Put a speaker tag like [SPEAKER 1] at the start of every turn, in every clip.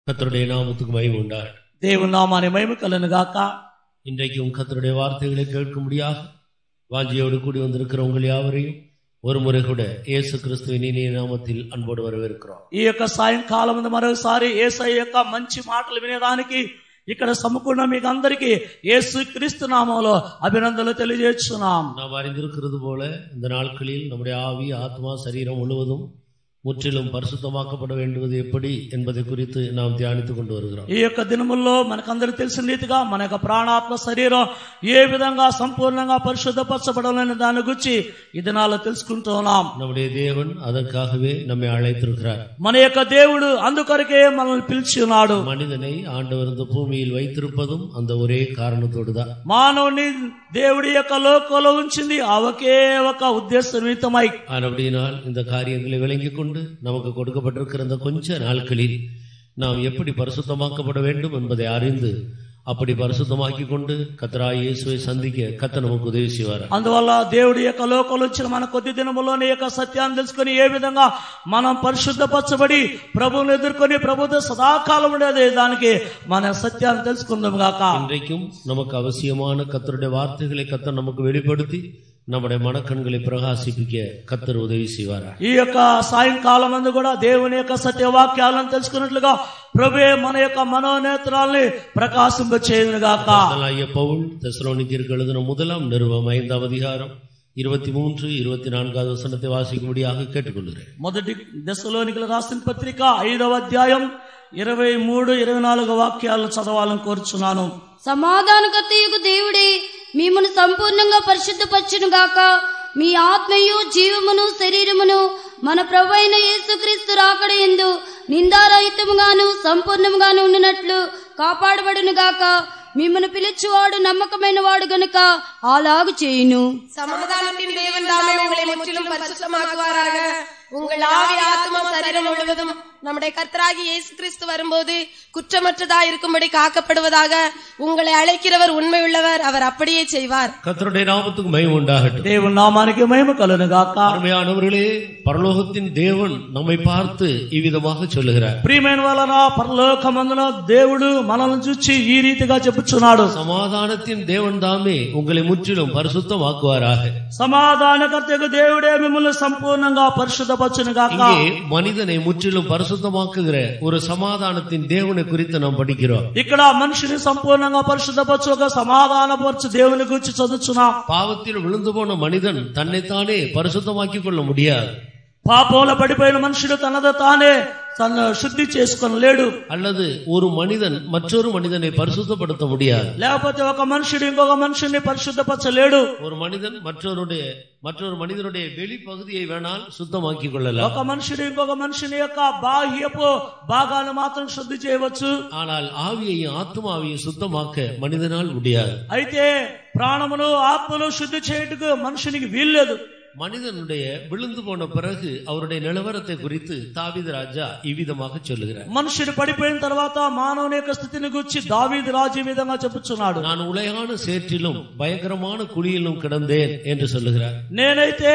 [SPEAKER 1] கர்த்தருடைய நாமத்துக்கு மகிமை உண்டாகட்டும்
[SPEAKER 2] దేవుని నామాన్ని మహిమ కలను గాక
[SPEAKER 1] இன்றைக்கும் கர்த்தருடைய வார்த்தைகளை கேட்கும்படியாக வாஞ்சியோடு கூடி வந்திருக்கிற உங்கள் யாவரையும் ஒரு முறை கூட இயேசு கிறிஸ்துவின் இனிய நாமத்தில் அன்போடு வரவேற்கிறோம்
[SPEAKER 2] ఈ యొక్క సాయంకాలం ముందు మరోసారి ఏసై యొక్క మంచి మాటలు వినేదానికి ఇక్కడ సమకూడిన మీకు అందరికీ యేసు క్రీస్తు నామంలో అభినందనలు తెలియజేస్తున్నాం
[SPEAKER 1] நாம் அறிந்திருக்கிறது போல இந்த நாட்களில் நம்முடைய ஆவி ஆத்மா சரீரம் முழுவதும் முற்றிலும் பரிசுத்தமாக்கப்பட வேண்டுவது எப்படி என்பதை குறித்து நாம் தியானித்துக் கொண்டு வருகிறோம்
[SPEAKER 2] ఈ యొక్క దినముల్లో మనకందరికి తెలిసిన రీతిగా మన యొక్క ప్రాణాత్మ శరీరం ఏ విధంగా సంపూర్ణంగా పరిశుద్ధపరచబడాలనే దాని గురించి ఈ దినాల్లో తెలుసుకుంటూ ఉన్నాం
[SPEAKER 1] நம்முடைய தேவன் அதற்காகவே நம்மை அழைத்திருக்கிறார்
[SPEAKER 2] మన యొక్క దేవుడు అందుకొరకే మనల్ని పిలిచి ఉన్నాడు
[SPEAKER 1] மனிதனை ஆண்டவர் இந்த பூமியில் வைத்திருப்பதும் அந்த ஒரே காரணத்தோடு தான்
[SPEAKER 2] మానవుని దేవుడి యొక్క లోకంలో ఉంచింది ఆ ఒకే ఒక ఉద్దేశ నిమిత్తమై
[SPEAKER 1] அப்படினால் இந்த காரியங்களை விளங்கிக் கொண்டு நமக்கு கொடுக்கப்பட்டிருக்கிற இந்த கொஞ்ச நாட்களில் நாம் எப்படி பரிசுத்தமாக்கப்பட வேண்டும் என்பதை அறிந்து அப்படி பரிசுத்தமாக்கி கொண்டு கத்தராய் இயேசுவை சந்திக்க கத்த நமக்கு உதவி செய்வார்
[SPEAKER 2] అందువల్ల దేవుడి యొక్క లోకంలో వచ్చిన మన కొద్ది దినములోని యొక్క సత్యాన్ని తెలుసుకొని ఏ విధంగా మనం పరిశుద్ధపరచబడి ప్రభువుని ఎదుర్కొని ప్రభుతో సదాకాలం ఉండేది దానికి మన సత్యాన్ని తెలుసుకుందాం గాక
[SPEAKER 1] இன்றைக்கும் நமக்கு அவசியமான கத்தருடைய வார்த்தைகளை கத்தர் நமக்கு வெளிப்படுத்தி நம்முடைய மனக்கண்களை பிரகாசிப்பிக்க கத்தர் உதவி செய்வாரா
[SPEAKER 2] ఈ యొక్క సాయంకాలం అందు కూడా దేవుని యొక్క సత్యవాక్యాలను తెలుసుకున్నట్లుగా ప్రభే మన యొక్క మనోనేత్రాల్ని ప్రకాశింప చేయను గాక
[SPEAKER 1] அப்போஸ்தலனாகிய பவுல் தெசலோனிக்கருக்கு எழுதின முதலாம் நிறுவம் ஐந்தாம் அதிகாரம் இருபத்தி மூன்று இருபத்தி நான்காவது வசனத்தை வாசிக்கும்படியாக கேட்டுக்கொள்கிறேன்
[SPEAKER 2] మొదటి దశలోనికలు రాసిన పత్రిక ఐదవ అధ్యాయం ఇరవై మూడు ఇరవై నాలుగు వాక్యాలను చదవాలని కోరుచున్నాను
[SPEAKER 3] సమాధానకర్తయకు దేవుడే మిమ్మను సంపూర్ణంగా పరిశుద్ధపరచును గాక మీ ఆత్మయు జీవమును శరీరమును మన ప్రభు అయిన యేసుక్రీస్తు రాకడ ఎందు నిందారహితముగాను సంపూర్ణముగాను ఉండినట్లు కాపాడబడును గాక మిమ్మను పిలిచువాడు నమ్మకమైన వాడు గనుక అలాగు చేయును
[SPEAKER 4] சமாதானத்தின் தேவன் தாமே உங்களை முற்றிலும் பரிசுத்தமாக்குவாராக உங்கள் ஆவி ஆத்மா சரீரம் முழுவதும் நம்முடைய கர்த்தராகி இயேசு கிறிஸ்து வரும்போது குற்றமற்றதா இருக்கும்படி காக்கப்படுவதாக உங்களை அழைக்கிறவர் உண்மை உள்ளவர் அவர் அப்படியே செய்வார்
[SPEAKER 1] கத்தருடைய நாமத்துக்கு மயம் உண்டாகட்டும்
[SPEAKER 2] దేవుని నామానికి మహిమ కలును గాక
[SPEAKER 1] அருமையானவர்களே பரலோகத்தின் தேவன் நம்மை பார்த்து இவ்விதமாக சொல்லுகிறார்
[SPEAKER 2] ప్రియమైన వలన పరలోకమందున దేవుడు మనల్ని చూచి ఈ రీతిగా చెప్పుచున్నాడు
[SPEAKER 1] சமாதானத்தின் தேவன் தாமே உங்களை முற்றிலும் பரிசுத்தமாக்குவாராக
[SPEAKER 2] సమాధానకర్తకు దేవుడే మిమ్మల్ని సంపూర్ణంగా పరిశుద్ధపరచును గాక
[SPEAKER 1] இங்கே மனிதனை முற்றிலும் பரிசுத்தமாக்குகிற ஒரு சமாதானத்தின் தேவனை குறித்து நாம் படிக்கிறோம்
[SPEAKER 2] ఇక్కడ మనిషిని సంపూర్ణంగా పరిశుద్ధపరచు ఒక సమాధానపరచు దేవుని గురించి చదువుచున్నాం
[SPEAKER 1] பாவத்தில் விழுந்து போன மனிதன் தன்னைத்தானே பரிசுத்தமாக்கிக் கொள்ள முடியாது
[SPEAKER 2] పాపంలో పడిపోయిన మనుషుడు తనదో తానే తను శుద్ధి చేసుకొని లేడు
[SPEAKER 1] அல்லது ஒரு மனிதன் மற்றொரு மனிதனை பரிசுத்தப்படுத்த முடியாது
[SPEAKER 2] లేకపోతే ఒక మనుషుడు ఇంకొక మనుషుని పరిశుద్ధపరచలేడు
[SPEAKER 1] ஒரு மனிதன் மற்றவருடைய மற்றொரு மனிதனுடைய வெளிப்பகுதியை வேணால் சுத்தமாக்கிக் கொள்ளலாம்
[SPEAKER 2] ఒక మనుషుడు ఇంకొక మనుషుని యొక్క బాహ్యపు భాగాన్ని మాత్రం శుద్ధి చేయవచ్చు
[SPEAKER 1] ஆனால் ஆவியையும் ஆத்மாவையும் சுத்தமாக்க மனிதனால் முடியாது
[SPEAKER 2] అయితే ప్రాణమును ఆత్మను శుద్ధి చేయుటకు మనుషునికి వీల్లేదు
[SPEAKER 1] மனிதனுடைய விழுந்து போன பிறகு அவருடைய நிலவரத்தை குறித்து தாவீது ராஜா இவ்விதமாக சொல்லுகிறார்
[SPEAKER 2] మనుషుడు పడిపోయిన తర్వాత మానవుని యొక్క స్థితిని గురించి దావీదు రాజు ఈ విధంగా చెప్పుచున్నాడు
[SPEAKER 1] நான் உலையான சேற்றிலும் பயங்கரமான குழியிலும் கிடந்தேன் என்று சொல்லுகிறார்
[SPEAKER 2] నేనైతే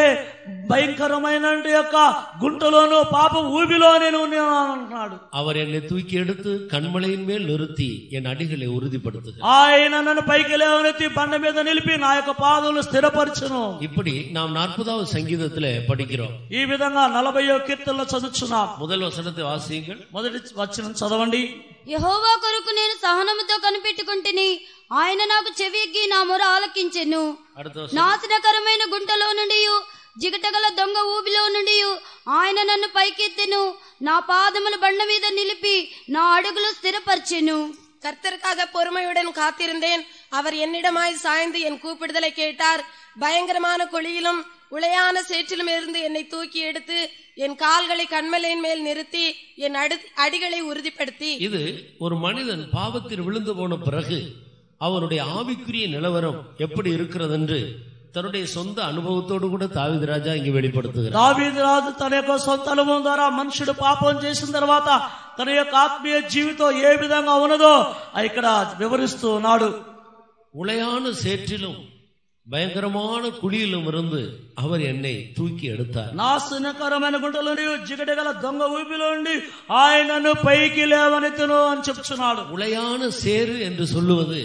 [SPEAKER 2] భయంకరమైన యొక్క గుంటలోను పాప ఊబిలో నేను ఉన్నాను అంటున్నాడు
[SPEAKER 1] அவர் என்னை தூக்கி எடுத்து கண்மலையின் மேல் நிறுத்தி என் அடிகளை உறுதிப்படுத்துகிறார்
[SPEAKER 2] ఆయన నన్ను పైకి లేవనెత్తి బండ మీద నిలిపి నా యొక్క పాదములు స్థిరపరచును
[SPEAKER 1] இப்படி நாம் நாற்பதாவது சங்கீதத்துல படிக்கிறோம்
[SPEAKER 2] ఈ విధంగా నలభయో కీర్తనలో చదువుచున్నాం
[SPEAKER 1] முதல் వசனத்தை వాసిயுங்கள்
[SPEAKER 2] మొదటి వచ్చిన చదవండి
[SPEAKER 3] యహోవా కొరకు నేను సహనముతో కనిపెట్టుకుంటుని ఆయన నాకు చెవియగ్గి నా మొర ఆలకించెను
[SPEAKER 1] அடுத்த வசனம்
[SPEAKER 3] నాశనకరమైన గుంటలో నుండి జిగటగల దొంగ ఊబిలో నుండి ఆయన నన్ను పైకెత్తెను నా పాదముల బండ మీద నిలిపి నా అడుగులు స్థిరపరిచెను
[SPEAKER 4] கர்த்தருக்காக பொறுமையுடன் காத்திருந்தேன் அவர் என்னிடமாய் சாய்ந்து என் கூப்பிடுதலை கேட்டார் பயங்கரமான குழியிலும் உளையான சேற்றிலும் இருந்து என்னை தூக்கி எடுத்து என் கால்களை கண்மலையின் மேல் நிறுத்தி என் அடு- அடிகளை உறுதிப்படுத்தி
[SPEAKER 1] இது ஒரு மனிதன் பாவத்தில் விழுந்து போன பிறகு அவனுடைய ஆவிக்குரிய நிலவரம் எப்படி இருக்கிறது என்று தன்னுடைய சொந்த அனுபவத்தோடு கூட தாவீது ராஜா இங்கு வெளிப்படுத்துகிறார்
[SPEAKER 2] దావీదు రాజు తన యొక్క సొంత అనుభవం ద్వారా మనుషుడు పాపం చేసిన తర్వాత తన యొక్క ఆత్మీయ జీవితం ఏ విధంగా ఉన్నదో ఇక్కడ వివరిస్తూ ఉన్నాడు
[SPEAKER 1] உளையான சேற்றிலும் பயங்கரமான குழியிலும் இருந்து அவர் என்னை தூக்கி எடுத்தார்
[SPEAKER 2] నాశనకరమైన గుంటలోని జిగట గల దొంగ ఊపిలో ఉండి ఆయనను పైకి లేవనెత్తును అని చెప్తున్నాడు
[SPEAKER 1] உளையான சேறு என்று சொல்லுவது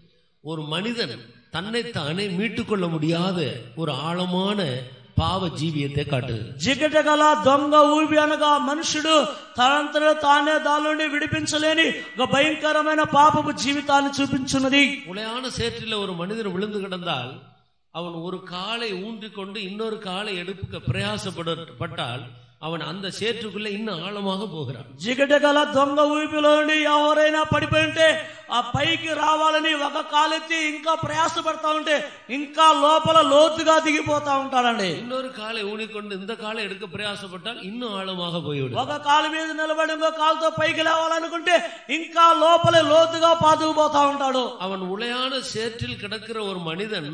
[SPEAKER 1] ஒரு மனிதன் தன்னைத்தானே மீட்டுக்கொள்ள முடியாத ஒரு ஆழமான பாவ ஜீவியத்தை காட்டுது
[SPEAKER 2] జిగట గల దొంగ ఊపి అనగా మనుషుడు తనంతట తానే దాని నుండి విడిపించలేని ఒక భయంకరమైన పాపపు జీవితాన్ని చూపించున్నది
[SPEAKER 1] உளையான சேற்றில் ஒரு மனிதன் விழுந்து கிடந்தால் அவன் ஒரு காலை ஊன்றிக்கொண்டு இன்னொரு காலை எடுக்க பிரயாசப்பட்டால் அவன் அந்த சேற்றுக்குள்ள இன்னும் ஆழமாக போகிறான்
[SPEAKER 2] జిగట గల దొంగ ఊపిలో నుండి ఎవరైనా పడిపోయి ఉంటే ఆ పైకి రావాలని ఒక కాలెత్తి ఇంకా ప్రయాసపడతా ఉంటే ఇంకా లోపల లోతుగా దిగిపోతా ఉంటాడండి
[SPEAKER 1] இன்னொரு காலை ஊனிக்கொண்டு இந்த காலை எடுக்க பிரயாசப்பட்டால் இன்னும் ஆழமாக போய்விடும்
[SPEAKER 2] ఒక కాలు మీద నిలబడి ఇంకో కాలుతో పైకి లేవాలనుకుంటే ఇంకా లోపలే లోతుగా పాతుకుపోతా ఉంటాడు
[SPEAKER 1] அவன் உளையான சேற்றில் கிடக்கிற ஒரு மனிதன்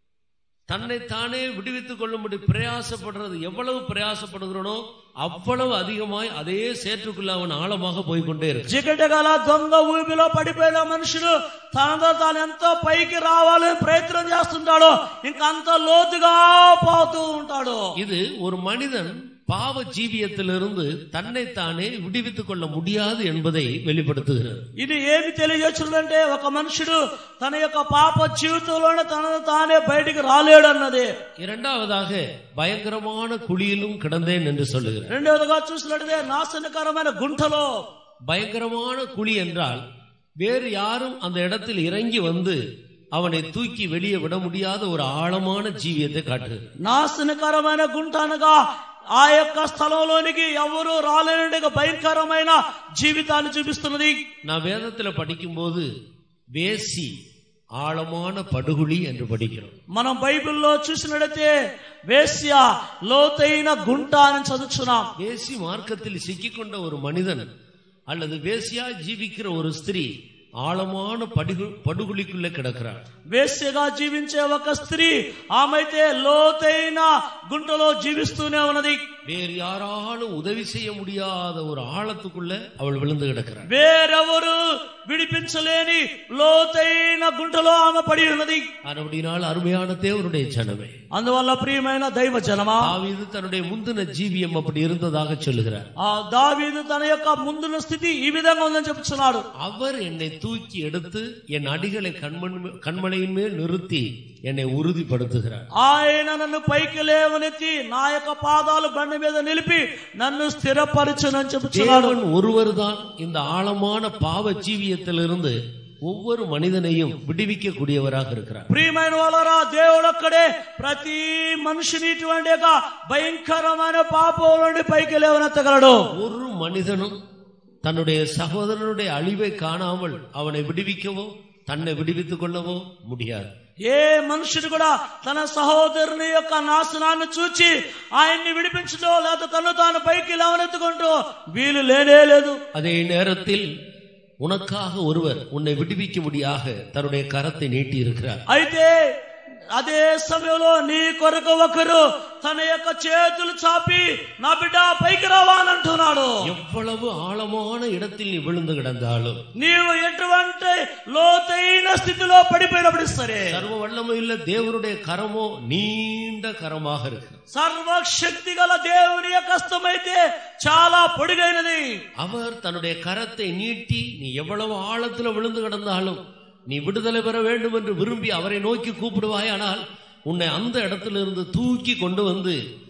[SPEAKER 1] தன்னைத்தானே விடுவித்துக் கொள்ளும்படி பிரயாசப்படுறது எவ்வளவு பிரயாசப்படுகிறனோ அவ்வளவு அதிகமாய் அதே சேற்றுக்குள்ள அவன் ஆழமாக போய்க்கொண்டே இருக்கு
[SPEAKER 2] జిగట గల దొంగ ఊపిలో పడిపోయిన మనుషులు తనతో తాను ఎంతో పైకి రావాలని ప్రయత్నం చేస్తుంటాడో ఇంకా అంత లోతుగా పోతూ ఉంటాడు
[SPEAKER 1] இது ஒரு மனிதன் பாவ ஜீவியத்திலிருந்து தன்னைத்தானே விடுவித்துக் கொள்ள முடியாது என்பதை வெளிப்படுத்துகிறது
[SPEAKER 2] ఇది ఏమి తెలియజేస్తుందంటే ఒక మనుషుడు తన యొక్క పాప జీవితంలోనే తనను తానే బయటికి రాలేడు అన్నది
[SPEAKER 1] இரண்டாவதாக பயங்கரமான குழியிலும் கிடந்தேன் என்று சொல்லுகிறார்
[SPEAKER 2] రెండవదిగా చూసినట్టే నాశనకరమైన గుంటలో
[SPEAKER 1] பயங்கரமான குழி என்றால் வேறு யாரும் அந்த இடத்தில் இறங்கி வந்து அவனை தூக்கி வெளியே விட முடியாத ஒரு ஆழமான ஜீவியத்தை காட்டுகிறது
[SPEAKER 2] నాశనకరమైన గుంట అనగా ఆ యొక్క స్థలంలోనికి ఎవరు రాలేని ఒక భయంకరమైన జీవితాన్ని చూపిస్తున్నది
[SPEAKER 1] நான் வேதத்துல படிக்கும்போது வேசி ஆழமான படுகுழி என்று படிக்கிறோம்
[SPEAKER 2] మనం బైబిల్లో చూసినట్లయితే వేశ్య లోతైన గుంట అని చదువుతున్నాం
[SPEAKER 1] வேசி மார்க்கத்தில் சிக்கிக்கொண்ட ஒரு மனிதன் அல்லது வேசியா ஜீவிக்கிற ஒரு ஸ்திரீ ஆழமான படுகு படுகுழிக்குள்ளே கிடக்கிறார்
[SPEAKER 2] వేశ్యగా జీవించే ఒక స్త్రీ ఆమెతే లోతైన గుంటలో జీవిస్తూనే ఉన్నది
[SPEAKER 1] வேறு யாராலும் உதவி செய்ய முடியாத ஒரு ஆழத்துக்குள்ள அவள் விழுந்து கிடக்கிறாள்
[SPEAKER 2] వేరెవరు విడిపించలేని లోతైన గుంటలో ఆమె పడి ఉన్నది
[SPEAKER 1] அப்படினால் அருமையான தேவனுடைய ஜனமே
[SPEAKER 2] అందువల్ల ప్రియమైన దైవ జనమా
[SPEAKER 1] தாவீது தன்னுடைய முந்தின ஜீவியம் அப்படி இருந்ததாக சொல்லுகிறார்
[SPEAKER 2] ఆ దావీదు తన యొక్క ముందున్న స్థితి ఈ విధంగా ఉందని చెప్తున్నాడు
[SPEAKER 1] அவர் என்னை தூக்கி எடுத்து என் அடிகளை கண்மண் கண்மலையின் மேல் நிறுத்தி என்னை உறுதிப்படுத்துகிறார்
[SPEAKER 2] ఆయన నన్ను పైకి లేవనెత్తి నా యొక్క పాదాలు బండి మీద నిలిపి నన్ను స్థిరపరచునని చెప్తున్నాడు
[SPEAKER 1] தேவன் ஒருவர்தான் இந்த ஆழமான பாவ ஜீவியத்திலிருந்து ஒவ்வொரு மனிதனையும் விடுவிக்க கூடியவராக இருக்கிறார்
[SPEAKER 2] ప్రియమైన వాళ్ళరా దేవుడు ఒక్కడే ప్రతి మనిషిని ఇటువంటి యొక్క భయంకరమైన పాపం నుండి పైకి లేవనెత్తగలడు
[SPEAKER 1] ஒரு மனிதனும் தன்னுடைய சகோதரனுடைய அழிவை காணாமல் அவனை விடுவிக்கவோ தன்னை விடுவித்துக் கொள்ளவோ முடியாது
[SPEAKER 2] ఏ మనుషుడు కూడా తన సహోదరుని యొక్క నాశనాన్ని చూచి ఆయన్ని విడిపించడో లేదా తను తాను పైకి లేవనెత్తుకుంటూ వీలు లేనే లేదు
[SPEAKER 1] அதே நேரத்தில் உனக்காக ஒருவர் உன்னை விடுவிக்கும்படியாக தன்னுடைய கரத்தை நீட்டி இருக்கிறார்
[SPEAKER 2] అయితే అదే సమయంలో నీ కొరకు ఒకరు తన యొక్క చేతులు చాపి నా బిడ్డ పైకి రావా అని అంటున్నాడు
[SPEAKER 1] எவ்வளவு ஆழமான இடத்தில் நீ விழுந்து கிடந்தாலும்
[SPEAKER 2] నీవు ఎటువంటి లోతైన స్థితిలో పడిపోయినప్పుడు సరే
[SPEAKER 1] சர்வ வல்லமையுள்ள தேவனுடைய கரமோ நீண்ட கரமாக இருக்கு
[SPEAKER 2] సర్వశక్తి గల దేవుని యొక్క హస్తమైతే చాలా పొడిగైనది
[SPEAKER 1] அவர் தன்னுடைய கரத்தை நீட்டி நீ எவ்வளவு ஆழத்துல விழுந்து கிடந்தாலும் நீ விடுதலை பெற வேண்டும் என்று விரும்பி அவரை நோக்கி கூப்பிடுவாயானால் உன்னை அந்த இடத்திலிருந்து தூக்கி கொண்டு வந்து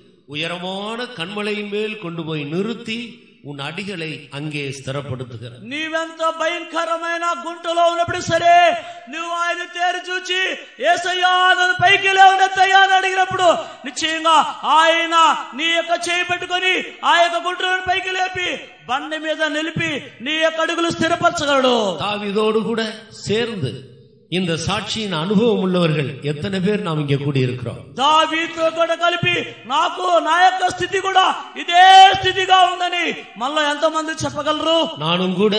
[SPEAKER 1] உயரமான கண்மலையின் மேல் கொண்டு போய் நிறுத்தி உன் அடிகளை அங்கே ஸ்திரப்படுத்துகிறார்
[SPEAKER 2] నీవెంత భయంకరమైన గుంటలో ఉన్నప్పుడు సరే నువ్వు ఆయన తేరు చూచి ఏసయ్యా నన్ను పైకి లేవనెత్తయ్యా అని అడిగినప్పుడు నిశ్చయంగా ఆయన నీ యొక్క చేయి పెట్టుకొని ఆ యొక్క గుంటలను పైకి లేపి బండి మీద నిలిపి నీ యొక్క అడుగులు స్థిరపరచగలడు
[SPEAKER 1] தாவீதோடு கூட சேர்ந்து இந்த சாட்சியின் அனுபவம் உள்ளவர்கள் எத்தனை பேர் நாம் இங்கே கூடியிருக்கிறோம்
[SPEAKER 2] దావీతో కూడా కలిపి నాకు నా యొక్క స్థితి కూడా ఇదే స్థితిగా ఉందని మళ్ళా ఎంతమంది చెప్పగలరు
[SPEAKER 1] நானும் கூட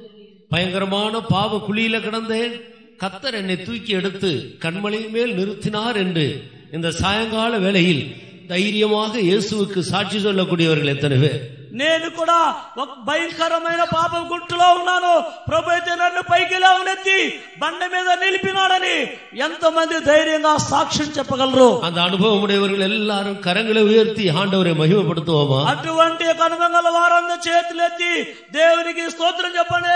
[SPEAKER 1] பயங்கரமான பாவ குழியில கிடந்தேன் கத்தர் என்னை தூக்கி எடுத்து கண்மலையின் மேல் நிறுத்தினார் என்று இந்த சாயங்கால வேளையில் தைரியமாக இயேசுவுக்கு சாட்சி சொல்லக்கூடியவர்கள் எத்தனை பேர்
[SPEAKER 2] నేను కూడా ఒక భయంకరమైన పాప గుట్టులో ఉన్నాను ప్రభు అయితే నన్ను పైకి లేవనెత్తి బండ మీద నిలిపినాడని ఎంతమంది ధైర్యంగా సాక్ష్యం చెప్పగలరు
[SPEAKER 1] அந்த அனுபவம் உடையவர்கள் எல்லாரும் கரங்களை உயர்த்தி ஆண்டவரை மகிமைப்படுத்துவோமா
[SPEAKER 2] అటువంటి కనుమంగళ వారందరూ చేతులెత్తి దేవునికి స్తోత్రం చెప్పండి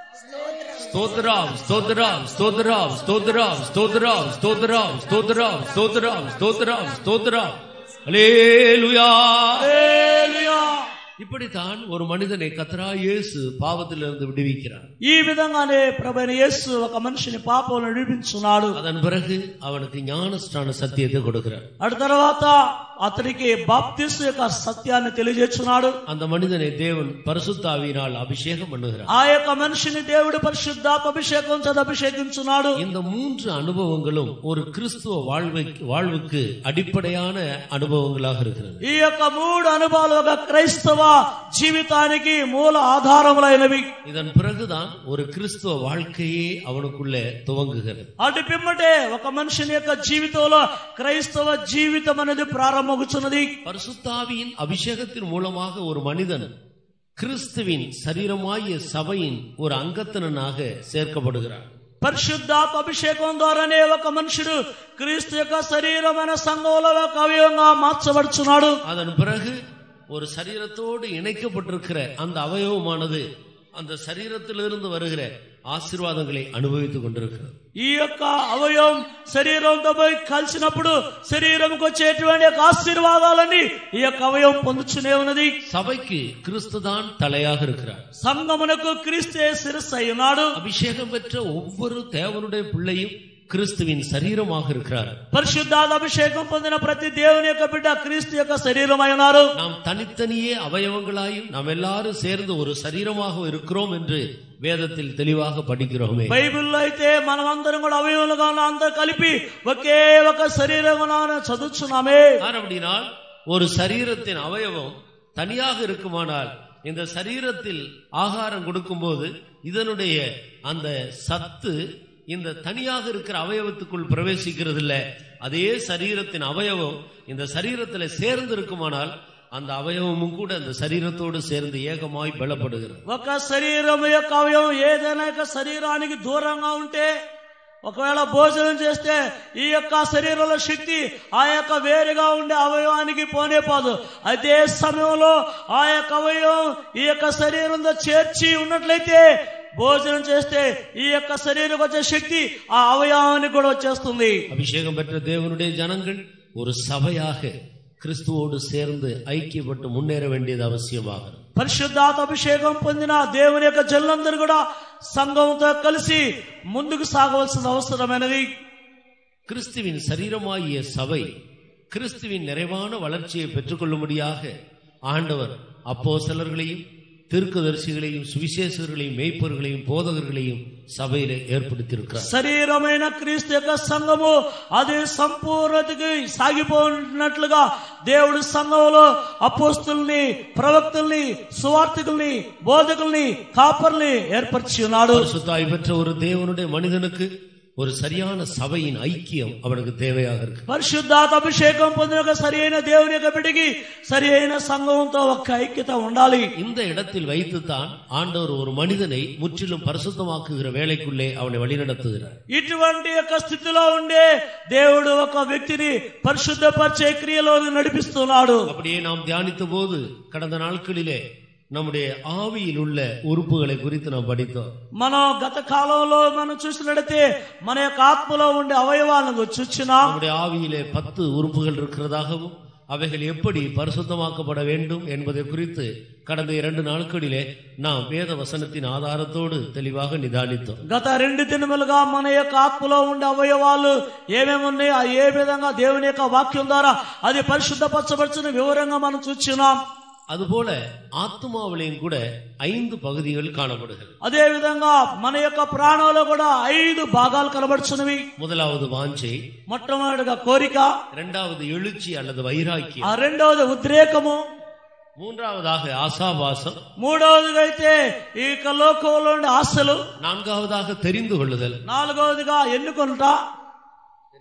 [SPEAKER 1] ஸ்தோத்திரம் ஸ்தோத்திரம் ஸ்தோத்திரம் ஸ்தோத்திரம் ஸ்தோத்திரம் ஸ்தோத்திரம் ஸ்தோத்திரம் ஸ்தோத்திரம் ஸ்தோத்திரம் ஸ்தோத்திரம் அல்லேலூயா
[SPEAKER 2] హల్లెలూయా.
[SPEAKER 1] இப்படித்தான் ஒரு மனிதனை கத்தரா இயேசு பாவத்திலிருந்து விடுவிக்கிறார்
[SPEAKER 2] ఈ విధంగానే ప్రభైన యేసు ఒక మనిషిని పాపంలో నడిపించున్నాడు
[SPEAKER 1] அதன் பிறகு அவனுக்கு ஞானஸ்தான சத்தியத்தை கொடுக்கிறார்
[SPEAKER 2] అటు తర్వాత అతనికి బాప్తిస్ యొక్క సత్యాన్ని తెలియజేస్తున్నాడు
[SPEAKER 1] அந்த மனிதனை தேவன் பரிசுத்தாவியினால் அபிஷேகம் பண்ணுகிறார்
[SPEAKER 2] ఆ యొక్క మనిషిని దేవుడు పరిశుద్ధాత్మ అభిషేకం చేత అభిషేకించున్నాడు
[SPEAKER 1] இந்த மூன்று அனுபவங்களும் ஒரு கிறிஸ்துவ வாழ்வை வாழ்வுக்கு அடிப்படையான அனுபவங்களாக இருக்கிறது
[SPEAKER 2] ఈ యొక్క మూడు అనుభవాలు ఒక క్రైస్తవ జీవితానికి మూల ఆధారములైనవి
[SPEAKER 1] இதன் பிறகுதான் ஒரு கிறிஸ்துவ வாழ்க்கையே அவனுக்குள்ளே துவங்குகிறது
[SPEAKER 2] అటు పిమ్మటే ఒక మనిషిని యొక్క జీవితంలో క్రైస్తవ జీవితం అనేది ప్రారంభమవుతున్నది
[SPEAKER 1] பரிசுத்தாவியின் அபிஷேகத்தின் மூலமாக ஒரு மனிதன் கிறிஸ்துவின் சரீரமாகிய சபையின் ஒரு அங்கத்தினனாக சேர்க்கப்படுகிறார்
[SPEAKER 2] పరిశుద్ధాత్మ అభిషేకం ద్వారానే ఒక మనుషుడు క్రీస్తు యొక్క శరీరమైన సంఘంలో ఒక అవయవంగా మార్చబడుచున్నాడు
[SPEAKER 1] அதன் பிறகு ஒரு சரீரத்தோடு இணைக்கப்பட்டிருக்கிற அந்த அவயவமானது அந்த சரீரத்திலிருந்து வருகிற ஆசீர்வாதங்களை அனுபவித்துக் கொண்டிருக்கிறது
[SPEAKER 2] ఈ యొక్క అవయవం శరీరంతో పోయి కలిసినప్పుడు శరీరంకి వచ్చేటువంటి యొక్క ఆశీర్వాదాలన్నీ ఈ యొక్క అవయవం పొందుచునే ఉన్నది
[SPEAKER 1] சபைக்கு கிறிஸ்து தான் தலையாக இருக்கிறார்
[SPEAKER 2] సంగమునకు క్రీస్తే శిరస్సు అయి ఉన్నాడు
[SPEAKER 1] அபிஷேகம் பெற்ற ஒவ்வொரு தேவனுடைய பிள்ளையும் கிறிஸ்துவின் சரீரமாக இருக்கிறார்
[SPEAKER 2] పరిశుద్ధాత్మ అభిషేకం పొందిన ప్రతి దేవుని యొక్క బిడ్డ క్రీస్తు యొక్క శరీరం అయి ఉన్నారు
[SPEAKER 1] நாம் தனித்தனியே அவயவங்களாயும் நாம் எல்லாரும் சேர்ந்து ஒரு சரீரமாக இருக்கிறோம் என்று வேதத்தில் தெளிவாக படிக்கிறோமே
[SPEAKER 2] బైబిల్లో అయితే మనం అందరం కూడా అవయవులుగా ఉన్న అందరూ కలిపి ఒకే ఒక శరీరంగా చదువుచున్నామే
[SPEAKER 1] யார் அப்படினால் ஒரு சரீரத்தின் அவயவம் தனியாக இருக்குமானால் இந்த சரீரத்தில் ஆகாரம் கொடுக்கும்போது இதனுடைய அந்த சத்து இந்த தனியாக இருக்கிற அவயவத்துக்குள் பிரவேசிக்கிறது இல்ல அதே சரீரத்தின் அவயவம் இந்த சரீரத்துல சேர்ந்து இருக்குமானால் அந்த அவயவமும் கூட அந்த சரீரத்தோடு சேர்ந்து ஏகமாய் பலப்படுகிறது
[SPEAKER 2] ఒక శరీరం యొక్క అవయవం ఏదైనా యొక్క శరీరానికి దూరంగా ఉంటే ఒకవేళ భోజనం చేస్తే ఈ యొక్క శరీరంలో శక్తి ఆ యొక్క వేరుగా ఉండే అవయవానికి పోనే పోదు అదే సమయంలో ఆ యొక్క అవయవం ఈ యొక్క శరీరంతో చేర్చి ఉన్నట్లయితే భోజనం చేస్తే ఈ యొక్క శరీరం వచ్చే శక్తి ఆ అవయవానికి కూడా వచ్చేస్తుంది
[SPEAKER 1] அபிஷேகம் பெற்ற தேவனுடைய ஜனங்கள் ஒரு சபையாக கிறிஸ்துவோடு சேர்ந்து ஐக்கியப்பட்டு முன்னேற வேண்டியது அவசியமாகிறது
[SPEAKER 2] పరిశుద్ధాత్మ అభిషేకం పొందిన దేవుని యొక్క జనులందరూ కూడా సంఘంతో కలిసి ముందుకు సాగవలసిన అవసరమైనది
[SPEAKER 1] கிறிஸ்துவின் சரீரமாகிய சபை கிறிஸ்துவின் நிறைவான வளர்ச்சியை பெற்றுக்கொள்ளும்படியாக ஆண்டவர் அப்போஸ்தலர்களையும் தீர்க்கதரிசிகளையும் சுவிசேஷர்களையும் மெய்ப்பொருளையும் போதகர்களையும் சபையிலே ஏற்படுத்தியிருக்கிறார்
[SPEAKER 2] శరీరమైన క్రీస్తు యొక్క సంఘము అది సంపూర్ణతకి సాగిపోయినట్లుగా దేవుడు సంఘంలో అపోస్తుల్ని ప్రవక్తుల్ని సువార్థికుల్ని బోధకుల్ని కాపర్ని ఏర్పరిచి ఉన్నాడు
[SPEAKER 1] பரிசுத்தாய் பெற்ற ஒரு தேவனுடைய மனிதனுக்கு ஒரு சரியான சபையின் ஐக்கியம் அவனுக்கு தேவையாக இருக்கு
[SPEAKER 2] పరిశుద్ధాత్మ అభిషేకం పొందిన ఒక సరి అయిన దేవుని యొక్క బిడ్డకి సరి అయిన సంఘంతో ఒక ఐక్యత ఉండాలి
[SPEAKER 1] இந்த இடத்தில் வைத்துத்தான் ஆண்டவர் ஒரு மனிதனை முற்றிலும் பரிசுத்தமாக்குகிற வேலைக்குள்ளே அவனை வழிநடத்துகிறார்
[SPEAKER 2] ఇటువంటి యొక్క స్థితిలో ఉండే దేవుడు ఒక వ్యక్తిని పరిశుద్ధపరిచే క్రియలో నడిపిస్తున్నాడు
[SPEAKER 1] அப்படியே நாம் தியானித்த போது கடந்த நாட்களிலே நம்முடைய ஆவியில் உள்ள உறுப்புகளை குறித்து நாம் படித்தோம்
[SPEAKER 2] మనం గత కాలంలో మనం చూసినట్లయితే మన యొక్క ఆత్మలో ఉండే అవయవాలను చూచినాం
[SPEAKER 1] நம்முடைய ஆவியிலே பத்து உறுப்புகள் இருக்கிறதாகவும் அவைகள் எப்படி பரிசுத்தமாக்கப்பட வேண்டும் என்பதை குறித்து கடந்த இரண்டு நாட்களிலே நாம் வேத வசனத்தின் ஆதாரத்தோடு தெளிவாக நிதானித்தோம்
[SPEAKER 2] గత రెండు దినములుగా మన యొక్క ఆత్మలో ఉండే అవయవాలు ఏమేమి ఉన్నాయో ఆ ఏ విధంగా దేవుని యొక్క వాక్యం ద్వారా అది పరిశుద్ధపరచబడుచున్న వివరంగా మనం చూచినాం
[SPEAKER 1] அதுபோல ஆத்மாவிலையும் கூட ஐந்து பகுதிகள் காணப்படுகிறது
[SPEAKER 2] అదే విధంగా మన యొక్క ప్రాణంలో కూడా ఐదు భాగాలు కనబడుచున్నవి
[SPEAKER 1] முதலாவது வாஞ்சை
[SPEAKER 2] మొట్టమొదటిగా కోరిక
[SPEAKER 1] இரண்டாவது எழுச்சி அல்லது வைராக்கியம்
[SPEAKER 2] ఆ రెండవది ఉద్రేకము
[SPEAKER 1] மூன்றாவதாக ஆசாபாசம்
[SPEAKER 2] మూడవదిగా అయితే ఈ యొక్క లోకంలో ఉండే ఆశలు
[SPEAKER 1] நான்காவதாக தெரிந்து கொள்ளுதல்
[SPEAKER 2] నాలుగవదిగా ఎన్నుకొనుట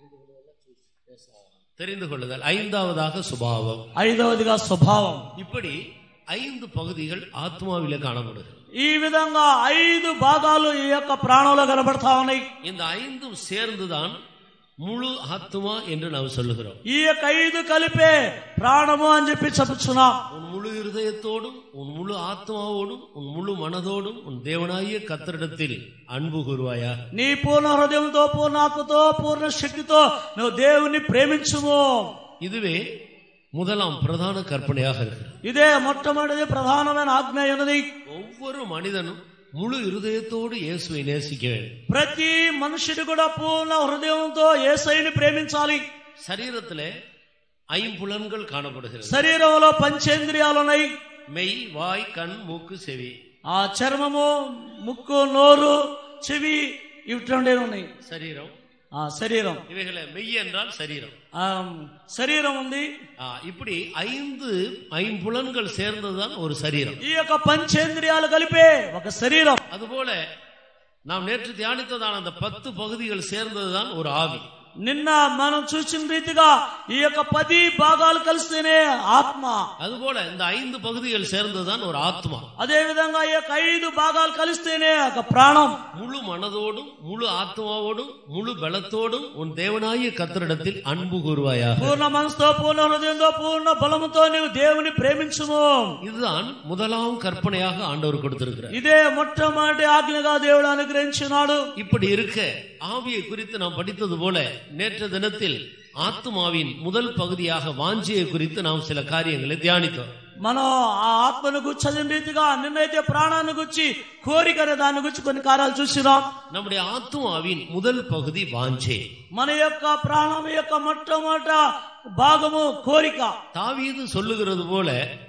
[SPEAKER 1] தெரிந்து கொள்ளுதல் ஐந்தாவதாக சுபாவம்
[SPEAKER 2] ఐదవదిగా స్వభావం
[SPEAKER 1] இப்படி ஐந்து பகுதிகள் ஆத்மாவிலே காணப்படுகிறது
[SPEAKER 2] ఈ విధంగా ఐదు భాగాలు ఈ యొక్క ప్రాణంలో కనబడతా ఉన్నాయి
[SPEAKER 1] இந்த ஐந்தும் சேர்ந்துதான் முழு ஆத்மா என்று நாம் சொல்லுகிறோம்
[SPEAKER 2] ఈ యొక్క ఐదు కలిపే ప్రాణము అని చెప్పి చెప్పుచున్నాం
[SPEAKER 1] உன் முழு இருதயத்தோடும் உன் முழு ஆத்மாவோடும் உன் முழு மனதோடும் உன் தேவனாகிய கத்தரிடத்தில் அன்பு கூறுவாயா
[SPEAKER 2] నీ పూర్ణ హృదయంతో పూర్ణ ఆత్మతో పూర్ణ శక్తితో నువ్వు దేవుని ప్రేమించుము
[SPEAKER 1] இதுவே முதலாம் பிரதான கற்பனையாக இருக்கிறது
[SPEAKER 2] ఇదే మొట్టమొదటి ప్రధానమైన ఆజ్ఞ ఉన్నది
[SPEAKER 1] ஒவ்வொரு மனிதனும் முழு இருதயத்தோடு இயேசுவை நேசிக்க வேண்டும்
[SPEAKER 2] ప్రతి మనుషుడు కూడా పూర్ణ హృదయంతో ఏసైని ప్రేమించాలి
[SPEAKER 1] சரீரத்திலே ஐம்புலன்கள் காணப்படுகிறது
[SPEAKER 2] శరీరంలో పంచేంద్రియాలు ఉన్నాయి
[SPEAKER 1] மெய் வாய் கண் மூக்கு செவி
[SPEAKER 2] ఆ చర్మము ముక్కు నోరు చెవి ఇటువంటి ఉన్నాయి
[SPEAKER 1] சரீரம்
[SPEAKER 2] ఆ శరీరం
[SPEAKER 1] இவைகளை மெய் என்றால் சரீரம்
[SPEAKER 2] ఆ శరీరం ఉంది
[SPEAKER 1] ஆ, இப்படி ஐந்து ஐம்புலன்கள் சேர்ந்ததுதான் ஒரு சரீரம்
[SPEAKER 2] ఈ యొక్క పంచేంద్రియాలు కలిపే ఒక శరీరం
[SPEAKER 1] அதுபோல நாம் நேற்று தியானித்ததான அந்த பத்து பகுதிகள் சேர்ந்ததுதான் ஒரு ஆவி
[SPEAKER 2] నిన్న మనం చూసిన రీతిగా ఈ యొక్క పది భాగాలు కలిస్తేనే ఆత్మ
[SPEAKER 1] அதுபோல இந்த ஐந்து பகுதிகள் சேர்ந்ததுதான் ஒரு ஆத்மா
[SPEAKER 2] అదే విధంగా ఈ యొక్క ఐదు భాగాలు కలిస్తేనే ఒక ప్రాణం
[SPEAKER 1] முழு மனதோடும் முழு ஆத்மாவோடும் முழு பலத்தோடும் உன் தேவனாகிய கத்தரிடத்தில் அன்பு கூறுவாயாக
[SPEAKER 2] పూర్ణ మనసుతో పూర్ణ హృదయంతో పూర్ణ బలముతో నీవు దేవుని ప్రేమించుము
[SPEAKER 1] இதுதான் முதலாம் கற்பனையாக ஆண்டவர் கொடுத்திருக்கிறார்
[SPEAKER 2] ఇదే మొట్టమొదటి ఆజ్ఞగా దేవుడు అనుగ్రహించినాడు
[SPEAKER 1] இப்படி இருக்க ஆவியை குறித்து நாம் படித்தது போல நேற்று தினத்தில் ஆத்மாவின் முதல் பகுதியாக வாஞ்சியை குறித்து நாம் சில காரியங்களை தியானித்தோம்
[SPEAKER 2] మనం ఆ ఆత్మను గురించి చదివిన రీతిగా నిన్నైతే ప్రాణాన్ని గురించి కోరిక అనే దాని గురించి కొన్ని కార్యాలు చూసినాం
[SPEAKER 1] நம்முடைய ஆத்மாவின் முதல் பகுதி வாஞ்சை
[SPEAKER 2] మన యొక్క ప్రాణం యొక్క మొట్టమొదట భాగము కోరిక
[SPEAKER 1] தாவீது சொல்லுகிறது போல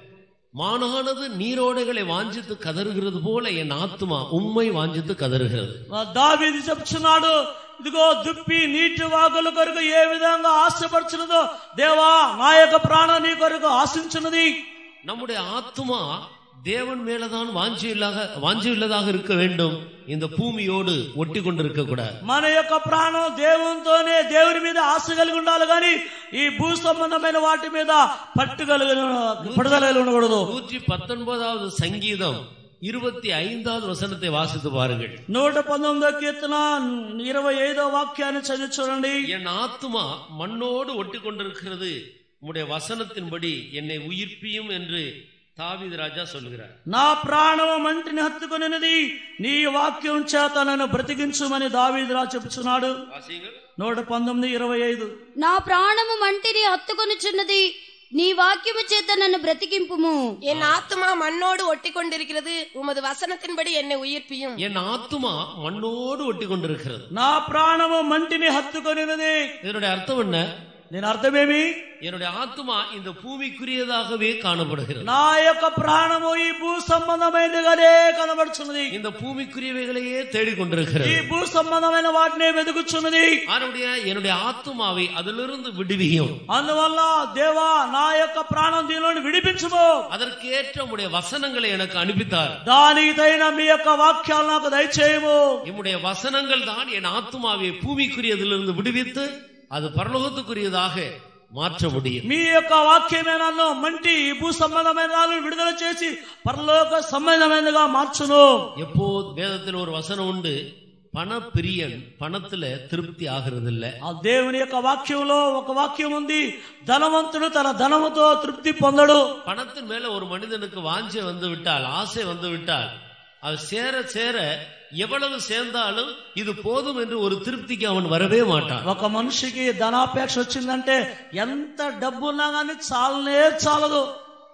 [SPEAKER 1] மானானது நீரோடைகளை வாஞ்சித்து கதறுகிறது போல என் ஆத்மா உண்மை வாஞ்சித்து கதறுகிறது
[SPEAKER 2] దావీది చెప్తున్నాడు ఇదిగో దుప్పి నీటి వాగుల కొరకు ఏ విధంగా ఆశపడుచున్నదో దేవా నా యొక్క ప్రాణం నీ కొరకు ఆశించున్నది
[SPEAKER 1] நம்முடைய ஆத்மா தேவன் மேலதான் வாஞ்சியுள்ளதாக வாஞ்சியுள்ளதாக இருக்க வேண்டும் இந்த பூமியோடு ஒட்டி கொண்டிருக்க கூடாது
[SPEAKER 2] మన యొక్క ప్రాణం దేవునితోనే దేవుని మీద ఆశ కలిగి ఉండాలి కానీ ఈ భూ సంబంధమైన వాటి మీద పట్టు కలిగి పడుదల కలిగి ఉండకూడదు
[SPEAKER 1] நூற்றி பத்தொன்பதாவது சங்கீதம் இருபத்தி ஐந்தாவது வசனத்தை வாசித்து பாருங்கள்
[SPEAKER 2] నూట పంతొమ్మిదో కీర్తన ఇరవై ఐదో వాక్యాన్ని చదివి చూడండి
[SPEAKER 1] என் ஆத்மா மண்ணோடு ஒட்டி கொண்டிருக்கிறது உம்முடைய வசனத்தின்படி என்னை உயிர்ப்பியும் என்று தாவீது ராஜா சொல்கிறார்
[SPEAKER 2] నా ప్రాణము మంటిని హత్తుకునినది నీ వాక్యం చేత నన్ను బ్రతికించుమని దావీదురా చెప్పుచున్నాడు
[SPEAKER 1] வாசியுங்கள்
[SPEAKER 2] నూట పంతొమ్మిది ఇరవై ఐదు
[SPEAKER 3] నా ప్రాణము మంటిని హత్తుకొనుచున్నది నీ వాక్యము చేత నన్ను బ్రతికింపుము
[SPEAKER 4] என் ஆத்துமா மண்ணோடு ஒட்டி கொண்டிருக்கிறது உமது வசனத்தின்படி என்னை உயிர்ப்பியும்
[SPEAKER 1] என் ஆத்மா மண்ணோடு ஒட்டி கொண்டிருக்கிறது
[SPEAKER 2] నా ప్రాణము మంటిని హత్తుకొనినది
[SPEAKER 1] இதனுடைய அர்த்தம் என்ன
[SPEAKER 2] దీని అర్థమేమి
[SPEAKER 1] என்னுடைய ஆத்மா இந்த பூமிக்குரியதாகவே காணப்படுகிறது
[SPEAKER 2] నా యొక్క ప్రాణము ఈ భూ సంబంధమైనదిగానే కనబడుచున్నది
[SPEAKER 1] இந்த பூமிக்குரியவைகளையே தேடிக்
[SPEAKER 2] ఈ
[SPEAKER 1] கொண்டிருக்கிறது
[SPEAKER 2] భూ సంబంధమైన వాటినే వెతుకుచున్నది
[SPEAKER 1] ஆனுடைய என்னுடைய ஆத்மாவை அதிலிருந்து விடுவியும்
[SPEAKER 2] అందువల్ల దేవా నా యొక్క ప్రాణం దీనిలోని విడిపించుము
[SPEAKER 1] அதற்கேற்ற உடைய வசனங்களை எனக்கு அனுப்பித்தார்
[SPEAKER 2] దానికి తగిన మీ యొక్క వాక్యాలు నాకు దయచేయము
[SPEAKER 1] என்னுடைய வசனங்கள் தான் என் ஆத்மாவை பூமிக்குரியதிலிருந்து விடுவித்து அது பரலோகத்துக்குரியதாக மாற்ற முடியும்
[SPEAKER 2] మీ యొక్క వాక్యమే నన్ను మంటి ఈ భూ సంబంధమైన దానిని విడుదల చేసి పరలోక సంబంధమైనదిగా మార్చును
[SPEAKER 1] எப்போ வேதத்தில் ஒரு வசனம் உண்டு பணப்பிரியன் பணத்துல திருப்தி ஆகிறது இல்ல
[SPEAKER 2] ఆ దేవుని యొక్క వాక్యంలో ఒక వాక్యం ఉంది ధనవంతుడు తన ధనముతో తృప్తి పొందడు
[SPEAKER 1] பணத்தின் மேல ஒரு மனிதனுக்கு வாஞ்சை வந்து விட்டால் ஆசை வந்து விட்டால் அது சேர சேர எவ்வளவு சேர்ந்தாலும் இது போதும் என்று ஒரு திருப்திக்கு அவன் வரவே மாட்டான்
[SPEAKER 2] ఒక మనిషికి ధనాపేక్ష వచ్చిందంటే ఎంత డబ్బు ఉన్నా గానీ చాలనే చాలదు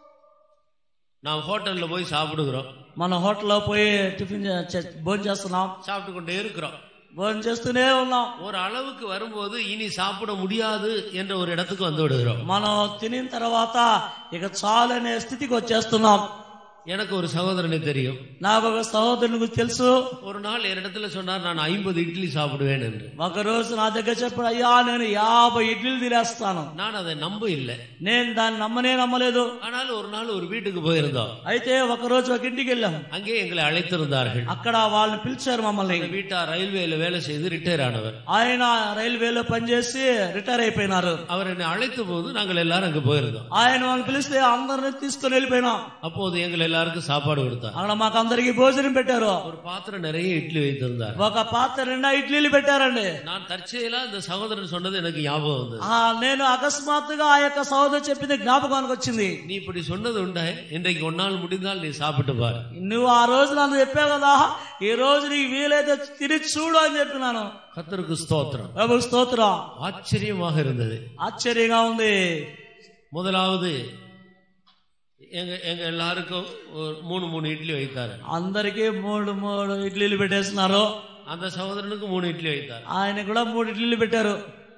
[SPEAKER 1] நாம் ஹோட்டல்ல போய் சாப்பிடுகிறோம்
[SPEAKER 2] మన హోటల్లో పోయి టిఫిన్ చే- భోజనం చేస్తున్నాం
[SPEAKER 1] சாப்பிட்டு கொண்டே இருக்கிறோம்
[SPEAKER 2] భోజనం చేస్తూనే ఉన్నాం
[SPEAKER 1] ஒரு அளவுக்கு வரும்போது இனி சாப்பிட முடியாது என்ற ஒரு இடத்துக்கு வந்து விடுகிறோம்
[SPEAKER 2] మనం తినిన తర్వాత ఇక చాలనే స్థితికి వచ్చేస్తున్నాం
[SPEAKER 1] எனக்கு ஒரு சகோதரனை தெரியும்
[SPEAKER 2] నాకు ఒక సహోదరుని గురించి తెలుసు
[SPEAKER 1] ஒரு நாள் என்னிடத்துல சொன்னார் நான் ஐம்பது இட்லி சாப்பிடுவேன் என்று
[SPEAKER 2] ఒక రోజు నా దగ్గర చెప్పాడు అయ్యా నేను యాభై ఇడ్లీలు తినేస్తాను
[SPEAKER 1] நான் அதை நம்ப இல்லை
[SPEAKER 2] నేను దాన్ని నమ్మనే నమ్మలేదు
[SPEAKER 1] ஆனால் ஒரு நாள் ஒரு வீட்டுக்கு போயிருந்தோம்
[SPEAKER 2] అయితే ఒక రోజు ఒక ఇంటికి వెళ్ళాం
[SPEAKER 1] அங்கே எங்களை அழைத்திருந்தார்கள்
[SPEAKER 2] అక్కడ వాళ్ళని పిలిచారు మమ్మల్ని
[SPEAKER 1] அந்த வீட்டார் ரயில்வேல வேலை செய்து ரிட்டையர் ஆனவர்
[SPEAKER 2] ఆయన రైల్వేలో పనిచేసి రిటైర్ అయిపోయినారు
[SPEAKER 1] அவர் என்னை அழைத்த போது நாங்கள் எல்லாரும் அங்க போயிருந்தோம்
[SPEAKER 2] ఆయన వాళ్ళని పిలిస్తే అందరిని తీసుకుని వెళ్ళిపోయినాం
[SPEAKER 1] அப்போது எங்கள் எல்லாருக்கும் சாப்பாடு கொடுத்தார்
[SPEAKER 2] అక్కడ మాకు అందరికి భోజనం పెట్టారు
[SPEAKER 1] ஒரு பாத்திரம் நிறைய இட்லி வைத்திருந்தார்
[SPEAKER 2] ఒక పాత్ర నిండా ఇడ్లీలు పెట్టారండి
[SPEAKER 1] நான் தற்செயலா இந்த சகோதரன் சொன்னது எனக்கு ஞாபகம் வந்தது
[SPEAKER 2] ఆ నేను అకస్మాత్తుగా ఆ యొక్క సహోదరు చెప్పింది జ్ఞాపకానికి వచ్చింది
[SPEAKER 1] நீ இப்படி சொன்னது உண்டா இன்றைக்கு ஒரு நாள் முடிந்தால் நீ சாப்பிட்டு பாரு
[SPEAKER 2] నువ్వు ఆ రోజు నన్ను చెప్పావు కదా ఈ రోజు నీకు వీలైతే తిరిగి చూడు అని చెప్పినాను
[SPEAKER 1] கத்தருக்கு ஸ்தோத்திரம்
[SPEAKER 2] ప్రభు స్తోత్రం
[SPEAKER 1] ஆச்சரியமாக இருந்தது
[SPEAKER 2] ఆశ్చర్యంగా ఉంది
[SPEAKER 1] முதலாவது எங்க எங்க எல்லாருக்கும் ஒரு மூணு மூணு இட்லி வைத்தாரு
[SPEAKER 2] అందరికీ మూడు మూడు ఇడ్లీలు పెట్టేస్తున్నారు
[SPEAKER 1] அந்த சகோதரனுக்கு மூணு இட்லி வைத்தார்
[SPEAKER 2] ఆయన కూడా మూడు ఇడ్లీలు పెట్టారు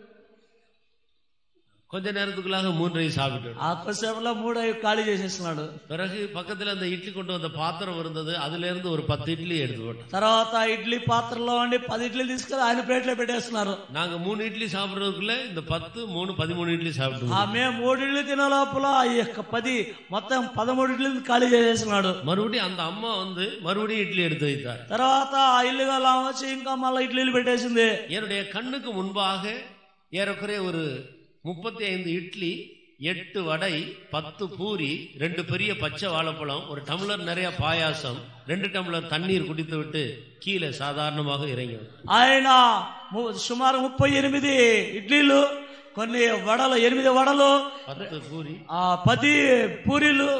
[SPEAKER 1] கொஞ்ச நேரத்துக்குள்ளாக மூன்றையும் சாப்பிட்டு
[SPEAKER 2] ఆ కొద్దిసేపులో మూడు అవి ఖాళీ చేసేస్తున్నాడు
[SPEAKER 1] பிறகு பக்கத்துல அந்த இட்லி கொண்டு வந்த பாத்திரம் இருந்தது அதுல இருந்து ஒரு பத்து இட்லி எடுத்து போட்டோம்
[SPEAKER 2] తర్వాత ఇడ్లీ పాత్రలో ఉండి పది ఇడ్లీలు తీసుకొని ఆయన ప్లేట్లో పెట్టేస్తున్నారు
[SPEAKER 1] நாங்க மூணு இட்லி சாப்பிடுறதுக்குள்ள இந்த பத்து மூணு பதிமூணு ఇడ్లీ சாப்பிட்டு
[SPEAKER 2] ఆమె మూడు ఇడ్లీ తినే లోపల ఈ యొక్క పది మొత్తం పదమూడు ఇడ్లీలు ఖాళీ చేసేస్తున్నాడు
[SPEAKER 1] மறுபடியும் அந்த அம்மா வந்து மறுபடியும் இட்லி எடுத்து வைத்தார்
[SPEAKER 2] తర్వాత ఆ ఇల్లు గల వచ్చి ఇంకా మళ్ళీ ఇడ్లీలు పెట్టేసింది
[SPEAKER 1] என்னுடைய கண்ணுக்கு முன்பாக ஏறக்குறைய ஒரு முப்பத்தி ஐந்து இட்லி எட்டு வடை பத்து பூரி ரெண்டு பெரிய பச்சை வாழைப்பழம் ஒரு டம்ளர் நிறைய பாயாசம் ரெண்டு டம்ளர் தண்ணீர் குடித்து விட்டு கீழே சாதாரணமாக இறங்கி வந்தார்.
[SPEAKER 2] ఆయన ము- సుమారు ముప్పై ఎనిమిది ఇడ్లీలు కొన్ని వడలు ఎనిమిది వడలు
[SPEAKER 1] பத்து பூரி
[SPEAKER 2] ఆ పది పూరీలు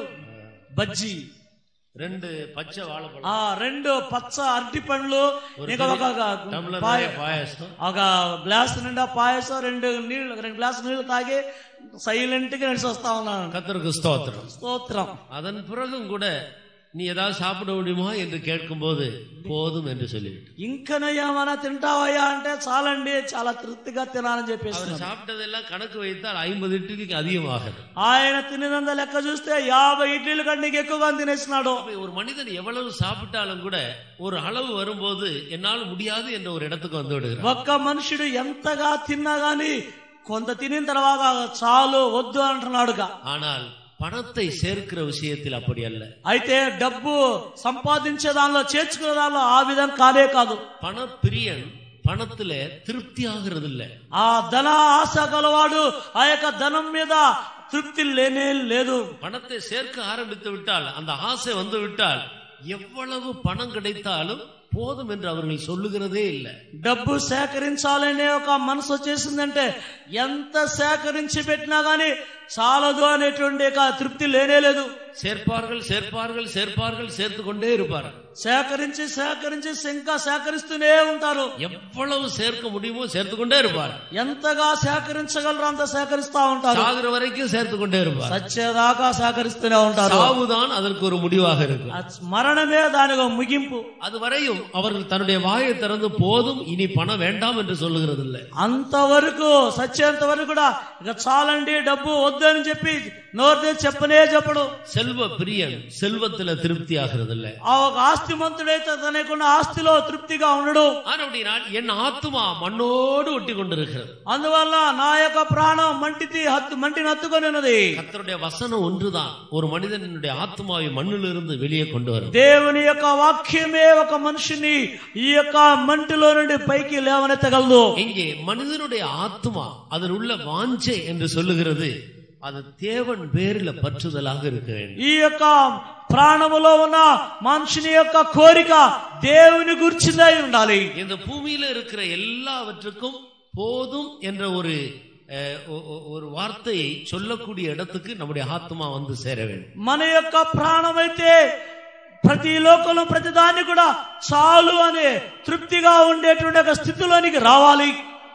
[SPEAKER 2] బజ్జీ
[SPEAKER 1] ரெண்டு பச்சை வாழைப்பழம்
[SPEAKER 2] ఆ రెండు పచ్చ అరటి పండ్లు ఇంకా ఒక
[SPEAKER 1] டம்ளர்
[SPEAKER 2] పాయ-
[SPEAKER 1] நிறைய பாயாசம்
[SPEAKER 2] ఒక గ్లాస్ నిండా పాయసం రెండు నీళ్లు రెండు గ్లాస్ నీళ్లు తాగి సైలెంట్ గా నడిచి వస్తా ఉన్నాను
[SPEAKER 1] கத்தருக்கு ஸ்தோத்திரம்
[SPEAKER 2] స్తోత్రం
[SPEAKER 1] அதன் பிறகும் கூட நீ ஏதாவது சாப்பிட முடியுமா என்று கேட்கும்போது போதும் என்று சொல்லிவிட்டு
[SPEAKER 2] ఇంకనయ్యా ఏమైనా తింటావయ్యా అంటే చాలండి చాలా తృప్తిగా తినాలని చెప్పేసి
[SPEAKER 1] அவர் சாப்பிட்டதெல்லாம் கணக்கு வைத்தால் ஐம்பது இட்லிக்கு அதிகமாகுது
[SPEAKER 2] ఆయన తినినంత లెక్క చూస్తే యాభై ఇడ్లీలు కంటే ఎక్కువగా తినేసినాడు
[SPEAKER 1] அப்ப ஒரு மனிதன் எவ்வளவு சாப்பிட்டாலும் கூட ஒரு அளவு வரும்போது என்னால் முடியாது என்ற ஒரு இடத்துக்கு வந்து விடுகிறார்
[SPEAKER 2] ఒక్క మనుషుడు ఎంతగా తిన్నా గాని కొంత తినిన తర్వాత చాలు వద్దు అంటున్నాడుగా
[SPEAKER 1] ஆனால் பணத்தை சேர்க்கிற விஷயத்தில் அப்படி அல்ல
[SPEAKER 2] అయితే డబ్బు సంపాదించే దానిలో చేర్చుకునే దానిలో ఆ విధం కానే కాదు
[SPEAKER 1] பணப்பிரியன் பணத்துல திருப்தி ஆகிறது இல்ல
[SPEAKER 2] ఆ ధన ఆశ గలవాడు ఆ యొక్క ధనం మీద తృప్తి లేనే లేదు
[SPEAKER 1] பணத்தை சேர்க்க ஆரம்பித்து விட்டால் அந்த ஆசை வந்து விட்டால் எவ்வளவு பணம் கிடைத்தாலும் போதும் என்று அவர்கள் சொல்லுகிறதே இல்லை
[SPEAKER 2] డబ్బు సేకరించాలనే ఒక మనసు వచ్చేసిందంటే ఎంత సేకరించి పెట్టినా గాని చాలదు అనేటువంటి ఒక తృప్తి లేనే లేదు
[SPEAKER 1] சேர்ப்பார்கள் சேர்ப்பார்கள் சேர்ப்பார்கள் சேர்த்து கொண்டே இருப்பார்கள்
[SPEAKER 2] సేకరించి సేకరించి ఇంకా సేకరిస్తూనే ఉంటారు
[SPEAKER 1] எவ்வளவு சேர்க்க முடியுமோ சேர்த்து கொண்டே இருப்பார்
[SPEAKER 2] ఎంతగా సేకరించగలరో అంత సేకరిస్తా ఉంటారు
[SPEAKER 1] சாகுற வரைக்கும் சேர்த்து கொண்டே இருப்பார்
[SPEAKER 2] సచ్చేదాకా సేకరిస్తూనే ఉంటారు
[SPEAKER 1] சாவுதான் அதற்கு ஒரு முடிவாக இருக்கும்
[SPEAKER 2] ఆ మరణమే దానికి ఒక ముగింపు
[SPEAKER 1] அது வரையும் அவர்கள் தன்னுடைய வாயை திறந்து போதும் இனி பணம் வேண்டாம் என்று சொல்லுகிறது இல்லை
[SPEAKER 2] అంతవరకు సచ్చేంత వరకు కూడా ఇక చాలండి డబ్బు వద్దు అని చెప్పి నోరు చెప్పనే చెప్పడు
[SPEAKER 1] செல்வ பிரியன் செல்வத்துல திருப்தி ஆகிறது இல்லை
[SPEAKER 2] ఆ ఒక ఆస్తిమంతుడైతే తనకున్న ఆస్తిలో తృప్తిగా ఉండడు
[SPEAKER 1] ஆனபடினால் என் ஆத்துமா மண்ணோடு ஒட்டி கொண்டிருக்கிறது
[SPEAKER 2] అందువల్ల నా యొక్క ప్రాణం మంటిది హత్తు మంటిని హత్తుకొని ఉన్నది
[SPEAKER 1] கர்த்தருடைய வசனம் ஒன்றுதான் ஒரு மனிதனுடைய ஆத்மாவை மண்ணிலிருந்து வெளியே கொண்டு வரும்
[SPEAKER 2] దేవుని యొక్క వాక్యమే ఒక మనిషిని ఈ యొక్క మంటిలో నుండి పైకి లేవనెత్తగలదు
[SPEAKER 1] இங்கே மனிதனுடைய ஆத்மா அதில் உள்ள வாஞ்சை என்று சொல்லுகிறது அது தேவன் பேரில் பற்றுதலாக இருக்க வேண்டும்
[SPEAKER 2] ఈ యొక్క ప్రాణములో ఉన్న మనిషిని యొక్క కోరిక దేవుని గుర్చిందై ఉండాలి
[SPEAKER 1] இந்த பூமியில இருக்கிற எல்லாவற்றுக்கும் போதும் என்ற ஒரு அஹ், ஒ- ஒ- ஒரு வார்த்தையை சொல்லக்கூடிய இடத்துக்கு நம்முடைய ஆத்மா வந்து சேர வேண்டும்
[SPEAKER 2] మన యొక్క ప్రాణమైతే ప్రతి లోకంలో ప్రతి దాన్ని కూడా చాలు అనే తృప్తిగా ఉండేటువంటి ఒక స్థితిలోనికి రావాలి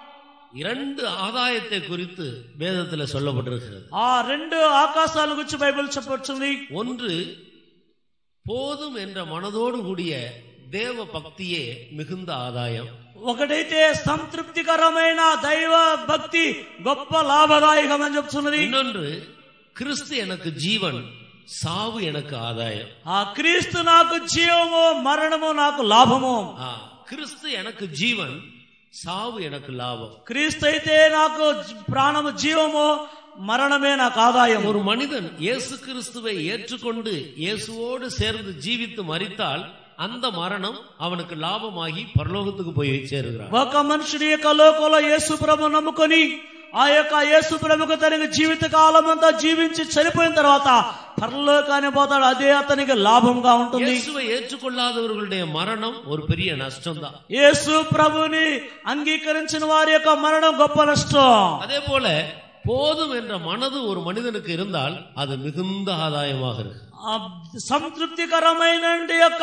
[SPEAKER 1] இரண்டு ஆதாயத்தை குறித்து வேதத்தில் சொல்லப்பட்டிருக்கிறது
[SPEAKER 2] ఆ రెండు ఆకాశాల గురించి బైబిల్ చెప్పొచ్చింది
[SPEAKER 1] ஒன்று போதும் என்ற மனதோடு கூடிய தேவ பக்தியே மிகுந்த ஆதாயம்
[SPEAKER 2] ఒకటైతే సంతృప్తికరమైన దైవ భక్తి గొప్ప లాభదాయకం అని చెప్తున్నది
[SPEAKER 1] இன்னொன்று கிறிஸ்து எனக்கு ஜீவன் சாவு எனக்கு ஆதாயம்
[SPEAKER 2] ఆ క్రీస్తు నాకు జీవము మరణము నాకు లాభము
[SPEAKER 1] ஆ, கிறிஸ்து எனக்கு ஜீவன் சாவு எனக்கு லாபம்
[SPEAKER 2] క్రీస్తు అయితే నాకు జీ- ప్రాణము జీవము మరణమే నాకు ఆదాయం
[SPEAKER 1] ஒரு மனிதன் இயேசு கிறிஸ்துவை ஏற்றுக்கொண்டு இயேசுவோடு சேர்ந்து ஜீவித்து மரித்தால் அந்த மரணம் அவனுக்கு லாபமாகி பரலோகத்துக்கு போய் சேருகிறான்
[SPEAKER 2] ఒక మనుషుడి యొక్క లోకంలో యేసు ప్రభు నమ్ముకొని ఆ యొక్క యేసు ప్రభుకు తనకి జీవిత కాలం అంతా జీవించి చనిపోయిన తర్వాత పరలోకాన్ని పోతాడు అదే అతనికి లాభంగా ఉంటుంది
[SPEAKER 1] இயேசுவை ஏற்றுக்கொள்ளாதவர்களுடைய மரணம் ஒரு பெரிய நஷ்டம் தான்
[SPEAKER 2] యేసు ప్రభుని అంగీకరించిన వారి యొక్క మరణం గొప్ప నష్టం
[SPEAKER 1] அதே போல போதும் என்ற மனது ஒரு மனிதனுக்கு இருந்தால் அது மிகுந்த ஆதாயமாக இருக்கு
[SPEAKER 2] ఆ సంతృప్తికరమైన యొక్క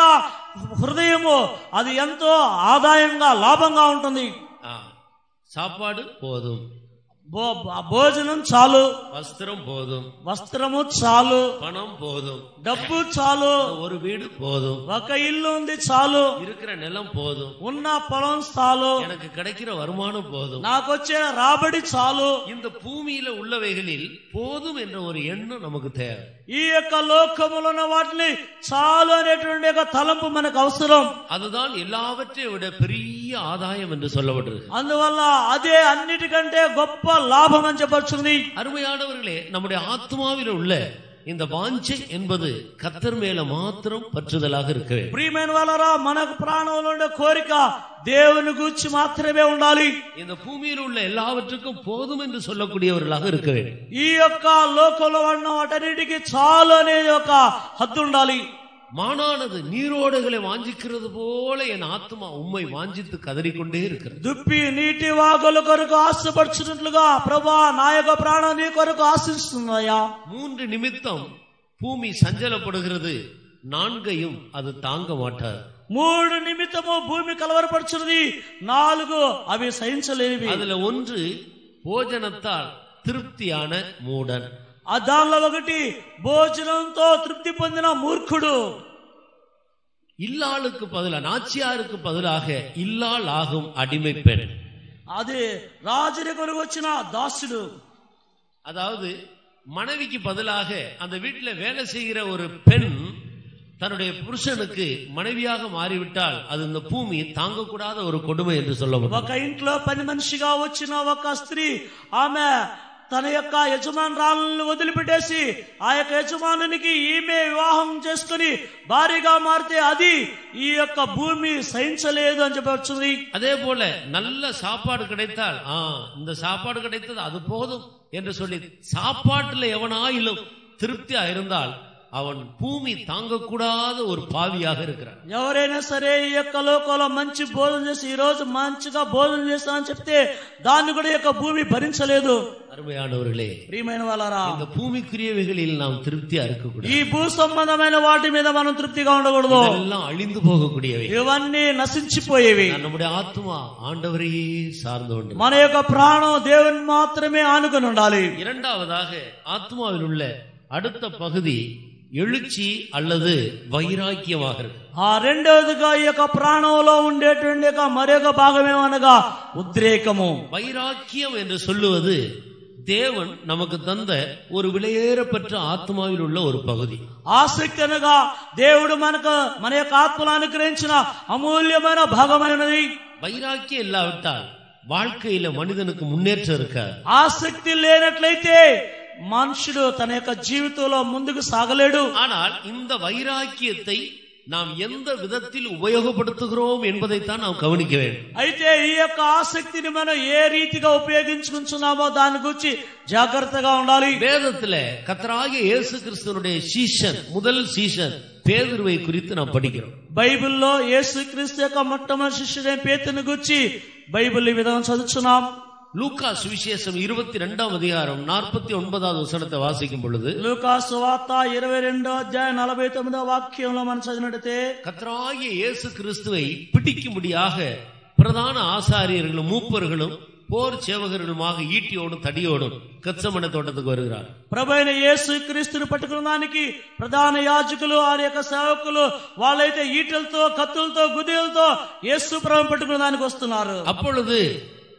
[SPEAKER 2] హృదయము అది ఎంతో ఆదాయంగా లాభంగా ఉంటుంది
[SPEAKER 1] ஆ, சாப்பாடு போதும்
[SPEAKER 2] భో- భోజనం చాలు
[SPEAKER 1] வஸ்திரம் போதும்
[SPEAKER 2] వస్త్రము చాలు
[SPEAKER 1] பணம் போதும்
[SPEAKER 2] డబ్బు చాలు
[SPEAKER 1] ஒரு வீடு போதும்
[SPEAKER 2] ఒక ఇల్లు ఉంది చాలు
[SPEAKER 1] இருக்கிற நிலம் போதும்
[SPEAKER 2] ఉన్న పొలం చాలు
[SPEAKER 1] எனக்கு கிடைக்கிற வருமானம் போதும்
[SPEAKER 2] నాకు వచ్చే రాబడి చాలు
[SPEAKER 1] இந்த பூமியில உள்ளவைகளில் போதும் என்ற ஒரு எண்ணம் நமக்கு தேவை
[SPEAKER 2] ఈ యొక్క లోకములో ఉన్న వాటిని చాలు అనేటువంటి యొక్క తలంపు మనకు అవసరం
[SPEAKER 1] அதுதான் எல்லாவற்றையும் விட பெரிய ஆதாயம் என்று சொல்லப்பட்டிருக்கு
[SPEAKER 2] అందువల్ల అదే అన్నిటికంటే గొప్ప లాభం అని చెప్పొచ్చుంది
[SPEAKER 1] அருமையானவர்களே நம்முடைய ஆத்மாவில் உள்ள இந்த வாஞ்சை என்பது கத்தர் மேல மாத்திரம் பற்றுதலாக இருக்க வேண்டும்
[SPEAKER 2] ప్రియమైన వాళ్ళరా మనకు ప్రాణంలో ఉండే కోరిక దేవుని గురించి మాత్రమే ఉండాలి
[SPEAKER 1] இந்த பூமியில் உள்ள எல்லாவற்றுக்கும் போதும் என்று சொல்லக்கூடியவர்களாக இருக்க வேண்டும்
[SPEAKER 2] ఈ యొక్క లోకంలో ఉన్న వాటన్నిటికీ చాలు అనేది ఒక హద్దు ఉండాలి
[SPEAKER 1] மானானது நீரோடைகளை வாஞ்சிக்கிறது போல என் ஆத்மா உம்மை வாஞ்சித்து கதறிக்கொண்டே இருக்கிறது
[SPEAKER 2] దుప్పి నీటి వాగుల కొరకు ఆశపడుచున్నట్లుగా ప్రభా నా యొక్క ప్రాణం నీ కొరకు ఆశిస్తున్నాయా
[SPEAKER 1] மூன்று நிமித்தம் பூமி சஞ்சலப்படுகிறது நான்கையும் அது தாங்க மாட்டார்
[SPEAKER 2] మూడు నిమిత్తము భూమి కలవరపడుచున్నది నాలుగు అవి సహించలేనివి
[SPEAKER 1] அதுல ஒன்று போஜனத்தால் திருப்தியான மூடன்
[SPEAKER 2] ఆ దానిలో ఒకటి భోజనంతో తృప్తి పొందిన మూర్ఖుడు
[SPEAKER 1] இல்லாளுக்கு பதிலா நாச்சியாருக்கு பதிலாக இல்லாள் ஆகும் அடிமை பெண்
[SPEAKER 2] అది రాజుని కొరకు వచ్చిన దాసుడు
[SPEAKER 1] அதாவது மனைவிக்கு பதிலாக அந்த வீட்டுல வேலை செய்கிற ஒரு பெண் தன்னுடைய புருஷனுக்கு மனைவியாக மாறிவிட்டால் அது இந்த பூமி தாங்கக்கூடாத ஒரு கொடுமை என்று சொல்லப்படும்
[SPEAKER 2] ఒక ఇంట్లో పని మనిషిగా వచ్చిన ఒక స్త్రీ ఆమె తన యొక్క యజమానురాలను వదిలిపెట్టేసి ఆ యొక్క యజమానునికి ఈమె వివాహం చేసుకుని భారీగా మారితే అది ఈ యొక్క భూమి సహించలేదు అని చెప్పవచ్చుంది
[SPEAKER 1] அதே போல நல்ல சாப்பாடு கிடைத்தால் ஆ இந்த சாப்பாடு கிடைத்தது அது போதும் என்று சொல்லி சாப்பாட்டுல எவனாயிலும் திருப்தியா இருந்தால் அவன் பூமி தாங்கக்கூடாத ஒரு பாவியாக இருக்கிறான்
[SPEAKER 2] ఎవరైనా సరే ఈ యొక్క లోకంలో మంచి భోజనం చేసి ఈ రోజు మంచిగా భోజనం చేస్తామని చెప్తే దాన్ని కూడా ఈ యొక్క భూమి భరించలేదు
[SPEAKER 1] அருமையானவர்களே
[SPEAKER 2] ప్రియమైన వాళ్ళారా
[SPEAKER 1] இந்த பூமிக்குரியவைகளில் நாம் திருப்தியா இருக்கக்கூடாது
[SPEAKER 2] ఈ భూ సంబంధమైన వాటి మీద మనం తృప్తిగా ఉండకూడదు
[SPEAKER 1] இதெல்லாம் அழிந்து போகக்கூடியவை
[SPEAKER 2] ఇవన్నీ నశించిపోయేవి
[SPEAKER 1] நம்முடைய ஆத்மா ஆண்டவரையே சார்ந்து கொண்டு
[SPEAKER 2] మన యొక్క ప్రాణం దేవుని మాత్రమే ఆనుకొని ఉండాలి
[SPEAKER 1] இரண்டாவதாக ஆத்மாவில் உள்ள அடுத்த பகுதி எழுச்சி அல்லது வைராக்கியமாக இருக்கு
[SPEAKER 2] ఆ రెండవదిగా ఈ యొక్క ప్రాణంలో ఉండేటువంటి యొక్క మరొక భాగం ఏమనగా ఉద్రేకము
[SPEAKER 1] வைராக்கியம் என்று சொல்லுவது தேவன் நமக்கு தந்த ஒரு விலையேறப்பெற்ற ஆத்மாவில் உள்ள ஒரு பகுதி
[SPEAKER 2] ఆసక్తి అనగా దేవుడు మనకు మన యొక్క ఆత్మలు అనుగ్రహించిన అమూల్యమైన భాగమైనది
[SPEAKER 1] வைராக்கியம் இல்லாவிட்டால் வாழ்க்கையில மனிதனுக்கு முன்னேற்றம் இருக்காது
[SPEAKER 2] ఆసక్తి లేనట్లయితే మనుషుడు తన యొక్క జీవితంలో ముందుకు సాగలేడు
[SPEAKER 1] ஆனால் இந்த வைராக்கியத்தை நாம் எந்த விதத்தில் உபயோகப்படுத்துகிறோம் என்பதைத்தான் நாம் கவனிக்க வேண்டும்
[SPEAKER 2] అయితే ఈ యొక్క ఆసక్తిని మనం ఏ రీతిగా ఉపయోగించుకుంటున్నామో దాని గురించి జాగ్రత్తగా ఉండాలి
[SPEAKER 1] வேதத்துல கத்தராகிய இயேசு கிறிஸ்துவனுடைய சீஷன் முதல் சீஷன் பேதுருவை குறித்து நாம் படிக்கிறோம்
[SPEAKER 2] బైబిల్లో యేసుక్రీస్తు యొక్క మొట్టమొదటి శిష్యుడైన పేతుని గురించి బైబిల్ ఈ విధంగా చదువుతున్నాం
[SPEAKER 1] லூக்கா சுவிசேஷம் இருபத்தி ரெண்டாம் அதிகாரம் நாற்பத்தி ஒன்பதாவது வசனத்தை வாசிக்கும் பொழுது
[SPEAKER 2] లూకాసు వార్త ఇరవై రెండో అధ్యాయం నలభై తొమ్మిదో వాక్యంలో మనం చదివినట్టే
[SPEAKER 1] கத்தராகிய இயேசு கிறிஸ்துவை பிடிக்கும்படியாக பிரதான ஆசாரியர்களும் மூப்பர்களும் போர் சேவகர்களுமாக ஈட்டியோடும் தடியோடும் கச்சமன தோட்டத்துக்கு வருகிறார்
[SPEAKER 2] ప్రభైన యేసు క్రీస్తుని పట్టుకున్న దానికి ప్రధాన యాజకులు ఆ యొక్క సేవకులు వాళ్ళైతే ఈటలతో కత్తులతో గుదిలతో యేసు ప్రభు పట్టుకున్న దానికి వస్తున్నారు
[SPEAKER 1] அப்பொழுது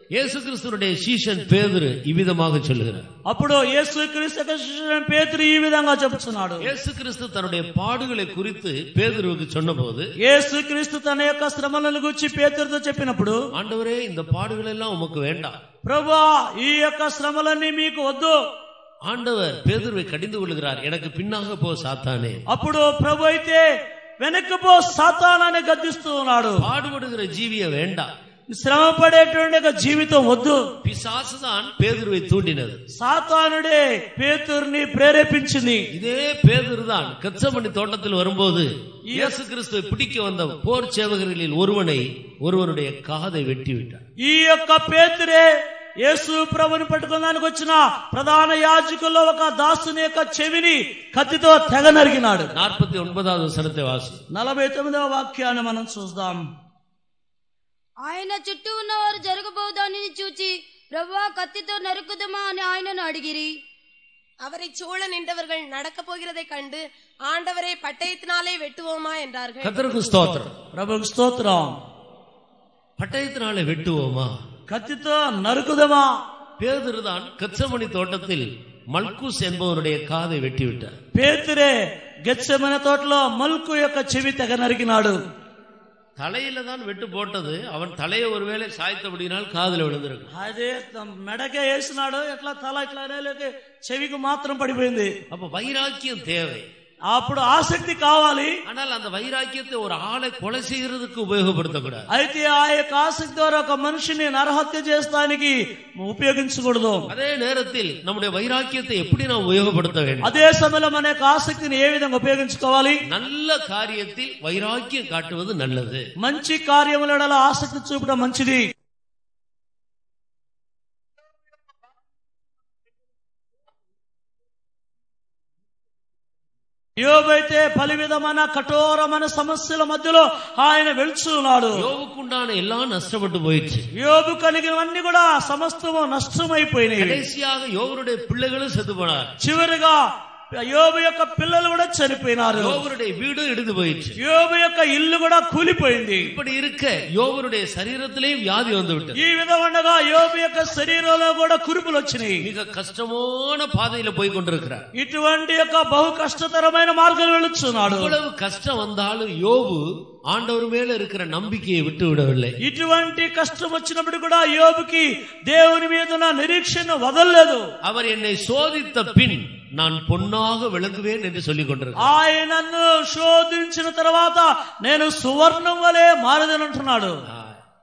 [SPEAKER 1] இயேசு கிறிஸ்துவனுடைய சீஷன் பேதுரு இவ்விதமாக சொல்லுகிறார்
[SPEAKER 2] అప్పుడు యేసు క్రీస్తు పేతురు ఈ విధంగా చెప్తున్నాడు
[SPEAKER 1] இயேசு கிறிஸ்து தன்னுடைய பாடுகளை குறித்து பேதுருவுக்கு சொன்னபோது
[SPEAKER 2] యేసు క్రీస్తు తన యొక్క శ్రమలను గురించి పేతురుతో చెప్పినప్పుడు
[SPEAKER 1] ஆண்டவரே இந்த பாடுகள் எல்லாம் உமக்கு வேண்டாம்
[SPEAKER 2] ప్రభా ఈ యొక్క శ్రమలన్నీ మీకు వద్దు
[SPEAKER 1] ஆண்டவர் பேதுருவை கடிந்து கொள்கிறார் எனக்கு பின்னாக போ சாத்தானே
[SPEAKER 2] అప్పుడు ప్రభు అయితే వెనక్కి పో సాతానాన్ని గద్దిస్తూ ఉన్నాడు
[SPEAKER 1] பாடுபடுகிற ஜீவிய வேண்டாம்
[SPEAKER 2] శ్రమ పడేటువంటి యొక్క జీవితం వద్దు
[SPEAKER 1] பிசாசுதான் பேதுருவை தூண்டினது
[SPEAKER 2] సాతానుడే పేతుర్ని ప్రేరేపించింది
[SPEAKER 1] இதே பேதுரு தான் கச்சமணி தோட்டத்தில் வரும்போது இயேசு கிறிஸ்துவை பிடிக்க வந்த போர் சேவகர்களில் ஒருவனை ஒருவனுடைய காதை வெட்டி விட்டார்
[SPEAKER 2] ఈ యొక్క పేతురే యేసు ప్రభుని పట్టుకోవడానికి వచ్చిన ప్రధాన యాజకుల్లో ఒక దాసుని యొక్క చెవిని కత్తితో తెగ నరికినాడు
[SPEAKER 1] நாற்பத்தி ஒன்பதாவது வசனத்தை வாசி
[SPEAKER 2] నలభై తొమ్మిదవ వాక్యాన్ని మనం చూద్దాం
[SPEAKER 3] ఆయన చుట్టూ ఉన్నవారు జరగబోవు దానిని చూచి ప్రభువా కత్తితో నరుకుదమా అని ఆయనను అడిగిరి
[SPEAKER 4] அவரை சூழ நின்றவர்கள் நடக்க போகிறதை கண்டு ஆண்டவரை பட்டயத்தினாலே வெட்டுவோமா என்றார்கள்
[SPEAKER 1] கத்தருக்கு ஸ்தோத்திரம்
[SPEAKER 2] ప్రభుకు స్తోత్రం
[SPEAKER 1] பட்டயத்தினாலே வெட்டுவோமா
[SPEAKER 2] కత్తితో నరుకుదమా
[SPEAKER 1] பேதுரு தான் கச்சமணி தோட்டத்தில் மல்குஸ் என்பவனுடைய காதை வெட்டி விட்டார்
[SPEAKER 2] పేతురే గెచ్చమైన తోటలో మల్కు యొక్క చెవి తెగ నరికినాడు
[SPEAKER 1] தலையில தான் வெட்டு போட்டது அவன் தலையை ஒருவேளை சாய்த்தபடினால் காதுல விழுந்திருக்கும்
[SPEAKER 2] అదే త- మెడకే వేసినాడు ఎట్లా తల ఇట్లా అనేలోకి చెవికి మాత్రం పడిపోయింది
[SPEAKER 1] அப்ப வைராக்கியம் தேவை
[SPEAKER 2] అప్పుడు ఆసక్తి కావాలి
[SPEAKER 1] ஆனால் அந்த வைராக்கியத்தை ஒரு ஆளை கொலை செய்யறதுக்கு உபயோகப்படுத்தக்கூடாது
[SPEAKER 2] అయితే ఆ యొక్క ఆసక్తి ద్వారా ఒక మనిషిని నరహత్య చేస్తానికి ఉపయోగించకూడదు
[SPEAKER 1] அதே நேரத்தில் நம்முடைய வைராக்கியத்தை எப்படி நாம் உபயோகப்படுத்த வேண்டும்
[SPEAKER 2] అదే సమయంలో మన యొక్క ఆసక్తిని ఏ విధంగా ఉపయోగించుకోవాలి
[SPEAKER 1] நல்ல காரியத்தில் வைராக்கியம் காட்டுவது நல்லது
[SPEAKER 2] మంచి కార్యముల ఆసక్తి చూపడం మంచిది యోబైతే పలు విధమైన కఠోరమైన సమస్యల మధ్యలో ఆయన వెళ్తున్నాడు
[SPEAKER 1] யோவுக்குண்டான எல்லாம் நஷ்டப்பட்டு போயிடுச்சு
[SPEAKER 2] యోబు కలిగినవన్నీ కూడా సమస్తము నష్టమైపోయినాయి
[SPEAKER 1] கடைசியாக யோவருடைய பிள்ளைகளும் செத்து போனார்
[SPEAKER 2] చివరిగా యోబు యొక్క పిల్లలు కూడా చనిపోయినారు
[SPEAKER 1] யோவருடைய வீடும் இடிந்து போயிடுச்சு
[SPEAKER 2] యోబు యొక్క ఇల్లు కూడా కూలిపోయింది
[SPEAKER 1] இப்படி இருக்க யோவருடைய சரீரத்திலேயும் வியாதி வந்து விட்டது
[SPEAKER 2] ఈ విధంగా యోబు యొక్క శరీరంలో కూడా కురుపులు వచ్చినాయి
[SPEAKER 1] மிக கஷ்டமான பாதையில போய் கொண்டிருக்கிறார்
[SPEAKER 2] ఇటువంటి యొక్క బహు కష్టతరమైన మార్గం వెళుచున్నాడు
[SPEAKER 1] இவ்வளவு கஷ்டம் வந்தாலும் யோபு ஆண்டவர் மேல இருக்கிற நம்பிக்கையை விட்டு விடவில்லை
[SPEAKER 2] ఇటువంటి కష్టం వచ్చినప్పుడు కూడా యోబుకి దేవుని మీద ఉన్న నిరీక్షణ వదలలేదు
[SPEAKER 1] அவர் என்னை சோதித்த பின் நான் பொன்னாக விளங்குவேன் என்று சொல்லிக் கொண்டிருக்கிறார்
[SPEAKER 2] ఆయన నన్ను శోధించిన తర్వాత నేను సువర్ణం వలె మారదనంటున్నాడు
[SPEAKER 1] ஆ,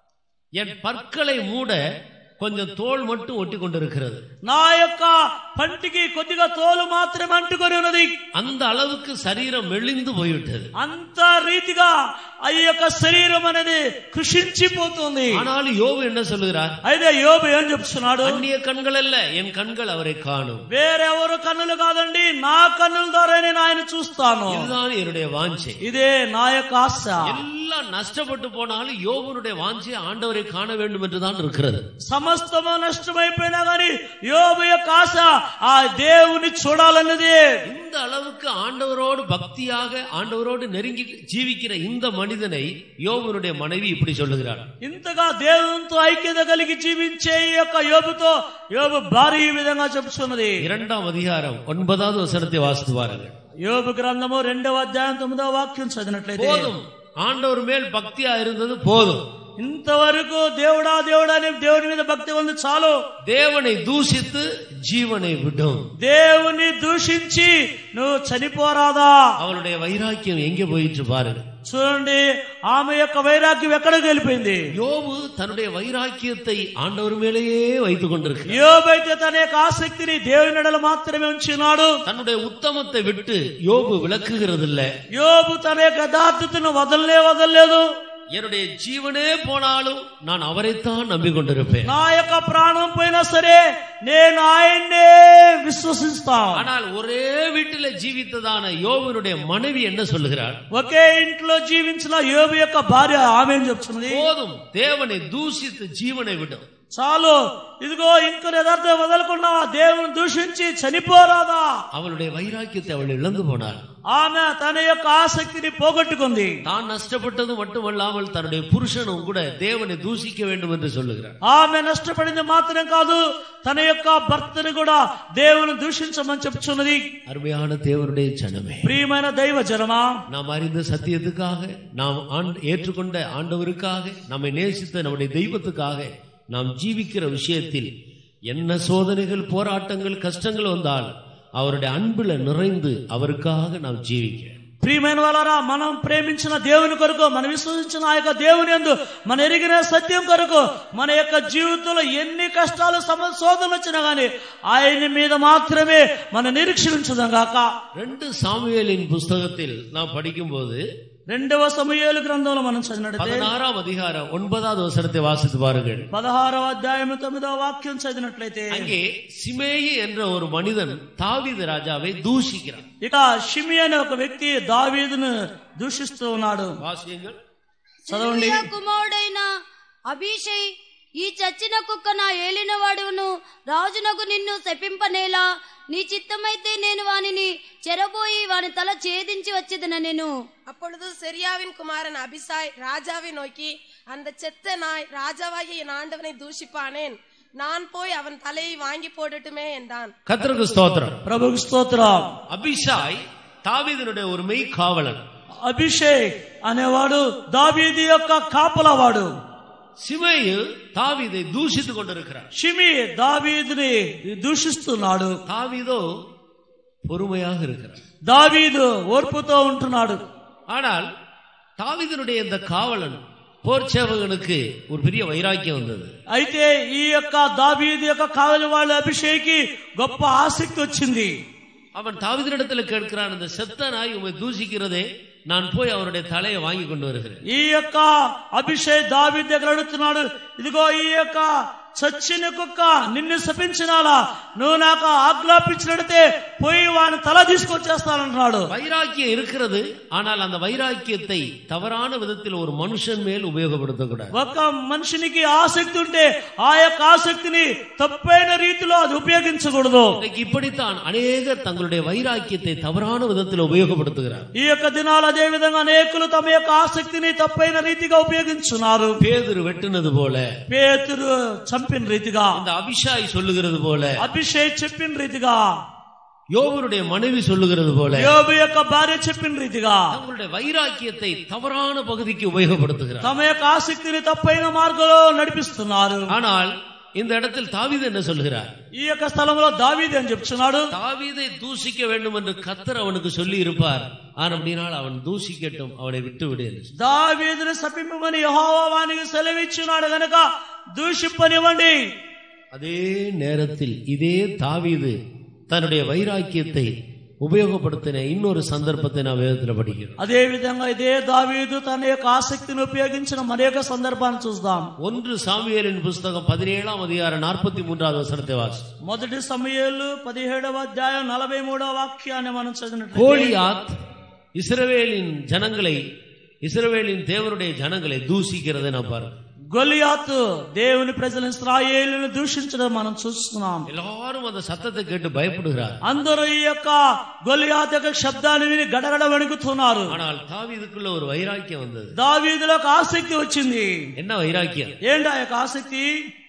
[SPEAKER 1] என் பற்களை மூட கொஞ்சம் தோல் மட்டும் ஒட்டி கொண்டிருக்கிறது
[SPEAKER 2] నా యొక్క పంటికి కొద్దిగా తోలు మాత్రమే అంటుకొని ఉన్నది
[SPEAKER 1] அந்த அளவுக்கு சரீரம் மெலிந்து போய்விட்டது
[SPEAKER 2] అంత రీతిగా ఆ యొక్క శరీరం అనేది కృషించిపోతుంది
[SPEAKER 1] ஆனாலும் யோபு என்ன சொல்லுகிறார்
[SPEAKER 2] అయితే యోబు ఏం చెప్తున్నాడు
[SPEAKER 1] அந்நிய கண்கள் அல்ல என் கண்கள் அவரை காணும்
[SPEAKER 2] వేరెవరు కన్నులు కాదండి నా కన్నుల ద్వారా నేను ఆయన చూస్తాను
[SPEAKER 1] இதுதான் என்னுடைய வாஞ்சை
[SPEAKER 2] ఇదే నా యొక్క ఆశ
[SPEAKER 1] எல்லாம் நஷ்டப்பட்டு போனாலும் யோபனுடைய வாஞ்சை ஆண்டவரை காண வேண்டும் என்றுதான் இருக்கிறது
[SPEAKER 2] సమస్తము నష్టమైపోయినా గాని యోబు యొక్క ఆశ ఆ దేవుని చూడాలన్నది
[SPEAKER 1] இந்த அளவுக்கு ஆண்டவரோடு பக்தியாக ஆண்டவரோடு நெருங்கி ஜீவிக்கிற இந்த மனிதனை யோபனுடைய மனைவி இப்படி சொல்லுகிறார்
[SPEAKER 2] ఇంతగా దేవునితో ఐక్యత కలిగి జీవించే ఈ యొక్క యోబుతో యోబు భారీ ఈ విధంగా చెప్తున్నది
[SPEAKER 1] இரண்டாம் அதிகாரம் ஒன்பதாவது வசனத்தை வாசித்து பாருங்கள்
[SPEAKER 2] యోబు గ్రంథము రెండవ అధ్యాయం తొమ్మిదవ వాక్యం చదివినట్లయితే
[SPEAKER 1] போதும் ஆண்டவர் மேல் பக்தியா இருந்தது போதும்
[SPEAKER 2] ఇంతవరకు దేవుడా దేవుడా అని దేవుని మీద భక్తి ఉంది చాలు
[SPEAKER 1] தேவனை தூஷித்து ஜீவனை விடும்
[SPEAKER 2] దేవుని దూషించి నువ్వు చనిపోరాదా
[SPEAKER 1] அவளுடைய வைராக்கியம் எங்கே போயிற்று பாருங்க
[SPEAKER 2] చూడండి ఆమె యొక్క వైరాగ్యం ఎక్కడికి వెళ్ళిపోయింది
[SPEAKER 1] யோபு தன்னுடைய வைராக்கியத்தை ஆண்டவர் மேலேயே வைத்துக் கொண்டிருக்கிறார்
[SPEAKER 2] యోబైతే తన యొక్క ఆసక్తిని దేవుని ఎడల మాత్రమే ఉంచినాడు
[SPEAKER 1] தன்னுடைய உத்தமத்தை விட்டு யோபு விளக்குகிறதில்ல
[SPEAKER 2] యోబు తన యొక్క యథార్థతను వదలలే వదలలేదు
[SPEAKER 1] என்னுடைய ஜீவனே போனாலும் நான் அவரைத்தான் நம்பிக்கொண்டிருப்பேன்
[SPEAKER 2] నా యొక్క ప్రాణం పోయినా సరే నేను ఆయన్నే విశ్వసిస్తాను
[SPEAKER 1] ஆனால் ஒரே வீட்டில ஜீவித்ததான யோபனுடைய மனைவி என்ன சொல்லுகிறார்
[SPEAKER 2] ఒకే ఇంట్లో జీవించిన యోబు యొక్క భార్య ఆమె ఏం చెప్తున్నది
[SPEAKER 1] போதும் தேவனை தூஷித்து ஜீவனை விடும்
[SPEAKER 2] చాలు ఇదిగో ఇంకో యథార్థం వదలకున్నావా దేవుని దూషించి చనిపోరాదా
[SPEAKER 1] அவளுடைய வைராக்கியத்தை அவள் இழந்து போனாள்
[SPEAKER 2] ఆమె తన యొక్క ఆసక్తిని పోగొట్టుకుంది
[SPEAKER 1] தான் నష్టப்பட்டது மட்டுமல்லாமல் தன்னுடைய புருஷனும் கூட தேவனை தூசிக்க வேண்டும் என்று சொல்லுகிறார்
[SPEAKER 2] ఆమె నష్టపడింది మాత్రం కాదు తన యొక్క భర్తను కూడా దేవుని దూషించమని చెప్తున్నది
[SPEAKER 1] அருமையான தேவனுடைய ஜனமே
[SPEAKER 2] ప్రియమైన దైవ జనమా
[SPEAKER 1] நாம் அறிந்த சத்தியத்துக்காக நாம் ஆண்ட- ஏற்றுக்கொண்ட ஆண்டவருக்காக நம்மை நேசித்த நம்முடைய தெய்வத்துக்காக நாம் ஜீவிக்கிற விஷயத்தில் என்ன சோதனைகள் போராட்டங்கள் கஷ்டங்கள் வந்தால் அவருடைய அன்புல நிறைந்து அவருக்காக நாம் ஜீவிக்க
[SPEAKER 2] ప్రియమైన వాళ్ళారా మనం ప్రేమించిన దేవుని కొరకు మనం విశ్వసించిన ఆ యొక్క దేవుని యందు మన ఎరిగిన సత్యం కొరకు మన యొక్క జీవితంలో ఎన్ని కష్టాలు సమ శోధనలు వచ్చినా గాని ఆయన మీద మాత్రమే మన నిరీక్షించదాం గాక
[SPEAKER 1] ரெண்டு சாமுவேலின் புஸ்தகத்தில் நாம் படிக்கும்போது
[SPEAKER 2] రెండవ సమయాలు గ్రంథంలో మనం చదివినట్లయితే
[SPEAKER 1] பதினாறாம் அதிகாரம் ஒன்பதாவது வசனத்தை வாசித்து பாருங்கள்
[SPEAKER 2] పదహారవ అధ్యాయం తొమ్మిదవ వాక్యం చదివినట్లయితే
[SPEAKER 1] அங்கே சிமேயி என்ற ஒரு மனிதன் தாவீது ராஜாவை தூஷிக்கிறான்
[SPEAKER 2] ఇక షిమి అనే ఒక వ్యక్తి దావీదును దూషిస్తూ ఉన్నాడు
[SPEAKER 1] வாசியங்கள்
[SPEAKER 2] చదవండి
[SPEAKER 3] సెరూయా కుమారుడైన అభిషయ్ ఈ చచ్చిన కుక్క నా ఏలిన వాడును రాజునకు నిన్ను శపింపనేలా నీ చిత్తమైతే నేను వానిని చెరబోయి వాని తల ఛేదించి వచ్చేదన నేను
[SPEAKER 4] அப்பொழுது செரியாவின் குமாரன் அபிசாய் ராஜாவை நோக்கி அந்த செத்த நாய் ராஜாவாகிய என் ஆண்டவனை தூஷிப்பானேன் நான் போய் அவன் தலையை வாங்கி போடட்டுமே என்றான்
[SPEAKER 1] கர்த்தருக்கு ஸ்தோத்திரம்
[SPEAKER 2] ప్రభుకు స్తోత్రం
[SPEAKER 1] அபிஷாய் தாவீதினுடைய ஒரு மெய் காவலன்
[SPEAKER 2] అభిషేక్ అనేవాడు దావీది యొక్క కాపలవాడు
[SPEAKER 1] சிமேயு தாவீதை தூஷித்துக் கொண்டிருக்கிறார்
[SPEAKER 2] షిమి దావీదుని దూషిస్తున్నాడు
[SPEAKER 1] தாவீதோ பொறுமையாக இருக்கிறார்
[SPEAKER 2] దావీదు ఓర్పుతో ఉంటున్నాడు
[SPEAKER 1] ஆனால் தாவீதினுடைய இந்த காவலன் போர் சேவகனுக்கு ஒரு பெரிய வைராக்கியம் வந்தது
[SPEAKER 2] అయితే ఈ యొక్క దావీదు యొక్క కావలి వాళ్ళ అభిషేకి గొప్ప ఆసక్తి వచ్చింది
[SPEAKER 1] அவன் தாவீதினிடத்தில் கேட்கிறான் இந்த செத்த நாய் உண்மை தூஷிக்கிறதே நான் போய் அவருடைய தலையை வாங்கி கொண்டு வருகிறேன்
[SPEAKER 2] ఈ యొక్క అభిషేక్ దావీ దగ్గర అడుగుతున్నాడు ఇదిగో ఈ యొక్క చచ్చిన కుక్క నిన్ను శపించినాలా నువ్వు నాకు ఆజ్ఞాపించినడితే పోయి వాని తల తీసుకొచ్చేస్తానంటున్నాడు
[SPEAKER 1] வைராக்கியம் இருக்கிறது ஆனால் அந்த வைராக்கியத்தை தவறான விதத்தில் ஒரு மனுஷன் மேல் உபயோகப்படுத்தக்கூடாது
[SPEAKER 2] ఒక మనిషినికి ఆసక్తి ఉంటే ఆ యొక్క ఆసక్తిని తప్పైన రీతిలో అది ఉపయోగించకూడదు
[SPEAKER 1] இன்னைக்கு இப்படித்தான் அநேகர் தங்களுடைய வைராக்கியத்தை தவறான விதத்தில் உபயோகப்படுத்துகிறார்
[SPEAKER 2] ఈ యొక్క దినాలు అదే విధంగా అనేకులు తమ యొక్క ఆసక్తిని తప్పైన రీతిగా ఉపయోగించున్నారు
[SPEAKER 1] பேதுரு வெட்டுனது போல
[SPEAKER 2] పేతురు చంపిన రీతిగా
[SPEAKER 1] அந்த அபிஷாய் சொல்லுகிறது போல
[SPEAKER 2] అభిషేక్ చెప్పిన రీతిగా
[SPEAKER 1] யோபருடைய மனைவி சொல்லுகிறது போல
[SPEAKER 2] యోబు యొక్క భార్య చెప్పిన రీతిగా
[SPEAKER 1] தங்களுடைய வைராக்கியத்தை தவறான பகுதிக்கு உபயோகப்படுத்துகிறார்
[SPEAKER 2] తమ యొక్క ఆసక్తిని తప్పైన మార్గంలో నడిపిస్తున్నారు
[SPEAKER 1] ஆனால் இந்த இடத்தில் தாவீது என்ன சொல்லுகிறார்
[SPEAKER 2] ఈ యొక్క స్థలంలో దావీది అని చెప్తున్నాడు
[SPEAKER 1] தாவீதை தூசிக்க வேண்டும் என்று கத்தர் அவனுக்கு சொல்லி இருப்பார் ஆனா அப்படினால் அவன் தூசிக்கட்டும் அவனை விட்டு விடு என்று சொன்னார்.
[SPEAKER 2] దావీదుని శపింపమని యెహోవా వానికి సెలవిచ్చున్నాడు గనక దూషిప్పనివ్వండి
[SPEAKER 1] அதே நேரத்தில் இதே தாவீது தன்னுடைய வைராக்கியத்தை உபயோகப்படுத்தின இன்னொரு சந்தர்ப்பத்தை நான் வேதத்தில் படிக்கிறோம்
[SPEAKER 2] అదే విధంగా ఇదే దావీదు తన యొక్క ఆసక్తిని ఉపయోగించిన మరి యొక్క సందర్భాన్ని చూద్దాం
[SPEAKER 1] ஒன்று சாமுவேலின் புஸ்தகம் பதினேழாம் அதிகாரம் நாற்பத்தி மூன்றாவது வசனத்தை வாசி
[SPEAKER 2] మొదటి సమయాలు పదిహేడవ అధ్యాయం నలభై మూడవ వాక్యాన్ని మనం చదివినట్టు
[SPEAKER 1] கோலியாத் இஸ்ரவேலின் ஜனங்களை இஸ்ரவேலின் தேவனுடைய ஜனங்களை தூசிக்கிறதை நான் பாருங்க
[SPEAKER 2] గొలియాతు దేవుని ప్రజల ఇస్రాయేలును దూషించడం మనం చూస్తున్నాం
[SPEAKER 1] எல்லாரும் அந்த சத்தத்தை கேட்டு பயப்படுகிறார்
[SPEAKER 2] అందరూ ఈ యొక్క గొలియాత్ యొక్క శబ్దాన్ని విని గడగడ వణుకుతున్నారు
[SPEAKER 1] ஆனால் தாவீதுக்குள்ள ஒரு வைராக்கியம் வந்தது
[SPEAKER 2] దావీదులకు ఆసక్తి వచ్చింది
[SPEAKER 1] என்ன వైరాக்கியம்
[SPEAKER 2] ఏంటి ఆ యొక్క ఆసక్తి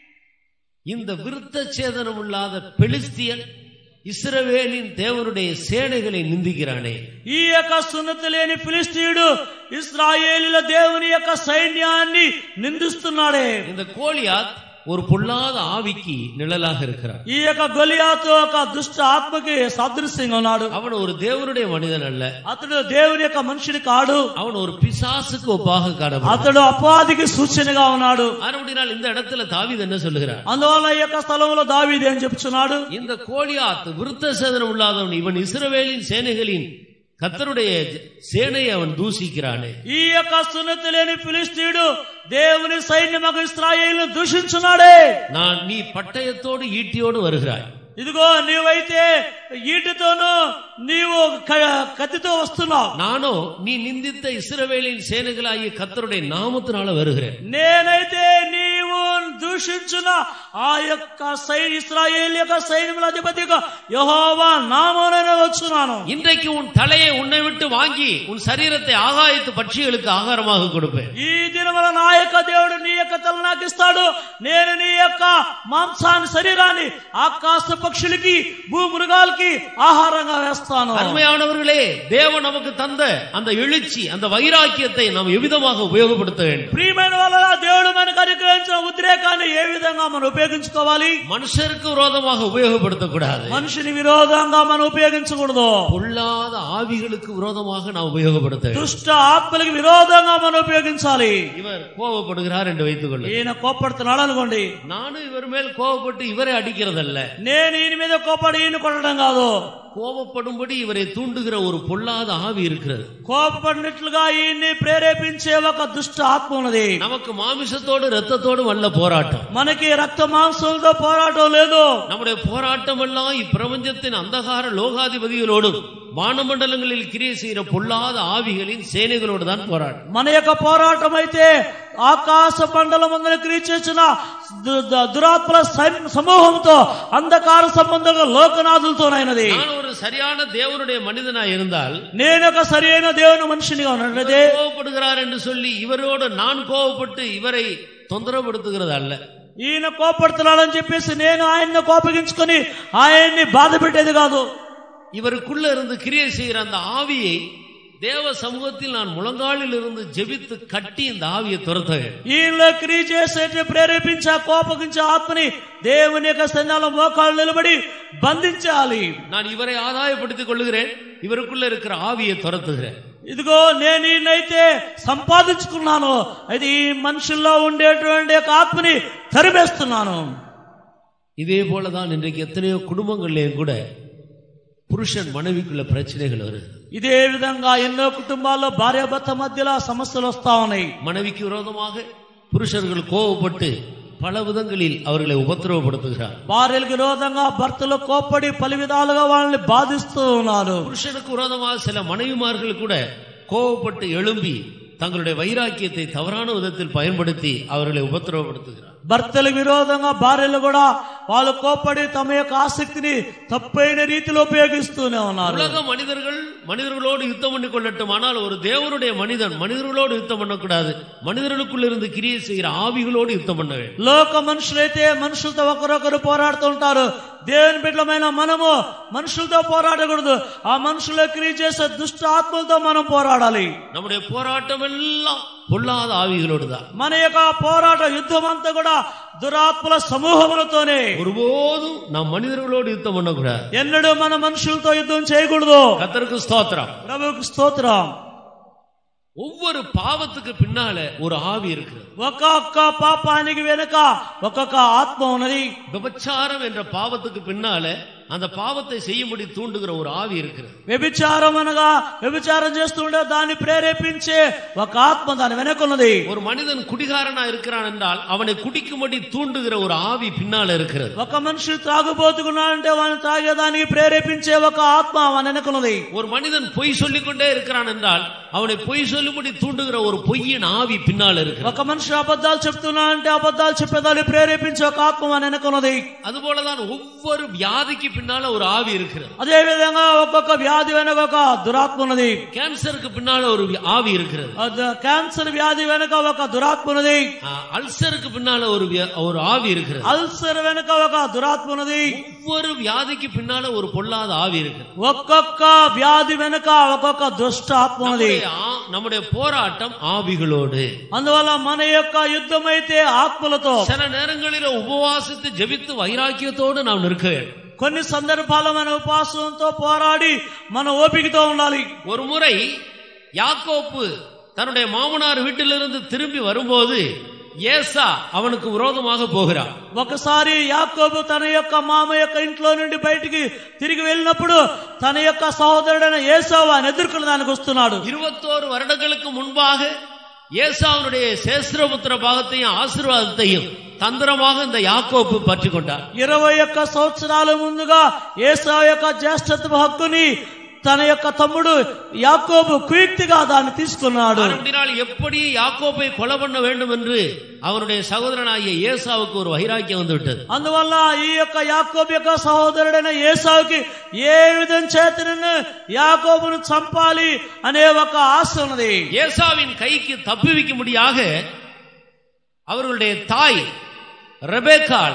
[SPEAKER 1] இந்த விருத்த சேதனம் இல்லாத பெலிஸ்தியன் இஸ்ரவேலின் தேவனுடைய சேனைகளை நிந்திக்கிறானே
[SPEAKER 2] ఈ యొక్క సున్నతి లేని ఫిలిస్తీయుడు ఇస్రాయేలుల దేవుని యొక్క సైన్యాన్ని నిందిస్తున్నాడే
[SPEAKER 1] இந்த கோலியாத் ஒரு பொல்லாத ஆவிக்கு நிழலாக இருக்கிறார்
[SPEAKER 2] ఈ యొక్క గొలియాతు ఒక దుష్ట ఆత్మకి సాదృశ్యంగా ఉన్నాడు
[SPEAKER 1] அவன் ஒரு தேவனுடைய மனிதன் அல்ல
[SPEAKER 2] అతడు దేవుని యొక్క మనుషుడి కాడు
[SPEAKER 1] அவன் ஒரு பிசாசுக்கு ஒப்பாக காணப்படுகிறான்
[SPEAKER 2] అతడు అపవాదికి సూచనగా ఉన్నాడు
[SPEAKER 1] அப்படினால் இந்த இடத்துல தாவீது என்ன சொல்லுகிறார்
[SPEAKER 2] అందువల్ల ఈ యొక్క స్థలంలో దావీది అని చెప్తున్నాడు
[SPEAKER 1] இந்த கோலியாத் விருத்த சேதனம் இல்லாதவன் இவன் இஸ்ரவேலின் சேனைகளின் கத்தருடைய சேனையை அவன் தூசிக்கிறானே
[SPEAKER 2] ఈ యొక్క సున్నతి లేని ఫిలిస్తీయుడు దేవుని సైన్యమగు ఇస్రాయేలు దూషించున్నాడే
[SPEAKER 1] நான் நீ పట్టయத்தோடு ஈட்டியோடு வருகிறாய்
[SPEAKER 2] ఇదిగో నీవైతే ఈటితోనూ నీవు క- కత్తితో వస్తున్నావు
[SPEAKER 1] நானோ நீ நிந்தித்த இஸ்ரவேலின் சேனைகளாகிய கத்தருடைய நாமத்தினால வருகிறேன்
[SPEAKER 2] నేనైతే నీవు దూషించిన ఆ యొక్క సై ఇస్రాయేల్ యొక్క సైన్యముల అధిపతిగా యహోవా నామోననే వచ్చున్నాను
[SPEAKER 1] இன்றைக்கு உன் தலையை உன்னை விட்டு வாங்கி உன் சரீரத்தை ஆகாயத்து பட்சிகளுக்கு ஆகாரமாக கொடுப்பேன்
[SPEAKER 2] ఈ దినమున నా యొక్క దేవుడు నీ యొక్క తల నాకు ఇస్తాడు నేను నీ యొక్క మాంసాన్ని శరీరాన్ని ఆకాశ పక్షులకి భూమృగాలకి ఆహారంగా వేస్తాను
[SPEAKER 1] அருமையானவர்களே தேவன் நமக்கு தந்த அந்த எழுச்சி அந்த வைராக்கியத்தை நாம் எவ்விதமாக உபயோகப்படுத்த வேண்டும்
[SPEAKER 2] ప్రియమైన వల్ల దేవుడు మనకు అనుగ్రహించిన ఉద్రేకాన్ని ఏ విధంగా మనం ఉపయోగించుకోవాలి
[SPEAKER 1] மனுஷருக்கு விரோதமாக உபயோகப்படுத்தக்கூடாது
[SPEAKER 2] మనిషిని విరోధంగా మనం ఉపయోగించకూడదు
[SPEAKER 1] பொல்லாத ஆவிகளுக்கு விரோதமாக நாம் உபயோகப்படுத்த வேண்டும்
[SPEAKER 2] దుష్ట ఆత్మలకి విరోధంగా మనం ఉపయోగించాలి
[SPEAKER 1] இவர் கோபப்படுகிறார் என்று வைத்துக் கொள்ளுங்கள்
[SPEAKER 2] ఈయన కోపడుతున్నాడు అనుకోండి
[SPEAKER 1] நானும் இவர் மேல் கோபப்பட்டு இவரை அடிக்கிறதல்ல
[SPEAKER 2] నేను ఈయన మీద కోపడి ఈయన కొట్టడం కాదు
[SPEAKER 1] கோபப்படும்படி இவரை தூண்டுகிற ஒரு பொல்லாத ஆவி இருக்கிறது
[SPEAKER 2] కోపపడినట్లుగా ఈయన్ని ప్రేరేపించే ఒక దుష్ట ఆత్మ ఉన్నది
[SPEAKER 1] நமக்கு மாமிசத்தோடு ரத்தத்தோடு வல்ல போராட்டம்
[SPEAKER 2] మనకి రక్త మాంసంతో పోరాటం లేదు
[SPEAKER 1] நம்முடைய போராட்டம் எல்லாம் இப்பிரபஞ்சத்தின் அந்தகார லோகாதிபதிகளோடும் வானமண்டலங்களில் கிரியை செய்கிற பொல்லாத ஆவிகளின் சேனைகளோடு தான் போராட்டம்
[SPEAKER 2] మన యొక్క పోరాటం అయితే ఆకాశ మండలం క్రియ చేసిన దు- దు- దురాత్మల సైన్- సమూహంతో అంధకార సంబంధంగా లోకనాథులతోనైనది
[SPEAKER 1] நான் ஒரு சரியான தேவனுடைய மனிதனா இருந்தால்
[SPEAKER 2] నేను ఒక సరైన దేవుని మనిషినిగా ఉన్నట్లయితే
[SPEAKER 1] கோபப்படுகிறார் என்று சொல்லி இவரோடு நான் கோபப்பட்டு இவரை தொந்தரவுபடுத்துகிறது அல்ல
[SPEAKER 2] ఈయన కోపడుతున్నాడని చెప్పేసి నేను ఆయన్ని కోపగించుకొని ఆయన్ని బాధ పెట్టేది కాదు
[SPEAKER 1] இவருக்குள்ள இருந்து கிரியை செய்கிற அந்த ஆவியை தேவ சமூகத்தில் நான் முழங்காலில் இருந்து ஜெபித்து கட்டி இந்த ஆவியை துரத்த வேண்டும்.
[SPEAKER 2] ఈయనలో క్రియ చేసేటి ప్రేరేపించే కోపగించే ఆత్మని దేవుని యొక్క సన్యాల మోకాళ్ళు నిలబడి బంధించాలి
[SPEAKER 1] நான் இவரை ஆதாயப்படுத்திக் கொள்ளுகிறேன் இவருக்குள்ள இருக்கிற ஆவியை துரத்துகிறேன்
[SPEAKER 2] ఇదిగో నేను ఈయనైతే సంపాదించుకున్నాను అది ఈ మనుషుల్లో ఉండేటువంటి యొక్క ఆత్మని తరిమేస్తున్నాను
[SPEAKER 1] இதே போலதான் இன்றைக்கு எத்தனையோ குடும்பங்கள்லயும் கூட புருஷன் மனைவிக்குள்ள பிரச்சனைகள் வருது
[SPEAKER 2] ఇదే విధంగా ఎన్నో కుటుంబాల్లో భార్యాభర్త మధ్యలో సమస్యలు వస్తా ఉన్నాయి
[SPEAKER 1] மனைவிக்கு விரோதமாக புருஷர்கள் கோபப்பட்டு பல விதங்களில் அவர்களை உபத்திரவப்படுத்துகிறார்
[SPEAKER 2] భార్యలకు విరోధంగా భర్తలు కోప్పడి పలు విధాలుగా వాళ్ళని బాధిస్తూ ఉన్నారు
[SPEAKER 1] புருஷனுக்கு விரோதமாக சில மனைவிமார்கள் கூட கோபப்பட்டு எழும்பி தங்களுடைய வைராக்கியத்தை தவறான விதத்தில் பயன்படுத்தி அவர்களை உபத்திரவப்படுத்துகிறார்
[SPEAKER 2] భర్తలకు విరోధంగా భార్యలు కూడా వాళ్ళు కోప్పడి తమ యొక్క ఆసక్తిని తప్పైన రీతిలో ఉపయోగిస్తూనే ఉన్నారు
[SPEAKER 1] உலக மனிதர்கள் மனிதர்களோடு யுத்தம் பண்ணி கொள்ளட்டும் ஆனால் ஒரு தேவனுடைய மனிதன் மனிதர்களோடு யுத்தம் பண்ணக்கூடாது மனிதர்களுக்குள்ள இருந்து கிரியை செய்கிற ஆவிகளோடு யுத்தம் பண்ண வேண்டும்
[SPEAKER 2] లోక మనుషులైతే మనుషులతో ఒకరొకరు పోరాడుతూ ఉంటారు దేవుని బిడ్డలమైన మనము మనుషులతో పోరాడకూడదు ఆ మనుషులు క్రియ చేసే దుష్ట ఆత్మలతో మనం పోరాడాలి
[SPEAKER 1] நம்முடைய போராட்டம் எல்லாம் பொல்லாத ஆவிகளோடு தான்
[SPEAKER 2] మన యొక్క పోరాట యుద్ధం అంతా కూడా దురాత్మల సమూహములతోనే
[SPEAKER 1] ஒருபோதும் நாம் மனிதர்களோடு யுத்தம் பண்ணக்கூடாது
[SPEAKER 2] ఎన్నడూ మన మనుషులతో యుద్ధం చేయకూడదు
[SPEAKER 1] கத்தருக்கு ஸ்தோத்திரம்
[SPEAKER 2] ప్రభువుకు స్తోత్రం
[SPEAKER 1] ஒவ்வொரு பாவத்துக்கு பின்னால ஒரு ஆவி இருக்கிறது
[SPEAKER 2] ఒక్కొక్క పాపానికి వెనుక ఒక్కొక్క ఆత్మ ఉన్నది
[SPEAKER 1] விபச்சாரம் என்ற பாவத்துக்கு பின்னால அந்த பாவத்தை செய்யும்படி தூண்டுகிற ஒரு ஆவி இருக்கிறது
[SPEAKER 2] వ్యభిచారం అనగా వ్యభిచారం చేస్తుంటే దాన్ని ప్రేరేపించే ఒక ఆత్మ దాని వెనక ఉన్నది
[SPEAKER 1] ஒரு மனிதன் குடிகாரனா இருக்கிறான் என்றால் அவனை குடிக்கும்படி தூண்டுகிற ஒரு ஆவி பின்னால இருக்கிறது
[SPEAKER 2] ఒక మనిషి త్రాగుబోతుకున్నాడంటే వాడిని తాగేదానికి ప్రేరేపించే ఒక ఆత్మ వాని వెనక ఉన్నది
[SPEAKER 1] ஒரு மனிதன் பொய் சொல்லிக் கொண்டே இருக்கிறான் என்றால் அவனை பொய் சொல்லும்படி தூண்டுகிற ஒரு பொய்யின் ஆவி பின்னால இருக்கிறது
[SPEAKER 2] ఒక మనిషి అబద్ధాలు చెప్తున్నాడంటే అబద్ధాలు చెప్పేదాన్ని ప్రేరేపించే ఒక ఆత్మ వాని వెనక ఉన్నది
[SPEAKER 1] அதுபோலதான் ஒவ்வொரு வியாதிக்கு பின்னால ஒரு ஆவி இருக்கிறது
[SPEAKER 2] అదే విధంగా ఒక్కొక్క వ్యాధి వెనక ఒక దురాత్మ ఉన్నది
[SPEAKER 1] கேன்சருக்கு பின்னால ஒரு வி- ஆவி இருக்கிறது
[SPEAKER 2] అది క్యాన్సర్ వ్యాధి వెనక ఒక దురాత్మ ఉన్నది
[SPEAKER 1] ஆ, அல்சருக்கு பின்னால ஒரு வியா- ஒரு ஆவி இருக்கிறது
[SPEAKER 2] అల్సర్ వెనక ఒక దురాత్మ ఉన్నది
[SPEAKER 1] ஒவ்வொரு வியாதிக்கு பின்னால ஒரு பொல்லாத ஆவி இருக்குது
[SPEAKER 2] ఒక్కొక్క వ్యాధి వెనక ఒక్కొక్క దుష్ట ఆత్మ ఉన్నది
[SPEAKER 1] நம்முடைய ஆ- நம்முடைய போராட்டம் ஆவிகளோடு
[SPEAKER 2] అందువల్ల మన యొక్క యుద్ధం అయితే ఆత్మలతో
[SPEAKER 1] சில நேரங்களில உபவாசித்து ஜெபித்து வைராக்கியத்தோடு நாம் நிற்க வேண்டும்
[SPEAKER 2] కొన్ని సందర్భాల మన ఉపాసంతో పోరాడి మన ఓపికతో ఉండాలి
[SPEAKER 1] ஒரு முறை யாக்கோப்பு தன்னுடைய மாமனார் வீட்டிலிருந்து திரும்பி வரும்போது ஏசா அவனுக்கு விரோதமாக போகிறான்
[SPEAKER 2] ఒకసారి యాకోబు తన యొక్క మామ యొక్క ఇంట్లో నుండి బయటికి తిరిగి వెళ్ళినప్పుడు తన యొక్క సహోదరుడైన ఏసావు ఆయన ఎదుర్కొని దానికి వస్తున్నాడు
[SPEAKER 1] இருபத்தோரு வருடங்களுக்கு முன்பாக ஏசாவுடைய சேஸ்திரபுத்திர பாகத்தையும் ஆசீர்வாதத்தையும் தந்திரமாக இந்த யாக்கோப்பு பற்றி கொண்டார்
[SPEAKER 2] ఇరవై ఒక్క సంవత్సరాల ముందుగా ఏసావు యొక్క జ్యేష్ఠత్వ హక్కుని తన యొక్క తమ్ముడు యాకోబు కుయుక్తిగా దాన్ని తీసుకున్నాడు
[SPEAKER 1] மறுபடினால் எப்படி யாக்கோப்பை கொலை பண்ண வேண்டும் என்று அவனுடைய சகோதரனாகிய ஏசாவுக்கு ஒரு வைராக்கியம் வந்து விட்டது
[SPEAKER 2] అందువల్ల ఈ యొక్క యాకోబు యొక్క సహోదరుడైన ఏసావుకి ఏ విధం చేతనను యాకోబును చంపాలి అనే ఒక ఆశ ఉన్నది
[SPEAKER 1] ஏசாவின் கைக்கு தப்புவிக்கும்படியாக அவர்களுடைய தாய் ரெபேக்காள்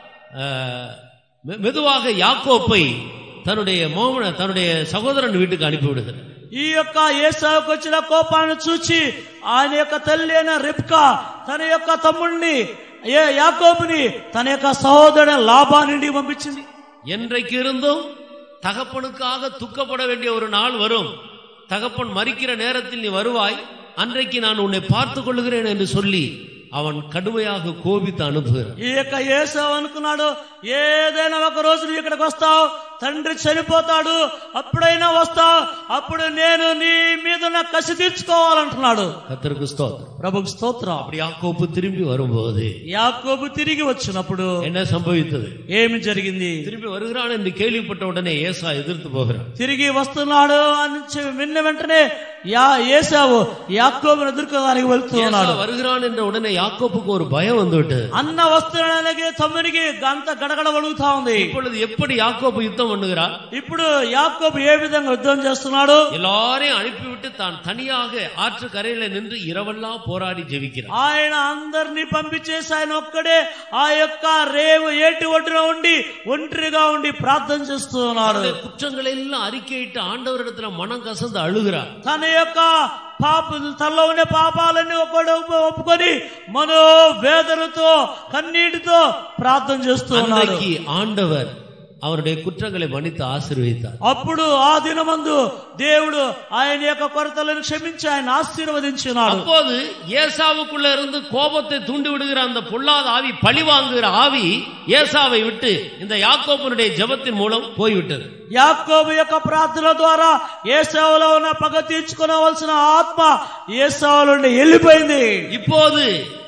[SPEAKER 1] அஹ், மெ- மெதுவாக யாக்கோப்பை தன்னுடைய மோமன தன்னுடைய சகோதரன் வீட்டுக்கு அனுப்பிவிடுகிறார்
[SPEAKER 2] ఈ యొక్క ఏసావుకు వచ్చిన కోపాన్ని చూచి ఆయన యొక్క తల్లి అయిన రిప్కా తన యొక్క తమ్ముడిని ఏ యాకోబుని తన యొక్క సహోదరుడు లాభాన్ని పంపించింది
[SPEAKER 1] என்றைக்கு இருந்தும் தகப்பனுக்காக துக்கப்பட வேண்டிய ஒரு நாள் வரும் தகப்பன் மறிக்கிற நேரத்தில் நீ வருவாய் அன்றைக்கு நான் உன்னை பார்த்துக் கொள்ளுகிறேன் என்று சொல்லி அவன் கடுமையாக கோபித்து அனுப்புகிறான்
[SPEAKER 2] ఈ యొక్క ఏసావు అనుకున్నాడు ఏదైనా ఒక రోజు నువ్వు ఇక్కడికి వస్తావు తండ్రి చనిపోతాడు అప్పుడైనా వస్తావు అప్పుడు నేను నీ మీద ఉన్న కసి తీర్చుకోవాలంటున్నాడు
[SPEAKER 1] கத்தருக்கு ஸ்தோத்திரம்
[SPEAKER 2] ప్రభుకు స్తోత్రం
[SPEAKER 1] அப்படி யாக்கோப்பு திரும்பி வரும்போது
[SPEAKER 2] యాకోబు తిరిగి వచ్చినప్పుడు
[SPEAKER 1] என்ன சம்பவித்தது
[SPEAKER 2] ఏమి జరిగింది
[SPEAKER 1] திரும்பி வருகிறான் என்று கேள்விப்பட்ட உடனே ஏசா எதிர்த்து போகிறான்
[SPEAKER 2] తిరిగి వస్తున్నాడు అని చె- విన్న వెంటనే యా ఏసావు యాకోబును ఎదుర్కోడానికి వెళ్తూ
[SPEAKER 1] ஏசா
[SPEAKER 2] ఉన్నాడు
[SPEAKER 1] வருகிறான் என்ற உடனே யாக்கோப்புக்கு ஒரு பயம் வந்து விட்டது
[SPEAKER 2] అన్న వస్తున్నానికి తమ్మునికి గంత గడగడ వణుకుతా ఉంది
[SPEAKER 1] இப்பொழுது எப்படி யாக்கோப்பு யுத்தம் பண்ணுகிறார்
[SPEAKER 2] ఇప్పుడు యాకోబు ఏ విధంగా యుద్ధం చేస్తున్నాడు
[SPEAKER 1] எல்லாரையும் அனுப்பிவிட்டு தான் தனியாக ஆற்று கரையில நின்று இரவெல்லாம் போராடி ஜெபிக்கிறார்
[SPEAKER 2] ఆయన అందరినీ పంపించేసి ఆయన ఒక్కడే ఆ యొక్క రేవు ఏటి ఒడ్డున ఉండి ఒంటరిగా ఉండి ప్రార్థన చేస్తూ ఉన్నాడు
[SPEAKER 1] அவருடைய குற்றங்களை எல்லாம் அறிக்கையிட்டு ஆண்டவரிடத்துல மனம் கசந்து அழுகிறார்
[SPEAKER 2] తన యొక్క పాప తనలో ఉండే పాపాలన్నీ ఒక్కడే ఒప్పు- ఒప్పుకొని మనో వేదనతో కన్నీటితో ప్రార్థన చేస్తూ ఉన్నాడు
[SPEAKER 1] அன்றைக்கு ஆண்டவர் அவருடைய குற்றங்களை மன்னித்து ஆசீர்வதித்தார்
[SPEAKER 2] అప్పుడు ఆ దినమందు దేవుడు ఆయన యొక్క కొరతలను క్షమించి ఆయన ఆశీర్వదించినాడు
[SPEAKER 1] அப்போது ஏசாவுக்குள்ள இருந்து கோபத்தை தூண்டி விடுகிற அந்த பொல்லாத ஆவி பழி வாங்குகிற ஆவி ஏசாவை விட்டு இந்த யாக்கோபனுடைய ஜெபத்தின் மூலம் போய்விட்டது
[SPEAKER 2] యాకోబు యొక్క ప్రార్థన ద్వారా ఏసావులో ఉన్న పగ తీర్చుకోవలసిన ఆత్మ ఏసావు నుండి వెళ్ళిపోయింది
[SPEAKER 1] இப்போது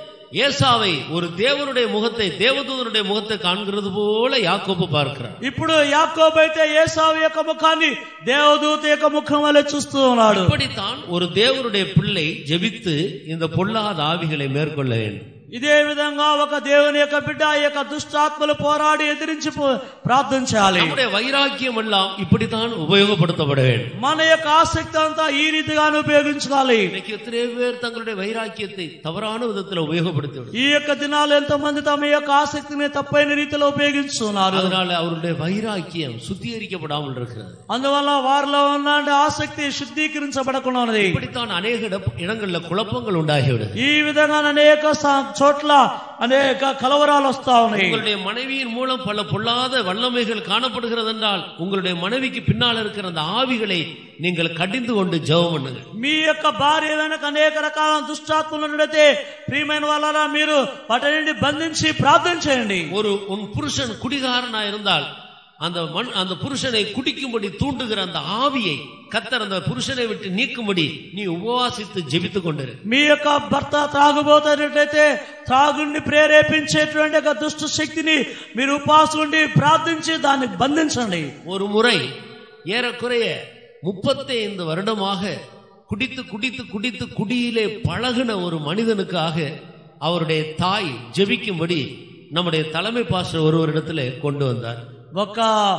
[SPEAKER 1] ஏசாவை ஒரு தேவனுடைய முகத்தை தேவதூதனுடைய முகத்தை காண்கிறது போல யாக்கோபு பார்க்கிறார்
[SPEAKER 2] ఇప్పుడు యాకోబు అయితే ఏసావు యొక్క ముఖాన్ని దేవదూత యొక్క ముఖం వల్ల చూస్తూ ఉన్నాడు
[SPEAKER 1] இப்படித்தான் ஒரு தேவனுடைய பிள்ளை ஜெபித்து இந்த பொல்லாத ஆவிகளை மேற்கொள்ள வேண்டும்
[SPEAKER 2] ఇదే విధంగా ఒక దేవుని యొక్క బిడ్డ ఈ యొక్క దుష్టాత్మలు పోరాడి ఎదిరించి పో- ప్రార్థన చేయాలి
[SPEAKER 1] நம்முடைய வைராக்கியம் எல்லாம் இப்படித்தான் உபயோகப்படுத்தப்பட வேண்டும்
[SPEAKER 2] మన యొక్క ఆసక్తి అంతా ఈ రీతిగానే ఉపయోగించుకోవాలి
[SPEAKER 1] இன்னைக்கு எத்தனை பேர் தங்களுடைய வைராக்கியத்தை தவறான விதத்தில் உபயோகப்படுத்தி விடுது
[SPEAKER 2] ఈ యొక్క దినాలు ఎంతో మంది తమ యొక్క ఆసక్తిని తప్పైన రీతిలో ఉపయోగిస్తున్నారు
[SPEAKER 1] அதனால அவருடைய வைராக்கியம் சுத்திகரிக்கப்படாமல் இருக்கிறது
[SPEAKER 2] అందువల్ల వారిలో ఉన్న ఆసక్తి శుద్ధీకరించబడకుండా ఉన్నది
[SPEAKER 1] இப்படித்தான் அநேக இட- இடங்கள்ல குழப்பங்கள் உண்டாகிவிடுது
[SPEAKER 2] ఈ విధంగా అనేక స- చోట్ల అనేక కలవరాలు వస్తా ఉన్నాయి
[SPEAKER 1] உங்களுடைய மனைவியின் மூலம் பல பொல்லாத வல்லமைகள் காணப்படுகிறது என்றால் உங்களுடைய மனைவிக்கு பின்னால் இருக்கிற அந்த ஆவிகளை நீங்கள் கடிந்து கொண்டு ஜெபம் பண்ணுங்க
[SPEAKER 2] మీ యొక్క భార్య వెనక అనేక రకాల దుష్టాత్మలు ఉన్నట్టయితే ప్రియమైన వాళ్ళ మీరు వాటి నుండి బంధించి ప్రార్థన చేయండి
[SPEAKER 1] ஒரு உன் புருஷன் குடிகாரனா இருந்தால் அந்த மண் அந்த புருஷனை குடிக்கும்படி தூண்டுகிற அந்த ஆவியை கத்தர் அந்த புருஷனை விட்டு நீக்கும்படி நீ உபவாசித்து ஜெபித்துக் கொண்டிரு
[SPEAKER 2] మీ యొక్క భర్త త్రాగుబోతున్నట్టయితే త్రాగుడిని ప్రేరేపించేటువంటి ఒక దుష్ట శక్తిని మీరు ఉపాసం ఉండి ప్రార్థించి దాన్ని బంధించండి
[SPEAKER 1] ஒரு முறை ஏறக்குறைய முப்பத்தைந்து வருடமாக குடித்து குடித்து குடித்து குடியிலே பழகுன ஒரு மனிதனுக்காக அவருடைய தாய் ஜெபிக்கும்படி நம்முடைய தலைமை பாஸ்டர் ஒருவரிடத்துல கொண்டு வந்தார்
[SPEAKER 2] ఒక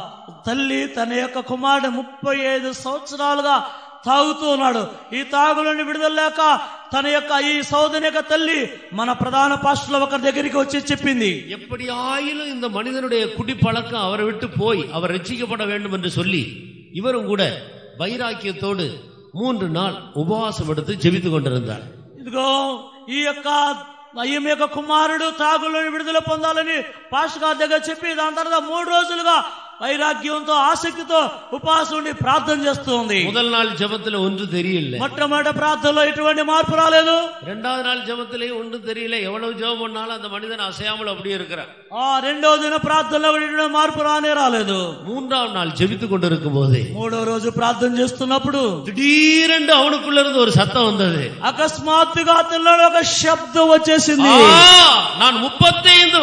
[SPEAKER 2] తల్లి తన యొక్క కుమారుడు ముప్పై ఐదు సంవత్సరాలుగా తాగుతూ ఉన్నాడు ఈ తాగులని విడుదల లేక తన యొక్క ఈ సోదరి యొక్క తల్లి మన ప్రధాన పాస్టర్ల ఒకరి దగ్గరికి వచ్చి చెప్పింది
[SPEAKER 1] எப்படியாயிலும் இந்த மனிதனுடைய குடிப்பழக்கம் அவரை விட்டு போய் அவர் ரட்சிக்கப்பட வேண்டும் என்று சொல்லி இவரும் கூட வைராக்கியத்தோடு மூன்று நாள் உபவாசம் எடுத்து ஜெபித்துக் கொண்டிருந்தார்
[SPEAKER 2] ఇదిగో ఈ యొక్క ఈమె యొక్క కుమారుడు తాగులని విడుదల పొందాలని పాస్టర్ గారి దగ్గర చెప్పి దాని తర్వాత మూడు రోజులుగా వైరాగ్యంతో ఆసక్తితో ఉపవాసం ఉండి ప్రార్థన చేస్తూ ఉంది
[SPEAKER 1] முதல் நாள் ஜெபத்துல ஒன்று தெரியல
[SPEAKER 2] మొట్టమొదటి ప్రార్థనలో ఎటువంటి మార్పు రాలేదు
[SPEAKER 1] இரண்டாவது நாள் ஜெபத்திலேயே ஒன்றும் தெரியல எவ்வளவு ஜெபம் பண்ணாலும் அந்த மனிதன் அசையாமல் அப்படியே இருக்கிறான்
[SPEAKER 2] ఆ రెండో దిన ప్రార్థనలో ఎటువంటి మార్పు రానే రాలేదు
[SPEAKER 1] மூன்றாம் நாள் ஜெபித்துக் கொண்டிருக்கும் போது
[SPEAKER 2] మూడో రోజు ప్రార్థన చేస్తున్నప్పుడు
[SPEAKER 1] திடீரென்று அவனுக்குள்ள இருந்து ஒரு சத்தம் வந்தது
[SPEAKER 2] అకస్మాత్తుగా అతనిలో ఒక శబ్దం వచ్చేసింది
[SPEAKER 1] ஆ, நான் முப்பத்தைந்து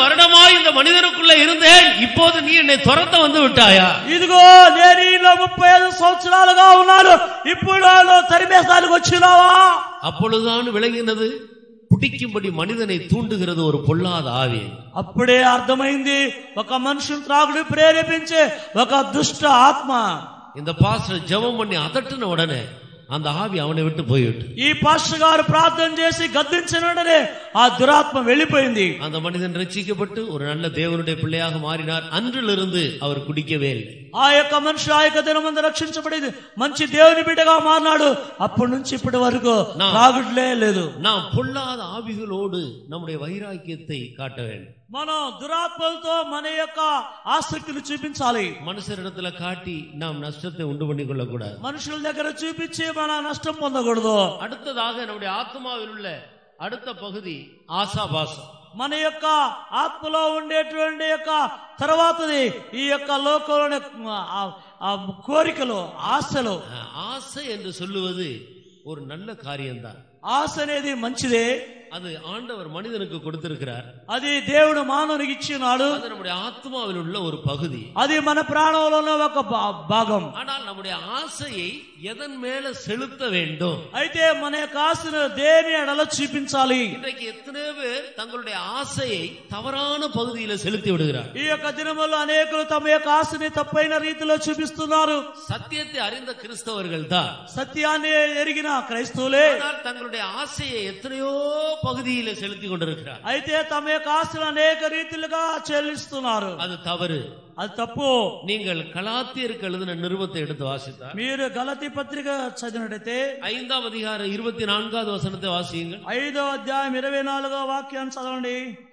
[SPEAKER 1] வருடமாய் இந்த மனிதனுக்குள்ள இருந்தேன் இப்போது நீ என்னை துரத்த வந்து விட்டாயா
[SPEAKER 2] ఇదిగో నేను ఈలో ముప్పై ఐదు సంవత్సరాలుగా ఉన్నాను ఇప్పుడు వాళ్ళు తరిమేసానికి వచ్చినావా
[SPEAKER 1] அப்பொழுதுதான் விளங்கினது பிடிக்கும்படி மனிதனை தூண்டுகிறது ஒரு பொல்லாத ஆவி
[SPEAKER 2] అప్పుడే అర్థమైంది ఒక మనుషుని త్రాగుడు ప్రేరేపించే ఒక దుష్ట ఆత్మ
[SPEAKER 1] இந்த பாஸ்டர் ஜெபம் பண்ணி அதட்டின உடனே அந்த ஆவி அவனை விட்டு போய்விட்டு
[SPEAKER 2] ఈ పాస్టర్ గారు ప్రార్థన చేసి గద్దించిన వెంటనే ఆ దురాత్మ వెళ్ళిపోయింది
[SPEAKER 1] அந்த மனிதன் ரட்சிக்கப்பட்டு ஒரு நல்ல தேவனுடைய பிள்ளையாக மாறினார் அன்றிலிருந்து அவர் குடிக்கவே இல்லை
[SPEAKER 2] ఆ యొక్క మనిషి ఆ యొక్క దినమందు రక్షించబడింది మంచి దేవుని బిడ్డగా మారినాడు అప్పటి నుంచి ఇప్పటి వరకు
[SPEAKER 1] నా-
[SPEAKER 2] త్రాగుడులే లేదు
[SPEAKER 1] நாம் பொல்லாத ஆவிகளோடு நம்முடைய வைராக்கியத்தை காட்ட வேண்டும்
[SPEAKER 2] మనం దురాత్మలతో మన యొక్క ఆసక్తిని చూపించాలి
[SPEAKER 1] மனுஷரிடத்துல காட்டி நாம் நஷ்டத்தை உண்டு பண்ணி கொள்ளக்கூடாது
[SPEAKER 2] మనుషుల దగ్గర చూపించి మన నష్టం పొందకూడదు
[SPEAKER 1] அடுத்ததாக நம்முடைய ஆத்மாவில் உள்ள அடுத்த பகுதி ஆசாபாசம்
[SPEAKER 2] మన యొక్క ఆత్మలో ఉండేటువంటి యొక్క తర్వాతది ఈ యొక్క లోకంలోని ఆ- ఆ కోరికలు ఆశలు
[SPEAKER 1] அஹ், ஆசை என்று சொல்லுவது ஒரு நல்ல காரியம்தான்
[SPEAKER 2] ఆశ అనేది మంచిదే
[SPEAKER 1] அது ஆண்டவர் மனிதனுக்கு கொடுத்திருக்கிறார்
[SPEAKER 2] అది దేవుడు మానవునికి ఇచ్చినాడు
[SPEAKER 1] அது நம்முடைய ஆத்மாவில் உள்ள ஒரு பகுதி
[SPEAKER 2] అది మన ప్రాణంలోనే ఒక భా- భాగం
[SPEAKER 1] ஆனால் நம்முடைய ஆசையை எதன் மேல செலுத்த வேண்டும்
[SPEAKER 2] అయితే మన యొక్క ఆశను దేని ఎడల చూపించాలి
[SPEAKER 1] இன்றைக்கு எத்தனையோ பேர் தங்களுடைய ஆசையை தவறான பகுதியில செலுத்தி விடுகிறார்
[SPEAKER 2] ఈ యొక్క దినముల్లో అనేకులు తమ యొక్క ఆశని తప్పైన రీతిలో చూపిస్తున్నారు
[SPEAKER 1] சத்தியத்தை அறிந்த கிறிஸ்தவர்கள் தான்
[SPEAKER 2] సత్యాన్ని ఎరిగిన క్రైస్తవులే
[SPEAKER 1] ஆனால் தங்களுடைய ஆசையை எத்தனையோ பகுதியில செலுத்தி கொண்டிருக்கிறார்
[SPEAKER 2] అయితే తమ యొక్క ఆశను అనేక రీతిలుగా చెల్లిస్తున్నారు
[SPEAKER 1] அது தவறு
[SPEAKER 2] అది తప్పు
[SPEAKER 1] நீங்கள் கலாத்தியருக்கு எழுதின நிருபத்தை எடுத்து வாசித்தார்
[SPEAKER 2] మీరు గలతి పత్రిక చదివినట్టయితే
[SPEAKER 1] ஐந்தாம் அதிகாரம் இருபத்தி நான்காவது வசனத்தை வாசியுங்கள்
[SPEAKER 2] ఐదో అధ్యాయం ఇరవై నాలుగో వాక్యాన్ని చదవండి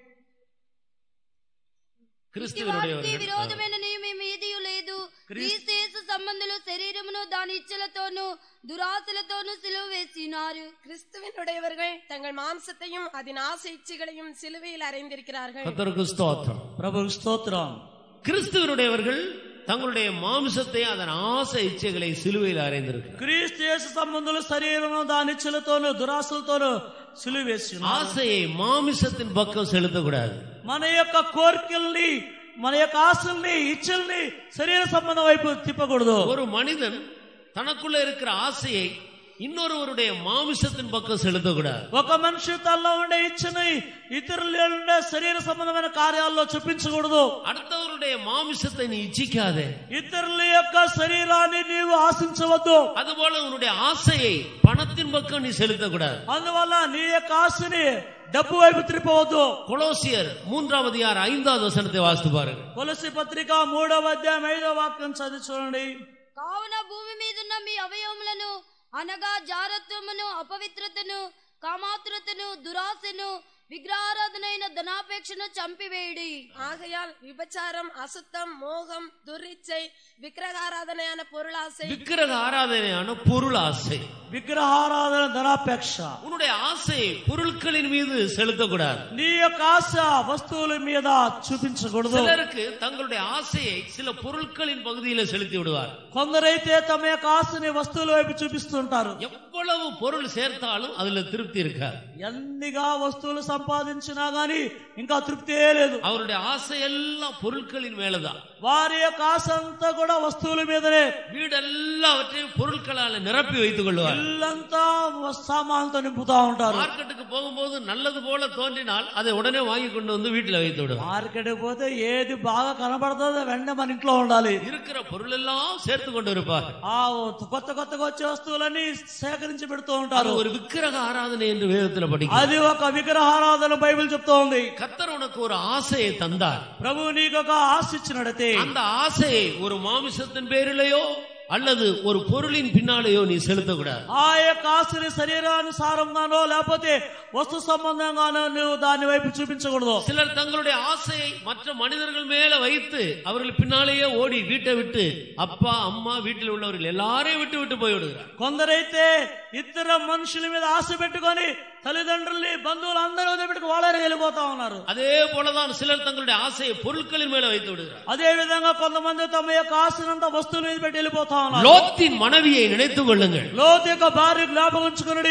[SPEAKER 3] వారికి
[SPEAKER 1] கிறிஸ்துவனுடையவர்கள்
[SPEAKER 3] విరోధమైన నియమం ఏదీ లేదు క్రీస్తు సంబంధులు శరీరమును దాని ఇచ్చలతోనూ దురాశలతోనూ సిలువ వేసినారు
[SPEAKER 4] கிறிஸ்துவனுடையவர்கள் தங்கள் மாம்சத்தையும் அதன் ஆசை இச்சைகளையும் சிலுவையில் அறைந்திருக்கிறார்கள்
[SPEAKER 1] கர்த்தருக்கு ஸ்தோத்திரம்
[SPEAKER 2] ప్రభు స్తోత్రం
[SPEAKER 1] கிறிஸ்துவனுடையவர்கள் தங்களுடைய மாம்சத்தை அதன் ஆசை இச்சைகளை சிலுவையில் அறைந்திருக்கிறார்
[SPEAKER 2] క్రీస్తు యేసు సంబంధులు శరీరము దాని ఇచ్చలతోనూ దురాశలతోనూ సిలువేసిన
[SPEAKER 1] ஆசையை மாமிசத்தின் பக்கம் செலுத்தக்கூடாது
[SPEAKER 2] మన యొక్క కోరికల్ని మన యొక్క ఆశల్ని ఇచ్చల్ని శరీర సంబంధం వైపు తిప్పకూడదు
[SPEAKER 1] ஒரு மனிதன் தனக்குள்ள இருக்கிற ஆசையை இன்னொருவருடைய மாமிசத்தின் பக்கம் செலுத்தக்கூடாது
[SPEAKER 2] ఒక మనిషి తనలో ఉండే ఇచ్చని ఇతరులు ఉండే శరీర సంబంధమైన కార్యాల్లో చూపించకూడదు
[SPEAKER 1] அடுத்தவருடைய மாமிசத்தை நீ இச்சிக்காதே
[SPEAKER 2] ఇతరుల యొక్క శరీరాన్ని నీవు ఆశించవద్దు
[SPEAKER 1] அதுபோல உன்னுடைய ஆசையை பணத்தின் பக்கம் நீ செலுத்தக்கூடாது
[SPEAKER 2] అందువల్ల నీ యొక్క ఆశని డబ్బు వైపు త్రిప్పవద్దు
[SPEAKER 1] கொலோசியர் மூன்றாம் அதிகாரம் ஐந்தாவது வசனத்தை வாசித்து பாருங்க
[SPEAKER 2] తులసి పత్రిక మూడవ అధ్యాయం ఐదవ వాక్యం చదివి చూడండి
[SPEAKER 3] కావున భూమి మీదున్న మీ అవయవములను అనగా జారత్వమును అపవిత్రతను కామాతురతను దురాశను విగ్రహారాధనైన ధనాపేక్షను చంపివేయుడి
[SPEAKER 4] ஆகையால் விபச்சாரம் அசுத்தம் மோகம் துரிச்சை விக்கிரகாராதனையான பொருளாசை
[SPEAKER 1] விக்கிரக ஆராதனையான பொருள் ஆசை
[SPEAKER 2] విగ్రహారాధన ధనాపేక్ష
[SPEAKER 1] உன்னுடைய ஆசையை பொருட்களின் மீது செலுத்தக்கூடாது
[SPEAKER 2] నీ యొక్క ఆశ వస్తువుల మీద చూపించకూడదు
[SPEAKER 1] சிலருக்கு தங்களுடைய ஆசையை சில பொருட்களின் பகுதியில செலுத்தி விடுவார்
[SPEAKER 2] కొందరైతే తమ యొక్క ఆశని వస్తువుల వైపు చూపిస్తుంటారు
[SPEAKER 1] எவ்வளவு பொருள் சேர்த்தாலும் அதுல திருப்தி இருக்காது
[SPEAKER 2] ఎన్నిగా వస్తువులు సంపాదించినా గాని ఇంకా తృప్తే లేదు
[SPEAKER 1] அவருடைய ஆசை எல்லாம் பொருட்களின் மேலதான்
[SPEAKER 2] వారి యొక్క ఆశ అంతా కూడా వస్తువుల మీదనే
[SPEAKER 1] வீடெல்லாவற்றையும் பொருட்களால நிரப்பி வைத்துக் கொள்வார்
[SPEAKER 2] ఇల్లంతా సామాన్తో నింపుతా ఉంటారు
[SPEAKER 1] மார்க்கெட்டுக்கு போகும்போது நல்லது போல தோன்றினால் அதை உடனே வாங்கி கொண்டு வந்து வீட்டுல வைத்து விடுவார்
[SPEAKER 2] మార్కెట్ పోతే ఏది బాగా కనబడుతుందో వెంటనే మన ఇంట్లో ఉండాలి
[SPEAKER 1] இருக்கிற பொருள் எல்லாம் சேர்த்து கொண்டு இருப்பார்
[SPEAKER 2] ఆ కొత్త కొత్తగా వచ్చే వస్తువులన్నీ సేకరించి పెడుతూ
[SPEAKER 1] அது
[SPEAKER 2] ఉంటారు
[SPEAKER 1] ஒரு விக்கிரக ஆராதனை என்று வேதத்துல படிக்கும்
[SPEAKER 2] అది ఒక విగ్రహారాధన బైబిల్ చెప్తా ఉంది
[SPEAKER 1] கர்த்தர் உனக்கு ஒரு ஆசையை தந்தார்
[SPEAKER 2] ప్రభు నీకు ఒక ఆశ ఇచ్చినడైతే
[SPEAKER 1] அந்த ஆசையை ஒரு மாமிசத்தின் பேரிலேயோ அல்லது ஒரு பொருளின் பின்னாலேயோ நீ செலுத்தக்கூடாது
[SPEAKER 2] ఆ యొక్క ఆశని శరీరానుసారంగానో లేకపోతే వస్తు సంబంధంగానో నువ్వు దాని వైపు చూపించకూడదు
[SPEAKER 1] சிலர் தங்களுடைய ஆசையை மற்ற மனிதர்கள் மேல வைத்து அவர்கள் பின்னாலேயே ஓடி வீட்டை விட்டு அப்பா அம்மா வீட்டில் உள்ளவர்கள் எல்லாரையும் விட்டு விட்டு போய் விடுகிறார்
[SPEAKER 2] కొందరైతే ఇతర మనుషుల మీద ఆశ పెట్టుకొని తల్లిదండ్రుల్ని బంధువులు అందరూ వదిలిపెట్టుకు వాళ్ళని వెళ్ళిపోతా ఉన్నారు
[SPEAKER 1] அதே போலதான் சிலர் தங்களுடைய ஆசையை பொருட்களின் மேல வைத்து விடுகிறார்
[SPEAKER 2] అదే విధంగా కొంతమంది తమ యొక్క ఆశనంతా వస్తువుల మీద పెట్టి వెళ్ళిపోతా ఉన్నారు
[SPEAKER 1] லோத்தின் மனைவியை நினைத்துக் கொள்ளுங்கள்
[SPEAKER 2] లోతు యొక్క భార్య జ్ఞాపకం ఉంచుకుని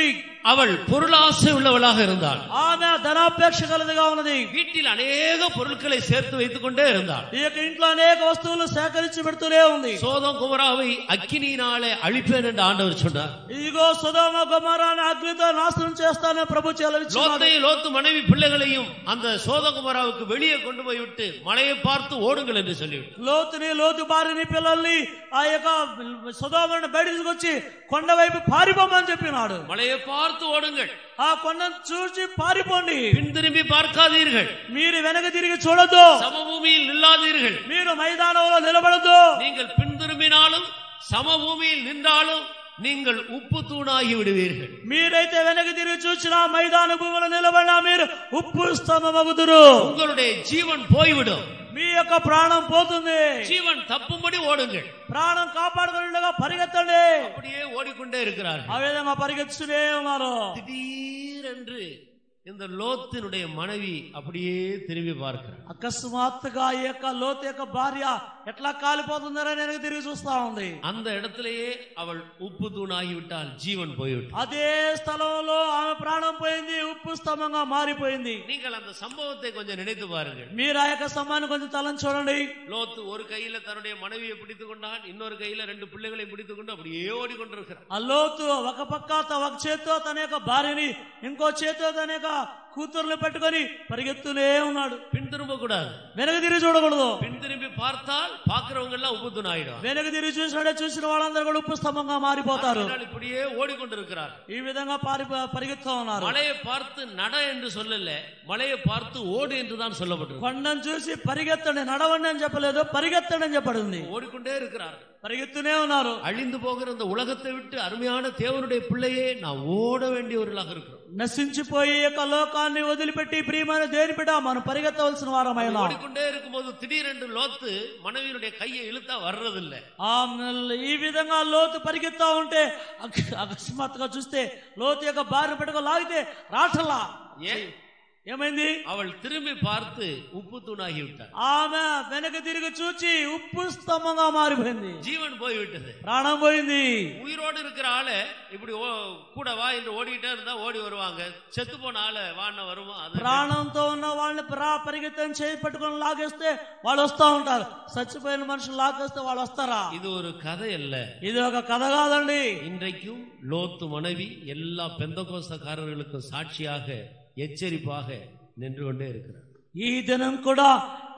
[SPEAKER 1] அவள் பொருளாசை உள்ளவளாக இருந்தாள்
[SPEAKER 2] ఆమె ధనాపేక్ష కలదిగా ఉన్నది
[SPEAKER 1] வீட்டில் அநேக பொருட்களை சேர்த்து வைத்துக் கொண்டே இருந்தாள்
[SPEAKER 2] ఈ యొక్క ఇంట్లో అనేక వస్తువులు సేకరించి పెడుతూనే ఉంది
[SPEAKER 1] சோதம் குமராவை அக்கினியினாலே அழிப்பேன் என்று ஆண்டவர் சொன்னார்
[SPEAKER 2] ఇదిగో సుధామ గుమారాన్ని అగ్నితో నాశనం చేస్తానని ప్రభు చెలవిచ్చున్నాడు
[SPEAKER 1] லோத்தையும் லோத்து மனைவி பிள்ளைகளையும் அந்த சோதகுமராவுக்கு வெளியே கொண்டு போய் விட்டு மலையை பார்த்து ஓடுங்கள் என்று சொல்லிவிட்டு
[SPEAKER 2] లోతుని లోతు భార్యని పిల్లల్ని ఆ యొక్క సుధామని బయట తీసుకొచ్చి కొండ వైపు పారిపోమని చెప్పినాడు
[SPEAKER 1] மலையை பார்த்து ஓடுங்கள்
[SPEAKER 2] ఆ కొండను చూసి పారిపోండి
[SPEAKER 1] பின் திரும்பி பார்க்காதீர்கள்
[SPEAKER 2] మీరు వెనక తిరిగి చూడొద్దు
[SPEAKER 1] சமபூமியில் நில்லாதீர்கள்
[SPEAKER 2] మీరు మైదానంలో నిలబడద్దు
[SPEAKER 1] நீங்கள் பின் திரும்பினாலும் சமபூமியில் நின்றாலும் நீங்கள் உப்பு தூணாகி விடுவீர்கள்
[SPEAKER 2] మీరైతే వెనక తిరిగి చూసినా మైదాన భూమిలో నిలబడినా మీరు ఉప్పు స్తంభమగుదురు
[SPEAKER 1] உங்களுடைய ஜீவன் போய்விடும்
[SPEAKER 2] మీ యొక్క ప్రాణం పోతుంది
[SPEAKER 1] ஜீவன் தப்பும்படி ஓடுங்கள்
[SPEAKER 2] ప్రాణం కాపాడుకునేగా పరిగెత్తండి
[SPEAKER 1] அப்படியே ஓடிக்கொண்டே இருக்கிறார்கள்
[SPEAKER 2] ఆ విధంగా పరిగెత్తుతూనే ఉన్నారు
[SPEAKER 1] திடீரென்று இந்த லோத்தினுடைய மனைவி அப்படியே திரும்பி பார்க்கிறார்
[SPEAKER 2] అకస్మాత్తుగా ఈ యొక్క లోతు యొక్క భార్య ఎట్లా కాలిపోతుందని వెనక తిరిగి చూస్తా ఉంది
[SPEAKER 1] அந்த இடத்திலேயே அவள் உப்பு தூணாகி விட்டால் ஜீவன் போய்விட்டார்
[SPEAKER 2] అదే స్థలంలో ఆమె ప్రాణం పోయింది ఉప్పు స్తంభంగా మారిపోయింది
[SPEAKER 1] நீங்கள் அந்த சம்பவத்தை கொஞ்சம் நினைத்து பாருங்கள்
[SPEAKER 2] మీరు ఆ యొక్క స్తంభాన్ని కొంచెం తలని చూడండి
[SPEAKER 1] லோத்து ஒரு கையில தன்னுடைய மனைவியை பிடித்துக் கொண்டான் இன்னொரு கையில ரெண்டு பிள்ளைகளை பிடித்துக் கொண்டு அப்படியே ஓடிக்கொண்டிருக்கிறார்
[SPEAKER 2] ఆ లోతు ఒక పక్క త- ఒక చేత్తో తన యొక్క భార్యని ఇంకో చేత్తో తన యొక్క కూతుర్ని పెట్టుకొని పరిగెత్తునే ఉన్నాడు
[SPEAKER 1] பின் திரும்ப கூடாது
[SPEAKER 2] వెనక తిరిగి చూడకూడదు
[SPEAKER 1] பின் திரும்பி பார்த்தால் பாக்குறவங்க எல்லாம் உப்பு தூண் ஆயிடும்
[SPEAKER 2] వెనక తిరిగి చూసినాడే చూసిన వాళ్ళందరూ కూడా ఉప్పు స్తంభంగా మారిపోతారు
[SPEAKER 1] அதனால் இப்படியே ஓடிக்கொண்டிருக்கிறார்
[SPEAKER 2] ఈ విధంగా పారి పరిగెత్తుతా ఉన్నారు
[SPEAKER 1] மலையை பார்த்து நட என்று சொல்லல மலையை பார்த்து ஓடு என்று தான் சொல்லப்பட்டிருக்கு
[SPEAKER 2] కొండను చూసి పరిగెత్తండి నడవండి అని చెప్పలేదు పరిగెత్తండి అని చెప్పడింది
[SPEAKER 1] ஓடிக்கொண்டே இருக்கிறார்
[SPEAKER 2] పరిగెత్తునే ఉన్నారు
[SPEAKER 1] அழிந்து போகிற இந்த உலகத்தை விட்டு அருமையான தேவனுடைய பிள்ளையே நான் ஓட வேண்டியவர்களாக இருக்கிறோம்
[SPEAKER 2] నశించిపోయి ఈ యొక్క లోకాన్ని వదిలిపెట్టి ప్రియమైన దేని బిడ్డ మనం పరిగెత్తవలసిన వారమైనా
[SPEAKER 1] ஓடிக்கொண்டே இருக்கும்போது திடீரென்று லோத்து மனைவியினுடைய கையை இழுத்தா வர்றதில்லை
[SPEAKER 2] ఆ ఈ విధంగా లోతు పరిగెత్తా ఉంటే అక- అకస్మాత్తుగా చూస్తే లోతు యొక్క భార్య పెట్టుకో లాగితే రాటల్లా
[SPEAKER 1] ஏன்
[SPEAKER 2] ఏమైంది
[SPEAKER 1] அவள் திரும்பி பார்த்து உப்பு தூணாகி விட்டார்
[SPEAKER 2] ఆమె వెనక తిరిగి చూచి ఉప్పు స్తంభంగా మారిపోయింది
[SPEAKER 1] ஜீவன் போய்விட்டது
[SPEAKER 2] ప్రాణం పోయింది
[SPEAKER 1] உயிரோடு இருக்கிற ஆளு இப்படி ஓ- கூட வா என்று ஓடிக்கிட்டே இருந்தா ஓடி வருவாங்க செத்து போன ஆளு வாண்ண வருமா அது
[SPEAKER 2] ప్రాణంతో ఉన్న వాళ్ళని ప్రా పరిగెత్తని చేయి పట్టుకొని లాగేస్తే వాళ్ళు వస్తా ఉంటారు చచ్చిపోయిన మనుషులు లాగేస్తే వాళ్ళు వస్తారా
[SPEAKER 1] இது ஒரு கதை அல்ல
[SPEAKER 2] ఇది ఒక కథ కాదండి
[SPEAKER 1] இன்றைக்கும் லோத்து மனைவி எல்லா பெந்தகோஸ்தக்காரர்களுக்கும் சாட்சியாக எச்சரிப்பாக நின்று கொண்டே இருக்கிறார்
[SPEAKER 2] ఈ దినం కూడా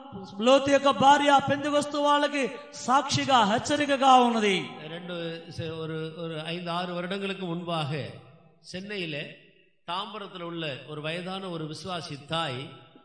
[SPEAKER 2] లోతు యొక్క భార్య పెందుకొస్తూ వాళ్ళకి సాక్షిగా హెచ్చరికగా ఉన్నది
[SPEAKER 1] ரெண்டு ச- ஒரு ஒரு ஐந்து ஆறு வருடங்களுக்கு முன்பாக சென்னையில தாம்பரத்தில் உள்ள ஒரு வயதான ஒரு விசுவாசி தாய்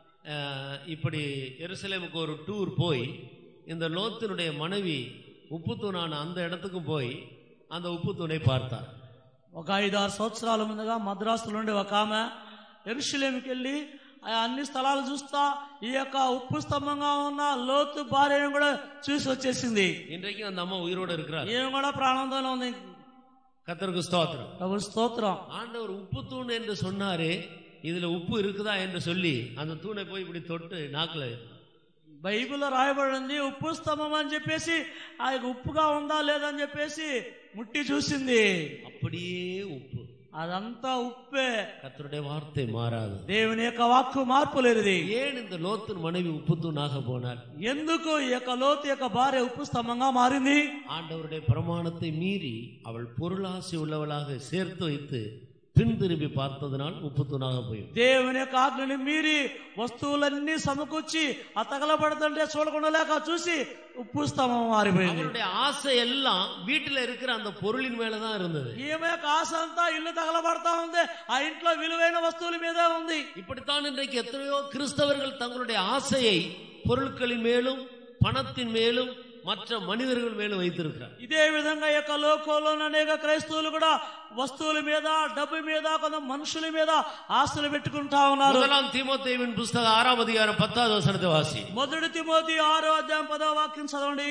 [SPEAKER 1] அஹ், இப்படி எருசலேமுக்கு ஒரு டூர் போய் இந்த லோத்தினுடைய மனைவி உப்புத்தூணான அந்த இடத்துக்கும் போய் அந்த உப்புத்தூணை பார்த்தார்
[SPEAKER 2] ఒక ఐదు ఆరు సంవత్సరాల ముందుగా మద్రాసు నుండి ఒక ఆమె ఎరుషులేమికి వెళ్ళి ఆ అన్ని స్థలాలు చూస్తా ఈ యొక్క ఉప్పు స్తంభంగా ఉన్న లోతు భార్యను కూడా చూసి వచ్చేసింది
[SPEAKER 1] இன்றைக்கும் அந்த அம்மா உயிரோடு இருக்கிறார்
[SPEAKER 2] ఈమె కూడా ప్రాణంతోనే ఉంది
[SPEAKER 1] கத்தருக்கு ஸ்தோத்திரம்
[SPEAKER 2] ప్రభు స్తోత్రం
[SPEAKER 1] ஆண்டவர் உப்பு தூண் என்று சொன்னாரு இதுல உப்பு இருக்குதா என்று சொல்லி அந்த தூணை போய் இப்படி தொட்டு நாக்குல
[SPEAKER 2] బైబిల్లో రాయబడింది ఉప్పు స్తంభం అని చెప్పేసి ఆ యొక్క ఉప్పుగా ఉందా లేదా అని చెప్పేసి ముట్టి చూసింది
[SPEAKER 1] அப்படியே உப்பு
[SPEAKER 2] అదంతా ఉప్పే
[SPEAKER 1] கத்தருடைய வார்த்தை மாறாது
[SPEAKER 2] దేవుని యొక్క వాక్కు మార్పు లేనిది
[SPEAKER 1] ஏன் இந்த லோத்தின் மனைவி உப்பு தூணாக போனார்
[SPEAKER 2] ఎందుకు ఈ యొక్క లోతు యొక్క భార్య ఉప్పు స్తంభంగా మారింది
[SPEAKER 1] ஆண்டவருடைய பிரமாணத்தை மீறி அவள் பொருளாசை உள்ளவளாக சேர்த்து வைத்து பின் திரும்பி பார்த்ததனால் உப்பு தூணாக போயும்
[SPEAKER 2] దేవుని యొక్క ఆజ్ఞని మీరి వస్తువులన్నీ సమకూర్చి ఆ తగలబడుతుంటే చూడకుండా లేక చూసి ఉప్పు స్తంభం మారిపోయింది
[SPEAKER 1] அவளுடைய ஆசை எல்லாம் வீட்டுல இருக்கிற அந்த பொருளின் மேலதான் இருந்தது
[SPEAKER 2] ఈమె యొక్క ఆశ అంతా ఇల్లు తగలబడతా ఉంది ఆ ఇంట్లో విలువైన వస్తువుల మీదే ఉంది
[SPEAKER 1] இப்படித்தான் இன்றைக்கு எத்தனையோ கிறிஸ்தவர்கள் தங்களுடைய ஆசையை பொருட்களின் மேலும் பணத்தின் மேலும் மற்ற மனிதர்கள் மேலும் வைத்திருக்கிறார்
[SPEAKER 2] ఇదే విధంగా ఈ యొక్క లోకంలో అనేక క్రైస్తవులు కూడా వస్తువుల మీద డబ్బు మీద కొంత మనుషుల మీద ఆస్తులు పెట్టుకుంటా ఉన్నారు
[SPEAKER 1] முதலாம் தீமோத்தேவின் புஸ்தகம் ஆறாம் அதிகாரம் பத்தாவது வசனத்தை வாசி
[SPEAKER 2] మొదటి తిమోతి ఆరో అధ్యాయం పదో వాక్యం చదవండి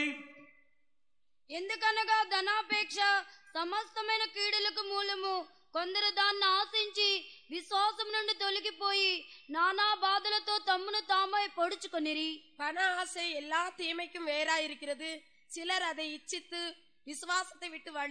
[SPEAKER 3] ఎందుకనగా ధనాపేక్ష సమస్తమైన కీడులకు మూలము కొందరు దాన్ని ఆశించి విశ్వాసం నుండి తొలగిపోయి నానా బాధలతో తమ్మును తామై పొడుచుకొనిరి
[SPEAKER 4] பண ஆசை எல்லா தீமைக்கும் வேறாயிருக்கிறது சிலர் அதை இச்சித்து விசுவாசத்தை விட்டு வழுவி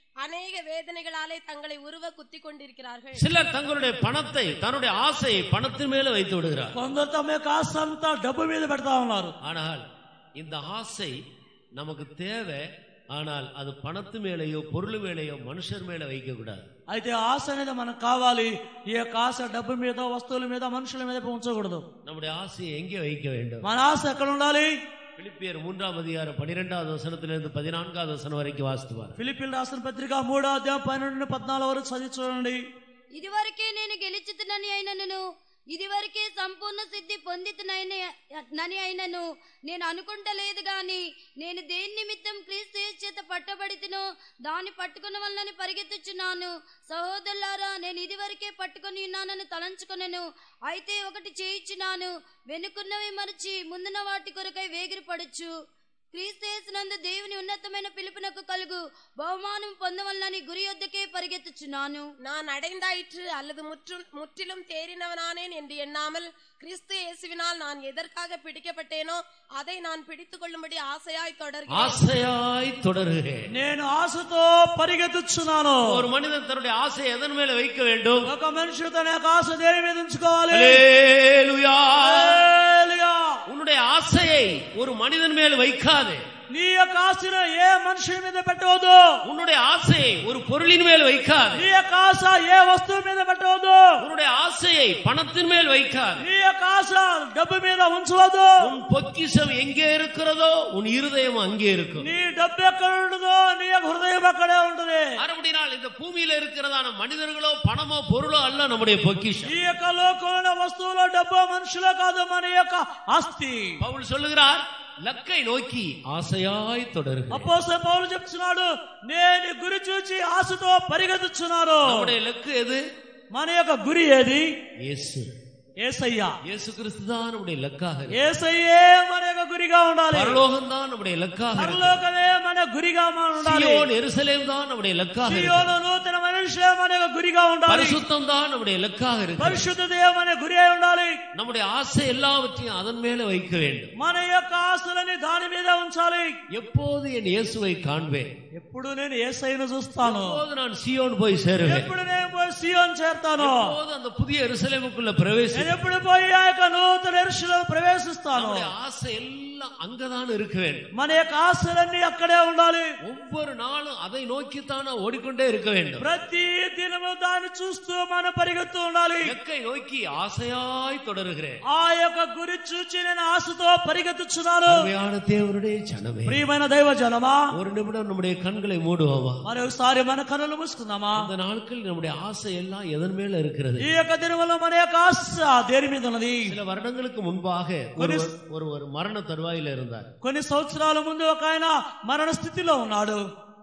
[SPEAKER 4] அநேக வேதனைகளாலே தங்களை உருவ குத்திக் கொண்டிருக்கிறார்கள்
[SPEAKER 1] சிலர் தங்களுடைய பணத்தை தன்னுடைய ஆசையை பணத்தின் மேல வைத்து விடுகிறார்
[SPEAKER 2] కొందరు తమ యొక్క ఆశ అంతా డబ్బు మీద పెడతా ఉన్నారు
[SPEAKER 1] ஆனால் இந்த ஆசை நமக்கு தேவை ஆனால் அது பணத்து மேலேயோ பொருள் மேலேயோ மனுஷர் மேல வைக்க கூடாது
[SPEAKER 2] అయితే ఆశ అనేది మనకు కావాలి ఈ యొక్క ఆశ డబ్బు మీద వస్తువుల మీద మనుషుల మీద ఉంచకూడదు
[SPEAKER 1] நம்முடைய ஆசையை எங்கே வைக்க வேண்டும்
[SPEAKER 2] మన ఆశ ఎక్కడ ఉండాలి
[SPEAKER 1] பிலிப்பியர் மூன்றாம் அதிகாரம் பனிரெண்டாவது வசனத்திலிருந்து பதினான்காவது வசனம் வரைக்கும் வாசித்துவார்
[SPEAKER 2] ఫిలిపిల్ రాసిన పత్రిక మూడో అధ్యాయం పన్నెండు నుండి పద్నాలుగు వరకు చదివి చూడండి
[SPEAKER 3] ఇదివరకే నేను గెలిచితునని అయినను ఇదివరకే సంపూర్ణ సిద్ధి పొందితునని నని అయినను నేను అనుకుంటలేదు గాని నేను దేని నిమిత్తం క్రీస్తు యేసు చేత పట్టబడితినో దాన్ని పట్టుకున్న వలనని పరిగెత్తుచున్నాను సహోదరులారా నేను ఇదివరకే పట్టుకొని ఉన్నానని తలంచుకొనెను అయితే ఒకటి చేయించున్నాను వెనుకున్నవి మరచి ముందున వాటి కొరకై వేగిరపడచ్చు క్రీస్తేసినందు దేవుని ఉన్నతమైన పిలుపునకు కలుగు బహుమానం పొందవలనని గురి యొద్దకే పరిగెత్తుచున్నాను
[SPEAKER 4] நான் அடைந்தாயிற்று அல்லது முற்றும் முற்றிலும் தேறினவனானேன் என்று எண்ணாமல் கிறிஸ்து இயேசுவினால் நான் எதற்காக பிடிக்கப்பட்டேனோ அதை நான் பிடித்துக் கொள்ளும்படி ஆசையாய் தொடர்கிறேன்
[SPEAKER 1] ஆசையாய் தொடருகிறேன்
[SPEAKER 2] నేను ఆశతో పరిగెత్తుచున్నాను
[SPEAKER 1] ஒரு மனிதன் தன்னுடைய ஆசையை எதன் மேல வைக்க வேண்டும்
[SPEAKER 2] ఒక మనుషుడు తన యొక్క ఆశ దేని మీద ఉంచుకోవాలి
[SPEAKER 1] அல்லேலூயா.
[SPEAKER 2] హల్లెలూయా.
[SPEAKER 1] உன்னுடைய ஆசையை ஒரு மனிதன் மேல் வைக்காதே
[SPEAKER 2] నీ యొక్క ఆశను ఏ మనుషుడి మీద పెట్టవద్దు
[SPEAKER 1] உன்னுடைய ஆசையை ஒரு பொருளின் மேல் வைக்காதே
[SPEAKER 2] నీ యొక్క ఆశ ఏ వస్తువు మీద పెట్టవద్దు
[SPEAKER 1] உன்னுடைய ஆசையை பணத்தின் மேல் வைக்காதே
[SPEAKER 2] నీ యొక్క ఆశ డబ్బు మీద ఉంచవద్దు
[SPEAKER 1] உன் பொக்கிஷம் எங்கே இருக்கிறதோ உன் இருதயம் அங்கே இருக்கும்
[SPEAKER 2] నీ డబ్బు ఎక్కడ ఉండదో నీ యొక్క హృదయం అక్కడే ఉంటుంది
[SPEAKER 1] மறுபடினால் இந்த பூமியில இருக்கிறதான மனிதர்களோ பணமோ பொருளோ அல்ல நம்முடைய பொக்கிஷம்
[SPEAKER 2] ఈ యొక్క లోకంలో వస్తువులో డబ్బు మనుషులో కాదు మన యొక్క ఆస్తి
[SPEAKER 1] பவுல் சொல்லுகிறார் லக்கை நோக்கி ஆசையாய் தொடருகிறேன்
[SPEAKER 2] అపోస పౌలు చెప్తున్నాడు నేను గురి చూచి ఆశతో పరిగెత్తుచున్నాను
[SPEAKER 1] நம்முடைய லக்கு எது
[SPEAKER 2] మన యొక్క గురి ఏది
[SPEAKER 1] இயேசு
[SPEAKER 2] ఏసయ్య
[SPEAKER 1] இயேசு கிறிஸ்து தான் நம்முடைய லக்காக இருக்கு.
[SPEAKER 2] ఏసయ్యే మన యొక్క గురిగా ఉండాలి
[SPEAKER 1] பரலோகம் தான் நம்முடைய லக்காக இருக்கு.
[SPEAKER 2] పరలోకమే మన గురిగా మన ఉండాలి
[SPEAKER 1] சியோன் எருசலேம் தான் நம்முடைய லக்காக இருக்கு.
[SPEAKER 2] సియోను నూతన మనుషులే మన యొక్క గురిగా ఉండాలి
[SPEAKER 1] பரிசுத்தம் தான் நம்முடைய லக்காக இருக்கு
[SPEAKER 2] పరిశుద్ధ దేవ మన గురి అయి ఉండాలి
[SPEAKER 1] நம்முடைய ஆசை எல்லாவற்றையும் அதன் மேல வைக்க வேண்டும்
[SPEAKER 2] మన యొక్క ఆశలని దాని మీద ఉంచాలి
[SPEAKER 1] எப்போது என் இயேசுவை காண்பேன்
[SPEAKER 2] ఎప్పుడు నేను ఏసైను చూస్తాను
[SPEAKER 1] எப்போது நான் சியோன் போய் சேருவேன்
[SPEAKER 2] ఎప్పుడు నేను పోయి సియోన్ చేరుతాను
[SPEAKER 1] எப்போது அந்த புதிய எருசலேமுக்குள்ள பிரவேசி
[SPEAKER 2] నేను ఎప్పుడు పోయి ఆ యొక్క నూతన ఎరుషులో ప్రవేశిస్తాను
[SPEAKER 1] நம்முடைய ஆசை எல்லாம் அங்கதான் இருக்க வேண்டும்
[SPEAKER 2] మన యొక్క ఆశలన్నీ అక్కడే ఉండాలి
[SPEAKER 1] ஒவ்வொரு நாளும் அதை நோக்கித்தான் ஓடிக்கொண்டே இருக்க வேண்டும்
[SPEAKER 2] ప్రతి దినము దాన్ని చూస్తూ మనం పరిగెత్తు ఉండాలి
[SPEAKER 1] லக்கை நோக்கி ஆசையாய் தொடருகிறேன்
[SPEAKER 2] ఆ యొక్క గురి చూచి నేను ఆశతో పరిగెత్తుచున్నాను
[SPEAKER 1] அருமையான தேவனுடைய ஜனமே
[SPEAKER 2] ప్రియమైన దైవ జనమా
[SPEAKER 1] ஒரு நிமிடம் நம்முடைய கண்களை மூடுவோமா
[SPEAKER 2] మరొకసారి మన కనులు మూసుకుందామా
[SPEAKER 1] அந்த நாட்கள் நம்முடைய ஆசை எல்லாம் எதன் மேல இருக்கிறது
[SPEAKER 2] ఈ యొక్క దినములో మన యొక్క ఆశ దేని మీద ఉన్నది
[SPEAKER 1] சில வருடங்களுக்கு முன்பாக ஒருவர் ஒருவர் மரண தருவாயில இருந்தார்
[SPEAKER 2] కొన్ని సంవత్సరాల ముందు ఒక ఆయన మరణ స్థితిలో ఉన్నాడు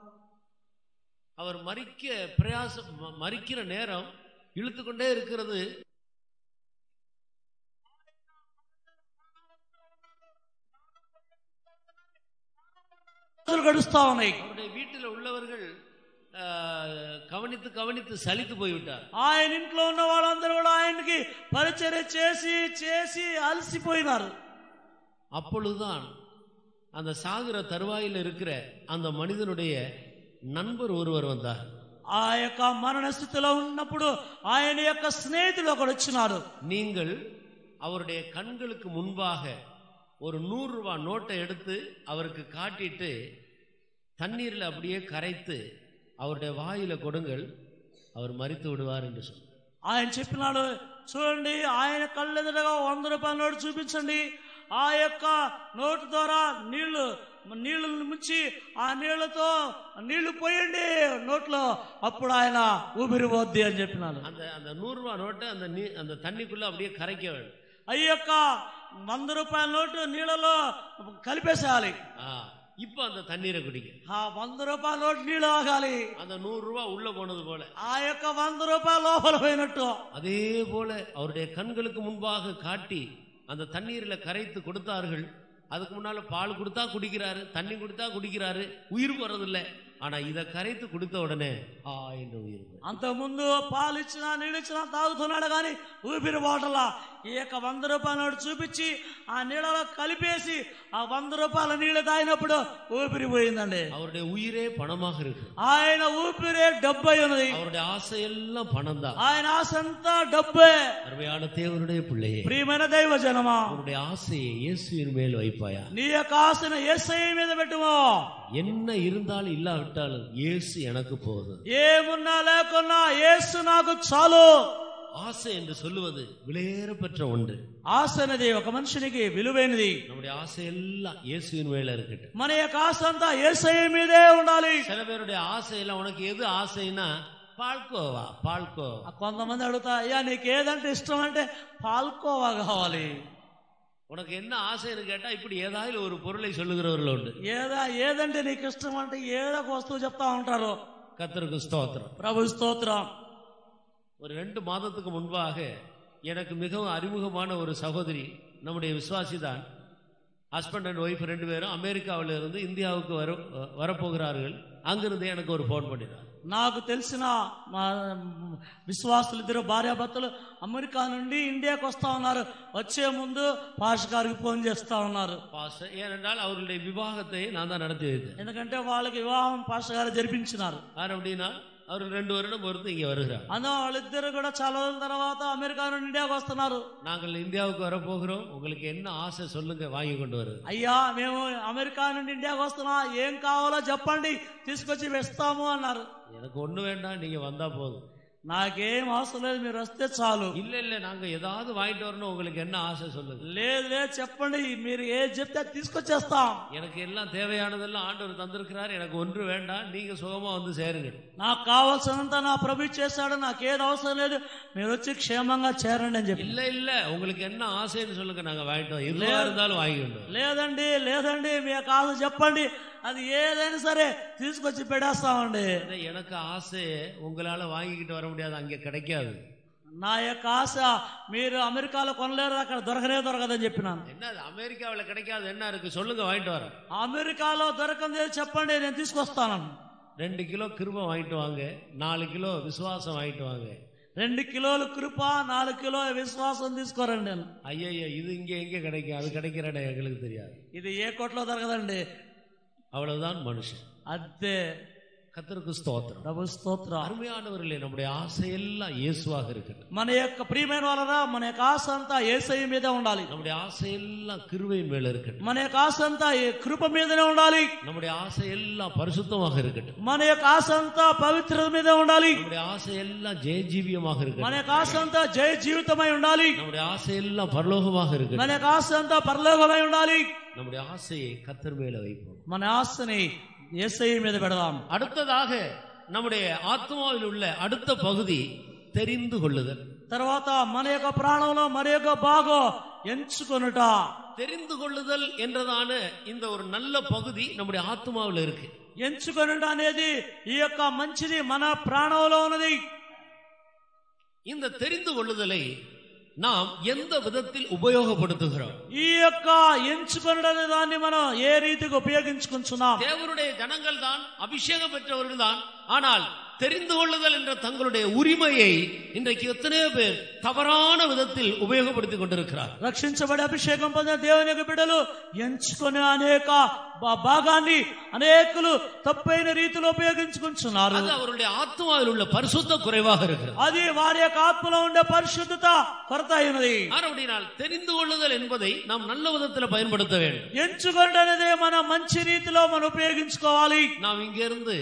[SPEAKER 1] அவர் மறிக்க பிரயாசம் ம- மறிக்கிற நேரம் இழுத்துக்கொண்டே இருக்கிறது
[SPEAKER 2] రోజులు గడుస్తా ఉన్నాయి
[SPEAKER 1] அவருடைய வீட்டில் உள்ளவர்கள் ஆ, கவனித்து கவனித்து சலித்து போய்விட்டார்
[SPEAKER 2] ఆయన ఇంట్లో ఉన్న వాళ్ళందరూ కూడా ఆయనకి పరిచర్య చేసి చేసి అలసిపోయినారు
[SPEAKER 1] அப்பொழுதுதான் அந்த சாகுற தருவாயில் இருக்கிற அந்த மனிதனுடைய நண்பர் ஒருவர் வந்தார்
[SPEAKER 2] ఆ యొక్క మరణ స్థితిలో ఉన్నప్పుడు ఆయన యొక్క స్నేహితుడు ఒకడు వచ్చినాడు
[SPEAKER 1] நீங்கள் அவருடைய கண்களுக்கு முன்பாக ஒரு நூறு ரூபாய் நோட்டை எடுத்து அவருக்கு காட்டிட்டு தண்ணீரில் அப்படியே கரைத்து அவருடைய வாயில கொடுங்கள் அவர் மறித்து விடுவார் என்று சொன்னார்
[SPEAKER 2] ఆయన చెప్పినాడు చూడండి ఆయన కళ్ళెదురుగా వంద రూపాయల నోటు చూపించండి ఆ యొక్క నోటు ద్వారా నీళ్లు నీళ్లు ముంచి ఆ నీళ్లతో నీళ్లు పోయండి నోట్లో అప్పుడు ఆయన ఊపిరి పోద్ది అని చెప్పినాడు
[SPEAKER 1] அந்த அந்த நூறு ரூபாய் நோட்டை அந்த நீ அந்த தண்ணிக்குள்ள அப்படியே கரைக்க வேண்டும்
[SPEAKER 2] ఆ యొక్క వంద రూపాయల నోటు నీళ్ళలో కలిపేసేయాలి
[SPEAKER 1] ஆ, இப்போ அந்த தண்ணீரை குடிக்க
[SPEAKER 2] ఆ వంద రూపాయల నోటు నీళ్ళు ఆగాలి
[SPEAKER 1] அந்த நூறு ரூபாய் உள்ள போனது போல
[SPEAKER 2] ఆ యొక్క వంద రూపాయలు లోపల పోయినట్టు
[SPEAKER 1] அதே போல அவருடைய கண்களுக்கு முன்பாக காட்டி அந்த தண்ணீரில் கரைத்து கொடுத்தார்கள் அதுக்கு முன்னால பால் கொடுத்தா குடிக்கிறாரு தண்ணி கொடுத்தா குடிக்கிறாரு உயிர் வர்றதில்ல ஆனா இத கரைத்து குடித்த உடனே ஆ என்று உயிர் போய்.
[SPEAKER 2] అంతకుముందు పాలు ఇచ్చినా నీళ్ళు ఇచ్చినా తాగుతున్నాడు కానీ ఊపిరి బాటలా ఈ యొక్క వంద రూపాయల నోటు చూపించి ఆ నీళ్ళలో కలిపేసి ఆ వంద రూపాయల నీళ్లు తాగినప్పుడు ఊపిరి పోయిందండి
[SPEAKER 1] அவருடைய உயிரே பணமாக இருக்கு
[SPEAKER 2] ఆయన ఊపిరే డబ్బై ఉన్నది
[SPEAKER 1] அவருடைய ஆசை எல்லாம் பணம் தான்
[SPEAKER 2] ఆయన ఆశ అంతా డబ్బే
[SPEAKER 1] அருமையான தேவனுடைய பிள்ளையே
[SPEAKER 2] ప్రియమైన దైవ జనమా
[SPEAKER 1] அவருடைய ஆசையை இயேசுவின் மேல் வைப்பாயா
[SPEAKER 2] నీ యొక్క ఆశను ఏసై మీద పెట్టుమో
[SPEAKER 1] என்ன இருந்தாலும் இல்லாவிட்டாலும் இயேசு எனக்கு போதும்
[SPEAKER 2] ఏమున్నా లేకున్నా ఏసు నాకు చాలు
[SPEAKER 1] ஆசை என்று சொல்லுவது விலையேற பெற்ற ஒன்று
[SPEAKER 2] ఆశ అనేది ఒక మనిషినికి విలువైనది
[SPEAKER 1] நம்முடைய ஆசை எல்லாம் இயேசுவின் மேல இருக்கட்டும்
[SPEAKER 2] మన యొక్క ఆశ అంతా ఏసై మీదే ఉండాలి
[SPEAKER 1] சில பேருடைய ஆசை எல்லாம் உனக்கு எது ஆசைன்னா பால்கோவா பால்கோவா
[SPEAKER 2] ఆ కొంతమంది అడుగుతా అయ్యా నీకు ఏదంటే ఇష్టం అంటే పాల్కోవా కావాలి
[SPEAKER 1] உனக்கு என்ன ஆசைன்னு கேட்டா இப்படி ஏதாவது ஒரு பொருளை சொல்லுகிறவர்கள் உண்டு
[SPEAKER 2] ఏదా ఏదంటే నీకు ఇష్టం అంటే ఏదో ఒక వస్తువు చెప్తా ఉంటారు
[SPEAKER 1] கத்தருக்கு ஸ்தோத்திரம்
[SPEAKER 2] ప్రభు స్తోత్రం
[SPEAKER 1] ஒரு ரெண்டு மாதத்துக்கு முன்பாக எனக்கு மிகவும் அறிமுகமான ஒரு சகோதரி நம்முடைய விசுவாசி தான் ஹஸ்பண்ட் அண்ட் ஒய்ஃப் ரெண்டு பேரும் அமெரிக்காவில் இருந்து இந்தியாவுக்கு வர வரப்போகிறார்கள் அங்கிருந்து எனக்கு ஒரு ஃபோன் பண்ணினார்
[SPEAKER 2] నాకు తెలిసిన మా విశ్వాసులు ఇద్దరు భార్యాభర్తలు అమెరికా నుండి ఇండియాకి వస్తా ఉన్నారు వచ్చే ముందు పాష్ గారికి ఫోన్ చేస్తా ఉన్నారు
[SPEAKER 1] பாஸ்டர் ஏனென்றால் அவர்களுடைய விவாகத்தை நான் தான் நடத்தி வைத்தேன்
[SPEAKER 2] ఎందుకంటే వాళ్ళకి వివాహం పాష గారు జరిపించినారు
[SPEAKER 1] யார் அப்படின்னா அவர்கள் ரெண்டு வருடம் பொறுத்து இங்கே வருகிறார்
[SPEAKER 2] అందులో వాళ్ళిద్దరు కూడా చాలా రోజుల తర్వాత అమెరికా నుండి ఇండియాకి వస్తున్నారు
[SPEAKER 1] நாங்கள் இந்தியாவுக்கு வரப்போகிறோம் உங்களுக்கு என்ன ஆசை சொல்லுங்க வாங்கி கொண்டு வருது
[SPEAKER 2] అయ్యా మేము అమెరికా నుండి ఇండియాకి వస్తున్నా ఏం కావాలో చెప్పండి తీసుకొచ్చి వేస్తాము అన్నారు
[SPEAKER 1] எனக்கு ஒண்ணு வேண்டாம் நீங்க வந்தா போதும்
[SPEAKER 2] నాకేం అవసరం లేదు మీరు వస్తే చాలు
[SPEAKER 1] இல்ல இல்ல நாங்க ஏதாவது வாங்கிட்டு வரணும் உங்களுக்கு என்ன ஆசை சொல்லுங்க
[SPEAKER 2] లేదు లేదు చెప్పండి మీరు ఏది చెప్తే అది తీసుకొచ్చేస్తాం
[SPEAKER 1] எனக்கு எல்லாம் தேவையானதெல்லாம் ஆண்டவர் தந்திருக்கிறார் எனக்கு ஒன்று வேண்டாம் நீங்க சுகமா வந்து சேருங்க
[SPEAKER 2] నాకు కావాల్సినంత నా ప్రభు చేశాడు నాకేది అవసరం లేదు మీరు వచ్చి క్షేమంగా చేరండి అని చెప్పి
[SPEAKER 1] இல்ல இல்ல உங்களுக்கு என்ன ஆசைன்னு சொல்லுங்க நாங்க வாங்கிட்டு வரோம் எதுவா இருந்தாலும் வாங்கிட்டு வரோம்.
[SPEAKER 2] లేదండి లేదండి మీ యొక్క ఆశ చెప్పండి అది ఏదైనా సరే తీసుకొచ్చి పెడేస్తామండి
[SPEAKER 1] ஆனா எனக்கு ஆசை உங்களால வாங்கிக்கிட்டு வர முடியாது அங்க கிடைக்காது
[SPEAKER 2] నా యొక్క ఆశ మీరు అమెరికాలో కొనలేరు అక్కడ దొరకనే దొరకదని చెప్పినాను
[SPEAKER 1] என்ன அது అమెరిக்காவுல கிடைக்காது என்ன இருக்கு சொல்லுங்க வாங்கிட்டு வரேன்
[SPEAKER 2] అమెరికాలో దొరకంది చెప్పండి నేను తీసుకొస్తాను
[SPEAKER 1] ரெண்டு கிலோ கிருபை வாங்கிட்டு வாங்க நாலு கிலோ விசுவாசம் வாங்கிட்டு வாங்க
[SPEAKER 2] రెండు కిలోలు కృప నాలుగు కిలో విశ్వాసం తీసుకోరండి నేను
[SPEAKER 1] ஐயய்யா இது இங்க எங்க கிடைக்கும் அது கிடைக்கிற இடம் எங்களுக்கு தெரியாது
[SPEAKER 2] ఇది ఏ కోట్లో దొరకదండి
[SPEAKER 1] அவ்வளவுதான் மனுஷன்
[SPEAKER 2] అదే
[SPEAKER 1] கத்தருக்கு ஸ்தோத்திரம்
[SPEAKER 2] ప్రభు స్తోత్రం
[SPEAKER 1] அருமையானவர்களே நம்முடைய ஆசையெல்லாம் இயேசுவாக இருக்கட்டும்
[SPEAKER 2] మన యొక్క ప్రియమైన వాళ్ళరా మన యొక్క ఆశ అంతా ఏసై మీదే ఉండాలి
[SPEAKER 1] நம்முடைய ஆசையெல்லாம் கிருபையின் மேல இருக்கட்டும்
[SPEAKER 2] మన యొక్క ఆశ అంతా ఈ కృప మీదనే ఉండాలి
[SPEAKER 1] நம்முடைய ஆசையெல்லாம் பரிசுத்தமாக இருக்கட்டும்
[SPEAKER 2] మన యొక్క ఆశ అంతా పవిత్రత మీదే ఉండాలి
[SPEAKER 1] நம்முடைய ஆசையெல்லாம் ஜெயஜீவியமாக
[SPEAKER 2] మన
[SPEAKER 1] இருக்கட்டும்
[SPEAKER 2] యొక్క ఆశ అంతా జయ జీవితమై ఉండాలి
[SPEAKER 1] நம்முடைய ஆசையெல்லாம் பரலோகமாக
[SPEAKER 2] మన
[SPEAKER 1] இருக்கட்டும்
[SPEAKER 2] యొక్క ఆశ అంతా పరలోకమై ఉండాలి
[SPEAKER 1] நம்முடைய ஆசையை கத்தர் மேல வைப்போம்
[SPEAKER 2] మన ఆశని ఏసై మీద పెడదాం
[SPEAKER 1] அடுத்ததாக நம்முடைய ஆத்மாவில் உள்ள அடுத்த பகுதி தெரிந்து கொள்ளுதல்
[SPEAKER 2] తర్వాత మన యొక్క ప్రాణంలో మన యొక్క భాగం ఎంచుకొనుట
[SPEAKER 1] தெரிந்து கொள்ளுதல் என்றதான இந்த ஒரு நல்ல பகுதி நம்முடைய ஆத்மாவில் இருக்கு
[SPEAKER 2] ఎంచుకొనుట అనేది ఈ యొక్క మంచిది మన ప్రాణంలో ఉన్నది
[SPEAKER 1] இந்த தெரிந்து கொள்ளுதலை நாம் எந்த விதத்தில் உபயோகப்படுத்துகிறோம்
[SPEAKER 2] ఈ యొక్క ఎంచుకొనుట అనే దాన్ని మనం ఏ రీతిగా ఉపయోగించుకుంటున్నాం
[SPEAKER 1] தேவனுடைய ஜனங்கள் தான் அபிஷேகம் பெற்றவர்கள் தான் ஆனால் தெரிந்து கொள்ளுதல் என்ற தங்களுடைய உரிமையை இன்றைக்கு எத்தனையோ பேர் தவறான விதத்தில் உபயோகப்படுத்திக் கொண்டிருக்கிறார்
[SPEAKER 2] రక్షించబడి అభిషేకం పొందిన దేవుని యొక్క బిడ్డలు ఎంచుకునే అనేక భా- భాగాన్ని అనేకులు తప్పైన రీతిలో ఉపయోగించుకుంటున్నారు
[SPEAKER 1] அது அவருடைய ஆத்மாவில் உள்ள பரிசுத்த குறைவாக இருக்கிறது
[SPEAKER 2] అది వారి యొక్క ఆత్మలో ఉండే పరిశుద్ధత కొరత అయినది
[SPEAKER 1] அப்படினால் தெரிந்து கொள்ளுதல் என்பதை நாம் நல்ல விதத்தில் பயன்படுத்த வேண்டும்
[SPEAKER 2] ఎంచుకోండి అనేది మనం మంచి రీతిలో మనం ఉపయోగించుకోవాలి
[SPEAKER 1] நாம் இங்கிருந்து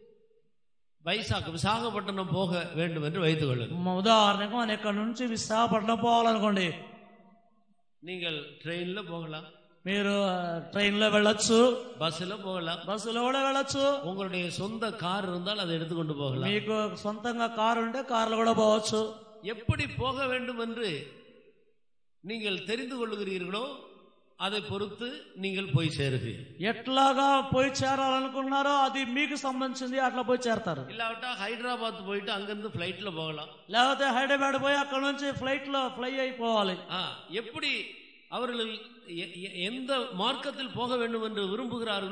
[SPEAKER 1] வைசாக் விசாகப்பட்டினம் போக வேண்டும் என்று வைத்துக் கொள்ளுங்கள்
[SPEAKER 2] మ- ఉదాహరణకు మనం ఇక్కడ నుంచి విశాఖపట్నం పోవాలనుకోండి
[SPEAKER 1] நீங்கள் ட்ரெயின்ல போகலாம்
[SPEAKER 2] మీరు ట్రైన్ లో వెళ్ళొచ్చు
[SPEAKER 1] பஸ்ல போகலாம்
[SPEAKER 2] బస్సులో కూడా వెళ్ళొచ్చు
[SPEAKER 1] உங்களுடைய சொந்த கார் இருந்தால் அதை எடுத்துக்கொண்டு போகலாம்
[SPEAKER 2] మీకు సొంతంగా కారు ఉంటే కారులో కూడా పోవచ్చు
[SPEAKER 1] எப்படி போக வேண்டும் என்று நீங்கள் தெரிந்து கொள்ளுகிறீர்களோ அதை பொறுத்து நீங்கள் போய் சேருவீர்கள்
[SPEAKER 2] ఎట్లాగా పోయి చేరాలనుకున్నారో అది మీకు సంబంధించింది అట్లా పోయి చేరతారు
[SPEAKER 1] இல்லாவிட்டா ஹைதராபாத் போயிட்டு அங்கிருந்து பிளைட்ல போகலாம்
[SPEAKER 2] లేకపోతే హైదరాబాద్ పోయి అక్కడ నుంచి ఫ్లైట్ లో ఫ్లై అయిపోవాలి
[SPEAKER 1] ஆ, எப்படி அவர்கள் எ- எ- எந்த மார்க்கத்தில் போக வேண்டும் என்று விரும்புகிறார்களோ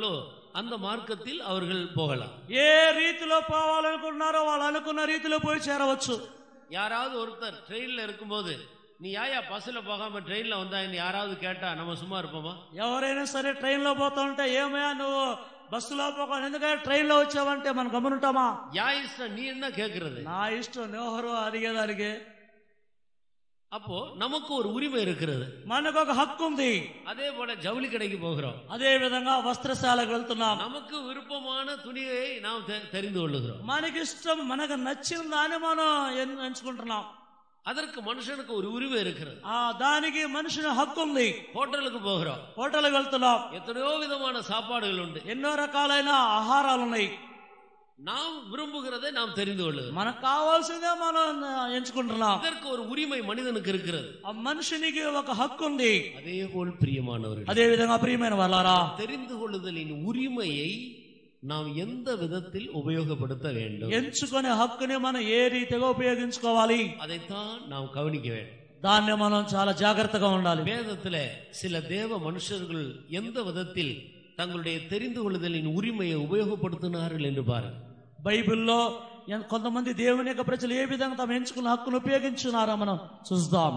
[SPEAKER 1] அந்த మార్గத்தில் அவர்கள் போகலாம்
[SPEAKER 2] ఏ రీతిలో పోవాలనుకుంటున్నారో వాళ్ళు అనుకున్న రీతిలో పోయి చేరవచ్చు
[SPEAKER 1] யாராவது ஒருத்தர் ட்ரெயின்ல இருக்கும்போது நீ யாயா பஸ்ல போகாம ட்ரெயின்ல வந்தா யாராவது கேட்டா நம்ம சும்மா இருப்போமா
[SPEAKER 2] ఎవరైనా సరే ట్రైన్ లో పోతా ఉంటే ఏమయ్యా నువ్వు బస్సులో పోక ఎందుకంటే ట్రైన్ లో వచ్చావంటే మనం గమనుంటామా
[SPEAKER 1] யா இஷ்டம் நீ என்ன கேக்குறது
[SPEAKER 2] నా ఇష్టం నెహరు అడిగేదానికి
[SPEAKER 1] அப்போ நமக்கு ஒரு உரிமை இருக்கிறது
[SPEAKER 2] మనకు ఒక హక్కు ఉంది
[SPEAKER 1] அதே போல ஜவுளி கடைக்கு போகிறோம்
[SPEAKER 2] అదే విధంగా వస్త్రశాలకు వెళ్తున్నాం
[SPEAKER 1] நமக்கு விருப்பமான துணியை நாம் தெ- தெரிந்து கொள்ளுகிறோம்
[SPEAKER 2] మనకి ఇష్టం మనకు నచ్చిన దాన్ని మనం ఎన్- ఎంచుకుంటున్నాం
[SPEAKER 1] அதற்கு மனுஷனுக்கு ஒரு உரிமை இருக்கிறது
[SPEAKER 2] ఆ దానికి మనిషిని హక్కు ఉంది
[SPEAKER 1] ஹோட்டலுக்கு போகிறோம்
[SPEAKER 2] హోటల్కి వెళ్తున్నాం
[SPEAKER 1] எத்தனையோ விதமான சாப்பாடுகள் உண்டு
[SPEAKER 2] ఎన్నో రకాలైన ఆహారాలు ఉన్నాయి
[SPEAKER 1] நாம் விரும்புகிறதை நாம் தெரிந்து கொள்ளுகிறோம்
[SPEAKER 2] మనకు కావాల్సిందే మనం ఎంచుకుంటున్నాం
[SPEAKER 1] இதற்கு ஒரு உரிமை மனிதனுக்கு இருக்கிறது
[SPEAKER 2] ఆ మనిషినికి ఒక హక్కు ఉంది
[SPEAKER 1] அதே போல் பிரியமானவர்கள்
[SPEAKER 2] అదే విధంగా ప్రియమైన వాళ్ళారా
[SPEAKER 1] தெரிந்து கொள்ளுதலின் உரிமையை நாம் எந்த விதத்தில் உபயோகப்படுத்த வேண்டும்
[SPEAKER 2] ఎంచుకునే హక్కుని మనం ఏ రీతిగా ఉపయోగించుకోవాలి
[SPEAKER 1] அதைத்தான் நாம் கவனிக்க வேண்டும்
[SPEAKER 2] దాన్ని మనం చాలా జాగ్రత్తగా ఉండాలి
[SPEAKER 1] வேதத்துல சில தேவ மனுஷர்கள் எந்த விதத்தில் தங்களுடைய தெரிந்து கொள்ளுதலின் உரிமையை உபயோகப்படுத்தினார்கள் என்று பாருங்கள்
[SPEAKER 2] బైబిల్లో ఎన్- కొంతమంది దేవుని యొక్క ప్రజలు ఏ విధంగా తమ ఎంచుకున్న హక్కును ఉపయోగించున్నారో మనం చూద్దాం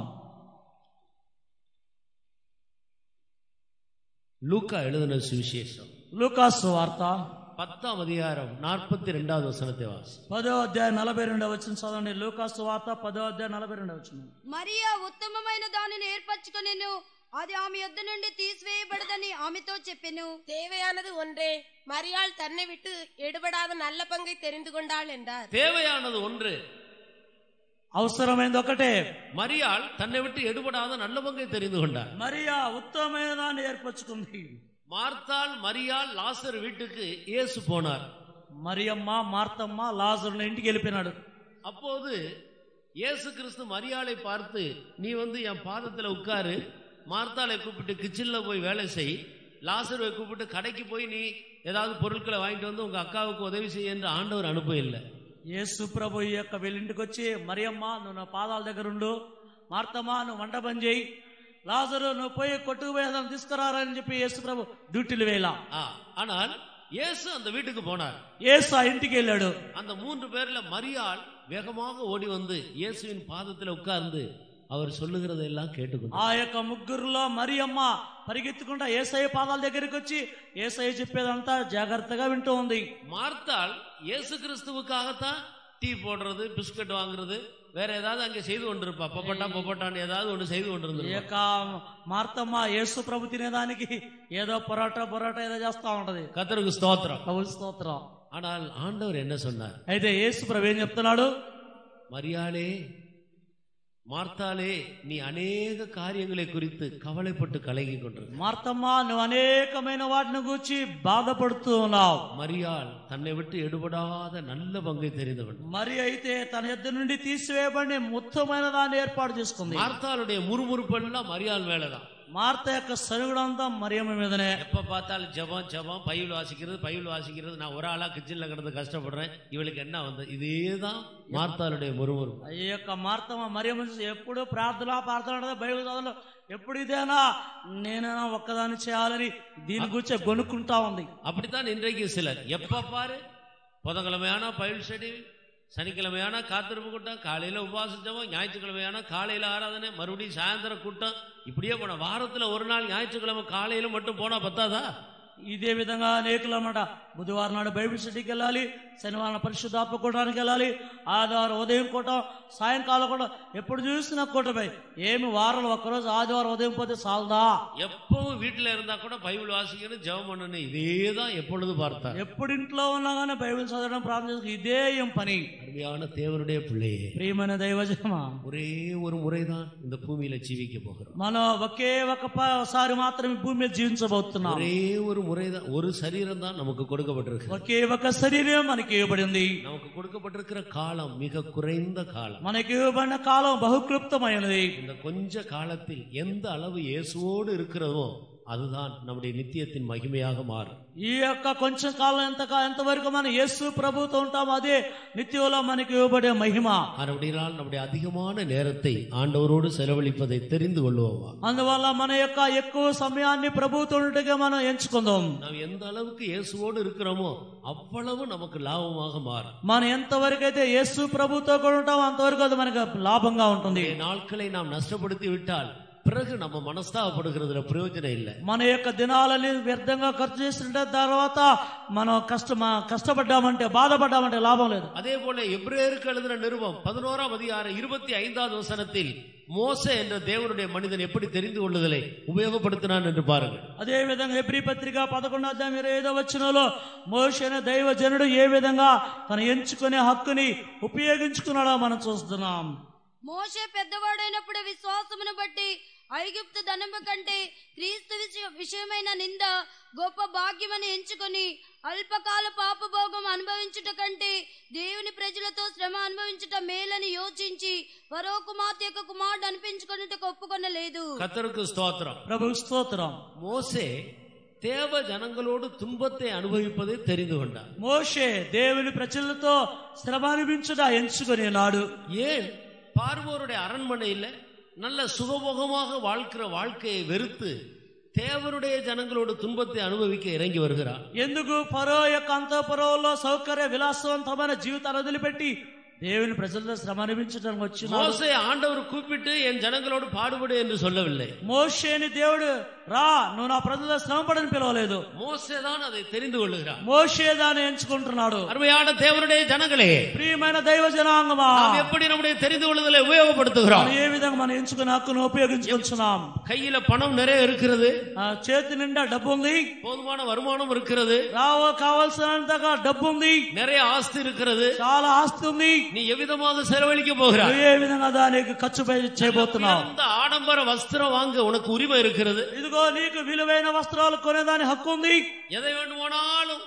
[SPEAKER 1] லூக்கா எழுதின சுவிசேஷம்
[SPEAKER 2] లూకాసు వార్త
[SPEAKER 1] பத்தாம் அதிகாரம் நாற்பத்தி ரெண்டாவது வசனத்தை வாசி
[SPEAKER 2] పదో అధ్యాయం నలభై రెండవ వచ్చిన చదవండి లూకాసు వార్త పదో అధ్యాయం నలభై రెండవ వచ్చిన
[SPEAKER 3] మరియా ఉత్తమమైన దానిని ఏర్పరచుకొనెను అది ఆమె యొద్ద నుండి తీసివేయబడదని ఆమెతో చెప్పెను
[SPEAKER 4] தேவையானது ஒன்றே மரியாள் தன்னை விட்டு எடுபடாத நல்ல பங்கை தெரிந்து கொண்டாள் என்றார்
[SPEAKER 1] தேவையானது ஒன்று
[SPEAKER 2] అవసరమైంది ఒకటే
[SPEAKER 1] மரியாள் தன்னை விட்டு எடுபடாத நல்ல பங்கை தெரிந்து கொண்டார்
[SPEAKER 2] మరియా ఉత్తమమైన దాన్ని ఏర్పరచుకుంది
[SPEAKER 1] மார்த்தாள் மரியாள் லாசர் வீட்டுக்கு இயேசு போனார்
[SPEAKER 2] మరియమ్మ మార్తమ్మ లాజరుని ఇంటికి వెళ్ళిపోయినాడు
[SPEAKER 1] அப்போது இயேசு கிறிஸ்து மரியாளை பார்த்து நீ வந்து என் பாதத்துல உட்காரு மார்த்தாளை கூப்பிட்டு கிச்சன்ல போய் வேலை செய் லாசருவை கூப்பிட்டு கடைக்கு போய் நீ ஏதாவது பொருட்களை வாங்கிட்டு வந்து உங்க அக்காவுக்கு உதவி செய்ய என்று ஆண்டவர் அனுப்ப இல்லை
[SPEAKER 2] యేసు ప్రభు ఈ యొక్క వీళ్ళింటికి వచ్చి మరియమ్మ నువ్వు నా పాదాల దగ్గర ఉండు మార్తమ్మ నువ్వు వంట పని చేయి లాజరు నువ్వు పోయి కొట్టుకుపోయేదాన్ని తీసుకురారని చెప్పి యేసు ప్రభు డ్యూటీలు వేయాల
[SPEAKER 1] ஆ, ஆனால் இயேசு அந்த வீட்டுக்கு போனார்
[SPEAKER 2] యేసు ఆ ఇంటికి వెళ్ళాడు
[SPEAKER 1] அந்த மூன்று பேர்ல மரியாள் வேகமாக ஓடி வந்து இயேசுவின் பாதத்துல உட்கார்ந்து அவர் சொல்லுகிறதெல்லாம் கேட்டுக்கொண்டார்
[SPEAKER 2] ఆ యొక్క ముగ్గురులో మరియమ్మ పరిగెత్తుకుంటా ఏసఐ పాదాల దగ్గరికి వచ్చి ఏసఐ చెప్పేదంతా జాగ్రత్తగా వింటూ ఉంది
[SPEAKER 1] மார்த்தாள் இயேசு கிறிஸ்துவுக்காகத்தான் டீ போடுறது பிஸ்கட் வாங்குறது வேற ஏதாவது அங்க செய்து கொண்டிருப்பா பொப்பட்டா பொப்பட்டான்னு ஏதாவது ஒன்று செய்து
[SPEAKER 2] ఈ
[SPEAKER 1] கொண்டிருந்திருப்பா
[SPEAKER 2] యొక్క మార్తమ్మ యేసు ప్రభు తినేదానికి ఏదో పొరాటా పొరాటా ఏదో చేస్తా ఉంటది
[SPEAKER 1] கத்தருக்கு ஸ்தோத்திரம்
[SPEAKER 2] కవుల స్తోత్రం
[SPEAKER 1] ஆனால் ஆண்டவர் என்ன சொன்னார்
[SPEAKER 2] అయితే యేసు ప్రభు ఏం చెప్తున్నాడు
[SPEAKER 1] மரியாளே மார்த்தாளே நீ அநேக காரியங்களை குறித்து கவலைப்பட்டு கலங்கி கொண்டிருக்க
[SPEAKER 2] మార్తమ్మ నువ్వు అనేకమైన వాటిని గూర్చి బాధపడుతూ ఉన్నావు
[SPEAKER 1] மரியாள் தன்னை விட்டு எடுபடாத நல்ல பங்கை தெரிந்தவன்
[SPEAKER 2] మరి అయితే తన ఇద్దరు నుండి తీసివేయబడి మొత్తమైన దాన్ని ఏర్పాటు చేసుకుంది
[SPEAKER 1] மார்த்தாளுடைய முறுமுறுப்பெல்லாம் மரியாள் மேலதான்
[SPEAKER 2] మార్త యొక్క సరుగుడంతా మరియమ్మ మీదనే
[SPEAKER 1] எப்ப பார்த்தாலும் ஜெபம் ஜெபம் பைபிள் வாசிக்கிறது பைபிள் வாசிக்கிறது நான் ஒரு ஆளா கிச்சன்ல கிடந்து கஷ்டப்படுறேன் இவளுக்கு என்ன வந்தது இதேதான் மார்த்தாளுடைய முறுமுறுப்பு
[SPEAKER 2] ఈ యొక్క మార్తమ్మ మరియమ్మ చూసి ఎప్పుడు ప్రార్థన ప్రార్థన బైబిల్ చదవలో ఎప్పుడు ఇదేనా నేనైనా ఒక్కదాన్ని చేయాలని దీని గురించి గొనుక్కుంటా ఉంది
[SPEAKER 1] அப்படித்தான் இன்றைக்கு சிலர் எப்ப பாரு புதன்கிழமையானா பைபிள் ஸ்டடி சனிக்கிழமையானா காத்திருப்பு கூட்டம் காலையில உபவாச ஜெபம் ஞாயிற்றுக்கிழமையானா காலையில ஆராதனை மறுபடியும் சாயந்தரம் கூட்டம் இப்படியே போன வாரத்துல ஒரு நாள் ஞாயிற்றுக்கிழமை காலையில மட்டும் போனா பத்தாதா
[SPEAKER 2] ఇదే విధంగా అనేకులు అన్నమాట బుధవారం నాడు బైబిల్ స్టడీకి వెళ్ళాలి శనివారం పరిశుద్ధాత్మ కూటానికి వెళ్ళాలి ఆదివారం ఉదయం కూటం సాయంకాలం కూడా ఎప్పుడు చూసినా కూటమే ఏమి వారంలో ఒక్కరోజు ఆదివారం ఉదయం పోతే చాలదా
[SPEAKER 1] எப்பவும் வீட்டுல இருந்தா கூட பைபிள் வாசிக்கணும் ஜெபம் பண்ணணும் இதேதான் எப்பொழுது பார்த்தார்
[SPEAKER 2] ఎప్పుడు ఇంట్లో ఉన్నా కానీ బైబిల్ చదవడం ప్రార్థన చేసుకో ఇదే ఏం పని
[SPEAKER 1] அருமையான தேவனுடைய பிள்ளையே
[SPEAKER 2] ప్రియమైన దైవజమా
[SPEAKER 1] ஒரே ஒரு முறைதான் இந்த பூமியில ஜீவிக்க போகிறோம்
[SPEAKER 2] మనం ఒకే ఒకసారి మాత్రమే భూమి మీద జీవించబోతున్నాం
[SPEAKER 1] ஒரே ஒரு முறைதான் ஒரு சரீரம் தான் நமக்கு கொடுக்கப்பட்டிருக்கு
[SPEAKER 2] ఒకే ఒక శరీరం మనకి ఇవ్వబడింది
[SPEAKER 1] நமக்கு கொடுக்கப்பட்டிருக்கிற காலம் மிக குறைந்த காலம்
[SPEAKER 2] మనకి ఇవ్వబడిన కాలం బహుక్లుప్తమైనది
[SPEAKER 1] இந்த கொஞ்ச காலத்தில் எந்த அளவு இயேசுவோடு இருக்கிறதோ அதுதான் நம்முடைய நித்தியத்தின் மகிமையாக மாறும்
[SPEAKER 2] ఈ యొక్క కొంచెం కాలం ఎంత ఎంతవరకు మనం యేసు ప్రభుతో ఉంటాం అదే నిత్యంలో మనకి ఇవ్వబడే మహిమ
[SPEAKER 1] அப்படினால் நம்முடைய அதிகமான நேரத்தை ஆண்டவரோடு செலவழிப்பதை தெரிந்து கொள்வோமா
[SPEAKER 2] అందువల్ల మన యొక్క ఎక్కువ సమయాన్ని ప్రభుతో ఉండగా మనం ఎంచుకుందాం
[SPEAKER 1] நாம் எந்த அளவுக்கு இயேசுவோடு இருக்கிறோமோ அவ்வளவு நமக்கு லாபமாக மாறும்
[SPEAKER 2] మనం ఎంతవరకు అయితే యేసు ప్రభుతో కూడా ఉంటామో అంతవరకు అది మనకు లాభంగా ఉంటుంది
[SPEAKER 1] இந்த நாட்களை நாம் நஷ்டப்படுத்தி விட்டால் பிறகு நம்ம மனஸ்தாபப்படுகிறதுல பிரயோஜனம் இல்லை
[SPEAKER 2] మన యొక్క దినాలని వ్యర్థంగా ఖర్చు చేస్తుంటే తర్వాత మనం కష్ట కష్టపడ్డామంటే బాధపడ్డామంటే లాభం లేదు
[SPEAKER 1] அதே போல எப்ரேருக்கு எழுதின நிருபம் பதினோராம் அதிகாரம் இருபத்தி ஐந்தாவது வசனத்தில் மோசே என்ற தேவனுடைய மனிதன் எப்படி தெரிந்து கொள்ளுதலை உபயோகப்படுத்தினான் என்று பாருங்கள்
[SPEAKER 2] అదే విధంగా ఎబ్రి పత్రిక పదకొండు అధ్యాయం ఇరవై ఐదో వచ్చినలో మోషైన దైవ జనుడు ఏ విధంగా తను ఎంచుకునే హక్కుని ఉపయోగించుకున్నాడో మనం చూస్తున్నాం
[SPEAKER 3] మోషే పెద్దవాడైనప్పుడు విశ్వాసమును బట్టి ఐగుప్తు ధనము కంటే క్రీస్తు విషయ- విషయమైన నింద గొప్ప భాగ్యమని ఎంచుకొని అల్పకాల పాపభోగం అనుభవించుట కంటే దేవుని ప్రజలతో శ్రమ అనుభవించుట మేలని యోచించి పరో కుమార్తె యొక్క కుమారుడు అనిపించుకున్నట్టుకు ఒప్పుకొనలేదు
[SPEAKER 1] கத்தருக்கு ஸ்தோத்திரம்
[SPEAKER 2] ప్రభు స్తోత్రం
[SPEAKER 1] மோசே தேவ ஜனங்களோடு துன்பத்தை அனுபவிப்பதை தெரிந்து கொண்டார்
[SPEAKER 2] మోషే దేవుని ప్రజలతో శ్రమ అనిపించుట ఎంచుకుని నాడు
[SPEAKER 1] ஏன் பார்வோருடைய அரண்மனையில நல்ல சுகபோகமாக வாழ்க்கிற வாழ்க்கையை வெறுத்து தேவனுடைய ஜனங்களோடு துன்பத்தை அனுபவிக்க இறங்கி வருகிறார்
[SPEAKER 2] ఎందుకు ఫరో యొక్క అంతఃపురంలో సౌకర్య విలాసవంతమైన జీవితాన్ని వదిలిపెట్టి దేవుని ప్రజలతో శ్రమ అనిపించడానికి వచ్చినాడు
[SPEAKER 1] மோசே ஆண்டவர் கூப்பிட்டு என் ஜனங்களோடு பாடுபடு என்று சொல்லவில்லை
[SPEAKER 2] మోషేని దేవుడు రా నువ్వు నా ప్రజలతో శ్రమపడని పిలవలేదు
[SPEAKER 1] மோசே தான் அதை தெரிந்து கொள்ளுகிறார்
[SPEAKER 2] మోషే దాన్ని ఎంచుకుంటున్నాడు
[SPEAKER 1] அருமையான தேவனுடைய ஜனங்களே
[SPEAKER 2] ప్రియమైన దైవ జనాంగమా
[SPEAKER 1] நாம் எப்படி நம்முடைய தெரிந்து கொள்ளுதலை உபயோகப்படுத்துகிறோம்
[SPEAKER 2] మనం ఏ విధంగా మనం ఎంచుకునే హక్కును ఉపయోగించుకుంటున్నాం
[SPEAKER 1] கையில பணம் நிறைய இருக்கிறது
[SPEAKER 2] ఆ చేతి నిండా డబ్బు ఉంది
[SPEAKER 1] போதுமான வருமானம் இருக்கிறது
[SPEAKER 2] రావ కావాల్సినంతగా డబ్బు ఉంది
[SPEAKER 1] நிறைய ஆஸ்தி இருக்கிறது
[SPEAKER 2] చాలా ఆస్తి ఉంది
[SPEAKER 1] நீ எவ்விதமாக செலவழிக்க போகிறாய்
[SPEAKER 2] నువ్వు ఏ విధంగా దానికి ఖర్చు పె- చేయబోతున్నావు
[SPEAKER 1] இந்த ஆடம்பர வஸ்திரம் வாங்க உனக்கு உரிமை இருக்கிறது
[SPEAKER 2] ఇదిగో నీకు విలువైన వస్త్రాలు కొనేదాని హక్కు ఉంది
[SPEAKER 1] எதை வேண்டுமானாலும்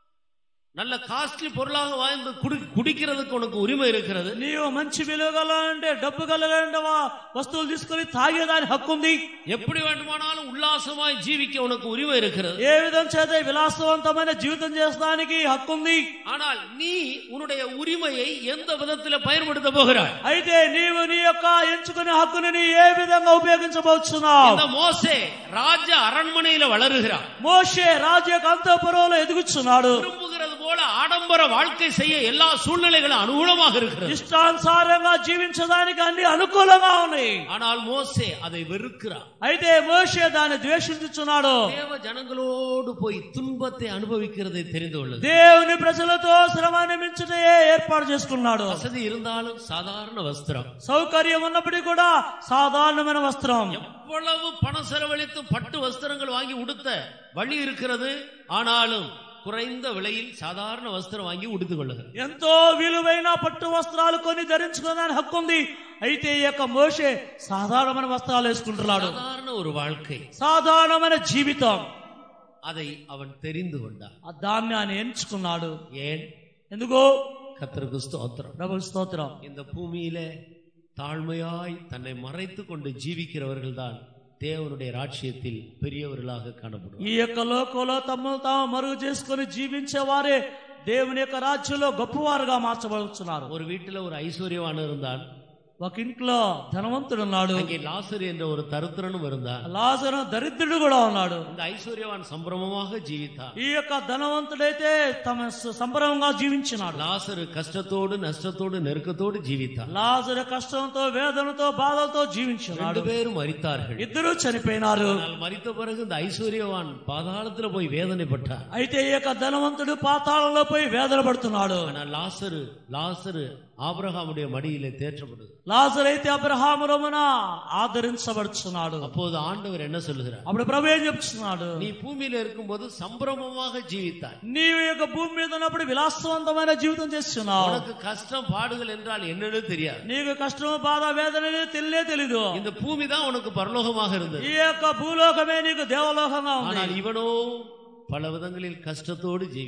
[SPEAKER 1] நல்ல காஸ்ட்லி பொருளாக வாய்ந்து குடி- குடிக்கிறதுக்கு உனக்கு உரிமை இருக்கிறது
[SPEAKER 2] నీవు మంచి విలువ గలంటే డబ్బు కలగంటే వస్తువులు తీసుకుని తాగేదాని హక్కు ఉంది
[SPEAKER 1] எப்படி வேண்டுமானாலும் உல்லாசமாய் ஜீவிக்க உனக்கு உரிமை இருக்கிறது
[SPEAKER 2] ఏ విధం చేత విలాసవంతమైన జీవితం చేసడానికి హక్కు ఉంది
[SPEAKER 1] ஆனால் நீ உன்னுடைய உரிமையை எந்த விதத்தில் பயன்படுத்த போகிறாய்
[SPEAKER 2] అయితే నీవు నీ యొక్క ఎంచుకునే హక్కుని నీ ఏ విధంగా ఉపయోగించబోతున్నావు
[SPEAKER 1] இந்த மோசே ராஜ அரண்மனையில வளருகிறான்
[SPEAKER 2] మోషే రాజు యొక్క అంతఃపురంలో ఎదుగుచున్నాడు
[SPEAKER 1] விரும்புகிறது போல ஆடம்பர வாழ்க்கை செய்ய எல்லா சூழ்நிலைகளும் அனுகூலமாக இருக்கிறது
[SPEAKER 2] ఇష్టానుసారంగా జీవించడానికి అన్ని అనుకూలంగా ఉన్నాయి
[SPEAKER 1] ஆனால் மோசே அதை வெறுக்கிறான்
[SPEAKER 2] అయితే మోషే దాన్ని ద్వేషించుచున్నాడు
[SPEAKER 1] தேவ ஜனங்களோடு போய் துன்பத்தை அனுபவிக்கிறதை தெரிந்து கொள்ளுது
[SPEAKER 2] దేవుని ప్రజలతో శ్రమ నిమించుటే ఏర్పాటు చేసుకున్నాడు
[SPEAKER 1] வசதி இருந்தாலும் சாதாரண வஸ்திரம்
[SPEAKER 2] సౌకర్యం ఉన్నప్పటికీ కూడా సాధారణమైన వస్త్రం
[SPEAKER 1] எவ்வளவு பணம் செலவழித்து பட்டு வஸ்திரங்கள் வாங்கி உடுத்த வழி இருக்கிறது ஆனாலும் குறைந்த விலையில் சாதாரண வஸ்திரம் வாங்கி உடுத்துக் கொள்ளுகிறார்
[SPEAKER 2] ఎంతో విలువైన పట్టు వస్త్రాలు కొని ధరించుకోవడానికి హక్కు ఉంది అయితే ఈ యొక్క మోషే సాధారణమైన వస్త్రాలు వేసుకుంటున్నాడు
[SPEAKER 1] சாதாரண ஒரு வாழ்க்கை
[SPEAKER 2] సాధారణమైన జీవితం
[SPEAKER 1] அதை அவன் தெரிந்து கொண்டான்
[SPEAKER 2] ఆ దాన్ని ఆయన ఎంచుకున్నాడు
[SPEAKER 1] ஏன்
[SPEAKER 2] ఎందుకు
[SPEAKER 1] கத்தருக்கு ஸ்தோத்திரம்
[SPEAKER 2] ప్రభు స్తోత్రం
[SPEAKER 1] இந்த பூமியில தாழ்மையாய் தன்னை மறைத்துக் கொண்டு ஜீவிக்கிறவர்கள் தான் தேவனுடைய ராட்சியத்தில் பெரியவர்களாக காணப்படுவார்
[SPEAKER 2] ఈ యొక్క లోకంలో తమను తాము మరుగు చేసుకుని జీవించే వారే దేవుని యొక్క రాజ్యంలో గొప్పవారుగా మార్చబడుతున్నారు
[SPEAKER 1] ஒரு வீட்டுல ஒரு ஐஸ்வர்யவான் இருந்தான்
[SPEAKER 2] ఒక ఇంట్లో ధనవంతుడు ఉన్నాడు
[SPEAKER 1] அங்கே லாசர் என்ற ஒரு தருத்திரனும் இருந்தான்
[SPEAKER 2] లాజరు దరిద్రుడు కూడా ఉన్నాడు
[SPEAKER 1] இந்த ஐஸ்வர்யவான் சம்பிரமமாக ஜீவித்தான்
[SPEAKER 2] ఈ యొక్క ధనవంతుడైతే తమ స- సంబరంగా జీవించినాడు
[SPEAKER 1] லாசரு கஷ்டத்தோடு நஷ்டத்தோடு நெருக்கத்தோடு ஜீவித்தான்
[SPEAKER 2] లాజరు కష్టంతో వేదనతో బాధలతో జీవించినాడు
[SPEAKER 1] ரெண்டு பேரும் மறித்தார்கள்
[SPEAKER 2] ఇద్దరు చనిపోయినారు
[SPEAKER 1] ஆனால் மறித்த பிறகு இந்த ஐஸ்வர்யவான் பாதாளத்துல போய் வேதனைப்பட்டார்
[SPEAKER 2] అయితే ఈ యొక్క ధనవంతుడు పాతాళంలో పోయి వేదన పడుతున్నాడు
[SPEAKER 1] ஆனால் லாசரு லாசரு ஆபிரகாமுடைய மடியிலே தேற்றப்படுது
[SPEAKER 2] లాజర్ అయితే అబ్రహాము రొమ్మున ఆదరించబడుచున్నాడు
[SPEAKER 1] அப்போது ஆண்டவர் என்ன சொல்லுகிறார்
[SPEAKER 2] అప్పుడు ప్రభు ఏం చెప్తున్నాడు
[SPEAKER 1] நீ பூமியில இருக்கும்போது சம்பிரமமாக ஜீவித்தாய்
[SPEAKER 2] నీవు ఈ యొక్క భూమి మీద ఉన్నప్పుడు విలాసవంతమైన జీవితం చేస్తున్నావు
[SPEAKER 1] உனக்கு கஷ்டம் பாடுகள் என்றால் என்னன்னு தெரியாது
[SPEAKER 2] నీకు కష్టము బాధ వేదన అనేది తెలియనే తెలీదు
[SPEAKER 1] இந்த பூமி தான் உனக்கு பரலோகமாக இருந்தது
[SPEAKER 2] ఈ యొక్క భూలోకమే నీకు దేవలోకంగా ఉంది
[SPEAKER 1] ஆனால் இவனோ பல விதங்களில் கஷ்டத்தோடு ஜீவித்தான்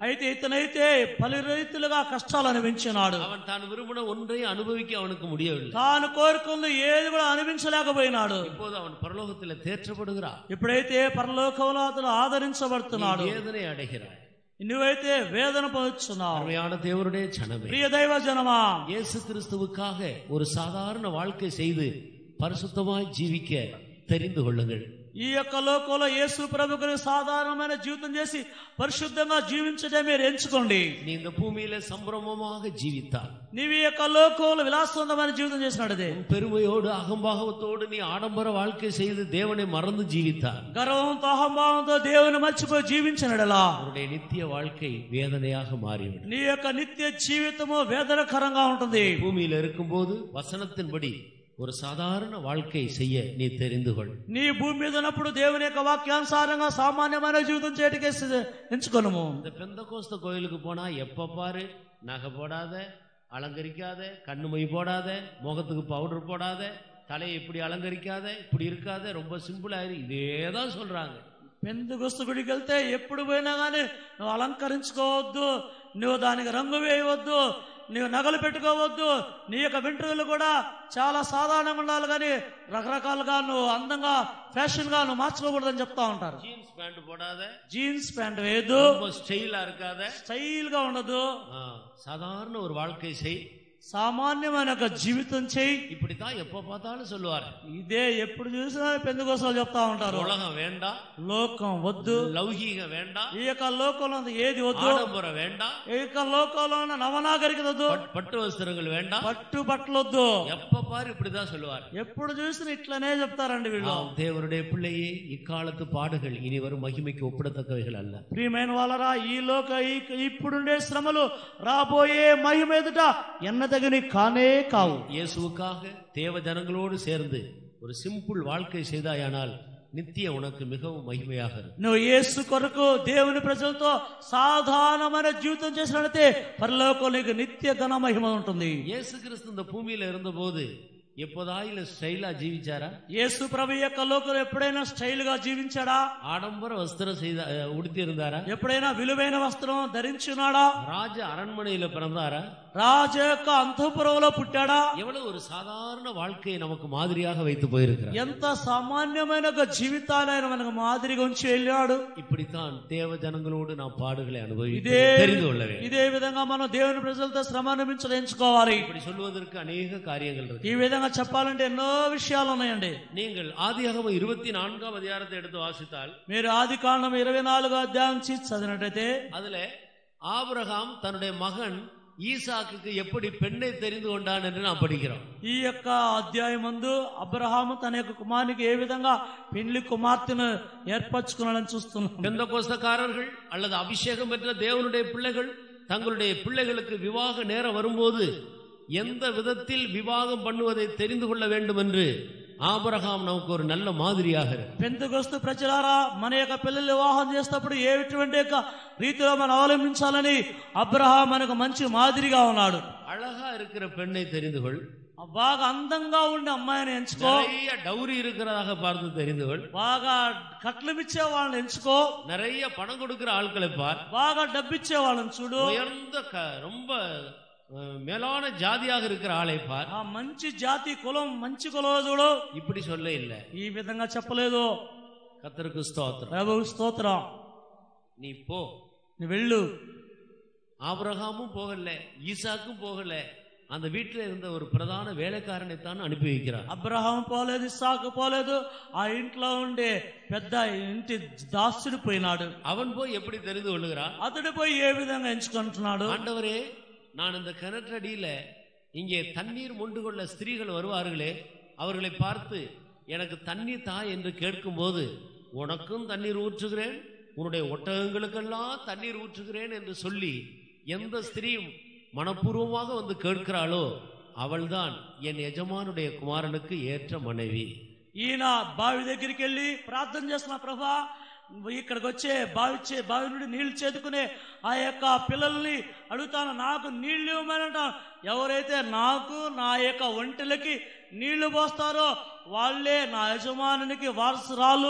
[SPEAKER 2] అయితే ఇతనైతే పలు రీతులుగా కష్టాలు అనుభవించినాడు
[SPEAKER 1] அவன் தான் விரும்பின ஒன்றையும் அனுபவிக்க அவனுக்கு முடியவில்லை
[SPEAKER 2] తాను కోరుకుంది ఏది కూడా అనుభవించలేకపోయినాడు
[SPEAKER 1] இப்போது அவன் பரலோகத்தில் தேற்றப்படுகிறான்
[SPEAKER 2] ఇప్పుడైతే పరలోకంలో అతను ఆదరించబడుతున్నాడు
[SPEAKER 1] நீ வேதனை அடைகிறாய்
[SPEAKER 2] నువ్వైతే వేదన పొందుతున్నావు
[SPEAKER 1] அருமையான தேவனுடைய சனமே
[SPEAKER 2] ప్రియ దైవ జనమా
[SPEAKER 1] இயேசு கிறிஸ்துவுக்காக ஒரு சாதாரண வாழ்க்கை செய்து பரிசுத்தமாய் ஜீவிக்க தெரிந்து கொள்ளுங்கள்
[SPEAKER 2] ఈ యొక్క లోకంలో యేసు ప్రభుకుని సాధారణమైన జీవితం చేసి పరిశుద్ధంగా జీవించడం మీరు ఎంచుకోండి
[SPEAKER 1] நீ இந்த பூமியில சம்பிரமமாக ஜீவித்தால்
[SPEAKER 2] నీవు ఈ యొక్క లోకంలో విలాసవంతమైన జీవితం చేసినదే
[SPEAKER 1] உன் பெருமையோடு அகம்பாகத்தோடு நீ ஆடம்பர வாழ்க்கை செய்து தேவனை மறந்து ஜீவித்தால்
[SPEAKER 2] గర్వంతో అహంభావంతో దేవుని మర్చిపోయి జీవించినడలా
[SPEAKER 1] அவருடைய நித்திய வாழ்க்கை வேதனையாக மாறிவிடும்
[SPEAKER 2] నీ యొక్క నిత్య జీవితము వేదనకరంగా ఉంటుంది
[SPEAKER 1] பூமியில இருக்கும்போது வசனத்தின்படி ஒரு சாதாரண வாழ்க்கை செய்ய நீ தெரிந்து கொள்
[SPEAKER 2] నీ భూమి మీద ఉన్నప్పుడు దేవుని యొక్క వాక్యానుసారంగా సామాన్యమైన జీవితం చేయటకే ఎంచుకోనము
[SPEAKER 1] இந்த பெந்தகோஸ்த கோயிலுக்கு போனா எப்ப பாரு நகை போடாத அலங்கரிக்காத கண்ணு மை போடாத முகத்துக்கு பவுடர் போடாத தலையை இப்படி அலங்கரிக்காத இப்படி இருக்காத ரொம்ப சிம்பிளா இரு இதே தான் சொல்றாங்க
[SPEAKER 2] పెందుగుస్తు గుడికి వెళ్తే ఎప్పుడు పోయినా గానీ నువ్వు అలంకరించుకోవద్దు నువ్వు దానికి రంగు వేయవద్దు నువ్వు నగలు పెట్టుకోవద్దు నీ యొక్క వెంట్రుకలు కూడా చాలా సాధారణంగా ఉండాలి కానీ రకరకాలుగా నువ్వు అందంగా ఫ్యాషన్ గా నువ్వు మార్చుకోకూడదని చెప్తా ఉంటారు
[SPEAKER 1] ஜீன்ஸ் பேண்ட் போடாத
[SPEAKER 2] జీన్స్ ప్యాంట్ వేయద్దు
[SPEAKER 1] ரொம்ப ஸ்டைலா இருக்காத
[SPEAKER 2] స్టైల్ గా ఉండదు
[SPEAKER 1] ஆ, சாதாரண ஒரு வாழ்க்கை செய்
[SPEAKER 2] సామాన్యమైన ఒక జీవితం చేయి
[SPEAKER 1] இப்படித்தான் எப்ப பார்த்தாலும் சொல்லுவார்
[SPEAKER 2] ఇదే ఎప్పుడు చూసినా పెందుకోసాలు చెప్తా ఉంటారు
[SPEAKER 1] உலகம் வேண்டாம்
[SPEAKER 2] లోకం వద్దు
[SPEAKER 1] லௌகீகம் வேண்டாம்
[SPEAKER 2] ఈ యొక్క లోకంలో ఉంది ఏది వద్దు
[SPEAKER 1] ஆடம்பரம் வேண்டாம்
[SPEAKER 2] ఈ యొక్క లోకంలో ఉన్న నవనాగరికత వద్దు
[SPEAKER 1] பட்- பட்டு வஸ்திரங்கள் வேண்டாம்
[SPEAKER 2] పట్టు బట్టలొద్దు
[SPEAKER 1] எப்ப பாரு இப்படிதான் சொல்லுவார்
[SPEAKER 2] ఎప్పుడు చూసినా ఇట్లనే చెప్తారండి వీళ్ళు
[SPEAKER 1] ஆம், தேவனுடைய பிள்ளையே இக்காலத்து பாடுகள் இனி வரும் மகிமைக்கு ஒப்பிடத்தக்கவைகள் அல்ல
[SPEAKER 2] ప్రియమైన వాళ్ళరా ఈ లోక ఈ- ఇప్పుడుండే శ్రమలు రాబోయే మహిమ ఎదుట ఎన్నదగిని కానే కావు
[SPEAKER 1] இயேசுவுக்காக தேவ ஜனங்களோடு சேர்ந்து ஒரு சிம்பிள் வாழ்க்கை செய்தாயானால் நித்திய உனக்கு மிகவும் மகிமையாக இருக்கும்
[SPEAKER 2] నువ్వు యేసు కొరకు దేవుని ప్రజలతో సాధారణమైన జీవితం చేసినట్లయితే పరలోకం నీకు నిత్య ఘన మహిమ ఉంటుంది
[SPEAKER 1] இயேசு கிறிஸ்து இந்த பூமியில இருந்தபோது எப்போதாயில ஸ்டைலா ஜீவிச்சாரா
[SPEAKER 2] యేసు ప్రభు యొక్క లోకం ఎప్పుడైనా స్టైల్ గా జీవించాడా
[SPEAKER 1] ஆடம்பர வஸ்திரம் செய்த அஹ், உடுத்தி இருந்தாரா
[SPEAKER 2] ఎప్పుడైనా విలువైన వస్త్రం ధరించున్నాడా
[SPEAKER 1] ராஜ அரண்மனையில பிறந்தாரா
[SPEAKER 2] రాజు యొక్క అంతఃపురంలో పుట్టాడా
[SPEAKER 1] எவ்வளவு ஒரு சாதாரண வாழ்க்கையை நமக்கு மாதிரியாக வைத்து போயிருக்கிறார்
[SPEAKER 2] ఎంత సామాన్యమైన ఒక జీవితాన్ని ఆయన మనకు మాదిరిగా ఉంచి వెళ్ళాడు
[SPEAKER 1] இப்படித்தான் தேவ ஜனங்களோடு நாம் பாடுகளை அனுபவித்து
[SPEAKER 2] ఇదే
[SPEAKER 1] தெரிந்து கொள்ள வேண்டும்
[SPEAKER 2] ఇదే విధంగా మనం దేవుని ప్రజలతో శ్రమ అనుభవించడం ఎంచుకోవాలి
[SPEAKER 1] இப்படி சொல்வதற்கு அநேக காரியங்கள் இருக்கு
[SPEAKER 2] ఈ విధంగా చెప్పాలంటే ఎన్నో విషయాలు ఉన్నాయండి
[SPEAKER 1] நீங்கள் ஆதியாகமம் இருபத்தி நான்காம் அதிகாரத்தை எடுத்து வாசித்தால்
[SPEAKER 2] మీరు ఆది కాండం ఇరవై నాలుగో అధ్యాయం చేసి చదివినట్టయితే
[SPEAKER 1] அதுல ஆபிரகாம் தன்னுடைய மகன் ஈசாக்குக்கு எப்படி பெண்ணை தெரிந்து கொண்டான் என்று நாம் படிக்கிறோம்
[SPEAKER 2] ఈ యొక్క అధ్యాయం ముందు అబ్రహాము తన యొక్క కుమారునికి ఏ విధంగా పెళ్లి కుమార్తెను ఏర్పరచుకున్నాడని చూస్తున్నాం
[SPEAKER 1] பெந்தகோஸ்தக்காரர்கள் அல்லது அபிஷேகம் பெற்ற தேவனுடைய பிள்ளைகள் தங்களுடைய பிள்ளைகளுக்கு விவாக நேரம் வரும்போது எந்த விதத்தில் விவாகம் பண்ணுவதை தெரிந்து கொள்ள வேண்டும் என்று ஆபிரகாம் நமக்கு ஒரு நல்ல மாதிரியாக இருக்கு
[SPEAKER 2] పెంతుకొస్తు ప్రజలారా మన యొక్క పిల్లలు వివాహం చేసేటప్పుడు ఏటువంటి యొక్క రీతిలో మనం అవలంబించాలని అబ్రహాం మనకు మంచి మాదిరిగా ఉన్నాడు
[SPEAKER 1] அழகா இருக்கிற பெண்ணை தெரிந்து கொள்
[SPEAKER 2] బాగా అందంగా ఉండే అమ్మాయిని ఎంచుకో
[SPEAKER 1] நிறைய டௌரி இருக்கிறதாக பார்த்து தெரிந்து கொள்
[SPEAKER 2] బాగా కట్లమిచ్చే వాళ్ళని ఎంచుకో
[SPEAKER 1] நிறைய பணம் கொடுக்கிற ஆட்களை பார்
[SPEAKER 2] బాగా డబ్బిచ్చే వాళ్ళని చూడు
[SPEAKER 1] உயர்ந்த க- ரொம்ப அஹ், மேலான ஜாதியாக இருக்கிற ஆளை பார்
[SPEAKER 2] ఆ మంచి జాతి కులం మంచి కులం చూడు
[SPEAKER 1] இப்படி சொல்ல இல்லை
[SPEAKER 2] ఈ విధంగా చెప్పలేదు
[SPEAKER 1] கத்தருக்கு ஸ்தோத்திரம்
[SPEAKER 2] ప్రభు స్తోత్రం
[SPEAKER 1] நீ போ
[SPEAKER 2] నువ్వు వెళ్ళు
[SPEAKER 1] ஆபிரகாமும் போகல ஈசாக்கும் போகல அந்த வீட்டில் இருந்த ஒரு பிரதான வேலைக்காரனை தான் அனுப்பி வைக்கிறார்
[SPEAKER 2] అబ్రహాం పోలేదు ఇస్సాకు పోలేదు ఆ ఇంట్లో ఉండే పెద్ద ఇంటి దాసుడు పోయినాడు
[SPEAKER 1] அவன் போய் எப்படி தெரிந்து கொள்ளுகிறான்
[SPEAKER 2] అతడు పోయి ఏ విధంగా ఎంచుకుంటున్నాడు
[SPEAKER 1] ஆண்டவரே நான் இந்த கிணற்றடியில இங்கே தண்ணீர் மொண்டு கொள்ள ஸ்திரீகள் வருவார்களே அவர்களை பார்த்து எனக்கு தண்ணீர் தா என்று கேட்கும்போது உனக்கும் தண்ணீர் ஊற்றுகிறேன் உன்னுடைய ஒட்டகங்களுக்கெல்லாம் தண்ணீர் ஊற்றுகிறேன் என்று சொல்லி எந்த ஸ்திரீயும் மனப்பூர்வமாக வந்து கேட்கிறாளோ அவள்தான் என் எஜமானுடைய குமாரனுக்கு ஏற்ற மனைவி
[SPEAKER 2] ఈయన బావి దగ్గరికి వెళ్ళి ప్రార్థన చేస్తున్న ప్రభా ఇక్కడికి వచ్చే బావి చే బావి నుండి నీళ్లు చేదుకునే ఆ యొక్క పిల్లల్ని అడుగుతాను నాకు నీళ్లు ఇవ్వమని అంటాను ఎవరైతే నాకు నా యొక్క ఒంటెలకి నీళ్లు పోస్తారో వాళ్ళే నా యజమానునికి వారసురాలు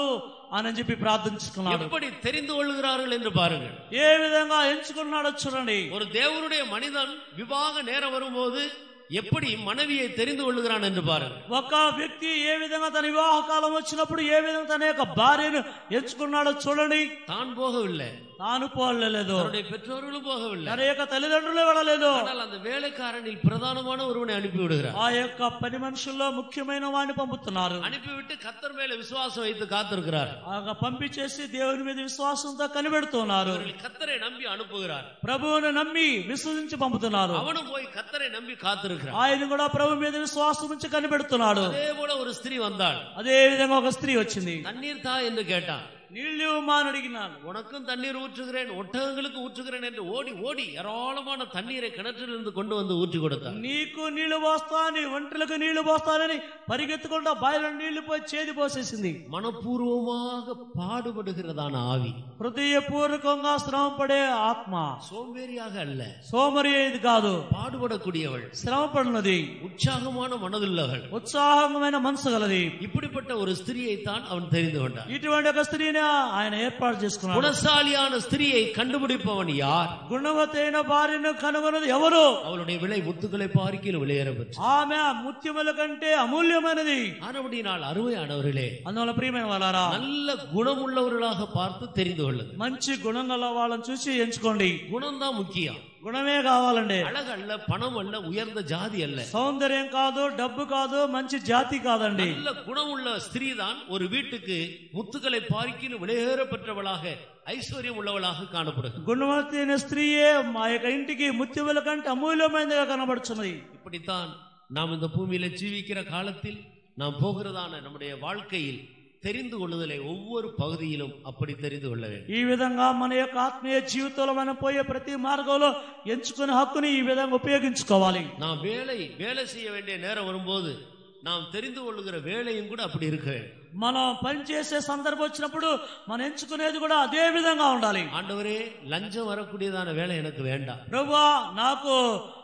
[SPEAKER 2] అని చెప్పి ప్రార్థించుకున్నాడు
[SPEAKER 1] எப்படி தெரிந்து கொள்கிறார்கள் என்று பாருங்கள்
[SPEAKER 2] ఏ విధంగా ఎంచుకున్నాడో చూడండి
[SPEAKER 1] ஒரு தேவனுடைய மனிதன் விவாக நேரம் வரும்போது எப்படி மனைவியை தெரிந்து கொள்ளுகிறான் என்று பாருங்கள்
[SPEAKER 2] ఒక వ్యక్తి ఏ విధంగా తన వివాహ కాలం వచ్చినప్పుడు ఏ విధంగా తన యొక్క భార్యను ఎంచుకున్నాడో చూడండి
[SPEAKER 1] தான் போகவில்லை
[SPEAKER 2] తాను పోలేదు
[SPEAKER 1] அவருடைய பெற்றோர்களும் போகவில்லை
[SPEAKER 2] తన యొక్క తల్లిదండ్రులే వెళ్ళలేదు
[SPEAKER 1] ஆனால் அந்த வேலைக்காரனில் பிரதானமான ஒருவனை அனுப்பி விடுகிறார்
[SPEAKER 2] ఆ యొక్క పని మనుషుల్లో ముఖ్యమైన వాడిని పంపుతున్నారు
[SPEAKER 1] அனுப்பிவிட்டு கத்தர் மேல விசுவாசம் வைத்து காத்திருக்கிறார்
[SPEAKER 2] ఆ పంపించేసి దేవుని మీద విశ్వాసంతో కనిపెడుతున్నారు
[SPEAKER 1] அவர்கள் கத்தரை நம்பி அனுப்புகிறார்
[SPEAKER 2] ప్రభువును నమ్మి విశ్వసించి పంపుతున్నారు
[SPEAKER 1] அவனும் போய் கத்தரை நம்பி காத்திருக்கிறார்
[SPEAKER 2] ఆయన కూడా ప్రభు మీద విశ్వాసం ఉంచి కనిపెడుతున్నాడు
[SPEAKER 1] அதே போல ஒரு ஸ்திரீ வந்தாள்
[SPEAKER 2] అదే విధంగా ఒక స్త్రీ వచ్చింది
[SPEAKER 1] தண்ணீர் தா என்று கேட்டான்
[SPEAKER 2] నీళ్లు ఇవ్వమా అని అడిగినాను
[SPEAKER 1] உனக்கும் தண்ணீர் ஊற்றுகிறேன் ஒட்டகங்களுக்கு ஊற்றுகிறேன் என்று ஓடி ஓடி ஏராளமான தண்ணீரை கிணற்றிலிருந்து கொண்டு வந்து ஊற்றி கொடுத்தார்
[SPEAKER 2] నీకు నీళ్లు పోస్తాను ఒంటలకు నీళ్లు పోస్తానని పరిగెత్తుకుంటా బాయిలో నీళ్లు పోయి చేది పోసేసింది
[SPEAKER 1] மனப்பூர்வமாக பாடுபடுகிறதான ஆவி
[SPEAKER 2] హృదయపూర్వకంగా శ్రమ పడే ఆత్మ
[SPEAKER 1] சோம்பேறியாக அல்ல
[SPEAKER 2] సోమరి ఇది కాదు
[SPEAKER 1] பாடுபடக்கூடியவள்
[SPEAKER 2] శ్రమ పడినది
[SPEAKER 1] உற்சாகமான மனதுள்ளவள்
[SPEAKER 2] ఉత్సాహమైన మనసు గలది
[SPEAKER 1] இப்படிப்பட்ட ஒரு ஸ்திரீயைத்தான் அவன் தெரிந்து கொண்டான்
[SPEAKER 2] ఇటువంటి ఒక స్త్రీని ఆయన ఏర్పాటు చేసుకున్నాడు
[SPEAKER 1] குணசாலியான ஸ்திரீயை கண்டுபிடிப்பவன் யார்
[SPEAKER 2] గుణవతైన భార్యను కనుగొన్నది ఎవరు
[SPEAKER 1] அவளுடைய விலை முத்துக்களை பார்க்கில் விளையேற பெற்று
[SPEAKER 2] ఆమె ముత్యముల కంటే అమూల్యమైనది
[SPEAKER 1] ஆனபடினால் அருமையானவர்களே
[SPEAKER 2] అందువల్ల ప్రియమైన వాళ్ళారా
[SPEAKER 1] நல்ல குணமுள்ளவர்களாக பார்த்து தெரிந்து கொள்ளுங்கள்
[SPEAKER 2] మంచి గుణం గల వాళ్ళని చూసి ఎంచుకోండి
[SPEAKER 1] குணம்தான் முக்கியம்
[SPEAKER 2] గుణమే కావాలండి
[SPEAKER 1] அழகு அல்ல பணம் அல்ல உயர்ந்த ஜாதி அல்ல
[SPEAKER 2] సౌందర్యం కాదు డబ్బు కాదు మంచి జాతి కాదండి
[SPEAKER 1] நல்ல குணமுள்ள ஸ்திரீ தான் ஒரு வீட்டுக்கு முத்துக்களை பார்க்கிலும் விளையேற பெற்றவளாக ஐஸ்வர்யம் உள்ளவளாக காணப்படுகிறது
[SPEAKER 2] గుణవతి అయిన స్త్రీయే మా యొక్క ఇంటికి ముత్యముల కంటే అమూల్యమైనదిగా కనబడుచున్నది
[SPEAKER 1] இப்படித்தான் நாம் இந்த பூமியில ஜீவிக்கிற காலத்தில் நாம் போகிறதான நம்முடைய வாழ்க்கையில் தெரிந்து கொள்ளுதலை ஒவ்வொரு பகுதியிலும் அப்படி தெரிந்து கொள்ள வேண்டும்
[SPEAKER 2] ఈ విధంగా మన యొక్క ఆత్మీయ జీవితంలో మనం పోయే ప్రతి మార్గంలో ఎంచుకునే హక్కుని ఈ విధంగా ఉపయోగించుకోవాలి
[SPEAKER 1] நாம் வேலை வேலை செய்ய வேண்டிய நேரம் வரும்போது நாம் தெரிந்து கொள்ளுகிற வேலையும் கூட அப்படி இருக்க வேண்டும்
[SPEAKER 2] మనం పని చేసే సందర్భం వచ్చినప్పుడు మనం ఎంచుకునేది కూడా అదే విధంగా ఉండాలి
[SPEAKER 1] ஆண்டவரே லஞ்சம் வரக்கூடியதான வேலை எனக்கு வேண்டாம்
[SPEAKER 2] ప్రభువా నాకు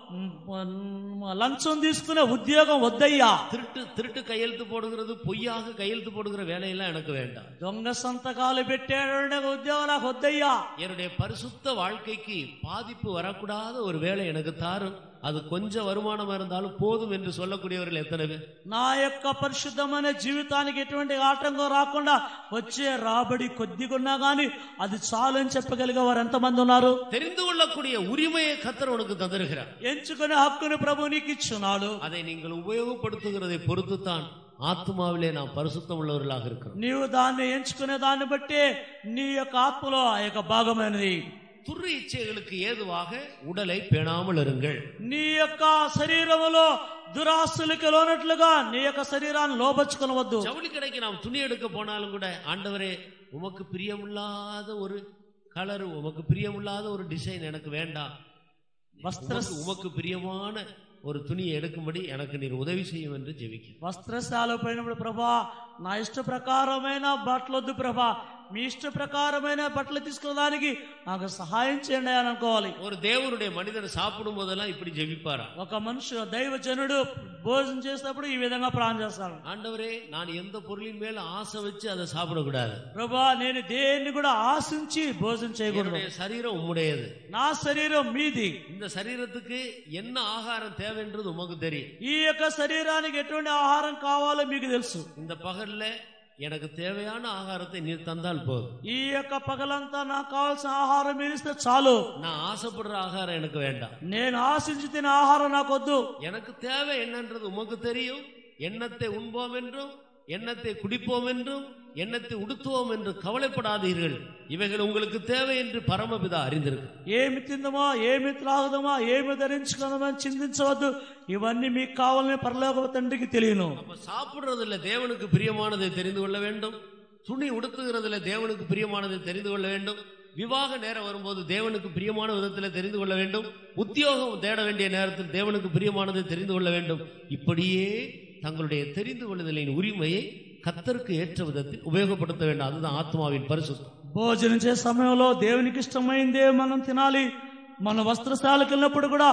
[SPEAKER 2] మ్, లంచం తీసుకునే ఉద్యోగం వద్దయ్యా
[SPEAKER 1] திருட்டு திருட்டு கையெழுத்து போடுகிறது பொய்யாக கையெழுத்து போடுகிற வேலையெல்லாம் எனக்கு வேண்டாம்
[SPEAKER 2] దొంగ సంతకాలు పెట్టాడు ఉద్యోగం నాకు వద్దయ్యా
[SPEAKER 1] என்னுடைய பரிசுத்த வாழ்க்கைக்கு பாதிப்பு வரக்கூடாத ஒரு வேலை எனக்கு தாரும் அது கொஞ்சம் வருமானமா இருந்தாலும் போதும் என்று சொல்லக்கூடியவர்கள் எத்தனை பேர்
[SPEAKER 2] నా యొక్క పరిశుద్ధమైన జీవితానికి ఎటువంటి ఆటంకం రాకుండా వచ్చే రాబడి కొద్దిగున్నా గాని అది చాలు అని చెప్పగలిగే వారు ఎంతమంది ఉన్నారు
[SPEAKER 1] தெரிந்து கொள்ளக்கூடிய உரிமையை கத்தர் உனக்கு தந்திருக்கிறார்
[SPEAKER 2] ఎంచుకునే హక్కుని ప్రభు నీకు ఇచ్చున్నాడు
[SPEAKER 1] அதை நீங்கள் உபயோகப்படுத்துகிறதை பொறுத்துத்தான் ஆத்மாவிலே நாம் பரிசுத்தம் உள்ளவர்களாக இருக்கிறோம்
[SPEAKER 2] నీవు దాన్ని ఎంచుకునే దాన్ని బట్టి నీ యొక్క ఆత్మలో ఆ యొక్క భాగమైనది
[SPEAKER 1] துரு இச்சைகளுக்கு ஏதுவாக உடலை பேணாமல் இருங்கள்
[SPEAKER 2] నీ యొక్క శరీరములో దురాస్తులకి లోనట్లుగా నీ యొక్క శరీరాన్ని లోపరుచుకొనవద్దు
[SPEAKER 1] ஜவுளி கடைக்கு நாம் துணி எடுக்க போனாலும் கூட ஆண்டவரே உமக்கு பிரியமில்லாத ஒரு கலர் உமக்கு பிரியமில்லாத ஒரு டிசைன் எனக்கு வேண்டாம்
[SPEAKER 2] వస్త్ర
[SPEAKER 1] உமக்கு- உமக்கு பிரியமான ஒரு துணியை எடுக்கும்படி எனக்கு நீர் உதவி செய்யும் என்று ஜெபிக்கிறேன்
[SPEAKER 2] వస్త్రశాల పోయినప్పుడు ప్రభా నా ఇష్ట ప్రకారమైన బట్టలు వద్దు ప్రభా మీ ఇష్ట ప్రకారమైన బట్టలు తీసుకోవడానికి నాకు సహాయం చేయండి అని అనుకోవాలి
[SPEAKER 1] ஒரு தேவனுடைய மனிதன் சாப்பிடும் போதெல்லாம் இப்படி ஜெபிப்பாரா
[SPEAKER 2] ఒక మనుషు దైవజనుడు భోజనం చేసినప్పుడు ఈ విధంగా ప్రాణం చేస్తాను
[SPEAKER 1] ஆண்டவரே நான் எந்த பொருளின் மேல ஆசை வச்சு அதை சாப்பிடக்கூடாது
[SPEAKER 2] ప్రభా నేను దేన్ని కూడా ఆశించి భోజనం చేయకూడదు
[SPEAKER 1] என்னுடைய சரீரம் உம்முடையது
[SPEAKER 2] నా శరీరం మీది
[SPEAKER 1] இந்த சரீரத்துக்கு என்ன ஆகாரம் தேவைன்றது உமக்கு தெரியும்
[SPEAKER 2] ఈ యొక్క శరీరానికి ఎటువంటి ఆహారం కావాలో మీకు తెలుసు
[SPEAKER 1] இந்த பகல்ல எனக்கு தேவையான ஆகாரத்தை நீர் தந்தால் போதும்
[SPEAKER 2] ఈ యొక్క పగలంతా నాకు కావాల్సిన ఆహారం మీరు ఇస్తే చాలు
[SPEAKER 1] நான் ஆசைப்படுற ஆகாரம் எனக்கு வேண்டாம்
[SPEAKER 2] నేను ఆశించి తినే ఆహారం నాకు వద్దు
[SPEAKER 1] எனக்கு தேவை என்னன்றது உமக்கு தெரியும் எண்ணத்தை உண்போம் என்றும் எண்ணத்தை குடிப்போம் என்றும் எண்ணத்தை உடுத்துவோம் என்று கவலைப்படாதீர்கள் இவைகள் உங்களுக்கு தேவை என்று பரமபிதா அறிந்திருக்கு
[SPEAKER 2] ఏమి తిందమో ఏమి త్రాగుదమో ఏమి ధరించుకుందామని చింతించవద్దు ఇవన్నీ మీకు కావాలని పరలోక తండ్రికి తెలియను
[SPEAKER 1] அப்ப சாப்பிடுறதுல தேவனுக்கு பிரியமானதை தெரிந்து கொள்ள வேண்டும் துணி உடுத்துகிறதுல தேவனுக்கு பிரியமானதை தெரிந்து கொள்ள வேண்டும் விவாக நேரம் வரும்போது தேவனுக்கு பிரியமான விதத்தில் தெரிந்து கொள்ள வேண்டும் உத்தியோகம் தேட வேண்டிய நேரத்தில் தேவனுக்கு பிரியமானதை தெரிந்து கொள்ள வேண்டும் இப்படியே தங்களுடைய தெரிந்து கொள்ளுதலின் உரிமையை கத்தருக்கு ஏற்ற விதத்தில் உபயோகப்படுத்த வேண்டும் அதுதான் ஆத்மாவின் பரிசுத்தம்
[SPEAKER 2] భోజనం చేసే సమయంలో దేవునికి ఇష్టమైందే మనం తినాలి మన వస్త్రశాలకు వెళ్ళినప్పుడు కూడా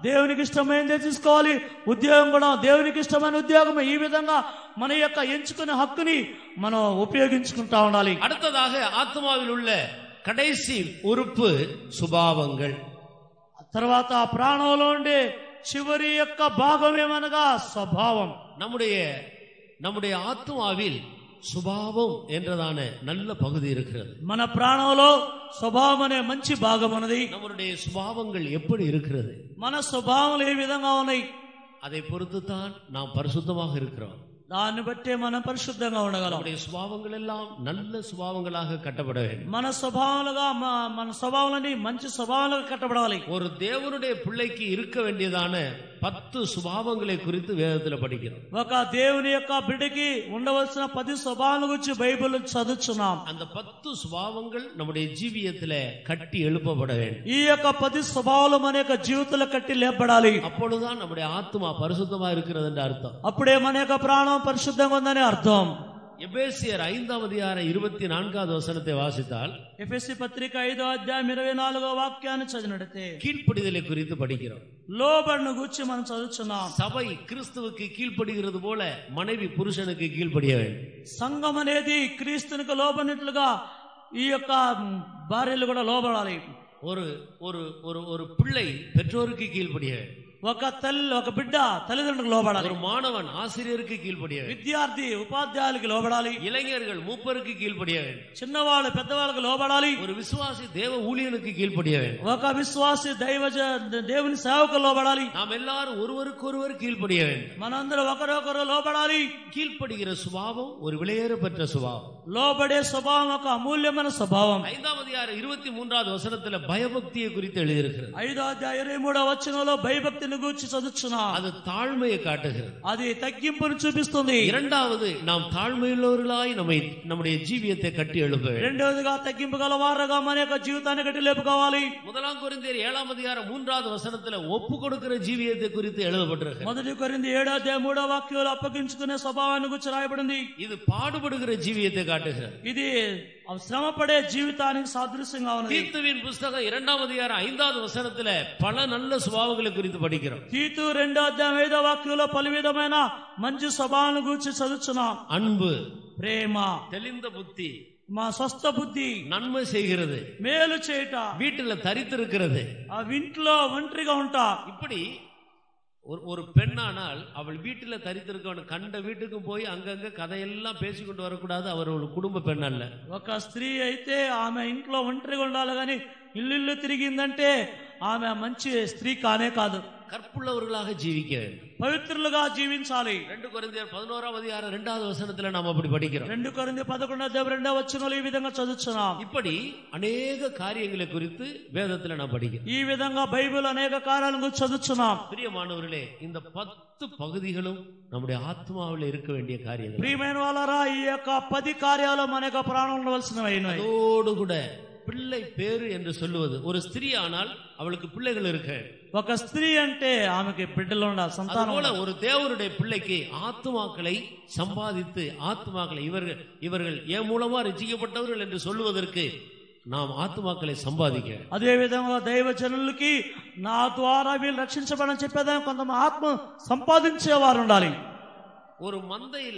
[SPEAKER 2] దేవునికి ఇష్టమైనదే తీసుకోవాలి ఉద్యోగం కూడా దేవునికి ఇష్టమైన ఉద్యోగం ఈ విధంగా మన యొక్క ఎంచుకునే హక్కుని మనం ఉపయోగించుకుంటా ఉండాలి
[SPEAKER 1] அடுத்ததாக ஆத்மாவில் உள்ள கடைசி உறுப்பு சுபாவங்கள்
[SPEAKER 2] తర్వాత ఆ ప్రాణంలో ఉండే చివరి యొక్క భాగం ఏమనగా స్వభావం
[SPEAKER 1] நம்முடைய நம்முடைய ஆத்மாவில் சுபாவம் என்றதான நல்ல பகுதி இருக்கிறது
[SPEAKER 2] మన ప్రాణంలో స్వభావం అనే మంచి భాగం ఉన్నది
[SPEAKER 1] நம்மளுடைய சுபாவங்கள் எப்படி இருக்கிறது
[SPEAKER 2] మన స్వభావాలు ఏ విధంగా ఉన్నాయి
[SPEAKER 1] அதை பொறுத்து தான் நாம் பரிசுத்தமாக இருக்கிறோம்
[SPEAKER 2] దాన్ని బట్టే మనం పరిశుద్ధంగా ఉండగలం
[SPEAKER 1] நம்முடைய சுபாவங்கள் எல்லாம் நல்ல சுபாவங்களாக கட்டப்பட வேண்டும்
[SPEAKER 2] మన స్వభావాలుగా మ- మన స్వభావాలని మంచి స్వభావాలుగా కట్టబడాలి
[SPEAKER 1] ஒரு தேவனுடைய பிள்ளைக்கு இருக்க வேண்டியதான பத்து சுபாவங்களை குறித்து வேதத்தில் படிக்கிறோம்
[SPEAKER 2] ఒక దేవుని యొక్క బిడ్డకి ఉండవలసిన పది స్వభావాల గురించి బైబిల్ చదువుచున్నాం
[SPEAKER 1] அந்த பத்து சுபாவங்கள் நம்முடைய ஜீவியத்துல கட்டி எழுப்பப்பட வேண்டும்
[SPEAKER 2] ఈ యొక్క పది స్వభావాలు మన యొక్క జీవితంలో కట్టి లేపడాలి
[SPEAKER 1] அப்பொழுதுதான் நம்முடைய ஆத்மா பரிசுத்தமா இருக்கிறது என்று அர்த்தம்
[SPEAKER 2] అప్పుడే మన యొక్క ప్రాణం పరిశుద్ధంగా ఉందని అర్థం
[SPEAKER 1] எபேசியர் ஐந்தாம் அதிகாரம் இருபத்தி நான்காவது வசனத்தை வாசித்தால்
[SPEAKER 2] ఎఫ్ఎస్సి పత్రిక ఐదో అధ్యాయం ఇరవై నాలుగో వాక్యాన్ని చదివినడితే
[SPEAKER 1] கீழ்ப்படிதலை குறித்து படிக்கிறோம்
[SPEAKER 2] లోబడిన గురించి మనం చదువుచున్నాం
[SPEAKER 1] சபை கிறிஸ்துவுக்கு கீழ்ப்படுகிறது போல மனைவி புருஷனுக்கு கீழ்ப்படிய வேண்டும்
[SPEAKER 2] సంఘం అనేది క్రీస్తునికి లోబడినట్లుగా ఈ యొక్క భార్యలు కూడా లోబడాలి
[SPEAKER 1] ஒரு ஒரு ஒரு ஒரு பிள்ளை பெற்றோருக்கு கீழ்ப்படிய வேண்டும்
[SPEAKER 2] ఒక తల్లి ఒక బిడ్డ తల్లిదండ్రులకు లోబడాలి
[SPEAKER 1] ஒரு மாணவன் ஆசிரியருக்கு கீழ்ப்படிய வேண்டும்
[SPEAKER 2] విద్యార్థి ఉపాధ్యాయులకి లోబడాలి
[SPEAKER 1] இளைஞர்கள் மூப்பருக்கு கீழ்ப்படிய வேண்டும்
[SPEAKER 2] చిన్నవాళ్ళు పెద్దవాళ్ళకి లోబడాలి
[SPEAKER 1] ஒரு விசுவாசி தேவ ஊழியனுக்கு கீழ்ப்படிய வேண்டும்
[SPEAKER 2] ఒక విశ్వాసి దైవ దేవుని సేవకు లోబడాలి
[SPEAKER 1] நாம் எல்லாரும் ஒருவருக்கொருவர் கீழ்ப்படிய வேண்டும்
[SPEAKER 2] మనందరూ ఒకరొకరు లోబడాలి
[SPEAKER 1] கீழ்ப்படுகிற சுபாவம் ஒரு விலையேற பெற்ற சுபாவம்
[SPEAKER 2] లోబడే స్వభావం ఒక అమూల్యమైన స్వభావం
[SPEAKER 1] ஐந்தாம் அதிகாரம் இருபத்தி மூன்றாவது வசனத்துல பயபக்தியை குறித்து எழுதியிருக்கிறது
[SPEAKER 2] ఐదో అధ్యాయం ఇరవై మూడో వచనంలో భయభక్తిని గూర్చి చదువుచున్నా
[SPEAKER 1] அது தாழ்மையை காட்டுகிறது
[SPEAKER 2] అది తగ్గింపును చూపిస్తుంది
[SPEAKER 1] இரண்டாவது நாம் தாழ்மையுள்ளவர்களாய் நம்மை நம்முடைய ஜீவியத்தை கட்டி எழுப்ப வேண்டும்
[SPEAKER 2] రెండవదిగా తగ్గింపు గల వారగా మన యొక్క జీవితాన్ని గట్టి లేపుకోవాలి
[SPEAKER 1] முதலாம் குறைந்தர் ஏழாம் அதிகாரம் மூன்றாவது வசனத்துல ஒப்பு கொடுக்கிற ஜீவியத்தை குறித்து எழுதப்பட்டிருக்கு
[SPEAKER 2] మొదటి కొరింది ఏడో అధ్యాయం మూడో వాక్యంలో అప్పగించుకునే స్వభావాన్ని గురించి రాయబడింది
[SPEAKER 1] இது பாடுபடுகிற ஜீவியத்தை காட்டுகிறது
[SPEAKER 2] ఇది శ్రమపడే జీవితానికి సాదృశ్యంగా ఉన్నది
[SPEAKER 1] தீர்த்துவின் புஸ்தகம் இரண்டாம் அதிகாரம் ஐந்தாவது வசனத்துல பல நல்ல சுபாவங்களை குறித்து படிக்கிறோம்
[SPEAKER 2] తీతు రెండో అధ్యాయం ఐదో వాక్యంలో పలు విధమైన మంచి స్వభావాన్ని గురించి చదువుచున్నాం
[SPEAKER 1] அன்பு
[SPEAKER 2] ప్రేమ
[SPEAKER 1] தெளிந்த புத்தி
[SPEAKER 2] మా స్వస్థ బుద్ధి
[SPEAKER 1] நன்மை செய்கிறது
[SPEAKER 2] మేలు చేయట
[SPEAKER 1] வீட்டுல தரித்திருக்கிறது
[SPEAKER 2] ఆ ఇంట్లో ఒంటరిగా ఉంటా
[SPEAKER 1] இப்படி ஒரு ஒரு பெண்ணானால் அவள் வீட்டுல தரித்திருக்கவன் கண்ட வீட்டுக்கும் போய் அங்கங்க கதையெல்லாம் பேசிக்கொண்டு வரக்கூடாது அவர் ஒரு குடும்ப பெண் அல்ல
[SPEAKER 2] ఒక స్త్రీ అయితే ఆమె ఇంట్లో ఒంటరిగా ఉండాలి కానీ ఇల్లు తిరిగిందంటే ఆమె మంచి స్త్రీ కానే కాదు
[SPEAKER 1] கற்புள்ளவர்களாக ஜீவிக்க வேண்டும்
[SPEAKER 2] పవిత్రులుగా జీవించాలి
[SPEAKER 1] ரெண்டு குறைந்தர் பதினோராம் அதிகாரம் ரெண்டாவது வசனத்துல நாம் அப்படி படிக்கிறோம்
[SPEAKER 2] రెండు కొరింది పదకొండో అధ్యాయం రెండో వచ్చిన ఈ విధంగా చదువుచున్నాం
[SPEAKER 1] இப்படி அநேக காரியங்களை குறித்து வேதத்துல நாம் படிக்கிறோம்
[SPEAKER 2] ఈ విధంగా బైబిల్ అనేక కార్యాలను గురించి చదువుచున్నాం
[SPEAKER 1] பிரியமானவர்களே இந்த பத்து பகுதிகளும் நம்முடைய ஆத்மாவில் இருக்க வேண்டிய காரியங்கள்
[SPEAKER 2] ప్రియమైన వాళ్ళరా ఈ యొక్క పది కార్యాలు మన యొక్క ప్రాణం ఉండవలసినవి
[SPEAKER 1] அதோடு கூட பிள்ளை பேரு என்று சொல்லுவது ஒரு ஸ்திரீ ஆனால் அவளுக்கு பிள்ளைகள் இருக்க
[SPEAKER 2] ఒక స్త్రీ అంటే ఆమెకి బిడ్డలు ఉండాలి సంతానం
[SPEAKER 1] அதுபோல
[SPEAKER 2] ఉండాలి.
[SPEAKER 1] ஒரு தேவனுடைய பிள்ளைக்கு ஆத்துமாக்களை சம்பாதித்து ஆத்துமாக்களை இவர்கள் இவர்கள் என் மூலமா ரசிக்கப்பட்டவர்கள் என்று சொல்லுவதற்கு நாம் ஆத்துமாக்களை சம்பாதிக்க
[SPEAKER 2] అదే విధంగా దైవ జనులకి నా ద్వారా వీళ్ళు రక్షించబడని చెప్పేదాన్ని కొంత ఆత్మ సంపాదించేవారు ఉండాలి
[SPEAKER 1] ஒரு மந்தையில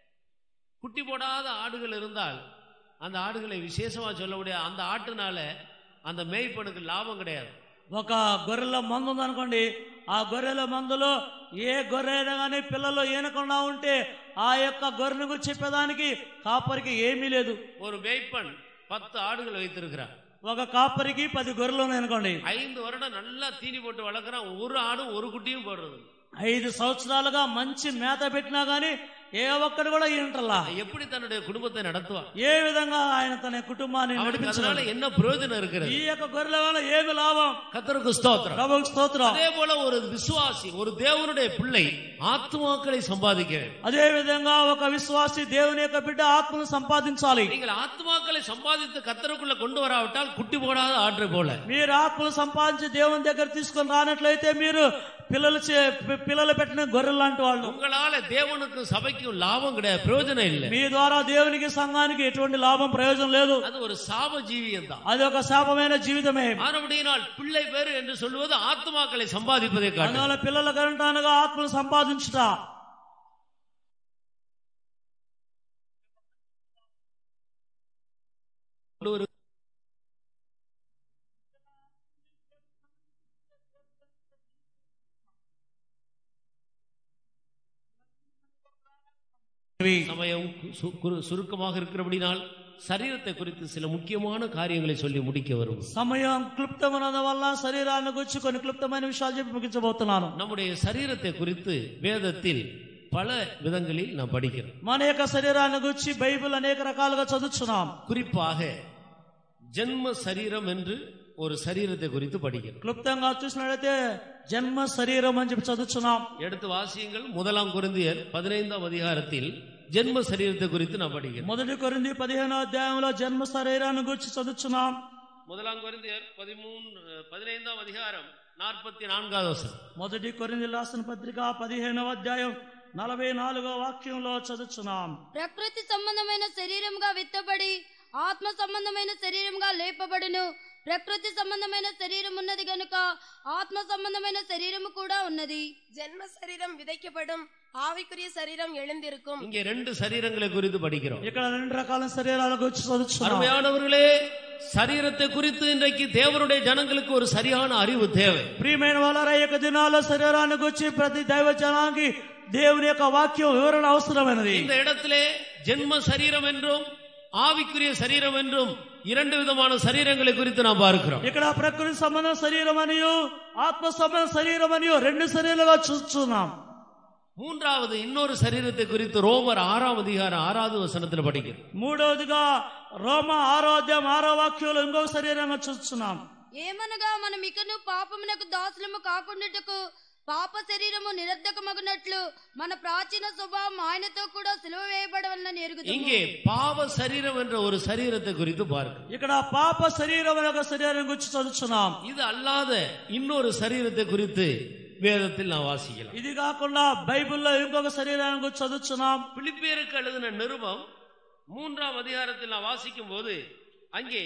[SPEAKER 1] குட்டி போடாத ஆடுகள் இருந்தால் அந்த ஆடுகளை விசேஷமா சொல்ல முடியாது அந்த ஆட்டுனால அந்த மேய்ப்பனுக்கு லாபம் கிடையாது
[SPEAKER 2] ఒక గొర్రెల మందు ఉందనుకోండి ఆ గొర్రెల మందులో ఏ గొర్రె అయినా కానీ పిల్లలు ఏనకుండా ఉంటే ఆ యొక్క గొర్రెను గురించి చెప్పేదానికి కాపరికి ఏమీ లేదు
[SPEAKER 1] ஒரு மேய்ப்பன் பத்து ஆடுகள் வைத்திருக்கிறார்
[SPEAKER 2] ఒక కాపరికి పది గొర్రెలు ఉన్నాయనుకోండి
[SPEAKER 1] ஐந்து வருடம் நல்லா தீனி போட்டு வளர்க்குறான் ஒரு ஆடும் ஒரு குட்டியும் போடுறது இல்ல.
[SPEAKER 2] ఐదు సంవత్సరాలుగా మంచి మేత పెట్టినా గానీ ఏ ఒక్కడు కూడా ఏంటల్లా
[SPEAKER 1] எப்படி தன்னுடைய குடும்பத்தை நடத்துவான்
[SPEAKER 2] ఏ విధంగా ఆయన తన కుటుంబాన్ని
[SPEAKER 1] அவனுக்கு
[SPEAKER 2] నడిపించగలడు
[SPEAKER 1] அதனால என்ன பிரயோஜனம் இருக்கிறது
[SPEAKER 2] ఈ యొక్క గొర్రెల వల్ల ఏమి లాభం
[SPEAKER 1] கத்தருக்கு ஸ்தோத்திரம்
[SPEAKER 2] ప్రభువుకు స్తోత్రం
[SPEAKER 1] அதே போல ஒரு விசுவாசி ஒரு தேவனுடைய பிள்ளை ஆத்துமாக்களை சம்பாதிக்க வேண்டும்.
[SPEAKER 2] అదే విధంగా ఒక విశ్వాసి దేవుని యొక్క బిడ్డ ఆత్మను సంపాదించాలి
[SPEAKER 1] நீங்கள் ఆత్మాக்களை சம்பாதித்து கத்தருக்குள்ள கொண்டு வராவிட்டால் குட்டி போடாத ஆற்றை போல
[SPEAKER 2] మీరు ఆత్మలు సంపాదించి దేవుని దగ్గర తీసుకొని రానట్లయితే మీరు పిల్లలు చే- పి- పిల్లలు పెట్టిన గొర్రెలు లాంటి వాళ్ళు
[SPEAKER 1] உங்களால தேவனுக்கு சபைக்கு சபைக்கும் லாபம் கிடையாது பிரயோஜனம் இல்லை
[SPEAKER 2] మీ ద్వారా దేవునికి సంఘానికి ఎటువంటి లాభం ప్రయోజనం లేదు
[SPEAKER 1] அது ஒரு சாப ஜீவியம் தான்
[SPEAKER 2] అది ఒక శాపమైన జీవితమే
[SPEAKER 1] ஆனபடியினால் பிள்ளை பேரு என்று சொல்லுவது ஆத்மாக்களை சம்பாதிப்பதை காட்டும்
[SPEAKER 2] అందువల్ల పిల్లల గంటానుగా ఆత్మలు సంపాదించుట
[SPEAKER 1] ஒரு சமயம் சு- குறு- சுருக்கமாக இருக்கிறபடினால் சரீரத்தை குறித்து சில முக்கியமான காரியங்களை சொல்லி முடிக்க வரும்
[SPEAKER 2] సమయం క్లుప్తమైనందు వల్ల శరీరాన్ని గురించి కొన్ని క్లుప్తమైన విషయాలు చెప్పి ముగించబోతున్నాను
[SPEAKER 1] நம்முடைய சரீரத்தை குறித்து வேதத்தில் பல விதங்களில் நாம் படிக்கிறோம்
[SPEAKER 2] మన యొక్క శరీరాన్ని గురించి బైబిల్ అనేక రకాలుగా చదువుతున్నాం
[SPEAKER 1] குறிப்பாக ஜென்ம சரீரம் என்று ஒரு சரீரத்தை குறித்து படிக்கிறோம்
[SPEAKER 2] క్లుప్తంగా చూసినట్లయితే జన్మ శరీరం అని చెప్పి చదువుతున్నాం
[SPEAKER 1] எடுத்து வாசியங்கள் முதலாம் குருந்தியர் பதினைந்தாம் அதிகாரத்தில் ஜென்ம சரீரத்தை குறித்து நான் படிக்கிறேன்
[SPEAKER 2] మొదటి కొరింది పదిహేనో అధ్యాయంలో జన్మ శరీరాన్ని గురించి చదువుతున్నాం
[SPEAKER 1] முதலாம் குருந்தியர் பதிமூன்று பதினைந்தாம் அதிகாரம் நாற்பத்தி நான்காவது வசனம்
[SPEAKER 2] మొదటి కొరింది రాసిన పత్రిక పదిహేనవ అధ్యాయం నలభై నాలుగో వాక్యంలో చదువుతున్నాం
[SPEAKER 3] ప్రకృతి సంబంధమైన శరీరంగా విత్తబడి ఆత్మ సంబంధమైన శరీరంగా లేపబడును ప్రకృతి సంబంధమైన శరీరం ఉన్నది గనుక ఆత్మ సంబంధమైన శరీరము కూడా ఉన్నది
[SPEAKER 4] ஜென்ம சரீரம் விதைக்கப்படும் ஆவிக்குரிய சரீரம் எழுந்திருக்கும்
[SPEAKER 1] இங்கே ரெண்டு சரீரங்களை குறித்து படிக்கிறோம்
[SPEAKER 2] ఇక్కడ రెండు రకాల శరీరాల గురించి చదువుతున్నాం
[SPEAKER 1] அருமையானவர்களே சரீரத்தை குறித்து இன்றைக்கு தேவனுடைய ஜனங்களுக்கு ஒரு சரியான அறிவு தேவை
[SPEAKER 2] ప్రియమైన వాళ్ళ ఈ యొక్క దినాల్లో శరీరాన్ని గురించి ప్రతి దైవ జనానికి దేవుని యొక్క వాక్యం వివరణ అవసరమైనది
[SPEAKER 1] இந்த இடத்திலே ஜென்ம சரீரம் என்றும் ஆவிக்குரிய சரீரம் என்றும் இரண்டு விதமான சரீரங்களை குறித்து நாம் பார்க்கிறோம்
[SPEAKER 2] ఇక్కడ ప్రకృతి సంబంధం శరీరం అనియు ఆత్మ సంబంధం శరీరం అనియు రెండు శరీరాలుగా చూస్తున్నాం
[SPEAKER 1] மூன்றாவது இன்னொரு சரீரத்தை குறித்து ரோமர் ஆறாம் அதிகாரம் ஆறாவது வசனத்தில் படிக்கிறோம்
[SPEAKER 2] మూడవదిగా రోమ ఆరోగ్యం ఆరో వాక్యంలో ఇంకొక శరీరంగా చూస్తున్నాం
[SPEAKER 3] ఏమనగా మనం ఇకను పాపమునకు దాసులము కాకుండాటకు పాప శరీరము నిరర్ధకమగునట్లు మన ప్రాచీన స్వభావం ఆయనతో కూడా సిలువ వేయబడవలన ఎరుగుతుంది
[SPEAKER 1] இங்கே பாவ சரீரம் என்ற ஒரு சரீரத்தை குறித்து பார்க்கிறோம்
[SPEAKER 2] ఇక్కడ పాప శరీరం అనే ఒక శరీరం గురించి చదువుతున్నాం
[SPEAKER 1] இது அல்லாத இன்னொரு சரீரத்தை குறித்து வேதத்தில் நான் வாசிக்கலாம்
[SPEAKER 2] ఇది కాకుండా బైబిల్లో ఇంకొక శరీరాన్ని గురించి చదువుతున్నాం
[SPEAKER 1] பிலிப்பியருக்கு எழுதின நிருபம் மூன்றாம் அதிகாரத்தில் நான் வாசிக்கும் போது அங்கே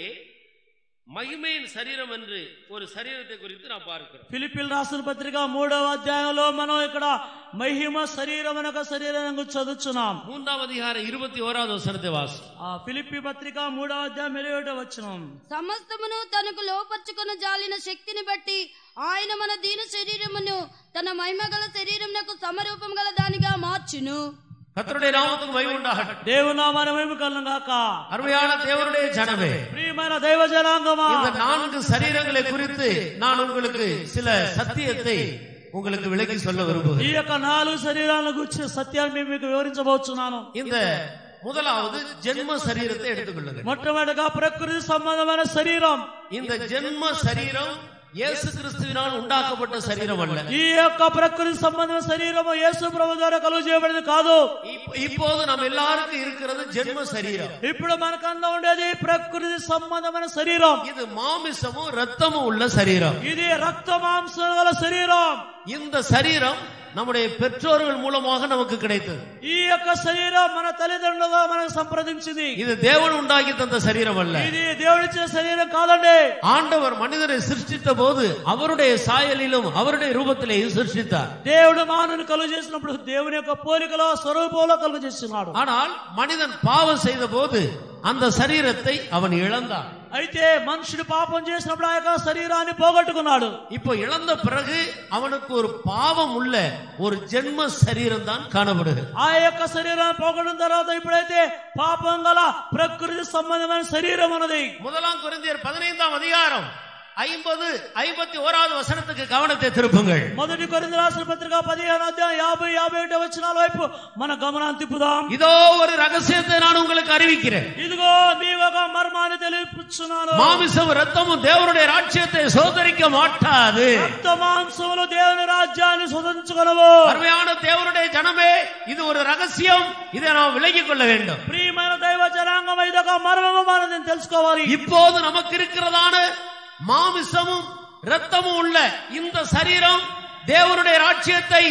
[SPEAKER 1] மகிமையின் சரீரம் என்று ஒரு சரீரத்தை குறித்து நான் பார்க்கிறோம்
[SPEAKER 2] ఫిలిపిల్ రాసిన పత్రిక మూడవ అధ్యాయంలో మనం ఇక్కడ మహిమ శరీరం అనే ఒక శరీరం గురించి చదువుతున్నాం
[SPEAKER 1] மூன்றாம் அதிகாரம் இருபத்தி ஓராவது வசனத்தை வாசி
[SPEAKER 2] ఆ ఫిలిప్పి పత్రిక మూడవ అధ్యాయం ఇరవై వచ్చినాం
[SPEAKER 3] సమస్తమును తనకు లోపర్చుకున్న జాలిన శక్తిని బట్టి ఆయన మన దీన శరీరమును తన మహిమగల శరీరమునకు సమరూపం గల దానిగా మార్చును
[SPEAKER 1] கர்த்தருடைய நாமத்துக்கு மகிமை உண்டாகட்டும்
[SPEAKER 2] దేవుని నామాన మేము కలుగాక
[SPEAKER 1] அருமையான தேவனுடைய ஜனமே
[SPEAKER 2] ప్రియమైన దైవ జనాంగమా
[SPEAKER 1] இந்த நான்கு சரீரங்களை குறித்து நான் உங்களுக்கு சில சத்தியத்தை உங்களுக்கு விளக்கி சொல்ல
[SPEAKER 2] ఈ
[SPEAKER 1] விரும்புகிறேன்
[SPEAKER 2] యొక్క నాలుగు శరీరాల గురించి సత్యాన్ని మేము మీకు వివరించబోతున్నాను
[SPEAKER 1] இந்த முதலாவது ஜென்ம சரீரத்தை எடுத்துக்கொள்ளுங்க
[SPEAKER 2] మొట్టమొదటిగా ప్రకృతి సంబంధమైన శరీరం
[SPEAKER 1] இந்த ஜென்ம சரீரம் இயேசு கிறிஸ்துவினால் உண்டாக்கப்பட்ட சரீரம் அல்ல
[SPEAKER 2] ఈ యొక్క ప్రకృతి సంబంధమైన శరీరము యేసు ప్రభు ద్వారా కలుగు చేయబడింది కాదు
[SPEAKER 1] இப்ப- இப்போது நம்ம எல்லாருக்கும் இருக்கிறது ஜென்ம சரீரம்
[SPEAKER 2] ఇప్పుడు మనకన్నా ఉండేది ప్రకృతి సంబంధమైన శరీరం
[SPEAKER 1] இது மாமிசமும் ரத்தமும் உள்ள சரீரம்
[SPEAKER 2] ఇది రక్త మాంసం గల శరీరం
[SPEAKER 1] இந்த சரீரம் நம்முடைய பெற்றோர்கள் மூலமாக நமக்கு கிடைத்தது
[SPEAKER 2] ఈ యొక్క శరీరం మన తల్లిదండ్రులుగా మనకు సంప్రదించింది
[SPEAKER 1] இது தேவன் உண்டாக்கி தந்த சரீரம் அல்ல
[SPEAKER 2] ఇది దేవుడిచ్చిన శరీరం కాదండి
[SPEAKER 1] ஆண்டவர் மனிதனை சிருஷ்டித்த போது அவருடைய சாயலிலும் அவருடைய ரூபத்திலேயும் சிருஷ்டித்தார்
[SPEAKER 2] దేవుడు మానవుని కలుగు చేసినప్పుడు దేవుని యొక్క పోలికలో స్వరూపంలో కలుగు చేస్తున్నాడు
[SPEAKER 1] ஆனால் மனிதன் பாவம் செய்த போது அந்த சரீரத்தை அவன் இழந்தான்
[SPEAKER 2] అయితే మనుషుడు పాపం చేసినప్పుడు ఆ యొక్క శరీరాన్ని పోగొట్టుకున్నాడు
[SPEAKER 1] இப்போ இழந்த பிறகு அவனுக்கு ஒரு பாவம் உள்ள ஒரு ஜென்ம சரீரம் தான் காணப்படுகிறது
[SPEAKER 2] ఆ యొక్క శరీరాన్ని పోగొట్టిన తర్వాత ఇప్పుడైతే పాపం గల ప్రకృతి సంబంధమైన శరీరం ఉన్నది
[SPEAKER 1] முதலாம் குருந்தியர் பதினைந்தாம் அதிகாரம் ஐம்பது ஐம்பத்தி ஓராவது வசனத்துக்கு கவனத்தை திருப்புங்கள்
[SPEAKER 2] మొదటి కొరింది రాసిన పత్రిక పదిహేను అధ్యాయం యాభై యాభై ఒకటి వచ్చినాల వైపు మన గమనాన్ని తిప్పుదాం
[SPEAKER 1] இதோ ஒரு ரகசியத்தை நான் உங்களுக்கு அறிவிக்கிறேன்
[SPEAKER 2] ఇదిగో మీ ఒక మర్మాన్ని తెలియపుచ్చున్నాను
[SPEAKER 1] மாமிசம் ரத்தமும் தேவனுடைய ராஜ்யத்தை சோதரிக்க மாட்டாது
[SPEAKER 2] రక్త మాంసములు దేవుని రాజ్యాన్ని స్వతంత్రుకొనవు
[SPEAKER 1] அருமையான தேவனுடைய ஜனமே இது ஒரு ரகசியம் இதை நாம் விலகிக் கொள்ள வேண்டும்
[SPEAKER 2] ప్రియమైన దైవ జనాంగం ఇదొక మర్మము మనం తెలుసుకోవాలి
[SPEAKER 1] இப்போது நமக்கு இருக்கிறதான மாமிசமும் ரத்தமும் உள்ள இந்த சரீரம் தேவனுடைய ராஜ்யத்தை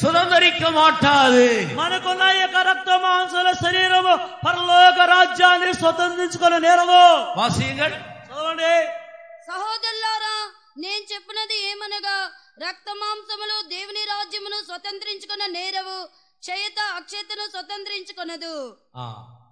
[SPEAKER 1] சுதந்தரிக்க மாட்டாது
[SPEAKER 2] మనకున్న ఈ యొక్క రక్త మాంసాల శరీరము పరలోక రాజ్యాన్ని స్వతంత్రించుకుని నేరదు
[SPEAKER 1] வாசியுங்கள்
[SPEAKER 2] చదవండి
[SPEAKER 3] సహోదరులారా నేను చెప్పినది ఏమనగా రక్త మాంసములు దేవుని రాజ్యమును స్వతంత్రించుకున్న నేరవు క్షయత అక్షయతను స్వతంత్రించుకొనదు
[SPEAKER 1] ஆ.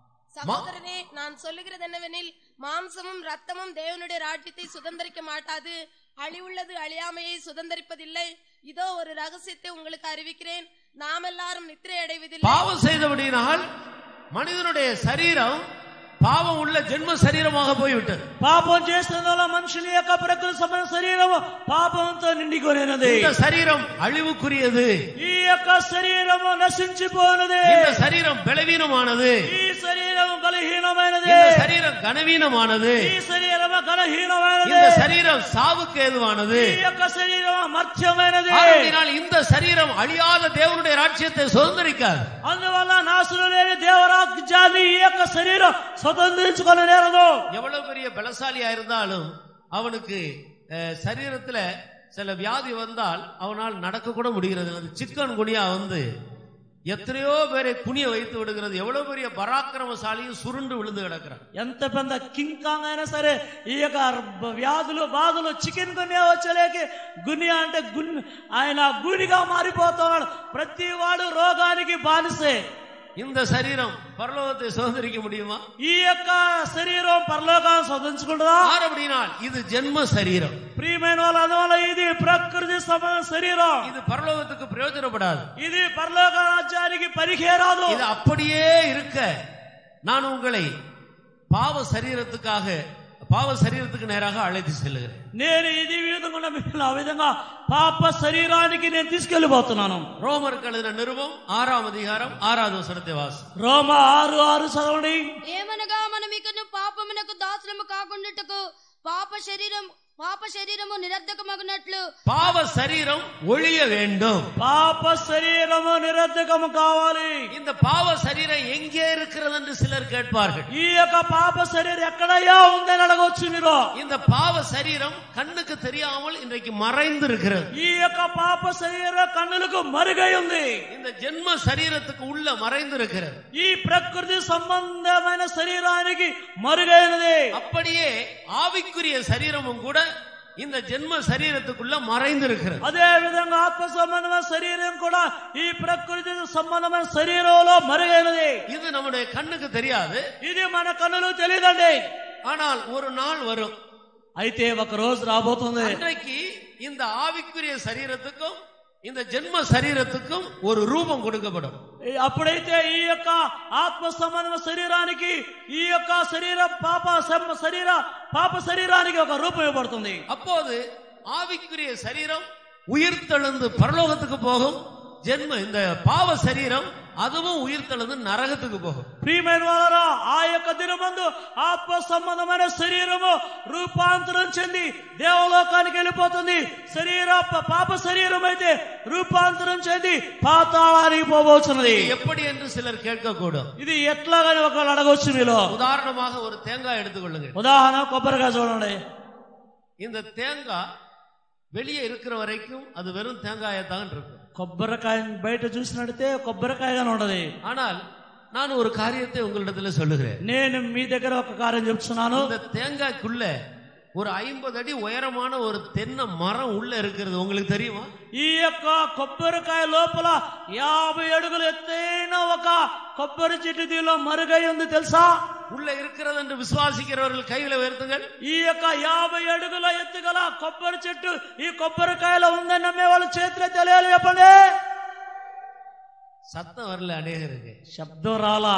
[SPEAKER 4] சகோதரனே நான் சொல்லுகிறது என்னவெனில் மாம்சமும் ரத்தமும் தேவனுடைய ராஜ்யத்தை சுதந்தரிக்க மாட்டாது அழிவுள்ளது அழியாமையை சுதந்தரிப்பதில்லை இதோ ஒரு ரகசியத்தை உங்களுக்கு அறிவிக்கிறேன் நாம் எல்லாரும் நித்திரை அடைவதில்லை
[SPEAKER 1] பாவம் செய்தபடியினால் மனிதனுடைய சரீரம் பாவம் உள்ள ஜென்ம சரீரமாக போய்விட்டது
[SPEAKER 2] పాపం చేసిన వల్ల మనుషుని యొక్క ప్రకృతి సంబంధ శరీరము పాపంతో నిండికొనినది
[SPEAKER 1] இந்த சரீரம் அழிவுக்குரியது
[SPEAKER 2] ఈ యొక్క శరీరము నశించిపోయినది
[SPEAKER 1] இந்த சரீரம் பலவீனமானது
[SPEAKER 2] ఈ శరీరము బలహీనమైనది
[SPEAKER 1] இந்த சரீரம் கனவீனமானது
[SPEAKER 2] ఈ శరీరము బలహీనమైనది
[SPEAKER 1] இந்த சரீரம் சாவுக்கு ஏதுவானது
[SPEAKER 2] ఈ యొక్క శరీరము మర్త్యమైనది
[SPEAKER 1] ஆகையினால் இந்த சரீரம் அழியாத தேவனுடைய ராஜ்யத்தை சுதந்திரிக்காது
[SPEAKER 2] అందువల్ల నాశనం లేని దేవరాజ్యాన్ని ఈ యొక్క శరీరం స్వతంత్రించుకొని నేరదు
[SPEAKER 1] எவ்வளவு பெரிய பலசாலியா இருந்தாலும் அவனுக்கு அஹ், சரீரத்துல சில வியாதி வந்தால் அவனால் நடக்க கூட முடிகிறது அது சிக்கன் குனியா வந்து எத்தனையோ பேரை குனிய வைத்து விடுகிறது எவ்வளவு பெரிய பராக்கிரமசாலியும் சுருண்டு விழுந்து கிடக்கிறான்
[SPEAKER 2] ఎంత పెద్ద కింగ్ కాంగ్ అయినా సరే ఈ యొక్క వ్యాధులు బాధలు చికెన్ గున్యా వచ్చలేకి గున్యా అంటే గున్ ఆయన గునిగా మారిపోతున్నాడు ప్రతి వాడు రోగానికి బానిసే
[SPEAKER 1] இந்த சரீரம் பரலோகத்தை சுதந்திரிக்க முடியுமா
[SPEAKER 2] ఈ యొక్క శరీరం పరలోకాన్ని స్వతంత్రించుకుంటుందా
[SPEAKER 1] அப்படினால் இது ஜென்ம சரீரம்
[SPEAKER 2] ప్రియమైన వాళ్ళు అందువల్ల ఇది ప్రకృతి సంబంధ శరీరం
[SPEAKER 1] இது பரலோகத்துக்கு பிரயோஜனப்படாது
[SPEAKER 2] ఇది పరలోక రాజ్యానికి పరిహేరాదు
[SPEAKER 1] இது அப்படியே இருக்க நான் உங்களை பாவ சரீரத்துக்காக பாவ சரீரத்துக்கு நேராக அழைத்து செல்லுகிறேன்
[SPEAKER 2] నేను ఇది విధంగా ఉన్న మిమ్మల్ని ఆ విధంగా పాప శరీరానికి నేను తీసుకెళ్లిపోతున్నాను
[SPEAKER 1] ரோமருக்கு எழுதின நிருபம் ஆறாம் அதிகாரம் ஆறாவது வசனத்தை வாசி
[SPEAKER 2] రోమ ఆరు ఆరు చదవండి
[SPEAKER 3] ఏమనగా మనం ఇకను పాపమునకు దాసులము కాకుండాటకు పాప శరీరం పాప శరీరము నిరర్ధకమగునట్లు
[SPEAKER 1] பாவ சரீரம் ஒழிய வேண்டும்
[SPEAKER 2] పాప శరీరము నిరర్ధకము కావాలి
[SPEAKER 1] இந்த பாவ சரீரம் எங்கே இருக்கிறது என்று சிலர் கேட்பார்கள்
[SPEAKER 2] ఈ యొక్క పాప శరీరం ఎక్కడయ్యా ఉందని అడగవచ్చు మీరు
[SPEAKER 1] இந்த பாவ சரீரம் கண்ணுக்கு தெரியாமல் இன்றைக்கு மறைந்து இருக்கிறது
[SPEAKER 2] ఈ యొక్క పాప శరీరం కన్నులకు మరుగై ఉంది
[SPEAKER 1] இந்த ஜென்ம சரீரத்துக்கு உள்ள மறைந்து இருக்கிறது
[SPEAKER 2] ఈ ప్రకృతి సంబంధమైన శరీరానికి మరుగైనది
[SPEAKER 1] அப்படியே ஆவிக்குரிய சரீரமும் கூட இந்த ஜென்ம சரீரத்துக்குள்ள மறைந்து இருக்கிறது
[SPEAKER 2] అదే విధంగా ఆత్మ సంబంధమైన శరీరం కూడా ఈ ప్రకృతి సంబంధమైన శరీరంలో మరుగైనది
[SPEAKER 1] இது நம்முடைய கண்ணுக்கு தெரியாது
[SPEAKER 2] ఇది మన కన్నులు తెలియదండి
[SPEAKER 1] ஆனால் ஒரு நாள் வரும்
[SPEAKER 2] అయితే ఒక రోజు రాబోతుంది
[SPEAKER 1] அன்றைக்கு இந்த ஆவிக்குரிய சரீரத்துக்கும் இந்த ஜென்ம சரீரத்துக்கும் ஒரு ரூபம் கொடுக்கப்படும்
[SPEAKER 2] ఈ- అప్పుడైతే ఈ యొక్క ఆత్మ సంబంధమైన శరీరానికి ఈ యొక్క శరీర పాప సం- శరీర పాప శరీరానికి ఒక రూపం ఇవ్వబడుతుంది
[SPEAKER 1] அப்போது ஆவிக்குரிய சரீரம் உயிர்த்தெழுந்து பரலோகத்துக்கு போகும் ஜென்ம இந்த பாவ சரீரம் அதுவும் உயிர்த்தெழுந்து நரகத்துக்கு போகும்
[SPEAKER 2] ప్రియమైన వారా ఆ యొక్క దినమందు ఆత్మ సంబంధమైన శరీరము రూపాంతరం చెంది దేవలోకానికి వెళ్ళిపోతుంది శరీర ప- పాప శరీరం అయితే రూపాంతరం చెంది పాతాళానికి పోబోతున్నది
[SPEAKER 1] இது எப்படி என்று சிலர் கேட்கக்கூடும்
[SPEAKER 2] ఇది ఎట్లాగని ఒకళ్ళు అడగవచ్చు మీలో
[SPEAKER 1] உதாரணமாக ஒரு தேங்காய் எடுத்துக்கொள்ளுங்க
[SPEAKER 2] ఉదాహరణ కొబ్బరికాయ చూడండి
[SPEAKER 1] இந்த தேங்காய் வெளியே இருக்கிற வரைக்கும் அது வெறும் தேங்காயத்தான் இருக்கும்
[SPEAKER 2] కొబ్బరికాయ బయట చూసినట్టే కొబ్బరికాయగానే ఉండదు
[SPEAKER 1] ஆனால் நான் ஒரு காரியத்தை உங்களிடத்துல சொல்லுகிறேன்
[SPEAKER 2] నేను మీ దగ్గర ఒక కార్యం చెప్తున్నాను
[SPEAKER 1] இந்த தேங்காய்க்குள்ள ஒரு ஐம்பது அடி உயரமான ஒரு தென்னை மரம் உள்ள இருக்கிறது உங்களுக்கு தெரியுமா
[SPEAKER 2] ఈ యొక్క కొబ్బరికాయ లోపల యాభై అడుగులు ఎత్తైన ఒక కొబ్బరి చెట్టు దీనిలో మరుగై ఉంది తెలుసా
[SPEAKER 1] உள்ள இருக்கிறது என்று விசுவாசிக்கிறவர்கள் கைகளை உயர்த்துங்கள்
[SPEAKER 2] ఈ యొక్క యాభై అడుగుల ఎత్తుగల కొబ్బరి చెట్టు ఈ కొబ్బరికాయలో ఉందని నమ్మే వాళ్ళు చేతిలో తెలియాలి చెప్పండి
[SPEAKER 1] சத்தம் வரல அநேகருக்கு
[SPEAKER 2] శబ్దం రాలా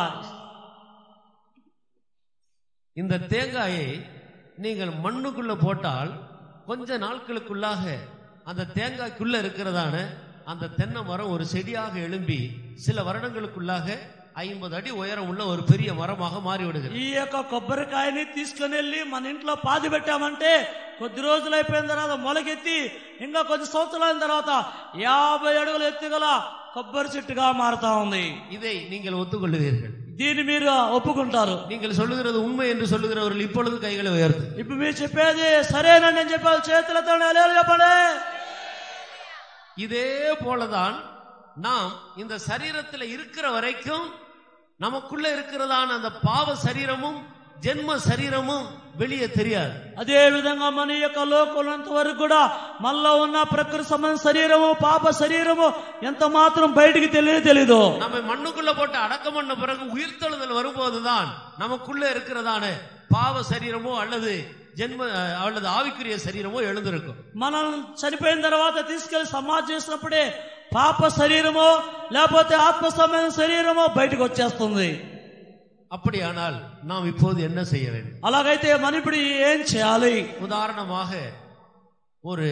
[SPEAKER 1] இந்த தேங்காயை நீங்கள் மண்ணுக்குள்ள போட்டால் கொஞ்ச நாட்களுக்குள்ளாக அந்த தேங்காய்க்குள்ள இருக்கிறதான அந்த தென்னை மரம் ஒரு செடியாக எழும்பி சில வருடங்களுக்குள்ளாக ஐம்பது அடி உயரம் உள்ள ஒரு பெரிய மரமாக மாறிவிடுகிறது
[SPEAKER 2] ఈ యొక్క కొబ్బరికాయని తీసుకుని వెళ్ళి మన ఇంట్లో పాతి పెట్టామంటే కొద్ది రోజులు అయిపోయిన తర్వాత మొలకెత్తి ఇంకా కొద్ది సంవత్సరాల తర్వాత యాభై అడుగులు ఎత్తుగల కొబ్బరి చెట్టుగా మారుతా ఉంది
[SPEAKER 1] இதை நீங்கள் ஒத்துக்கொள்ளுவீர்கள்
[SPEAKER 2] దీన్ని మీరు ఒప్పుకుంటారు
[SPEAKER 1] நீங்கள் சொல்லுகிறது உண்மை என்று சொல்லுகிறவர்கள் இப்பொழுது கைகளை உயர்த்து
[SPEAKER 2] ఇప్పుడు మీరు చెప్పేది సరేనని నేను చెప్పాను చేతులతో లేరు చెప్పండి
[SPEAKER 1] இதே போலதான் நாம் இந்த சரீரத்துல இருக்கிற வரைக்கும் நமக்குள்ள இருக்கிறதான அந்த பாவ சரீரமும் ஜென்ம சரீரமும் வெளியே தெரியாது
[SPEAKER 2] అదే విధంగా మన యొక్క లోకంత వరకు కూడా మనలో ఉన్న ప్రకృతి సంబంధ శరీరము పాప శరీరము ఎంత మాత్రం బయటికి తెలియదు తెలీదు
[SPEAKER 1] நம்ம மண்ணுக்குள்ள போட்டு அடக்கம் பண்ண பிறகு உயிர்த்தெழுதல் வரும்போதுதான் நமக்குள்ள இருக்கிறதான பாவ சரீரமோ அல்லது ஜென்ம அஹ், அல்லது ஆவிக்குரிய சரீரமோ எழுந்திருக்கும்
[SPEAKER 2] మనం చనిపోయిన తర్వాత తీసుకెళ్లి సమాధి చేసినప్పుడే పాప శరీరమో లేకపోతే ఆత్మ సంబంధ శరీరమో బయటకు వచ్చేస్తుంది
[SPEAKER 1] அப்படியானால் நாம் இப்போது என்ன செய்ய வேண்டும்
[SPEAKER 2] అలాగైతే మన ఇప్పుడు ఏం చేయాలి
[SPEAKER 1] உதாரணமாக ஒரு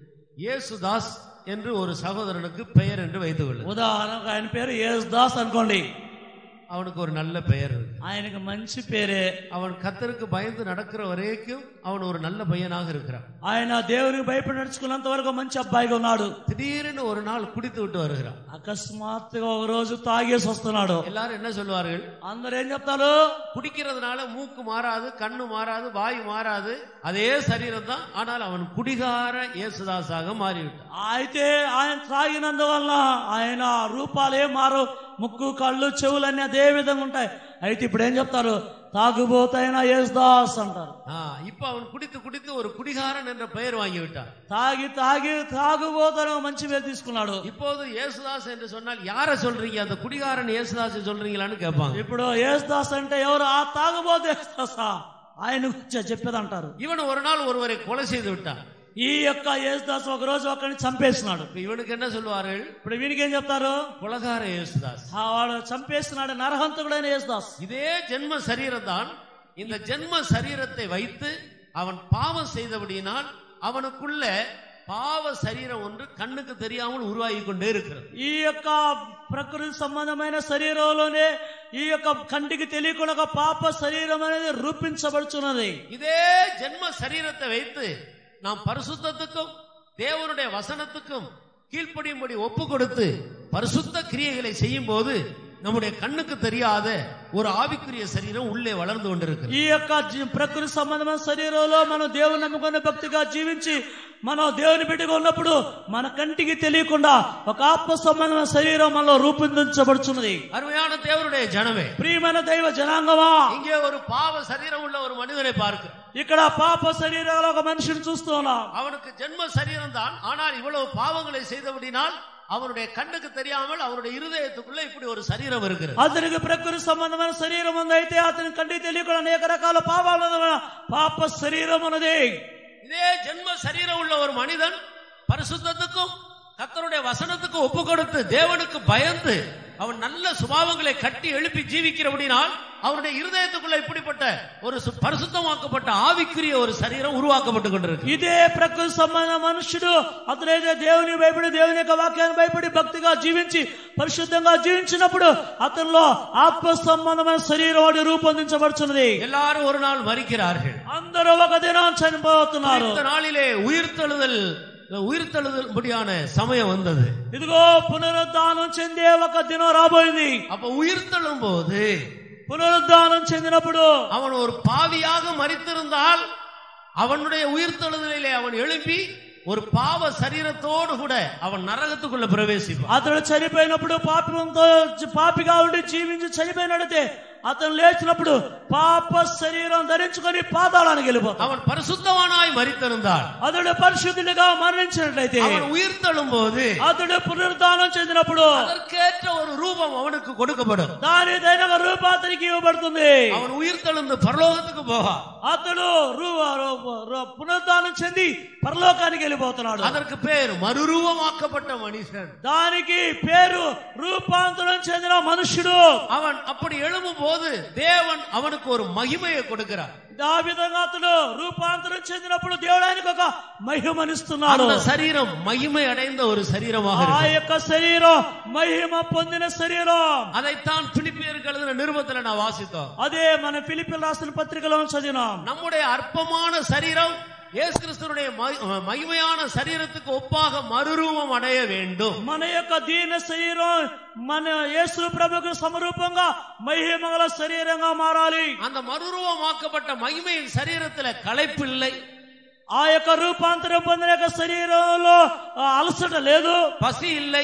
[SPEAKER 1] இயேசுதாஸ் என்று ஒரு சகோதரனுக்கு பெயர் என்று வைத்துக் கொள்ளுங்கள்
[SPEAKER 2] ఉదాహరణకు ఆయన పేరు యేసు దాస్ అనుకోండి
[SPEAKER 1] அவனுக்கு ஒரு நல்ல பெயர் இருக்கு
[SPEAKER 2] ఆయనకు మంచి పేరే
[SPEAKER 1] அவன் கத்தருக்கு பயந்து நடக்கிற வரைக்கும் அவன் ஒரு நல்ல பையனாக இருக்கிறான்
[SPEAKER 2] ఆయన దేవునికి భయపడి నడుచుకున్నంత వరకు మంచి అబ్బాయిగా ఉన్నాడు
[SPEAKER 1] திடீர்னு ஒரு நாள் குடித்து விட்டு வருகிறான்
[SPEAKER 2] అకస్మాత్తుగా ఒక రోజు తాగేసి వస్తున్నాడు
[SPEAKER 1] எல்லாரும் என்ன சொல்வார்கள்
[SPEAKER 2] అందరు ఏం చెప్తారు
[SPEAKER 1] குடிக்கிறதுனால மூக்கு மாறாது கண்ணு மாறாது வாய் மாறாது அதே சரீரம் தான் ஆனால் அவன் குடிகார இயேசுதாஸாக மாறிவிட்டான்
[SPEAKER 2] అయితే ఆయన తాగినందువల్ల ఆయన రూపాలే మారు ముక్కు కళ్ళు చెవులన్నీ అదే విధంగా ఉంటాయి అయితే ఇప్పుడు ఏం చెప్తారు తాగుబోతైన యేసుదాస్ అంటారు
[SPEAKER 1] ஆ, இப்ப அவன் குடித்து குடித்து ஒரு குடிகாரன் என்ற பெயர் வாங்கி விட்டான்
[SPEAKER 2] తాగి తాగి తాగుబోతని ఒక మంచి పేరు తీసుకున్నాడు
[SPEAKER 1] இப்போது இயேசுதாஸ் என்று சொன்னால் யாரை சொல்றீங்க அந்த குடிகாரன் இயேசுதாஸ் சொல்றீங்களான்னு கேட்பாங்க
[SPEAKER 2] ఇప్పుడు యేసుదాస్ అంటే ఎవరు ఆ తాగుబోతు యేసుదాసా ఆయన గురించి చెప్పేది అంటారు
[SPEAKER 1] இவன் ஒரு நாள் ஒருவரை கொலை செய்து விட்டான்
[SPEAKER 2] ఈ యొక్క యేసుదాస్ ఒక రోజు ఒకరిని చంపేస్తున్నాడు
[SPEAKER 1] இப்ப ఇవனுக்கு என்ன சொல்லுவார்கள்
[SPEAKER 2] ఇప్పుడు వీనికి ఏం చెప్తారు
[SPEAKER 1] கொலகார இயேசுதாஸ்
[SPEAKER 2] ఆ వాడు చంపేస్తున్నాడు నరహంతకుడైన యేసుదాస్
[SPEAKER 1] இதே ஜென்ம சரீரம் தான் இந்த ஜென்ம சரீரத்தை வைத்து அவன் பாவம் செய்தபடியினால் அவனுக்குள்ள பாவ சரீரம் ஒன்று கண்ணுக்கு தெரியாமல் உருவாகி கொண்டே இருக்கிறது
[SPEAKER 2] ఈ యొక్క ప్రకృతి సంబంధమైన శరీరంలోనే ఈ యొక్క కంటికి తెలియకుండా ఒక పాప శరీరం అనేది రూపించబడుచున్నది
[SPEAKER 1] இதே ஜென்ம சரீரத்தை வைத்து நாம் பரிசுத்தத்துக்கும் தேவனுடைய வசனத்துக்கும் கீழ்ப்படியும்படி ஒப்பு கொடுத்து பரிசுத்த கிரியைகளை செய்யும் போது நம்முடைய கண்ணுக்கு தெரியாத ஒரு ஆவிக்குரிய சரீரம் உள்ளே வளர்ந்து கொண்டிருக்கிறது
[SPEAKER 2] ఈ యొక్క జీ- ప్రకృతి సంబంధమైన శరీరంలో మనం దేవుని నమ్ముకున్న భక్తిగా జీవించి మనం దేవుని బిడ్డగా ఉన్నప్పుడు మన కంటికి తెలియకుండా ఒక ఆత్మ సంబంధమైన శరీరం మనలో రూపొందించబడుచున్నది
[SPEAKER 1] அருமையான தேவனுடைய ஜனமே
[SPEAKER 2] ప్రియమైన దైవ జనాంగమా
[SPEAKER 1] இங்கே ஒரு பாவ சரீரம் உள்ள ஒரு மனிதனை பார்க்க
[SPEAKER 2] ఇక్కడ పాప శరీరాల ఒక మనిషిని చూస్తూ ఉన్నాం
[SPEAKER 1] அவனுக்கு ஜென்ம சரீரம் தான் ஆனால் இவ்வளவு பாவங்களை செய்தபடினால் அவனுடைய கண்ணுக்கு தெரியாமல் அவனுடைய இருதயத்துக்குள்ள இப்படி ஒரு சரீரம் இருக்கிறது
[SPEAKER 2] అతనికి ప్రకృతి సంబంధమైన శరీరం ఉంది అయితే అతని కంటికి తెలియకుండా అనేక రకాల పాపాలు ఉన్నది. పాప శరీరం ఉన్నది
[SPEAKER 1] இதே ஜென்ம சரீரம் உள்ள ஒரு மனிதன் பரிசுத்தத்துக்கும் கத்தருடைய வசனத்துக்கும் ஒப்பு கொடுத்து தேவனுக்கு பயந்து அவன் நல்ல சுபாவங்களை கட்டி எழுப்பி ஜீவிக்கிறபடினால் அவனுடைய இருதயத்துக்குள்ள இப்படிப்பட்ட ஒரு சு- பரிசுத்தமாக்கப்பட்ட ஆவிக்குரிய ஒரு சரீரம் உருவாக்கப்பட்டு கொண்டிருக்கு
[SPEAKER 2] ఇదే ప్రకృతి సంబంధ మనుష్యుడు అతనైతే దేవుని భయపడి దేవుని యొక్క వాక్యాన్ని భయపడి భక్తిగా జీవించి పరిశుద్ధంగా జీవించినప్పుడు అతనిలో ఆత్మ సంబంధమైన శరీరం వాడి రూపొందించబడుచున్నది
[SPEAKER 1] எல்லாரும் ஒரு நாள் மறிக்கிறார்கள்
[SPEAKER 2] అందరూ ఒక దినం చనిపోతున్నారు
[SPEAKER 1] இந்த நாளிலே உயிர்த்தெழுதல் உயிர்த்தெழுதல்படியான சமயம் வந்தது
[SPEAKER 2] ఇదిగో పునరుద్ధానం చెందే ఒక దినం రాబోయింది
[SPEAKER 1] அப்ப உயிர்த்தெழும் போது
[SPEAKER 2] పునరుద్ధానం చెందినప్పుడు
[SPEAKER 1] அவன் ஒரு பாவியாக மறித்திருந்தால் அவனுடைய உயிர்த்தெழுதலிலே அவன் எழுப்பி ஒரு பாவ சரீரத்தோடு கூட அவன் நரகத்துக்குள்ள பிரவேசிப்பான்
[SPEAKER 2] అతడు చనిపోయినప్పుడు పాపంతో పాపిగా ఉండి జీవించి చనిపోయినట్టే అతను లేచినప్పుడు పాప శరీరం ధరించుకొని పాతాళానికి వెళ్ళిపోతాడు
[SPEAKER 1] அவன் பரிசுத்தவானாய் மறித்திருந்தால்
[SPEAKER 2] అతడు పరిశుద్ధుడిగా మరణించినట్లయితే
[SPEAKER 1] அவன் உயிர்த்தெழும் போது
[SPEAKER 2] అతడు పునరుద్ధానం చెందినప్పుడు
[SPEAKER 1] அதற்கேற்ற ஒரு ரூபம் அவனுக்கு கொடுக்கப்படும்
[SPEAKER 2] దాని దైన రూప అతనికి ఇవ్వబడుతుంది
[SPEAKER 1] அவன் உயிர்த்தெழுந்து பரலோகத்துக்கு போவான்
[SPEAKER 2] అతడు రూ- రూ- రూ- పునరుద్ధానం చెంది పరలోకానికి వెళ్ళిపోతున్నాడు
[SPEAKER 1] அதற்கு பேர் மறுரூபமாக்கப்பட்ட மனுஷன்
[SPEAKER 2] దానికి పేరు రూపాంతరం చెందిన మనుష్యుడు
[SPEAKER 1] அவன் அப்படி எழும்பும் போது தேவன் அவனுக்கு ஒரு மகிமையை கொடுக்கிறார்
[SPEAKER 2] ఆ విధంగా అతడు రూపాంతరం చెందినప్పుడు దేవుడానికి ఒక మహిమనిస్తున్నాడు
[SPEAKER 1] அந்த சரீரம் மகிமை அடைந்த ஒரு சரீரமாக
[SPEAKER 2] ఆ
[SPEAKER 1] இருக்கும்.
[SPEAKER 2] యొక్క శరీరం మహిమ పొందిన శరీరం
[SPEAKER 1] அதைத்தான் பிலிப்பியருக்கு எழுதின நிருபத்துல நான் வாசித்தோம்
[SPEAKER 2] అదే మన ఫిలిపిన్ రాసిన పత్రికలో చదివినాం
[SPEAKER 1] நம்முடைய அற்பமான சரீரம் இயேசு கிறிஸ்துடைய மகி- மகிமையான சரீரத்துக்கு ஒப்பாக மறுரூபம் அடைய வேண்டும்
[SPEAKER 2] మన యొక్క దీన శరీరం మన యేసు ప్రభుకు సమరూపంగా మహిమగల శరీరంగా మారాలి
[SPEAKER 1] அந்த மறுரூபமாக்கப்பட்ட மகிமையின் சரீரத்துல களைப்பு இல்லை
[SPEAKER 2] ఆ యొక్క రూపాంతరం పొందిన యొక్క శరీరంలో ఆ, అలసట లేదు
[SPEAKER 1] பசி இல்லை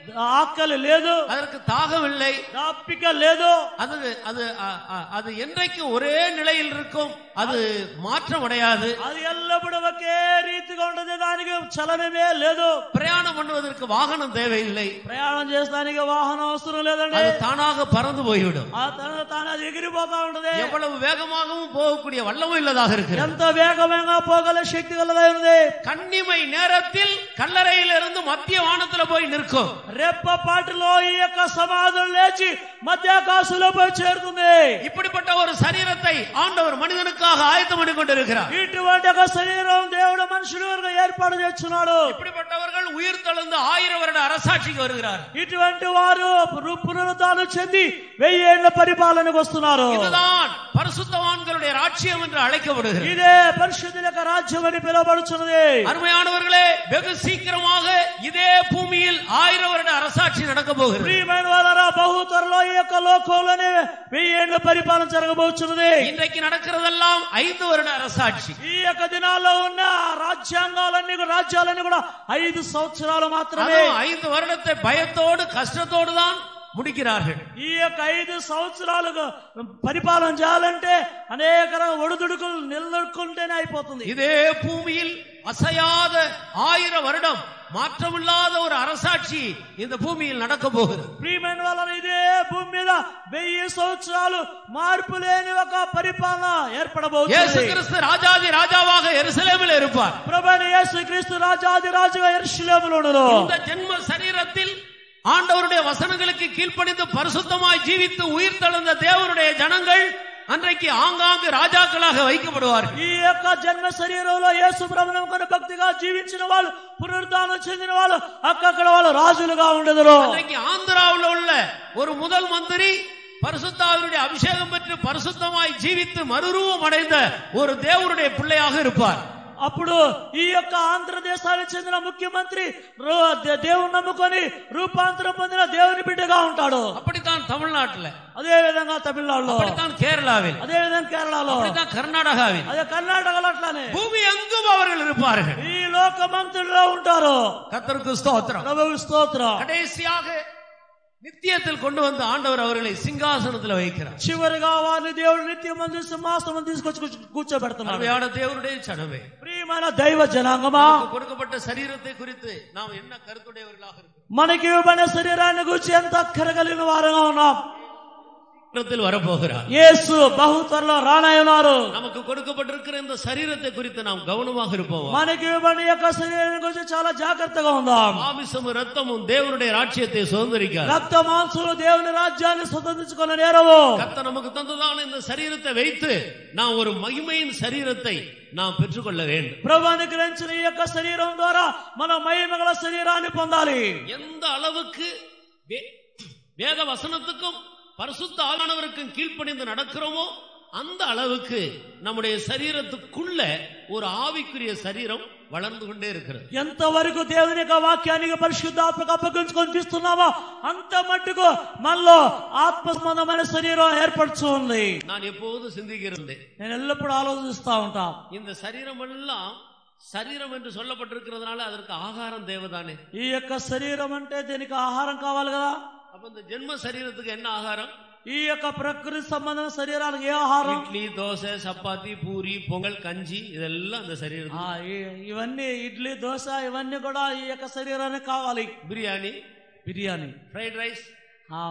[SPEAKER 2] ఆకలి లేదు
[SPEAKER 1] அதற்கு தாகம் இல்லை
[SPEAKER 2] దాపిక లేదు
[SPEAKER 1] அது அது அ- அ- அது என்றைக்கு ஒரே நிலையில் இருக்கும் அது மாற்றம் அடையாது
[SPEAKER 2] అది ఎల్లప్పుడూ ఒకే రీతిగా ఉండదు దానికి చలనమే లేదు
[SPEAKER 1] பிரயாணம் பண்ணுவதற்கு வாகனம் தேவையில்லை
[SPEAKER 2] ప్రయాణం చేసడానికి వాహనం అవసరం లేదండి
[SPEAKER 1] அது தானாக பறந்து போய்விடும்
[SPEAKER 2] ఆ తన తాను అది ఎగిరిపోతా ఉంటది
[SPEAKER 1] எவ்வளவு வேகமாகவும் போகக்கூடிய வல்லமும் உள்ளதாக இருக்கிறது
[SPEAKER 2] ఎంత వేగంగా పోగల శక్తి గలదై ఉంది
[SPEAKER 1] கண்ணிமை நேரத்தில் கல்லறையில் இருந்து மத்திய வானத்துல போய் நிற்கும்
[SPEAKER 2] రెప్ప పాటిలో ఈ యొక్క సమాధులు లేచి మధ్యాకాశంలో పోయి చేరుతుంది
[SPEAKER 1] இப்படிப்பட்ட ஒரு சரீரத்தை ஆண்டவர் மனிதனுக்காக ஆயத்தம் பண்ணி கொண்டிருக்கிறார்
[SPEAKER 2] ఇటువంటి ఒక శరీరం దేవుడు మనుషుల వరకు ఏర్పాటు చేస్తున్నాడు
[SPEAKER 1] இப்படிப்பட்டவர்கள் உயிர் தழுந்து ஆயிரம் வருட அரசாட்சிக்கு வருகிறார்
[SPEAKER 2] ఇటువంటి వారు పు- పునరుద్ధానం చెంది వెయ్యి ఏళ్ల పరిపాలనకు వస్తున్నారు
[SPEAKER 1] இதுதான் பரிசுத்தவான்களுடைய ராட்சியம் என்று அழைக்கப்படுகிறது
[SPEAKER 2] ఇదే పరిశుద్ధుల యొక్క రాజ్యం అని పిలువబడుచున్నది
[SPEAKER 1] அருமையானவர்களே வெகு சீக்கிரமாக இதே பூமியில் ஆயிரம் வருட அரசாட்சி நடக்க போகிறது
[SPEAKER 2] ప్రియమైన వాళ్ళరా బహు త్వరలో ఈ యొక్క లోకంలోనే వెయ్యి ఏళ్ల పరిపాలన జరగబోతున్నది
[SPEAKER 1] இன்றைக்கு நடக்கிறதெல்லாம் ஐந்து வருட அரசாட்சி
[SPEAKER 2] ఈ యొక్క దినాల్లో ఉన్న రాజ్యాంగాలన్నీ కూడా- రాజ్యాలన్నీ కూడా ఐదు సంవత్సరాలు మాత్రమే
[SPEAKER 1] அதுவும் ஐந்து வருடத்தை பயத்தோடு கஷ்டத்தோடு தான் முடிக்கிறார்கள்
[SPEAKER 2] ఈ యొక్క ఐదు సంవత్సరాలుగా పరిపాలన చేయాలంటే అనేక రకాల ఒడిదుడుకులు నిలదొక్కుంటేనే అయిపోతుంది
[SPEAKER 1] இதே பூமியில் அசையாத ஆயிரம் வருடம் மாற்றமில்லாத ஒரு அரசாட்சி இந்த பூமியில் நடக்க போகிறது
[SPEAKER 2] ప్రియమైన వాళ్ళ ఇదే భూమి మీద వెయ్యి సంవత్సరాలు మార్పు లేని ఒక పరిపాలన
[SPEAKER 1] இயேசு
[SPEAKER 2] ఏర్పడబోతుంది
[SPEAKER 1] கிறிஸ்து ராஜாதி ராஜாவாக எருசலேமில் இருப்பார்
[SPEAKER 2] ప్రభైన యేసు క్రీస్తు రాజాది రాజుగా ఎరుషులేములు
[SPEAKER 1] இந்த ஜென்ம சரீரத்தில் ஆண்டவருடைய வசனங்களுக்கு கீழ்ப்படிந்து பரிசுத்தமாய் ஜீவித்து உயிர் தழுந்த தேவனுடைய ஜனங்கள் அன்றைக்கு ஆங்காங்கு ராஜாக்களாக வைக்கப்படுவார்கள்
[SPEAKER 2] ఈ యొక్క జన్మ శరీరంలో యేసు ప్రభుత్వం కొన్ని భక్తిగా జీవించిన వాళ్ళు పునరుద్ధానం చెందిన వాళ్ళు అక్కక్కడ వాళ్ళు రాజులుగా ఉండదురు
[SPEAKER 1] அன்றைக்கு ஆந்திராவில் உள்ள ஒரு முதல் மந்திரி பரிசுத்தாவினுடைய அபிஷேகம் பெற்று பரிசுத்தமாய் ஜீவித்து மறுரூபம் அடைந்த ஒரு தேவனுடைய பிள்ளையாக இருப்பார்
[SPEAKER 2] అప్పుడు ఈ యొక్క ఆంధ్రదేశానికి చెందిన ముఖ్యమంత్రి రో- దే- దేవుని నమ్ముకొని రూపాంతరం పొందిన దేవుని బిడ్డగా ఉంటాడు
[SPEAKER 1] அப்படித்தான் தமிழ்நாட்டில்
[SPEAKER 2] అదే విధంగా తమిళనాడులో
[SPEAKER 1] அப்படித்தான் கேரளாவில்
[SPEAKER 2] అదే విధంగా కేరళలో
[SPEAKER 1] அப்படித்தான் கர்நாடகாவில்
[SPEAKER 2] అదే కర్ణాటకలో అట్లానే
[SPEAKER 1] பூமி எங்கும் அவர்கள் இருப்பார்கள்
[SPEAKER 2] ఈ లోకమంతుల్లో ఉంటారు
[SPEAKER 1] கத்தருக்கு ஸ்தோத்திரம்
[SPEAKER 2] ప్రభువు స్తోత్రం
[SPEAKER 1] கடைசியாக நித்தியத்தில் கொண்டு வந்து ஆண்டவர் அவர்களை சிங்காசனத்தில் வைக்கிறார்
[SPEAKER 2] చివరిగా వారిని దేవుడు నిత్యం మంది సింహాసనం తీసుకొచ్చి కూర్చో- కూర్చోబెడుతున్నాడు
[SPEAKER 1] அருமையான தேவனுடைய சனமே
[SPEAKER 2] ప్రియమైన దైవ జనాంగమా
[SPEAKER 1] நமக்கு கொடுக்கப்பட்ட சரீரத்தை குறித்து நாம் என்ன கருத்துடையவர்களாக இருக்கிறோம்
[SPEAKER 2] మనకి ఇవ్వబడిన శరీరాన్ని గురించి ఎంత అక్కర కలిగిన వారుగా ఉన్నాం
[SPEAKER 1] சீக்கிரத்தில் வரப்போகிறார்
[SPEAKER 2] యేసు బహు త్వరలో రానయ్యున్నారు
[SPEAKER 1] நமக்கு கொடுக்கப்பட்டிருக்கிற இந்த சரீரத்தை குறித்து நாம் கவனமாக இருப்போம்
[SPEAKER 2] మనకి ఇవ్వబడిన యొక్క శరీరం గురించి చాలా జాగ్రత్తగా ఉందాం
[SPEAKER 1] மாமிசமும் ரத்தமும் தேவனுடைய ராட்சியத்தை சுதந்திரிக்கார்
[SPEAKER 2] రక్త మాంసులు దేవుని రాజ్యాన్ని స్వతంత్రించుకున్న నేరవు
[SPEAKER 1] கத்த நமக்கு தந்ததான இந்த சரீரத்தை வைத்து நாம் ஒரு மகிமையின் சரீரத்தை நாம் பெற்றுக்கொள்ள வேண்டும்
[SPEAKER 2] ప్రభు అనుగ్రహించిన ఈ యొక్క శరీరం ద్వారా మన మహిమగల శరీరాన్ని పొందాలి
[SPEAKER 1] எந்த அளவுக்கு வே- வேத வசனத்துக்கும் பரிசுத்த ஆவியானவருக்கும் கீழ்ப்படிந்து நடக்கிறோமோ அந்த அளவுக்கு நம்முடைய சரீரத்துக்குள்ள ஒரு ஆவிக்குரிய சரீரம் வளர்ந்து கொண்டே இருக்கிறது
[SPEAKER 2] ఎంతవరకు దేవుని యొక్క వాక్యానికి పరిశుద్ధాత్మక అప్పగించుకొని తీస్తున్నామో అంత మట్టుకు మనలో ఆత్మ సంబంధమైన శరీరం ఏర్పడుతూ ఉంది
[SPEAKER 1] நான் எப்போதும் சிந்திக்கிறேன்
[SPEAKER 2] నేను ఎల్లప్పుడూ ఆలోచిస్తా ఉంటా
[SPEAKER 1] இந்த சரீரம் எல்லாம் சரீரம் என்று சொல்லப்பட்டிருக்கிறதுனால அதற்கு ஆகாரம் தேவைதானே
[SPEAKER 2] ఈ యొక్క శరీరం అంటే దీనికి ఆహారం కావాలి కదా
[SPEAKER 1] அப்ப இந்த ஜென்ம சரீரத்துக்கு என்ன ஆகாரம்
[SPEAKER 2] ఈ యొక్క ప్రకృతి సంబంధం శరీరానికి ఏ ఆహారం
[SPEAKER 1] இட்லி தோசை சப்பாத்தி பூரி பொங்கல் கஞ்சி இதெல்லாம் அந்த சரீரத்துக்கு
[SPEAKER 2] ఆ, ఈ- ఇవన్నీ ఇడ్లీ దోశ ఇవన్నీ కూడా ఈ యొక్క శరీరానికి కావాలి
[SPEAKER 1] பிரியாணி
[SPEAKER 2] బిర్యానీ
[SPEAKER 1] ஃப்ரைட் ரைஸ்
[SPEAKER 2] ఆ,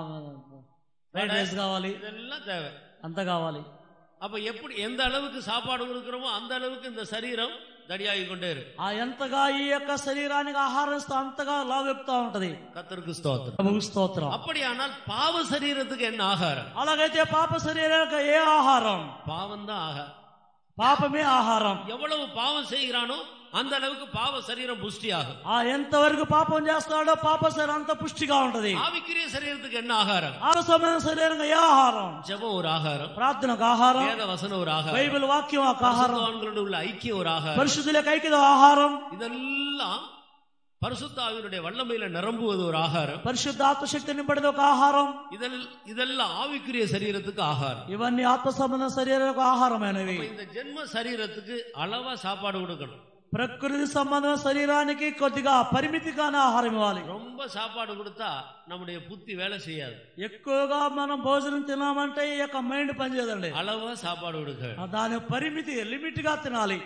[SPEAKER 2] ఫ్రైడ్ రైస్ కావాలి
[SPEAKER 1] இதெல்லாம் தேவை
[SPEAKER 2] అంత కావాలి
[SPEAKER 1] அப்ப எப்படி எந்த அளவுக்கு சாப்பாடு கொடுக்கிறோமோ அந்த அளவுக்கு இந்த சரீரம் தடியாகி கொண்டே இருக்கு
[SPEAKER 2] ఆ ఎంతగా ఈ యొక్క శరీరానికి ఆహారం ఇస్తే అంతగా లావెప్తా ఉంటది
[SPEAKER 1] கத்தருக்கு ஸ்தோத்திரம்
[SPEAKER 2] ప్రభువు స్తోత్రం
[SPEAKER 1] அப்படியானால் பாவ சரீரத்துக்கு என்ன ஆகாரம்
[SPEAKER 2] అలాగైతే పాప శరీరానికి ఏ ఆహారం
[SPEAKER 1] பாவம் தான் ஆகாரம்
[SPEAKER 2] పాపమే ఆహారం
[SPEAKER 1] எவ்வளவு பாவம் செய்கிறானோ அந்த அளவுக்கு பாவ சரீரம் புஷ்டி ஆகும்
[SPEAKER 2] ఆ ఎంతవరకు పాపం చేస్తాడో పాప శరీరం అంత పుష్టిగా ఉంటది
[SPEAKER 1] ஆவிக்குரிய சரீரத்துக்கு என்ன ஆகாரம்
[SPEAKER 2] ఆలస్యమైన శరీరం ఏ ఆహారం
[SPEAKER 1] ஜெபம் ஒரு ஆகாரம்
[SPEAKER 2] ప్రార్థనకు ఆహారం
[SPEAKER 1] வேத వசனம் ஒரு ஆகாரம்
[SPEAKER 2] బైబిల్ వాక్యం ఒక ఆహారం
[SPEAKER 1] பரிசுத்தவான்களோடு உள்ள ஐக்கியம் ஒரு ஆகாரம்
[SPEAKER 2] పరిశుద్ధులకు ఐక్యత ఆహారం
[SPEAKER 1] இதெல்லாம் பரிசுத்தாவினுடைய வல்லமையில நிரம்புவது ஒரு ஆகாரம்
[SPEAKER 2] పరిశుద్ధ ఆత్మశక్తి నింపడిది ఒక ఆహారం
[SPEAKER 1] இதெல் இதெல்லாம் ஆவிக்குரிய சரீரத்துக்கு ஆகாரம்
[SPEAKER 2] ఇవన్నీ ఆత్మ సంబంధ శరీరాలకు ఆహారమైనవి
[SPEAKER 1] அப்ப இந்த ஜென்ம சரீரத்துக்கு அளவா சாப்பாடு கொடுக்கணும்
[SPEAKER 2] ప్రకృతి సంబంధం శరీరానికి కొద్దిగా పరిమితిగానే ఆహారం ఇవ్వాలి
[SPEAKER 1] ரொம்ப சாப்பாடு கொடுத்தா நம்முடைய புத்தி வேலை செய்யாது
[SPEAKER 2] ఎక్కువగా మనం భోజనం తినామంటే ఈ యొక్క మైండ్ పనిచేయదండి
[SPEAKER 1] அளவா சாப்பாடு கொடுக்க வேண்டும்.
[SPEAKER 2] దాని పరిమితి లిమిట్ గా తినాలి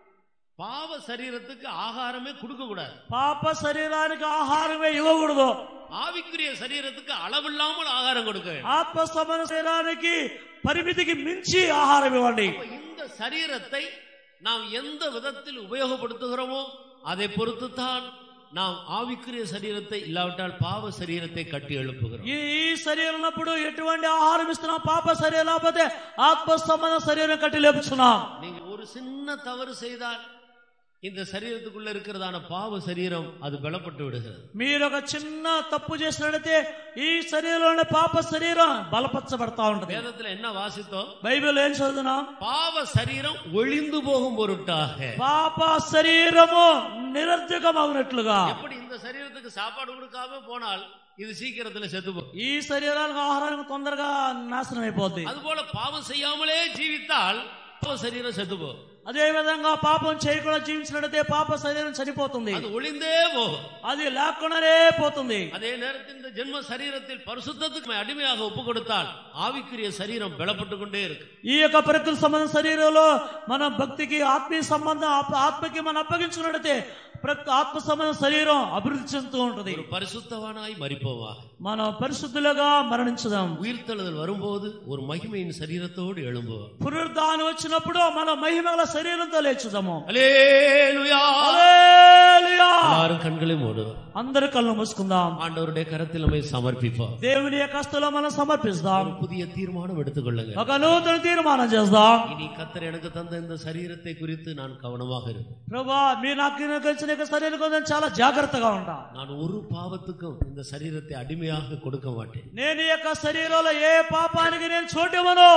[SPEAKER 1] பாவ சரீரத்துக்கு ஆகாரமே கொடுக்க கூடாது
[SPEAKER 2] పాప శరీరానికి ఆహారమే ఇవ్వకూడదు
[SPEAKER 1] ஆவிக்குரிய சரீரத்துக்கு அளவில்லாமல் ஆகாரம் கொடுக்க வேண்டும்.
[SPEAKER 2] ఆత్మ సంబంధ శరీరానికి పరిమితికి మించి ఆహారం ఇవ్వండి
[SPEAKER 1] அப்ப இந்த சரீரத்தை நாம் எந்த விதத்தில் உபயோகப்படுத்துகிறோமோ அதை பொறுத்துத்தான் நாம் ஆவிக்குரிய சரீரத்தை இல்லாவிட்டால் பாவ சரீரத்தை கட்டி எழுப்புகிறோம்
[SPEAKER 2] ఈ ఈ శరీరం ఉన్నప్పుడు ఎటువంటి ఆహారం ఇస్తున్నాం పాప శరీరం లేకపోతే ఆత్మ సంబంధ శరీరం కట్టి లేపుతున్నాం
[SPEAKER 1] நீங்க ஒரு சின்ன தவறு செய்தால் இந்த சரீரத்துக்குள்ள இருக்கிறதான பாவ சரீரம் அது பலப்பட்டு விடுகிறது
[SPEAKER 2] మీరు ఒక చిన్న తప్పు చేసినట్లయితే ఈ శరీరంలోని పాప శరీరం బలపరచబడతా ఉంటది
[SPEAKER 1] வேதத்துல என்ன வாசித்தோம்
[SPEAKER 2] బైబిల్ ఏం చదువుతున్నాం
[SPEAKER 1] பாவ சரீரம் ஒழிந்து போகும் பொருட்டாக
[SPEAKER 2] పాప శరీరము నిరర్ధకం అవునట్లుగా
[SPEAKER 1] எப்படி இந்த சரீரத்துக்கு சாப்பாடு கொடுக்காம போனால் இது சீக்கிரத்துல செத்து போகும்
[SPEAKER 2] ఈ శరీరానికి ఆహారం తొందరగా నాశనం అయిపోద్ది
[SPEAKER 1] அதுபோல பாவம் செய்யாமலே ஜீவித்தால் பாவ சரீரம் செத்து போகும்
[SPEAKER 2] అదే విధంగా పాపం చేయకుండా జీవించినట్లయితే పాప శరీరం చనిపోతుంది
[SPEAKER 1] அது ஒளிந்தே போகும்
[SPEAKER 2] అది లేకుండానే పోతుంది
[SPEAKER 1] அதே நேரத்தில் இந்த ஜென்ம சரீரத்தில் பரிசுத்தத்துக்கு நம்ம அடிமையாக ஒப்பு கொடுத்தால் ஆவிக்குரிய சரீரம் பலப்பட்டு கொண்டே இருக்கு
[SPEAKER 2] ఈ యొక్క ప్రకృతి సంబంధం శరీరంలో మన భక్తికి ఆత్మీయ సంబంధం ఆత్మ- ఆత్మకి మనం అప్పగించుకున్నట్లయితే ప్రతి ఆత్మ సంబంధ శరీరం అభివృద్ధి చెందుతూ ఉంటది
[SPEAKER 1] ஒரு பரிசுத்தவானாய் மறிப்போமாக
[SPEAKER 2] మనం పరిశుద్ధులుగా మరణించుదాం
[SPEAKER 1] உயிர்த்தெழுதல் வரும்போது ஒரு மகிமையின் சரீரத்தோடு எழும்புவோம்
[SPEAKER 2] పునరుద్ధానం వచ్చినప్పుడు మన మహిమగల శరీరంతో లేచుదాము
[SPEAKER 1] அல்லேலூயா
[SPEAKER 2] హల్లెలూయా!
[SPEAKER 1] எல்லாரும் கண்களை மூடுவோம்
[SPEAKER 2] అందరు కళ్ళు మూసుకుందాం
[SPEAKER 1] ஆண்டவருடைய கரத்தில் நம்மை சமர்ப்பிப்போம்
[SPEAKER 2] దేవుని యొక్క హస్తంలో మనం సమర్పిస్తాం
[SPEAKER 1] ஒரு புதிய தீர்மானம் எடுத்துக்கொள்ளுங்க
[SPEAKER 2] ఒక నూతన తీర్మానం చేద్దాం
[SPEAKER 1] இனி கத்தர் எனக்கு தந்த இந்த சரீரத்தை குறித்து நான் கவனமாக இருப்பேன்
[SPEAKER 2] ప్రభా మీ నాకు కలిసిన యొక్క శరీరం కోసం చాలా జాగ్రత్తగా ఉంటా
[SPEAKER 1] நான் ஒரு பாவத்துக்கும் இந்த சரீரத்தை அடிமையாக கொடுக்க மாட்டேன்
[SPEAKER 2] నేను ఈ యొక్క శరీరంలో ఏ పాపానికి నేను చోటివ్వను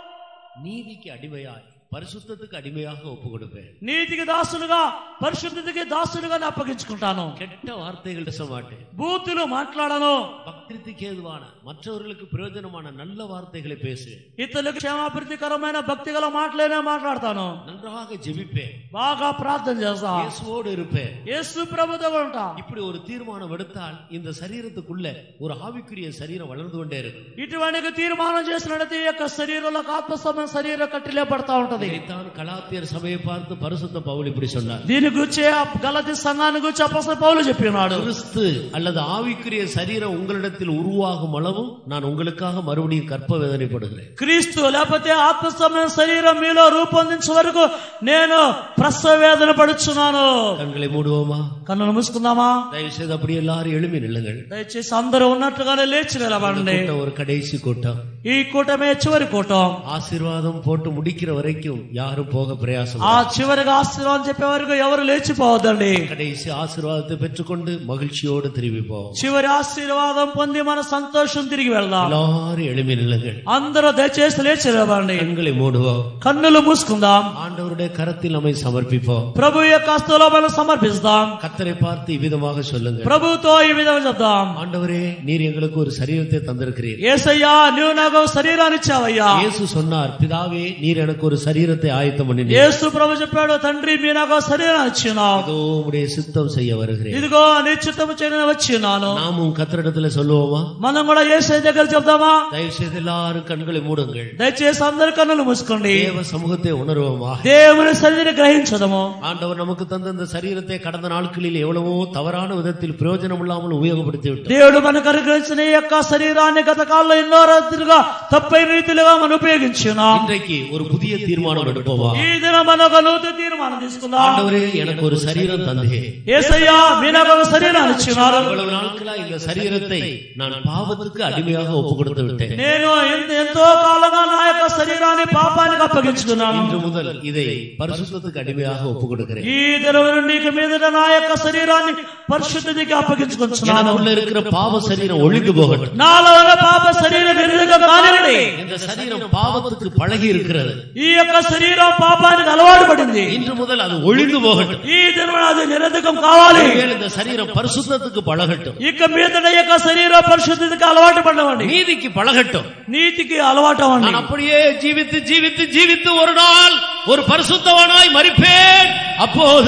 [SPEAKER 1] நீதிக்கு அடிமையாய் பரிசுத்தத்துக்கு அடிமையாக ஒப்பு கொடுப்பேன்
[SPEAKER 2] నీతికి దాసులుగా పరిశుద్ధికి దాసులుగా నేను అప్పగించుకుంటాను
[SPEAKER 1] கெட்ட வார்த்தைகள் பேச மாட்டேன்
[SPEAKER 2] బూతులు మాట్లాడను
[SPEAKER 1] பக்திக்கு ஏதுவான மற்றவர்களுக்கு பிரயோஜனமான நல்ல வார்த்தைகளை பேசுவேன்
[SPEAKER 2] ఇతరులకు క్షేమాభివృద్ధికరమైన భక్తిగల మాటలేనే మాట్లాడతాను
[SPEAKER 1] நன்றாக ஜெபிப்பேன்
[SPEAKER 2] బాగా ప్రార్థన చేస్తా
[SPEAKER 1] இயேசுவோடு இருப்பேன்
[SPEAKER 2] యేసు ప్రభుతో ఉంటా
[SPEAKER 1] இப்படி ஒரு தீர்மானம் எடுத்தால் இந்த சரீரத்துக்குள்ள ஒரு ஆவிக்குரிய சரீரம் வளர்ந்து கொண்டே இருக்கும்
[SPEAKER 2] ఇటువంటి తీర్మానం చేసినట్టు ఈ యొక్క శరీరంలో ఆత్మసమైన శరీరం కట్టిలేపడతా ఉంటది
[SPEAKER 1] இதைத்தான் கலாத்தியர் சபையை பார்த்து பரிசுத்த பவுல் இப்படி சொன்னார்
[SPEAKER 2] దీని గురించి ఆ గలతి సంఘాన్ని గురించి అపస పౌలు చెప్పినాడు
[SPEAKER 1] கிறிஸ்து அல்லது ஆவிக்குரிய சரீரம் உங்களிடத்தில் உருவாகும் அளவும் நான் உங்களுக்காக மறுபடியும் கற்ப வேதனைப்படுகிறேன்
[SPEAKER 2] క్రీస్తు లేకపోతే ఆత్మసమైన శరీరం మీలో రూపొందించే వరకు నేను ప్రసవ వేదన పడుచున్నాను
[SPEAKER 1] கண்களை மூடுவோமா
[SPEAKER 2] కన్నులు మూసుకుందామా
[SPEAKER 1] தயவு செய்து அப்படி எல்லாரும் எழுப்பி நில்லுங்கள்
[SPEAKER 2] దయచేసి అందరూ ఉన్నట్లుగానే లేచి నిలబడండి
[SPEAKER 1] கூட்டம் ஒரு கடைசி கூட்டம்
[SPEAKER 2] ఈ కూటమే చివరి కూటం
[SPEAKER 1] ஆசீர்வாதம் போட்டு முடிக்கிற வரைக்கும் யாரும் போக பிரயாசம்
[SPEAKER 2] ఆ చివరిగా ఆశీర్వాదం చెప్పే వరకు ఎవరు లేచిపోవద్దండి
[SPEAKER 1] கடைசி ஆசீர்வாதத்தை பெற்றுக்கொண்டு மகிழ்ச்சியோடு திரும்பி போவோம்
[SPEAKER 2] చివరి ఆశీర్వాదం పొంది మన సంతోషం తిరిగి వెళ్దాం
[SPEAKER 1] எல்லாரும் எழுப்பி நில்லுங்கள்
[SPEAKER 2] అందరూ దయచేసి లేచి నిలబడండి
[SPEAKER 1] கண்களை மூடுவோம்
[SPEAKER 2] కన్నులు మూసుకుందాం
[SPEAKER 1] ஆண்டவருடைய கரத்தில் நம்மை சமர்ப்பிப்போம்
[SPEAKER 2] ప్రభు యొక్క హస్తంలో మనం సమర్పిస్తాం
[SPEAKER 1] கத்தரை பார்த்து இவ்விதமாக சொல்லுங்க
[SPEAKER 2] ప్రభుతో ఈ విధంగా చెప్దాం
[SPEAKER 1] ஆண்டவரே நீர் எங்களுக்கு ஒரு சரீரத்தை தந்திருக்கிறீர்
[SPEAKER 2] ఏసయ్యా నువ్వు నాకు శరీరాన్ని ఇచ్చావయ్యా
[SPEAKER 1] இயேசு சொன்னார் பிதாவே நீர் எனக்கு ஒரு சரீரத்தை ஆயத்தம் பண்ணினீர்
[SPEAKER 2] యేసు ప్రభు చెప్పాడు తండ్రి మీ నాకు శరీరాన్ని ఇచ్చినావు
[SPEAKER 1] இதோ உடைய சித்தம் செய்ய வருகிறேன்
[SPEAKER 2] ఇదిగో నీ చిత్తము చేయని వచ్చినాను
[SPEAKER 1] நாமும் கத்தரிடத்துல சொல்லுவோமா
[SPEAKER 2] మనం కూడా ఏసై దగ్గర చెప్దామా
[SPEAKER 1] தயவு செய்து எல்லாரும் கண்களை மூடுங்கள்
[SPEAKER 2] దయచేసి అందరి కన్నులు మూసుకోండి
[SPEAKER 1] தேவ சமூகத்தை உணர்வோமா
[SPEAKER 2] దేవుని సన్నిధిని గ్రహించదము
[SPEAKER 1] ஆண்டவர் நமக்கு தந்த இந்த சரீரத்தை கடந்த நாட்களில் எவ்வளவோ தவறான விதத்தில் பிரயோஜனம் இல்லாமல் உபயோகப்படுத்தி விட்டோம்
[SPEAKER 2] దేవుడు మనకు అనుగ్రహించిన ఈ యొక్క శరీరాన్ని గత కాలంలో ఎన్నో రాత్రులుగా తప్పైన రీతిలుగా మనం ఉపయోగించున్నాం
[SPEAKER 1] இன்றைக்கு ஒரு புதிய தீர்மானம் எடுப்போமா
[SPEAKER 2] ఈ దినం మనం ఒక నూతన తీర్మానం తీసుకుందాం
[SPEAKER 1] ஆண்டவரே எனக்கு ஒரு சரீரம் தந்தே
[SPEAKER 2] ఏసయ్యా మీ నాకు ఒక శరీరాన్ని ఇచ్చినారు
[SPEAKER 1] இவ்வளவு நாட்களா இந்த சரீரத்தை நான் பாவத்துக்கு அடிமையாக ஒப்பு கொடுத்து விட்டேன்
[SPEAKER 2] నేను ఎంత- ఎంతో కాలంగా నా యొక్క శరీరాన్ని పాపానికి అప్పగించుకున్నాను
[SPEAKER 1] இன்று முதல் இதை பரிசுத்தத்துக்கு அடிமையாக ஒப்பு கொடுக்கிறேன்
[SPEAKER 2] ఈ దినం నుండి ఇక మీదట నా యొక్క శరీరాన్ని పరిశుద్ధికి అప్పగించుకుంటున్నాను
[SPEAKER 1] எனக்குள்ள இருக்கிற பாவ சரீரம் ஒழிந்து போகட்டும்
[SPEAKER 2] నాలో ఉన్న పాప శరీర నిర్ణయం కానివ్వండి
[SPEAKER 1] இந்த சரீரம் பாவத்துக்கு பழகி இருக்கிறது
[SPEAKER 2] ఈ యొక్క శరీరం పాపానికి అలవాటు పడింది
[SPEAKER 1] இன்று முதல் அது ஒழிந்து போகட்டும்
[SPEAKER 2] ఈ దినం అది నిరధకం కావాలి
[SPEAKER 1] இனிமேல் இந்த சரீரம் பரிசுத்தத்துக்கு பழகட்டும்
[SPEAKER 2] ఇక మీదట ఈ యొక్క శరీర పరిశుద్ధికి అలవాటు పడవండి
[SPEAKER 1] நீதிக்கு பழகட்டும்
[SPEAKER 2] నీతికి అలవాటు అవ్వండి
[SPEAKER 1] நான் அப்படியே ஜீவித்து ஜீவித்து ஜீவித்து ஒரு நாள் ஒரு பரிசுத்தவனாய் மறிப்பேன் அப்போது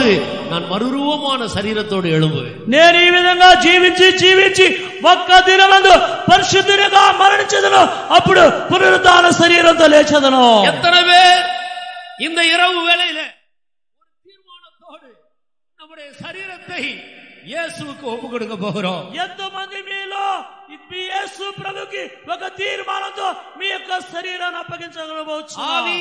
[SPEAKER 1] நான் மறுரூபமான சரீரத்தோடு எழும்புவேன்
[SPEAKER 2] నేను ఈ విధంగా జీవించి జీవించి ఒక్క దినమందు పరిశుద్ధునిగా మరణించదను అప్పుడు పునరుద్ధాన శరీరంతో లేచదను
[SPEAKER 1] எத்தனை பேர் இந்த இரவு வேளையில ஒரு தீர்மானத்தோடு நம்முடைய சரீரத்தை இயேசுவுக்கு ஒப்பு கொடுக்க போகிறோம்
[SPEAKER 2] ఎంతో మంది మీలో మీ యేసు ప్రభుకి ఒక తీర్మానంతో మీ యొక్క శరీరాన్ని అప్పగించగలవచ్చు
[SPEAKER 1] ஆவி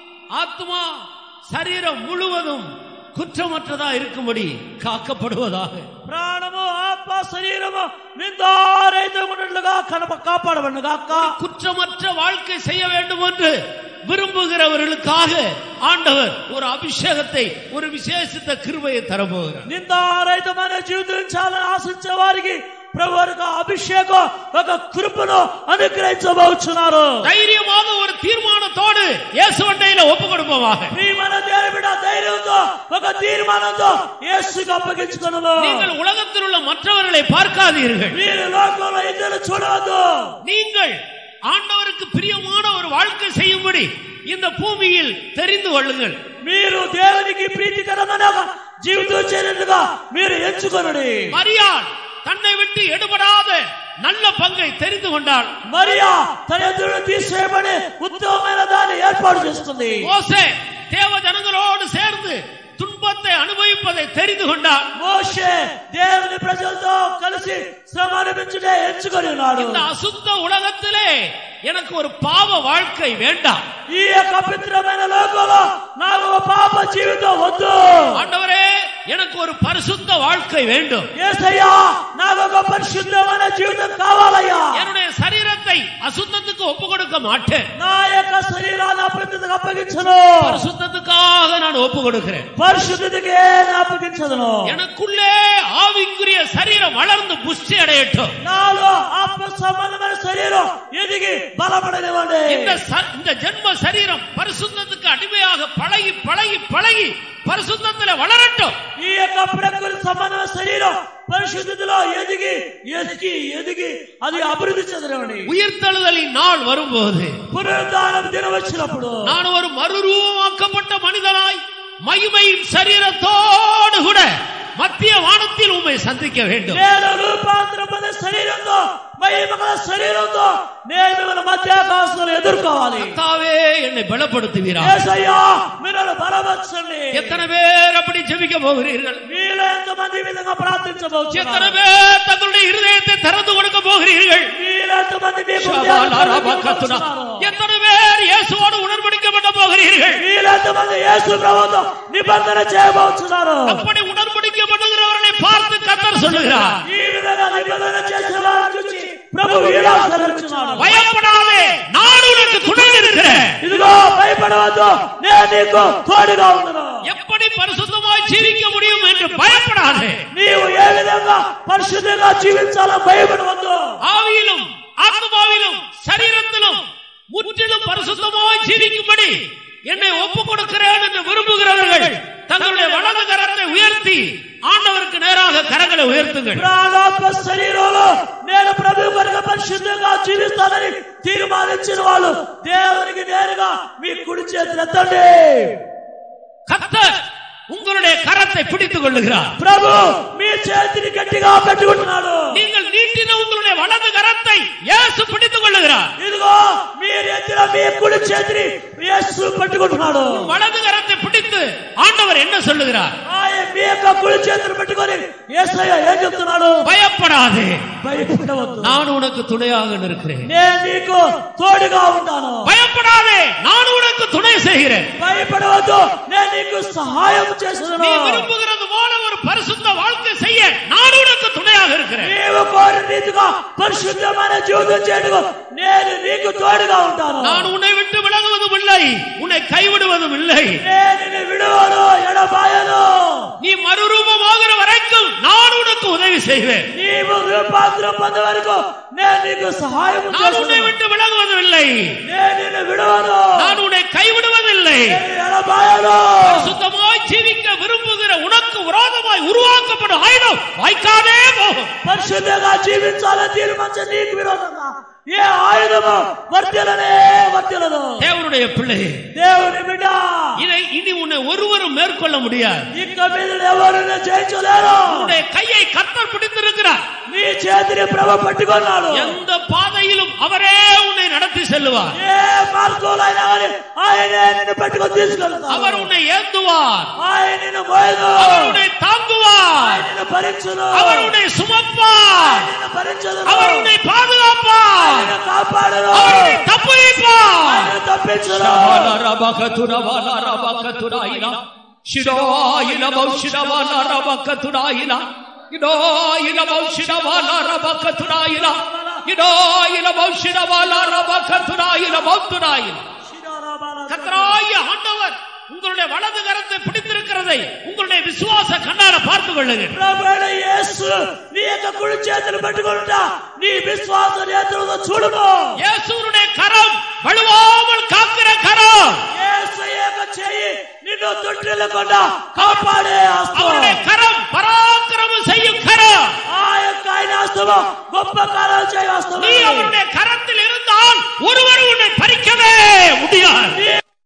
[SPEAKER 1] ஆத்மா சரீரம் முழுவதும் குற்றமற்றதா இருக்கும்படி காக்கப்படுவதாக
[SPEAKER 2] ప్రాణము ఆత్మ శరీరము నిందారైతే ఉన్నట్లుగా కనప కాపాడబడిన గాక
[SPEAKER 1] குற்றமற்ற வாழ்க்கை செய்ய வேண்டும் என்று விரும்புகிறவர்களுக்காக ஆண்டவர் ஒரு அபிஷேகத்தை ஒரு விசேஷித்த கிருபையை தரப்போகிறார்
[SPEAKER 2] నిందారహితమైన జీవించాలని ఆశించే వారికి ప్రభు యొక్క అభిషేకం ఒక కృపను అనుగ్రహించబోచున్నారు
[SPEAKER 1] தைரியமாக ஒரு தீர்மானத்தோடு இயேசுவண்டையில ஒப்பு கொடுப்போமாக
[SPEAKER 2] ప్రియమైన దేవుని బిడ్డ ధైర్యంతో ఒక తీర్మానంతో యేసుకు అప్పగించుకున్నాము
[SPEAKER 1] நீங்கள் உலகத்தில் உள்ள மற்றவர்களை பார்க்காதீர்கள்
[SPEAKER 2] మీరు లోకంలో ఇద్దరు చూడవద్దు
[SPEAKER 1] நீங்கள் ஆண்டவருக்கு பிரியமான ஒரு வாழ்க்கை செய்யும்படி இந்த பூமியில் தெரிந்து கொள்ளுங்கள்
[SPEAKER 2] మీరు దేవునికి ప్రీతికరమైన ఒక జీవితం చేయనట్టుగా మీరు ఎంచుకొనడి
[SPEAKER 1] மரியாள் தன்னை விட்டு எடுபடாத நல்ல பங்கை தெரிந்து கொண்டாள்
[SPEAKER 2] మరియా తన ఎదురు తీసేయబడి ఉత్తమమైన దాన్ని ఏర్పాటు చేసుకుంది
[SPEAKER 1] மோசே தேவ ஜனங்களோடு சேர்ந்து துன்பத்தை அனுபவிப்பதை தெரிந்து கொண்டாள்
[SPEAKER 2] మోషే దేవుని ప్రజలతో కలిసి శ్రమ అనిపించుటే ఎంచుకొని ఉన్నాడు
[SPEAKER 1] இந்த அசுத்த உலகத்திலே எனக்கு ஒரு பாவ வாழ்க்கை வேண்டாம்
[SPEAKER 2] ఈ యొక్క పవిత్రమైన లోకంలో నాకు ఒక పాప జీవితం వద్దు
[SPEAKER 1] ஆண்டவரே எனக்கு ஒரு பரிசுத்த வாழ்க்கை வேண்டும்
[SPEAKER 2] ఏసయ్యా నాకు ఒక పరిశుద్ధమైన జీవితం కావాలయ్యా
[SPEAKER 1] என்னுடைய சரீரத்தை அசுத்தத்துக்கு ஒப்பு கொடுக்க மாட்டேன்
[SPEAKER 2] నా యొక్క శరీరాన్ని అపవిత్రతకు అప్పగించను
[SPEAKER 1] பரிசுத்தத்துக்காக நான் ஒப்பு கொடுக்கிறேன்
[SPEAKER 2] పరిశుద్ధతకే అప్పగించదును
[SPEAKER 1] எனக்குள்ளே ஆவிக்குரிய சரீரம் வளர்ந்து புஷ்டி அடையட்டும்
[SPEAKER 2] నాలో ఆత్మ సంబంధమైన శరీరం ఎదిగి బలపడనివ్వండి
[SPEAKER 1] இந்த ச- இந்த ஜென்ம சரீரம் பரிசுத்தத்துக்கு அடிமையாக பழகி பழகி பழகி பரிசுத்தத்துல வளரட்டும்
[SPEAKER 2] ఈ యొక్క ప్రకృతి సంబంధమైన శరీరం పరిశుద్ధిలో ఎదిగి ఎదిగి ఎదిగి అది అభివృద్ధి చెందనివ్వండి
[SPEAKER 1] உயிர்த்தெழுதலின் நாள் வரும்போது
[SPEAKER 2] పునరుద్ధానం దినం వచ్చినప్పుడు
[SPEAKER 1] நான் ஒரு மறுரூபமாக்கப்பட்ட மனிதனாய் மகிமையின் சரீரத்தோடு கூட மத்திய வானத்தில் உம்மை சந்திக்க வேண்டும்
[SPEAKER 2] నేను రూపాంతరం పొందే శరీరంతో మహిమగల శరీరంతో నేను మిమ్మల్ని మధ్యాకాశంలో ఎదుర్కోవాలి
[SPEAKER 1] கர்த்தாவே என்னை பலப்படுத்துவீரா
[SPEAKER 2] ఏసయ్యా మీరు బలపరచండి
[SPEAKER 1] எத்தனை பேர் அப்படி ஜெபிக்க போகிறீர்கள்
[SPEAKER 2] మీలో ఎంతమంది ఈ విధంగా ప్రార్థించవచ్చు
[SPEAKER 1] எத்தனை பேர் தங்களுடைய இருதயத்தை திறந்து கொடுக்க போகிறீர்கள்
[SPEAKER 2] మీలో ఎంతమంది మీ
[SPEAKER 1] ஷபாலாராபகத்துனா. எத்தனை பேர் இயேசுவோடு உடன்படிக்கப்பட போகிறீர்கள்
[SPEAKER 2] మీలో ఎంతమంది యేసు ప్రభుత్వం నిబంధన చేయబోతున్నారు
[SPEAKER 1] அப்படி உடன்படிக்கப்படுகிறவர்களை பார்த்து கத்தர் சொல்லுகிறார்
[SPEAKER 2] ఈ విధంగా నిబంధన చేసే వారిని చూసి ప్రభు ఇలా సెలవుచున్నాడు
[SPEAKER 1] பயப்படாதே நான் உனக்கு துணை இருக்கிறேன்
[SPEAKER 2] ఇదిగో భయపడవద్దు నేను నీకు తోడుగా ఉన్నాను
[SPEAKER 1] எப்படி பரிசுத்தமாய் ஜீவிக்க முடியும் என்று பயப்படாதே
[SPEAKER 2] నీవు ఏ విధంగా పరిశుద్ధంగా జీవించాలో భయపడవద్దు
[SPEAKER 1] ஆவியிலும் ஆத்மாவிலும் சரீரத்திலும் முற்றிலும் பரிசுத்தமாய் ஜீவிக்கும்படி என்னை ஒப்பு கொடுக்கிறேன் என்று விரும்புகிறவர்கள் தங்களுடைய வலது கரத்தை உயர்த்தி ஆண்டவருக்கு நேராக கரங்களை உயர்த்துங்கள்
[SPEAKER 2] ప్రాణాత్మ శరీరంలో నేను ప్రభు కొరకు పరిశుద్ధంగా జీవిస్తానని తీర్మానించిన వాళ్ళు దేవునికి నేరుగా మీ కుడి చేతులు ఎత్తండి
[SPEAKER 1] கத்தர் உங்களுடைய கரத்தை பிடித்துக் கொள்ளுகிறார்
[SPEAKER 2] ప్రభు మీ చేతిని గట్టిగా పెట్టుకుంటున్నాడు
[SPEAKER 1] நீங்கள் நீட்டின உங்களுடைய வலது கரத்தை இயேசு பிடித்துக் கொள்ளுகிறார்
[SPEAKER 2] ఇదిగో మీరు ఎత్తిన మీ కుడి చేతిని యేసు పట్టుకుంటున్నాడు
[SPEAKER 1] வலது கரத்தை பிடித்து ஆண்டவர் என்ன சொல்லுகிறார்
[SPEAKER 2] ఆయన మీ యొక్క కుడి చేతిని పెట్టుకొని యేసయ్య ఏం చెప్తున్నాడు
[SPEAKER 1] பயப்படாதே
[SPEAKER 2] భయపడవద్దు
[SPEAKER 1] நான் உனக்கு துணையாக இருக்கிறேன்
[SPEAKER 2] నేను నీకు తోడుగా ఉంటాను
[SPEAKER 1] பயப்படாதே நான் உனக்கு துணை செய்கிறேன்
[SPEAKER 2] భయపడవద్దు నేను నీకు సహాయం
[SPEAKER 1] நீ
[SPEAKER 2] చేస్తున్నాను
[SPEAKER 1] விரும்புகிறது போல ஒரு பரிசுத்த வாழ்க்கை செய்ய நான் உனக்கு துணையாக இருக்கிறேன்
[SPEAKER 2] నీవు కోరిన రీతిగా పరిశుద్ధమైన జీవితం చేయడం నేను నీకు తోడుగా ఉంటాను
[SPEAKER 1] நான் உன்னை விட்டு விலகுவதும் இல்லை உன்னை கைவிடுவதும் இல்லை
[SPEAKER 2] నేను నిన్ను విడువను ఎడబాయను
[SPEAKER 1] நீ மறுரூபமாகிற வரைக்கும் நான் உனக்கு உதவி செய்வேன்
[SPEAKER 2] నీవు రూపాంతరం పొందే వరకు నేను నీకు సహాయం
[SPEAKER 1] நான் உன்னை
[SPEAKER 2] చేస్తాను
[SPEAKER 1] விட்டு விலகுவதும் இல்லை
[SPEAKER 2] నేను నిన్ను విడవను
[SPEAKER 1] நான் உன்னை கைவிடுவதில்லை
[SPEAKER 2] నేను ఎడబాయను
[SPEAKER 1] சுத்தமாய் ஜீவிக்க விரும்புகிற உனக்கு விரோதமாய் உருவாக்கப்படும் ஆயுதம் வாய்க்காதே போகும்
[SPEAKER 2] పరిశుద్ధంగా జీవించాలని తీర్మానించే నీకు విరోధంగా ఏ ఆయుధము వర్తిలనే వర్తిలదు
[SPEAKER 1] தேவனுடைய பிள்ளை
[SPEAKER 2] దేవుని బిడ్డ
[SPEAKER 1] இதை இனி உன்னை ஒருவரும் மேற்கொள்ள முடியாது
[SPEAKER 2] ఇక మీద ఎవరిని జయించలేరు
[SPEAKER 1] உன்னுடைய கையை கத்தர் பிடித்திருக்கிறார்
[SPEAKER 2] నీ చేతిని ప్రభు పట్టుకున్నాడు
[SPEAKER 1] எந்த பாதையிலும் அவரே உன்னை நடத்தி செல்லுவார்
[SPEAKER 2] ఏ మార్గంలో అయినా కానీ ఆయనే నిన్ను పట్టుకొని తీసుకెళ్తాడు
[SPEAKER 1] அவர் உன்னை ஏந்துவார்
[SPEAKER 2] ఆయన నిన్ను మోయదు
[SPEAKER 1] அவர் உன்னை தாங்குவார்
[SPEAKER 2] ఆయన నిన్ను భరించును
[SPEAKER 1] அவர் உன்னை சுமப்பார்
[SPEAKER 2] ఆయన నిన్ను భరించదు
[SPEAKER 1] அவர் உன்னை பாதுகாப்பார்
[SPEAKER 2] ఆయన కాపాడదు
[SPEAKER 1] அவர் உன்னை தப்புவிப்பார்
[SPEAKER 2] ఆయన తప్పించును
[SPEAKER 1] கர்த்தராகிய ஆண்டவர் உங்களுடைய வலது கரத்தை பிடித்திருக்கிறதை உங்களுடைய விசுவாச கண்ணார பார்த்துக் கொள்ளுங்கள்
[SPEAKER 2] ప్రభువైన యేసు నీ యొక్క కుడి చేతులు పట్టుకుంటా నీ విశ్వాస నేత్రులతో చూడుము
[SPEAKER 1] இயேசுவுடைய கரம் வலுவாமல் காக்கிற கரம்
[SPEAKER 2] యేసు యొక్క చెయ్యి నిన్ను తొట్టిల్లకుండా కాపాడే హస్తం
[SPEAKER 1] அவருடைய கரம் பராக்கிரமம் செய்யும் கரம்
[SPEAKER 2] ఆ యొక్క ఆయన హస్తము గొప్ప కార్యాలు చేయ హస్తము
[SPEAKER 1] நீ அவருடைய கரத்தில் இருந்தால் ஒருவர் உன்னை பறிக்கவே முடியாது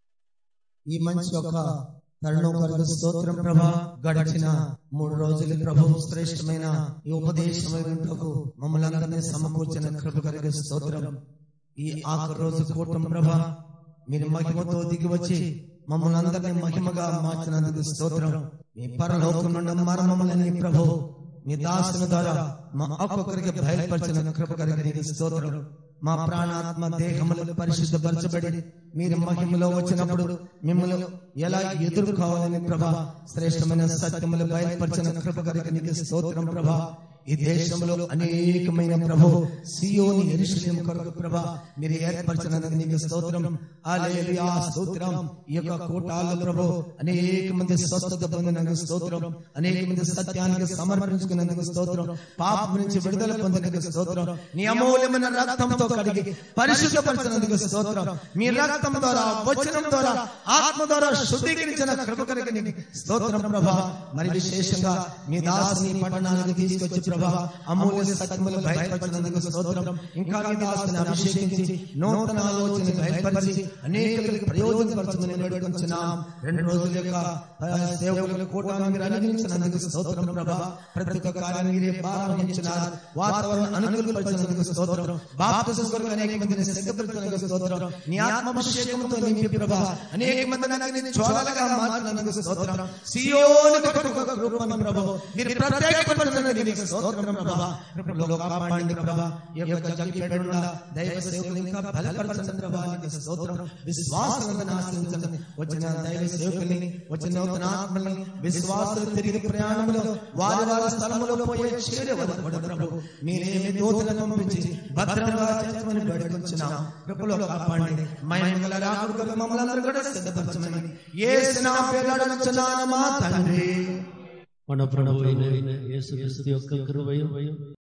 [SPEAKER 5] ఈ మంచి యొక్క తరుణం కొరకు స్తోత్రం ప్రభా గడిచిన మూడు రోజులు ప్రభు శ్రేష్టమైన ఈ ఉపదేశమైనకు మమ్మల్ని అందరినీ సమకూర్చిన కృప కొరకు స్తోత్రం ఈ ఆఖరి రోజు కూటం ప్రభా మీరు మహిమతో దిగి వచ్చి మమ్మల్ని అందరినీ మహిమగా మార్చినందుకు స్తోత్రం మీ పరలోకం నుండి మరణములని ప్రభు మీ దాసుల ద్వారా మా ఒక్కొక్కరికి బయలుపరిచిన కృప కొరకు నీకు స్తోత్రం మా ప్రాణాత్మ దేహములు పరిశుద్ధపరచబడి మీరు మహిమలో వచ్చినప్పుడు మిమ్మల్ని ఎలా ఎదుర్కోవాలని ప్రభా శ్రేష్టమైన సత్యములు బయలుపరిచిన కృప కొరకు నీకు స్తోత్రం ప్రభా ఈ దేశంలో అనేకమైన ప్రభు సియోని ఎరుషలేం కొరకు ప్రభా మీరు ఏర్పరిచినందుకు నీకు స్తోత్రం హల్లెలూయా స్తోత్రం ఈ యొక్క కూటాల ప్రభు అనేక మంది స్వస్థత పొందినందుకు స్తోత్రం అనేక మంది సత్యానికి సమర్పించుకున్నందుకు స్తోత్రం పాపం నుంచి విడుదల పొందినందుకు స్తోత్రం నీ అమూల్యమైన రక్తంతో కడిగి పరిశుద్ధపరిచినందుకు స్తోత్రం మీ రక్తం ద్వారా వచనం ద్వారా ఆత్మ ద్వారా శుద్ధీకరించిన కృప కొరకు నీకు స్తోత్రం ప్రభా మరి విశేషంగా మీ దాసుని పట్టణానికి తీసుకొచ్చి ప్రభా అమూల్య సత్యములు బయటపరిచినందుకు స్తోత్రం ఇంకా మీ దాసుని అభిషేకించి నూతన ఆలోచన బయటపరిచి అనేకులకు ప్రయోజనపరచమని వేడుకొంచున్నాం రెండు రోజుల యొక్క ఆ, సేవకులకు కూటాన్ని మీరు అనుగ్రహించినందుకు స్తోత్రం ప్రభా ప్రతి ఒక్క కార్యాన్ని మీరే ప్రారంభించినారు వాతావరణం అనుకూలపరిచినందుకు స్తోత్రం బాప్తిసం కొరకు అనేక మందిని సిద్ధపరిచినందుకు స్తోత్రం నీ ఆత్మాభిషేకంతో నింపి ప్రభా అనేక మందిని అగ్ని జ్వాలలుగా మార్చినందుకు స్తోత్రం సియోని కొరకు ఒక రూపం ప్రభు మీరు ప్రత్యేకపరిచినందుకు నీకు స్తోత్రం ప్రభా కృపలో కాపాడండి ప్రభా ఈ యొక్క జగ్గిపేడున్న దైవ సేవకులు ఇంకా బలపరచండి ప్రభా నీకు స్తోత్రం విశ్వాసాలను ఆశ్రయించండి వచ్చిన దైవ సేవకుల్ని వచ్చిన నూతన ఆత్మల్ని విశ్వాసులు తిరిగి ప్రయాణంలో వారి వారి స్థలములో పోయే చేరేవారు ప్రభు మీరేమి దూతలను పంపించి భద్రంగా చేర్చమని వేడుకొంచున్నాం కృపలో కాపాడండి మహిమగల రాకుడు మమ్మల్ని అందరూ కూడా సిద్ధపరచమని ఏ సినా పేరు మా తండ్రి
[SPEAKER 1] మన ప్రభువైన యేసు క్రీస్తు యొక్క కృపయు